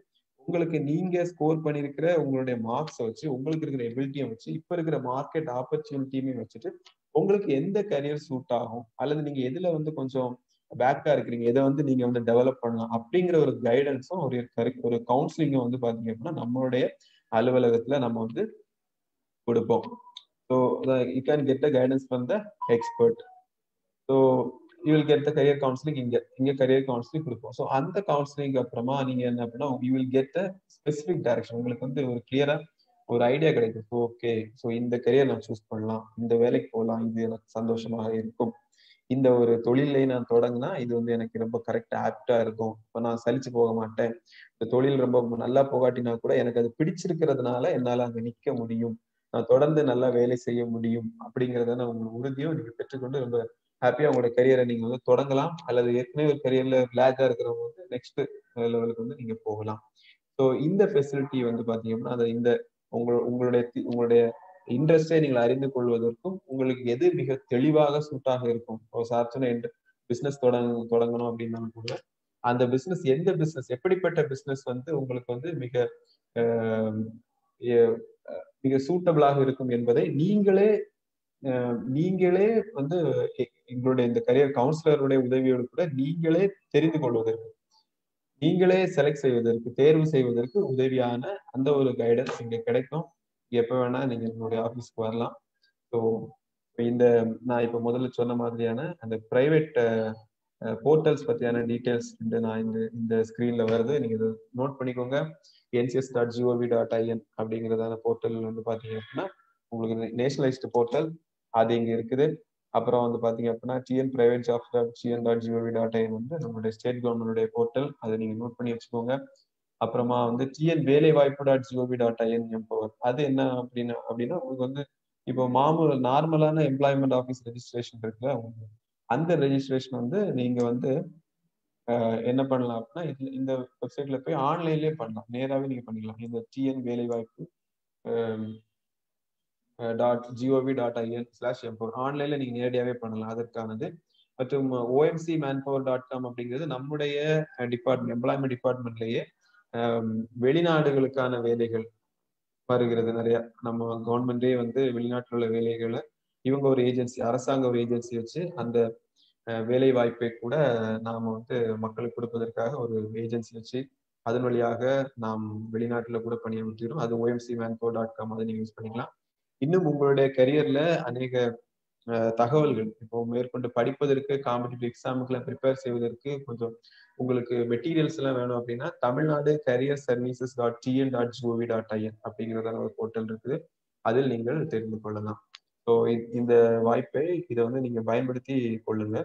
உங்களுக்கு நீங்க ஸ்கோர் பண்ணிருக்கிற உங்களுடைய மார்க்ஸை வச்சு உங்களுக்கு இருக்கிற எபிலிட்டியை வச்சு இப்ப இருக்கிற மார்க்கெட் ஆப்பர்ச்சுனிட்டியுமே வச்சுட்டு உங்களுக்கு எந்த கரியர் சூட் ஆகும் அல்லது நீங்க எதுல வந்து கொஞ்சம் பேக்கா இருக்கிறீங்க எதை வந்து நீங்க வந்து டெவலப் பண்ணலாம் அப்படிங்கிற ஒரு கைடன்ஸும் ஒரு ஒரு கவுன்சிலிங்கும் வந்து பாத்தீங்க அப்படின்னா நம்மளுடைய அலுவலகத்துல நம்ம வந்து கொடுப்போம் so you can get the guidance from the expert so you will get the career counselling இங்க இங்க கரியர் கவுன்சிலிங் கொடுப்போம் ஸோ அந்த கவுன்சிலிங் அப்புறமா நீங்க என்ன அப்படின்னா you will get the specific direction உங்களுக்கு வந்து ஒரு கிளியரா ஒரு ஐடியா கிடைக்கும் ஓகே ஸோ இந்த கரியர் நான் சூஸ் பண்ணலாம் இந்த வேலைக்கு போகலாம் இது எனக்கு சந்தோஷமாக இருக்கும் இந்த ஒரு தொழிலை நான் தொடங்கினா இது வந்து எனக்கு ரொம்ப கரெக்டா ஆப்டா இருக்கும் இப்போ நான் சலிச்சு போக மாட்டேன் இந்த தொழில் ரொம்ப நல்லா போகாட்டினா கூட எனக்கு அது பிடிச்சிருக்கிறதுனால என்னால அங்க நிக்க முடியும் நான் தொடர்ந்து நல்லா வேலை செய்ய முடியும் அப்படிங்கிறத நான் உங்களுக்கு உறுதியும் நீங்க பெற்றுக்கொண்டு ரொம்ப ஹாப்பியா உங்களோட கரியரை நீங்க வந்து தொடங்கலாம் அல்லது ஏற்கனவே ஒரு கரியர்ல பிளாக்கா இருக்கிறவங்க வந்து நெக்ஸ்ட் லெவலுக்கு வந்து நீங்க போகலாம் ஸோ இந்த ஃபெசிலிட்டி வந்து பாத்தீங்கன்னா அதை இந்த உங்களோட உங்களுடைய உங்களுடைய இன்ட்ரெஸ்டை நீங்கள் அறிந்து கொள்வதற்கும் உங்களுக்கு எது மிக தெளிவாக சூட்டாக இருக்கும் ஒரு சார்ச்சன பிசினஸ் தொடங்க தொடங்கணும் அப்படின்னாலும் கூட அந்த பிசினஸ் எந்த பிசினஸ் எப்படிப்பட்ட பிசினஸ் வந்து உங்களுக்கு வந்து மிக மிக சூட்டபிளாக இருக்கும் என்பதை நீங்களே நீங்களே வந்து எங்களுடைய இந்த கரியர் கவுன்சிலருடைய உதவியோடு கூட நீங்களே தெரிந்து கொள்வதற்கு நீங்களே செலக்ட் செய்வதற்கு தேர்வு செய்வதற்கு உதவியான அந்த ஒரு கைடன்ஸ் இங்க கிடைக்கும் எப்ப வேணா நீங்க என்னுடைய ஆபீஸ்க்கு வரலாம் ஸோ இந்த நான் இப்ப முதல்ல சொன்ன மாதிரியான அந்த பிரைவேட் போர்ட்டல்ஸ் பத்தியான டீட்டெயில்ஸ் இந்த நான் இந்த இந்த ஸ்கிரீன்ல வருது நீங்க இதை நோட் பண்ணிக்கோங்க NCS dot GOV dot IN அப்படிங்கிறதான போர்ட்டல் வந்து பாத்தீங்க அப்படின்னா உங்களுக்கு நேஷனலைஸ்டு போர்ட்டல் அது இங்க இருக்குது அப்புறம் வந்து பாத்தீங்க அப்படின்னா TN private job dot GN dot GOV dot IN வந்து நம்மளுடைய ஸ்டேட் கவர்மெண்டுடைய போர்ட்டல் அதை நீங்க நோட் பண்ணி வச்சுக்கோங்க அப்புறமா வந்து டிஎன் வேலை வாய்ப்பு dot GOV dot IN empower அது என்ன அப்படின்னா அப்படின்னா உங்களுக்கு வந்து இப்போ மாமூல் நார்மலான எம்ப்ளாய்மெண்ட் ஆஃபீஸ் ரெஜிஸ்ட்ரேஷன் இருக்குல்ல அந்த ரெஜிஸ்ட்ரேஷன் வந்து நீங்க வந்து என்ன பண்ணலாம் அப்படின்னா இது இந்த வெப்சைட்ல போய் ஆன்லைன்லயே பண்ணலாம் நேராகவே நீங்க பண்ணிக்கலாம் இந்த டிஎன் வேலை வாய்ப்பு dot GOV dot IN slash empower ஆன்லைன்ல நீங்க நேரடியாவே பண்ணலாம் அதற்கானது மற்றும் ஓஎம்சி மேன்பவர் டாட் காம் அப்படிங்கிறது நம்முடைய டிபார்ட்மெண்ட் எம்ப்ளாய்மெண்ட் டிபார்ட்மெண்ட்லயே வெளிநாடுகளுக்கான வேலைகள் வருகிறது நிறைய நம்ம கவர்மெண்டே வந்து வெளிநாட்டில் உள்ள வேலைகளை இவங்க ஒரு ஏஜென்சி அரசாங்க ஒரு ஏஜென்சி வச்சு அந்த வேலை வாய்ப்பை கூட நாம வந்து மக்களுக்கு கொடுப்பதற்காக ஒரு ஏஜென்சி வச்சு அதன் வழியாக நாம் வெளிநாட்டுல கூட பணியாற்றுகிறோம் அது ஓஎம்சி மேன்போ டாட் காம் அதை நீங்க யூஸ் பண்ணிக்கலாம் இன்னும் உங்களுடைய கரியர்ல அநேக தகவல்கள் இப்போ மேற்கொண்டு படிப்பதற்கு காம்படிட்டிவ் எக்ஸாமுக்குலாம் ப்ரிப்பேர் செய்வதற்கு கொஞ்சம் உங்களுக்கு மெட்டீரியல்ஸ் எல்லாம் வேணும் அப்படின்னா Tamil Nadu career services dot TN dot GOV dot IN அப்படிங்கிறதான ஒரு போர்ட்டல் இருக்குது அதில் நீங்கள் தெரிந்து கொள்ளலாம் ஸோ இந்த வாய்ப்பை இதை வந்து நீங்க பயன்படுத்தி கொள்ளுங்க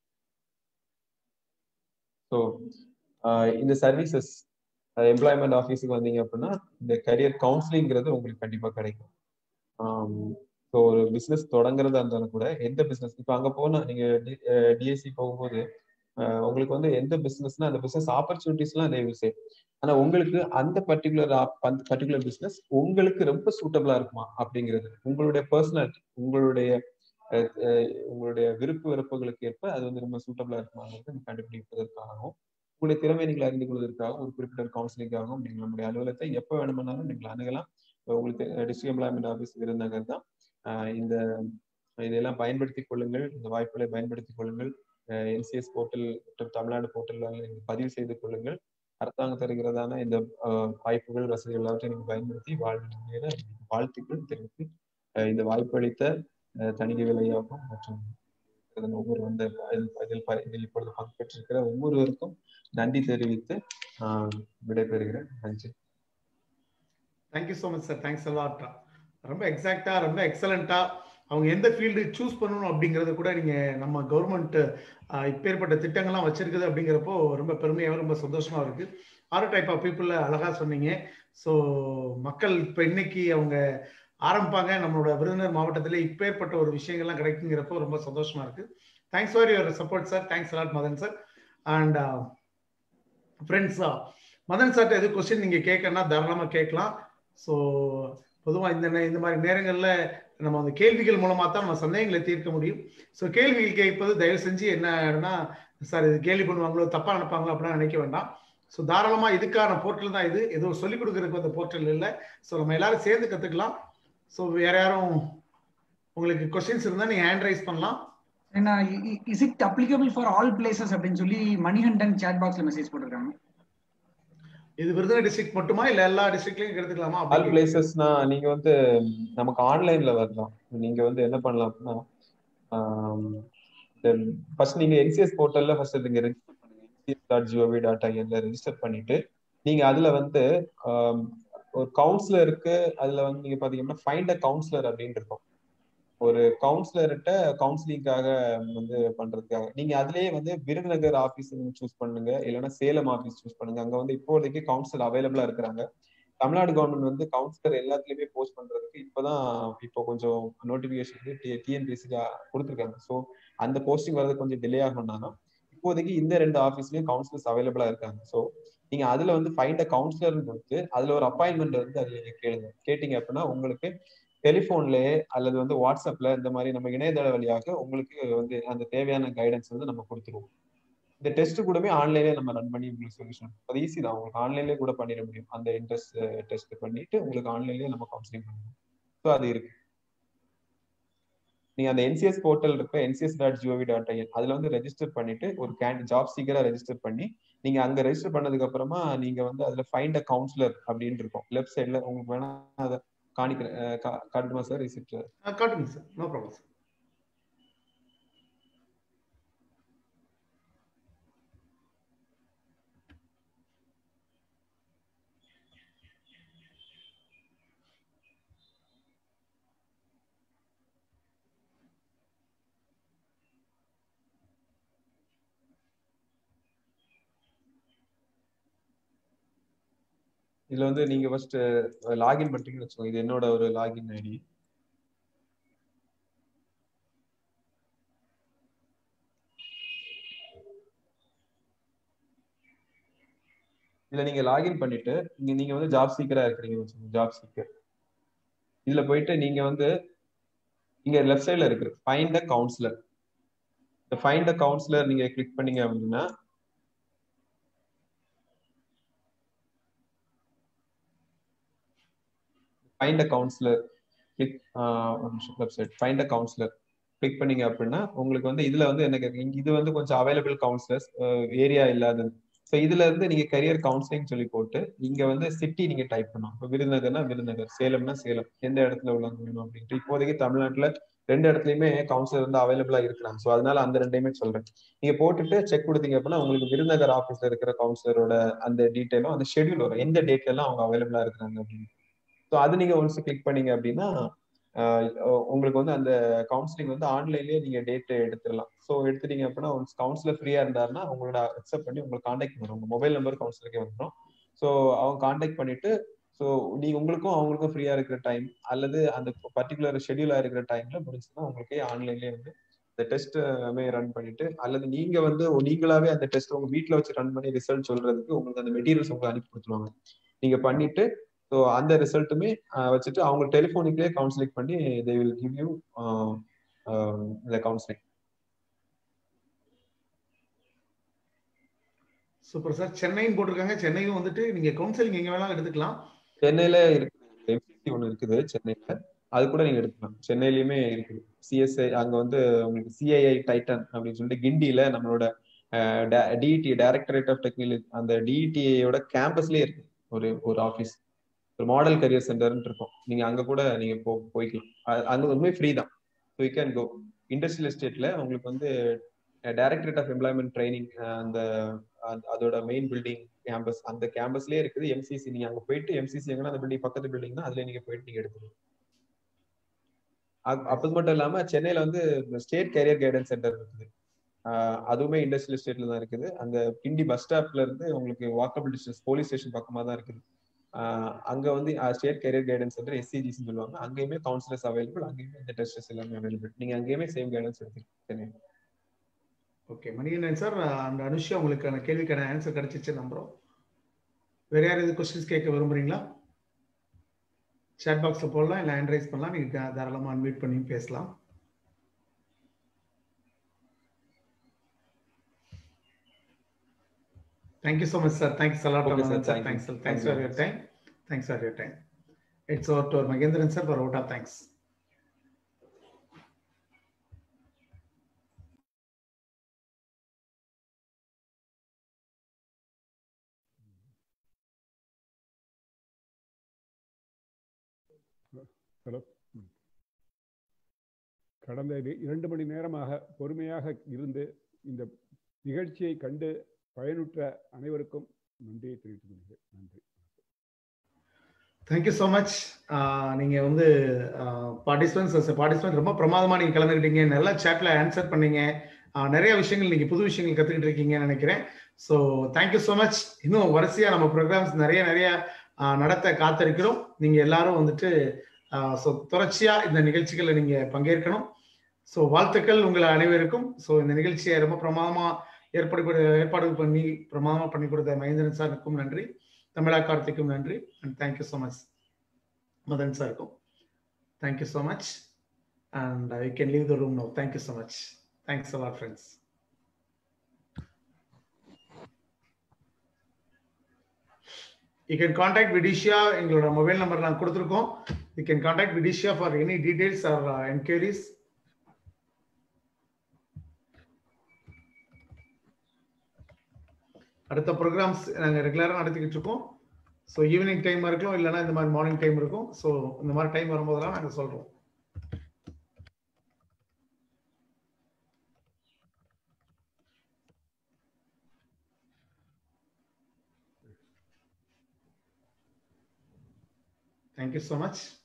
ஸோ இந்த சர்வீசஸ் எம்ப்ளாய்மெண்ட் ஆஃபீஸுக்கு வந்தீங்க அப்படின்னா இந்த கரியர் கவுன்சிலிங்கிறது உங்களுக்கு கண்டிப்பா கிடைக்கும் ஸோ ஒரு பிஸ்னஸ் தொடங்குறதா இருந்தாலும் கூட எந்த பிஸ்னஸ் இப்போ அங்கே போனா நீங்க டிஎஸ்சி போகும்போது உங்களுக்கு வந்து எந்த பிசினஸ்னா அந்த பிசினஸ் ஆப்பர்ச்சுனிட்டிஸ்லாம் தயவு செய்யும் ஆனா உங்களுக்கு அந்த பர்டிகுலர் அந்த பர்டிகுலர் பிசினஸ் உங்களுக்கு ரொம்ப சூட்டபிளா இருக்குமா அப்படிங்கிறது உங்களுடைய பர்சனாலிட்டி உங்களுடைய உங்களுடைய விருப்பு விருப்பங்களுக்கு ஏற்ப அது வந்து ரொம்ப சூட்டபிளா இருக்குமாங்கிறது கண்டுபிடிப்பதற்காகவும் உங்களுடைய திறமை நீங்கள் அறிந்து கொள்வதற்காகவும் ஒரு குறிப்பிட்ட கவுன்சிலிங்காகவும் நீங்கள் நம்முடைய அலுவலகத்தை எப்போ வேணுமானாலும் நீங்கள் அணுகலாம் உங்களுக்கு டிஸ்ட்ரிக் எம்ப்ளாய்மெண்ட் ஆஃபீஸ் விருதுநகர் தான் இந்த இதெல்லாம் பயன்படுத்தி கொள்ளுங்கள் இந்த வாய்ப்புகளை பயன்படுத்தி கொள்ளுங்கள் என்சிஎஸ் போர்ட்டல் மற்றும் தமிழ்நாடு போர்ட்டலில் நீங்கள் பதிவு செய்து கொள்ளுங்கள் அரசாங்கம் தருகிறதான இந்த வாய்ப்புகள் வசதிகள் எல்லாவற்றையும் நீங்கள் பயன்படுத்தி வாழ்கிற வாழ்த்துக்கள் தெரிவித்து இந்த வாய்ப்பு அளித்த தணிகை விலையாகும் மற்றும் ஒவ்வொரு வந்த இதில் இதில் இப்பொழுது பங்கேற்றிருக்கிற ஒவ்வொருவருக்கும் நன்றி தெரிவித்து விடைபெறுகிறேன் நன்றி thank you so much sir thanks எல்லாம் ரொம்ப எக்ஸாக்டா ரொம்ப எக்ஸலண்டா அவங்க எந்த ஃபீல்டு சூஸ் பண்ணணும் அப்படிங்கறது கூட நீங்க நம்ம கவர்மெண்ட் இப்பேற்பட்ட திட்டங்கள்லாம் வச்சிருக்குது அப்படிங்கிறப்போ ரொம்ப பெருமையாக ரொம்ப சந்தோஷமா இருக்கு ஆறு டைப் ஆஃப் பீப்புள் அழகா சொன்னீங்க ஸோ மக்கள் இப்போ இன்னைக்கு அவங்க ஆரம்பிப்பாங்க நம்மளோட விருதுநகர் மாவட்டத்திலே இப்பேற்பட்ட ஒரு விஷயங்கள்லாம் கிடைக்குங்கிறப்போ ரொம்ப சந்தோஷமா இருக்கு thanks for your support sir thanks lot Madan sir and ஃப்ரெண்ட்ஸா மதன் சார்ட்ட எது கொஸ்டின் நீங்க கேட்கணும்னா தாராளமா கேட்கலாம் ஸோ பொதுவாக இந்த இந்த மாதிரி நேரங்களில் நம்ம அந்த கேள்விகள் மூலமாக தான் நம்ம சந்தேகங்களை தீர்க்க முடியும் ஸோ கேள்விகள் கேட்பது தயவு செஞ்சு என்னன்னா சார் இது கேள்வி பண்ணுவாங்களோ தப்பா நினைப்பாங்களோ அப்படிலாம் நினைக்க வேண்டாம் ஸோ தாராளமா இதுக்கான போர்ட்டல் தான் இது ஏதோ சொல்லிக் கொடுக்கறதுக்கு அந்த போர்ட்டல் இல்லை ஸோ நம்ம எல்லாரும் சேர்ந்து கத்துக்கலாம் ஸோ வேற யாரும் உங்களுக்கு கொஸ்டின்ஸ் இருந்தா நீங்க ஹேண்ட் ரைஸ் பண்ணலாம் ஏன்னா is it applicable for all places அப்படின்னு சொல்லி மணிகண்டன் சாட் பாக்ஸ்ல மெசேஜ் போட்டிருக்காங்க இது விருதுநகர் டிஸ்ட்ரிக்ட் மட்டுமா இல்ல எல்லா டிஸ்ட்ரிக்ட்லயும் எடுத்துக்கலாமா ஆல் அப்படி பிளேசஸ்னா நீங்க வந்து நமக்கு ஆன்லைன்ல வரலாம் நீங்க வந்து என்ன பண்ணலாம் அப்படின்னா ஃபர்ஸ்ட் நீங்க என்சிஎஸ் போர்ட்டல்ல ஃபர்ஸ்ட் நீங்க ரெஜிஸ்டர் பண்ணுங்க என்சிஎஸ் டாட் ஜிஓவி டாட் ஐஎன்ல ரெஜிஸ்டர் பண்ணிட்டு நீங்க அதுல வந்து ஆம், ஒரு கவுன்சிலருக்கு அதுல வந்து நீங்க பாத்தீங்கன்னா ஃபைண்ட் அ கவுன்சிலர் அப்படின்னு இருக்கும் ஒரு கவுன்சிலர்கிட்ட கவுன்சிலிங்காக வந்து பண்றதுக்காக நீங்க அதுலயே வந்து விருதுநகர் ஆபீஸ் சூஸ் பண்ணுங்க இல்லைன்னா சேலம் ஆபீஸ் சூஸ் பண்ணுங்க அங்க வந்து இப்போதைக்கு கவுன்சிலர் அவைலபிளா இருக்கிறாங்க தமிழ்நாடு கவர்மெண்ட் வந்து கவுன்சிலர் எல்லாத்துலயுமே போஸ்ட் பண்றதுக்கு இப்பதான் இப்போ கொஞ்சம் நோட்டிபிகேஷன் டிஎன்பிஎஸ்சி கொடுத்துருக்காங்க ஸோ அந்த போஸ்டிங் வர்றது கொஞ்சம் டிலே ஆகணும்னாலும் இப்போதைக்கு இந்த ரெண்டு ஆஃபீஸ்லயும் கவுன்சிலர்ஸ் அவைலபிளா இருக்காங்க ஸோ நீங்க அதுல வந்து ஃபைண்ட் அ கவுன்சிலர்னு கொடுத்து அதுல ஒரு அப்பாயின்மெண்ட் வந்து அதுல நீங்க கேளுங்க கேட்டீங்க அப்படின்னா உங்களுக்கு டெலிஃபோன்லயே அல்லது வந்து வாட்ஸ்அப்ல இந்த மாதிரி நம்ம இணையதள வழியாக உங்களுக்கு வந்து அந்த தேவையான கைடன்ஸ் வந்து நம்ம கொடுத்துருவோம் இந்த டெஸ்ட் கூடமே ஆன்லைன்லயே நம்ம ரன் பண்ணி உங்களுக்கு சொல்யூஷன் அது ஈஸி தான் உங்களுக்கு ஆன்லைன்லயே கூட பண்ணிட முடியும் அந்த இன்ட்ரெஸ்ட் டெஸ்ட் பண்ணிட்டு உங்களுக்கு ஆன்லைன்லயே நம்ம கவுன்சிலிங் பண்ணுவோம் ஸோ அது இருக்கு நீங்க அந்த என்சிஎஸ் போர்ட்டல் இருக்க NCS dot GOV dot IN அதுல வந்து ரெஜிஸ்டர் பண்ணிட்டு ஒரு கேண்ட் ஜாப் சீக்கிரா ரெஜிஸ்டர் பண்ணி நீங்க அங்க ரெஜிஸ்டர் பண்ணதுக்கு அப்புறமா நீங்க வந்து அதுல ஃபைண்ட் அ கவுன்சிலர் அப்படின்னு இருக்கும் லெஃப்ட் சைட்ல உங்களுக்கு வேணா அதை காணிக்கிறேன் அஹ் கா- காட்டுமா சார் ரிசிப்ட் அஹ் காட்டுங்க சார் நோ ப்ராப்ளம் சார் இதுல வந்து நீங்க ஃபர்ஸ்ட் லாகின் பண்றீங்கன்னு வச்சுக்கோங்க இது என்னோட ஒரு லாகின் ஐடி இதுல நீங்க லாகின் பண்ணிட்டு இங்க நீங்க வந்து ஜாப் சீக்கரா இருக்கிறீங்க வச்சுக்கோங்க ஜாப் சீக்கர் இதுல போயிட்டு நீங்க வந்து இங்க லெஃப்ட் சைடுல இருக்கு ஃபைண்ட் அ கவுன்சிலர் இந்த ஃபைண்ட் அ கவுன்சிலர் நீங்க கிளிக் பண்ணீங்க அப்படின்னா ஃபைண்ட் அ கவுன்சிலர் கிளிக் ஒரு நிமிஷம் website find a counsellor click பண்ணீங்க அப்படின்னா உங்களுக்கு வந்து இதுல வந்து என்ன கேக்குறீங்க இது வந்து கொஞ்சம் அவைலபிள் கவுன்சிலர்ஸ் ஏரியா இல்லாதது ஸோ இதுல இருந்து நீங்க கரியர் கவுன்சிலிங் சொல்லி போட்டு இங்க வந்து சிட்டி நீங்க டைப் பண்ணணும் இப்போ விருதுநகர்னா விருதுநகர் சேலம்னா சேலம் எந்த இடத்துல உள்ளவங்க வேணும் அப்படின்ட்டு இப்போதைக்கு தமிழ்நாட்டுல ரெண்டு இடத்துலயுமே கவுன்சிலர் வந்து அவைலபிளா இருக்கிறாங்க ஸோ அதனால அந்த ரெண்டையுமே சொல்றேன் நீங்க போட்டுட்டு செக் கொடுத்தீங்க அப்படின்னா உங்களுக்கு விருதுநகர் ஆஃபீஸ்ல இருக்கிற கவுன்சிலரோட அந்த டீட்டெயிலும் அந்த ஷெட்யூல் வரும் எந்த டேட்ல எல்லாம் அவங்க அவைலபிளா இருக்கிறாங்க அப்படின்னு ஸோ அது நீங்க ஒன்ஸ் கிளிக் பண்ணீங்க அப்படின்னா ஆஹ் உங்களுக்கு வந்து அந்த கவுன்சிலிங் வந்து ஆன்லைன்லயே நீங்க டேட் எடுத்துடலாம் ஸோ எடுத்துட்டீங்க அப்படின்னா ஒன்ஸ் கவுன்சிலர் ஃப்ரீயா இருந்தாருன்னா உங்களோட அக்செப்ட் பண்ணி உங்களுக்கு காண்டாக்ட் பண்ணும் உங்க மொபைல் நம்பர் கவுன்சிலருக்கே வந்துடும் ஸோ அவங்க காண்டாக்ட் பண்ணிட்டு ஸோ நீங்க உங்களுக்கும் அவங்களுக்கும் ஃப்ரீயா இருக்கிற டைம் அல்லது அந்த பர்டிகுலர் ஷெடியூலா இருக்கிற டைம்ல முடிச்சுன்னா உங்களுக்கே ஆன்லைன்லயே வந்து இந்த டெஸ்ட் ரன் பண்ணிட்டு அல்லது நீங்க வந்து நீங்களாவே அந்த டெஸ்ட் உங்க வீட்ல வச்சு ரன் பண்ணி ரிசல்ட் சொல்றதுக்கு உங்களுக்கு அந்த மெட்டீரியல்ஸ் உங்களுக்கு அனுப்பி கொடுத்துருவாங்க நீங்க பண்ணிட்டு ஸோ அந்த ரிசல்ட்டுமே வச்சுட்டு அவங்க டெலிஃபோனிக்லேயே கவுன்சிலிங் பண்ணி தே வில் கிவ் யூ இந்த கவுன்சிலிங் சூப்பர் சார் சென்னைன்னு போட்டிருக்காங்க சென்னையும் வந்துட்டு நீங்க கவுன்சிலிங் எங்க வேணாலும் எடுத்துக்கலாம் சென்னையில இருக்கு எம்சிசி ஒன்று இருக்குது சென்னையில அது கூட நீங்க எடுக்கலாம் சென்னையிலயுமே இருக்குது சிஎஸ்ஐ அங்க வந்து உங்களுக்கு சிஐஐ டைட்டன் அப்படின்னு சொல்லிட்டு கிண்டியில நம்மளோட டிஇடி டைரக்டரேட் ஆஃப் டெக்னாலஜி அந்த டிஇடியோட கேம்பஸ்லயே இருக்கு ஒரு ஒரு ஆஃபீஸ் ஒரு மாடல் கரியர் சென்டர்னு இருக்கும் நீங்க அங்க கூட நீங்க போ போய்க்கலாம் அ- அங்க உண்மை ஃப்ரீ தான் so you can go industrial எஸ்டேட்ல உங்களுக்கு வந்து டைரக்டரேட் ஆஃப் எம்ப்ளாய்மெண்ட் ட்ரைனிங் அந்த அந்த- அதோட மெயின் பில்டிங் கேம்பஸ் அந்த கேம்பஸ்லயே இருக்குது எம்சிசி நீங்க அங்க போயிட்டு எம்சிசி எங்கன்னா அந்த பில்டிங் பக்கத்து பில்டிங் தான் அதுல நீங்க போயிட்டு நீங்க எடுத்துக்கலாம் அப்- அப்பது மட்டும் இல்லாம சென்னையில வந்து ஸ்டேட் கேரியர் கைடன்ஸ் சென்டர் இருக்குது ஆஹ் அதுவுமே இண்டஸ்ட்ரியல் எஸ்டேட்ல தான் இருக்குது அந்த கிண்டி பஸ் ஸ்டாப்ல இருந்து உங்களுக்கு வாக்கபிள் டிஸ்டன்ஸ் போலீஸ் ஸ்டேஷன் பக்கமா தான் இருக்குது ஆஹ் அங்க வந்து state career guidance centre SCGC சொல்லுவாங்க அங்கேயுமே கவுன்சிலர்ஸ் அவைலபிள் அங்கேயுமே இந்த டெஸ்டஸ் எல்லாமே அவைலபிள் நீங்க அங்கேயுமே சேம் கைடன்ஸ் எடுத்துக்கலாம் சென்னை ஓகே மணிகண்டன் சார் அந்த அனுஷா உங்களுக்கான கேள்விக்கான ஆன்சர் கிடைச்சிச்சு நம்புறோம் வேற யார் எது கொஸ்டின்ஸ் கேட்க விரும்புறீங்களா chat பாக்ஸ்ல போடலாம் இல்லை ஹேண்ட் ரைஸ் பண்ணலாம் நீங்க தா- தாராளமா அன்மியூட் பண்ணி பேசலாம் thank you so much sir thanks a lot Okay, sir. Sir Thank you. Thanks Thank thanks you. For your time thanks for your time it's over to Mahendran sir for out of thanks hello hmm. கடந்த இரு- இரண்டு மணி நேரமாக பொறுமையாக இருந்து இந்த நிகழ்ச்சியை கண்டு பயனுற்ற அனைவருக்கும் நன்றியை தெரிவித்துக் கொள்கிறேன் நன்றி தேங்க்யூ ஸோ மச் நீங்க வந்து பார்ட்டிசிபென்ட்ஸ் பார்ட்டிசிபென்ட் ரொம்ப பிரமாதமா நீங்க கலந்துக்கிட்டீங்க நல்லா சேட்ல ஆன்சர் பண்ணீங்க ஆஹ் நிறைய விஷயங்கள் நீங்க புது விஷயங்கள் கத்துக்கிட்டு இருக்கீங்கன்னு நினைக்கிறேன் ஸோ தேங்க்யூ ஸோ மச் இன்னும் வரிசையா நம்ம ப்ரோக்ராம்ஸ் நிறைய நிறைய ஆஹ் நடத்த காத்திருக்கிறோம் நீங்க எல்லாரும் வந்துட்டு ஸோ தொடர்ச்சியா இந்த நிகழ்ச்சிகளை நீங்க பங்கேற்கணும் ஸோ வாழ்த்துக்கள் உங்கள் அனைவருக்கும் ஸோ இந்த நிகழ்ச்சியை ரொம்ப பிரமாதமா ஏற்பாடு கொடு- ஏற்பாடு பண்ணி பிரமாதமா பண்ணி கொடுத்த மகேந்திரன் சாருக்கும் நன்றி தமிழா கார்த்திக்கும் நன்றி and thank you so much Madan சாருக்கும் thank you so much and I can leave the room no thank you so much thanks a lot friends you can contact Vidisha எங்களோட மொபைல் நம்பர் நான் கொடுத்துருக்கோம் you can contact Vidisha for any details or enquiries அடுத்த programmes நாங்கள் ரெகுலராக நடத்திக்கிட்டு இருக்கோம் so evening time இருக்கலாம் இல்லைன்னா இந்த மாதிரி மார்னிங் டைம் இருக்கும் ஸோ இந்த மாதிரி டைம் வரும்போதெல்லாம் நாங்கள் சொல்கிறோம் தேங்க்யூ ஸோ மச்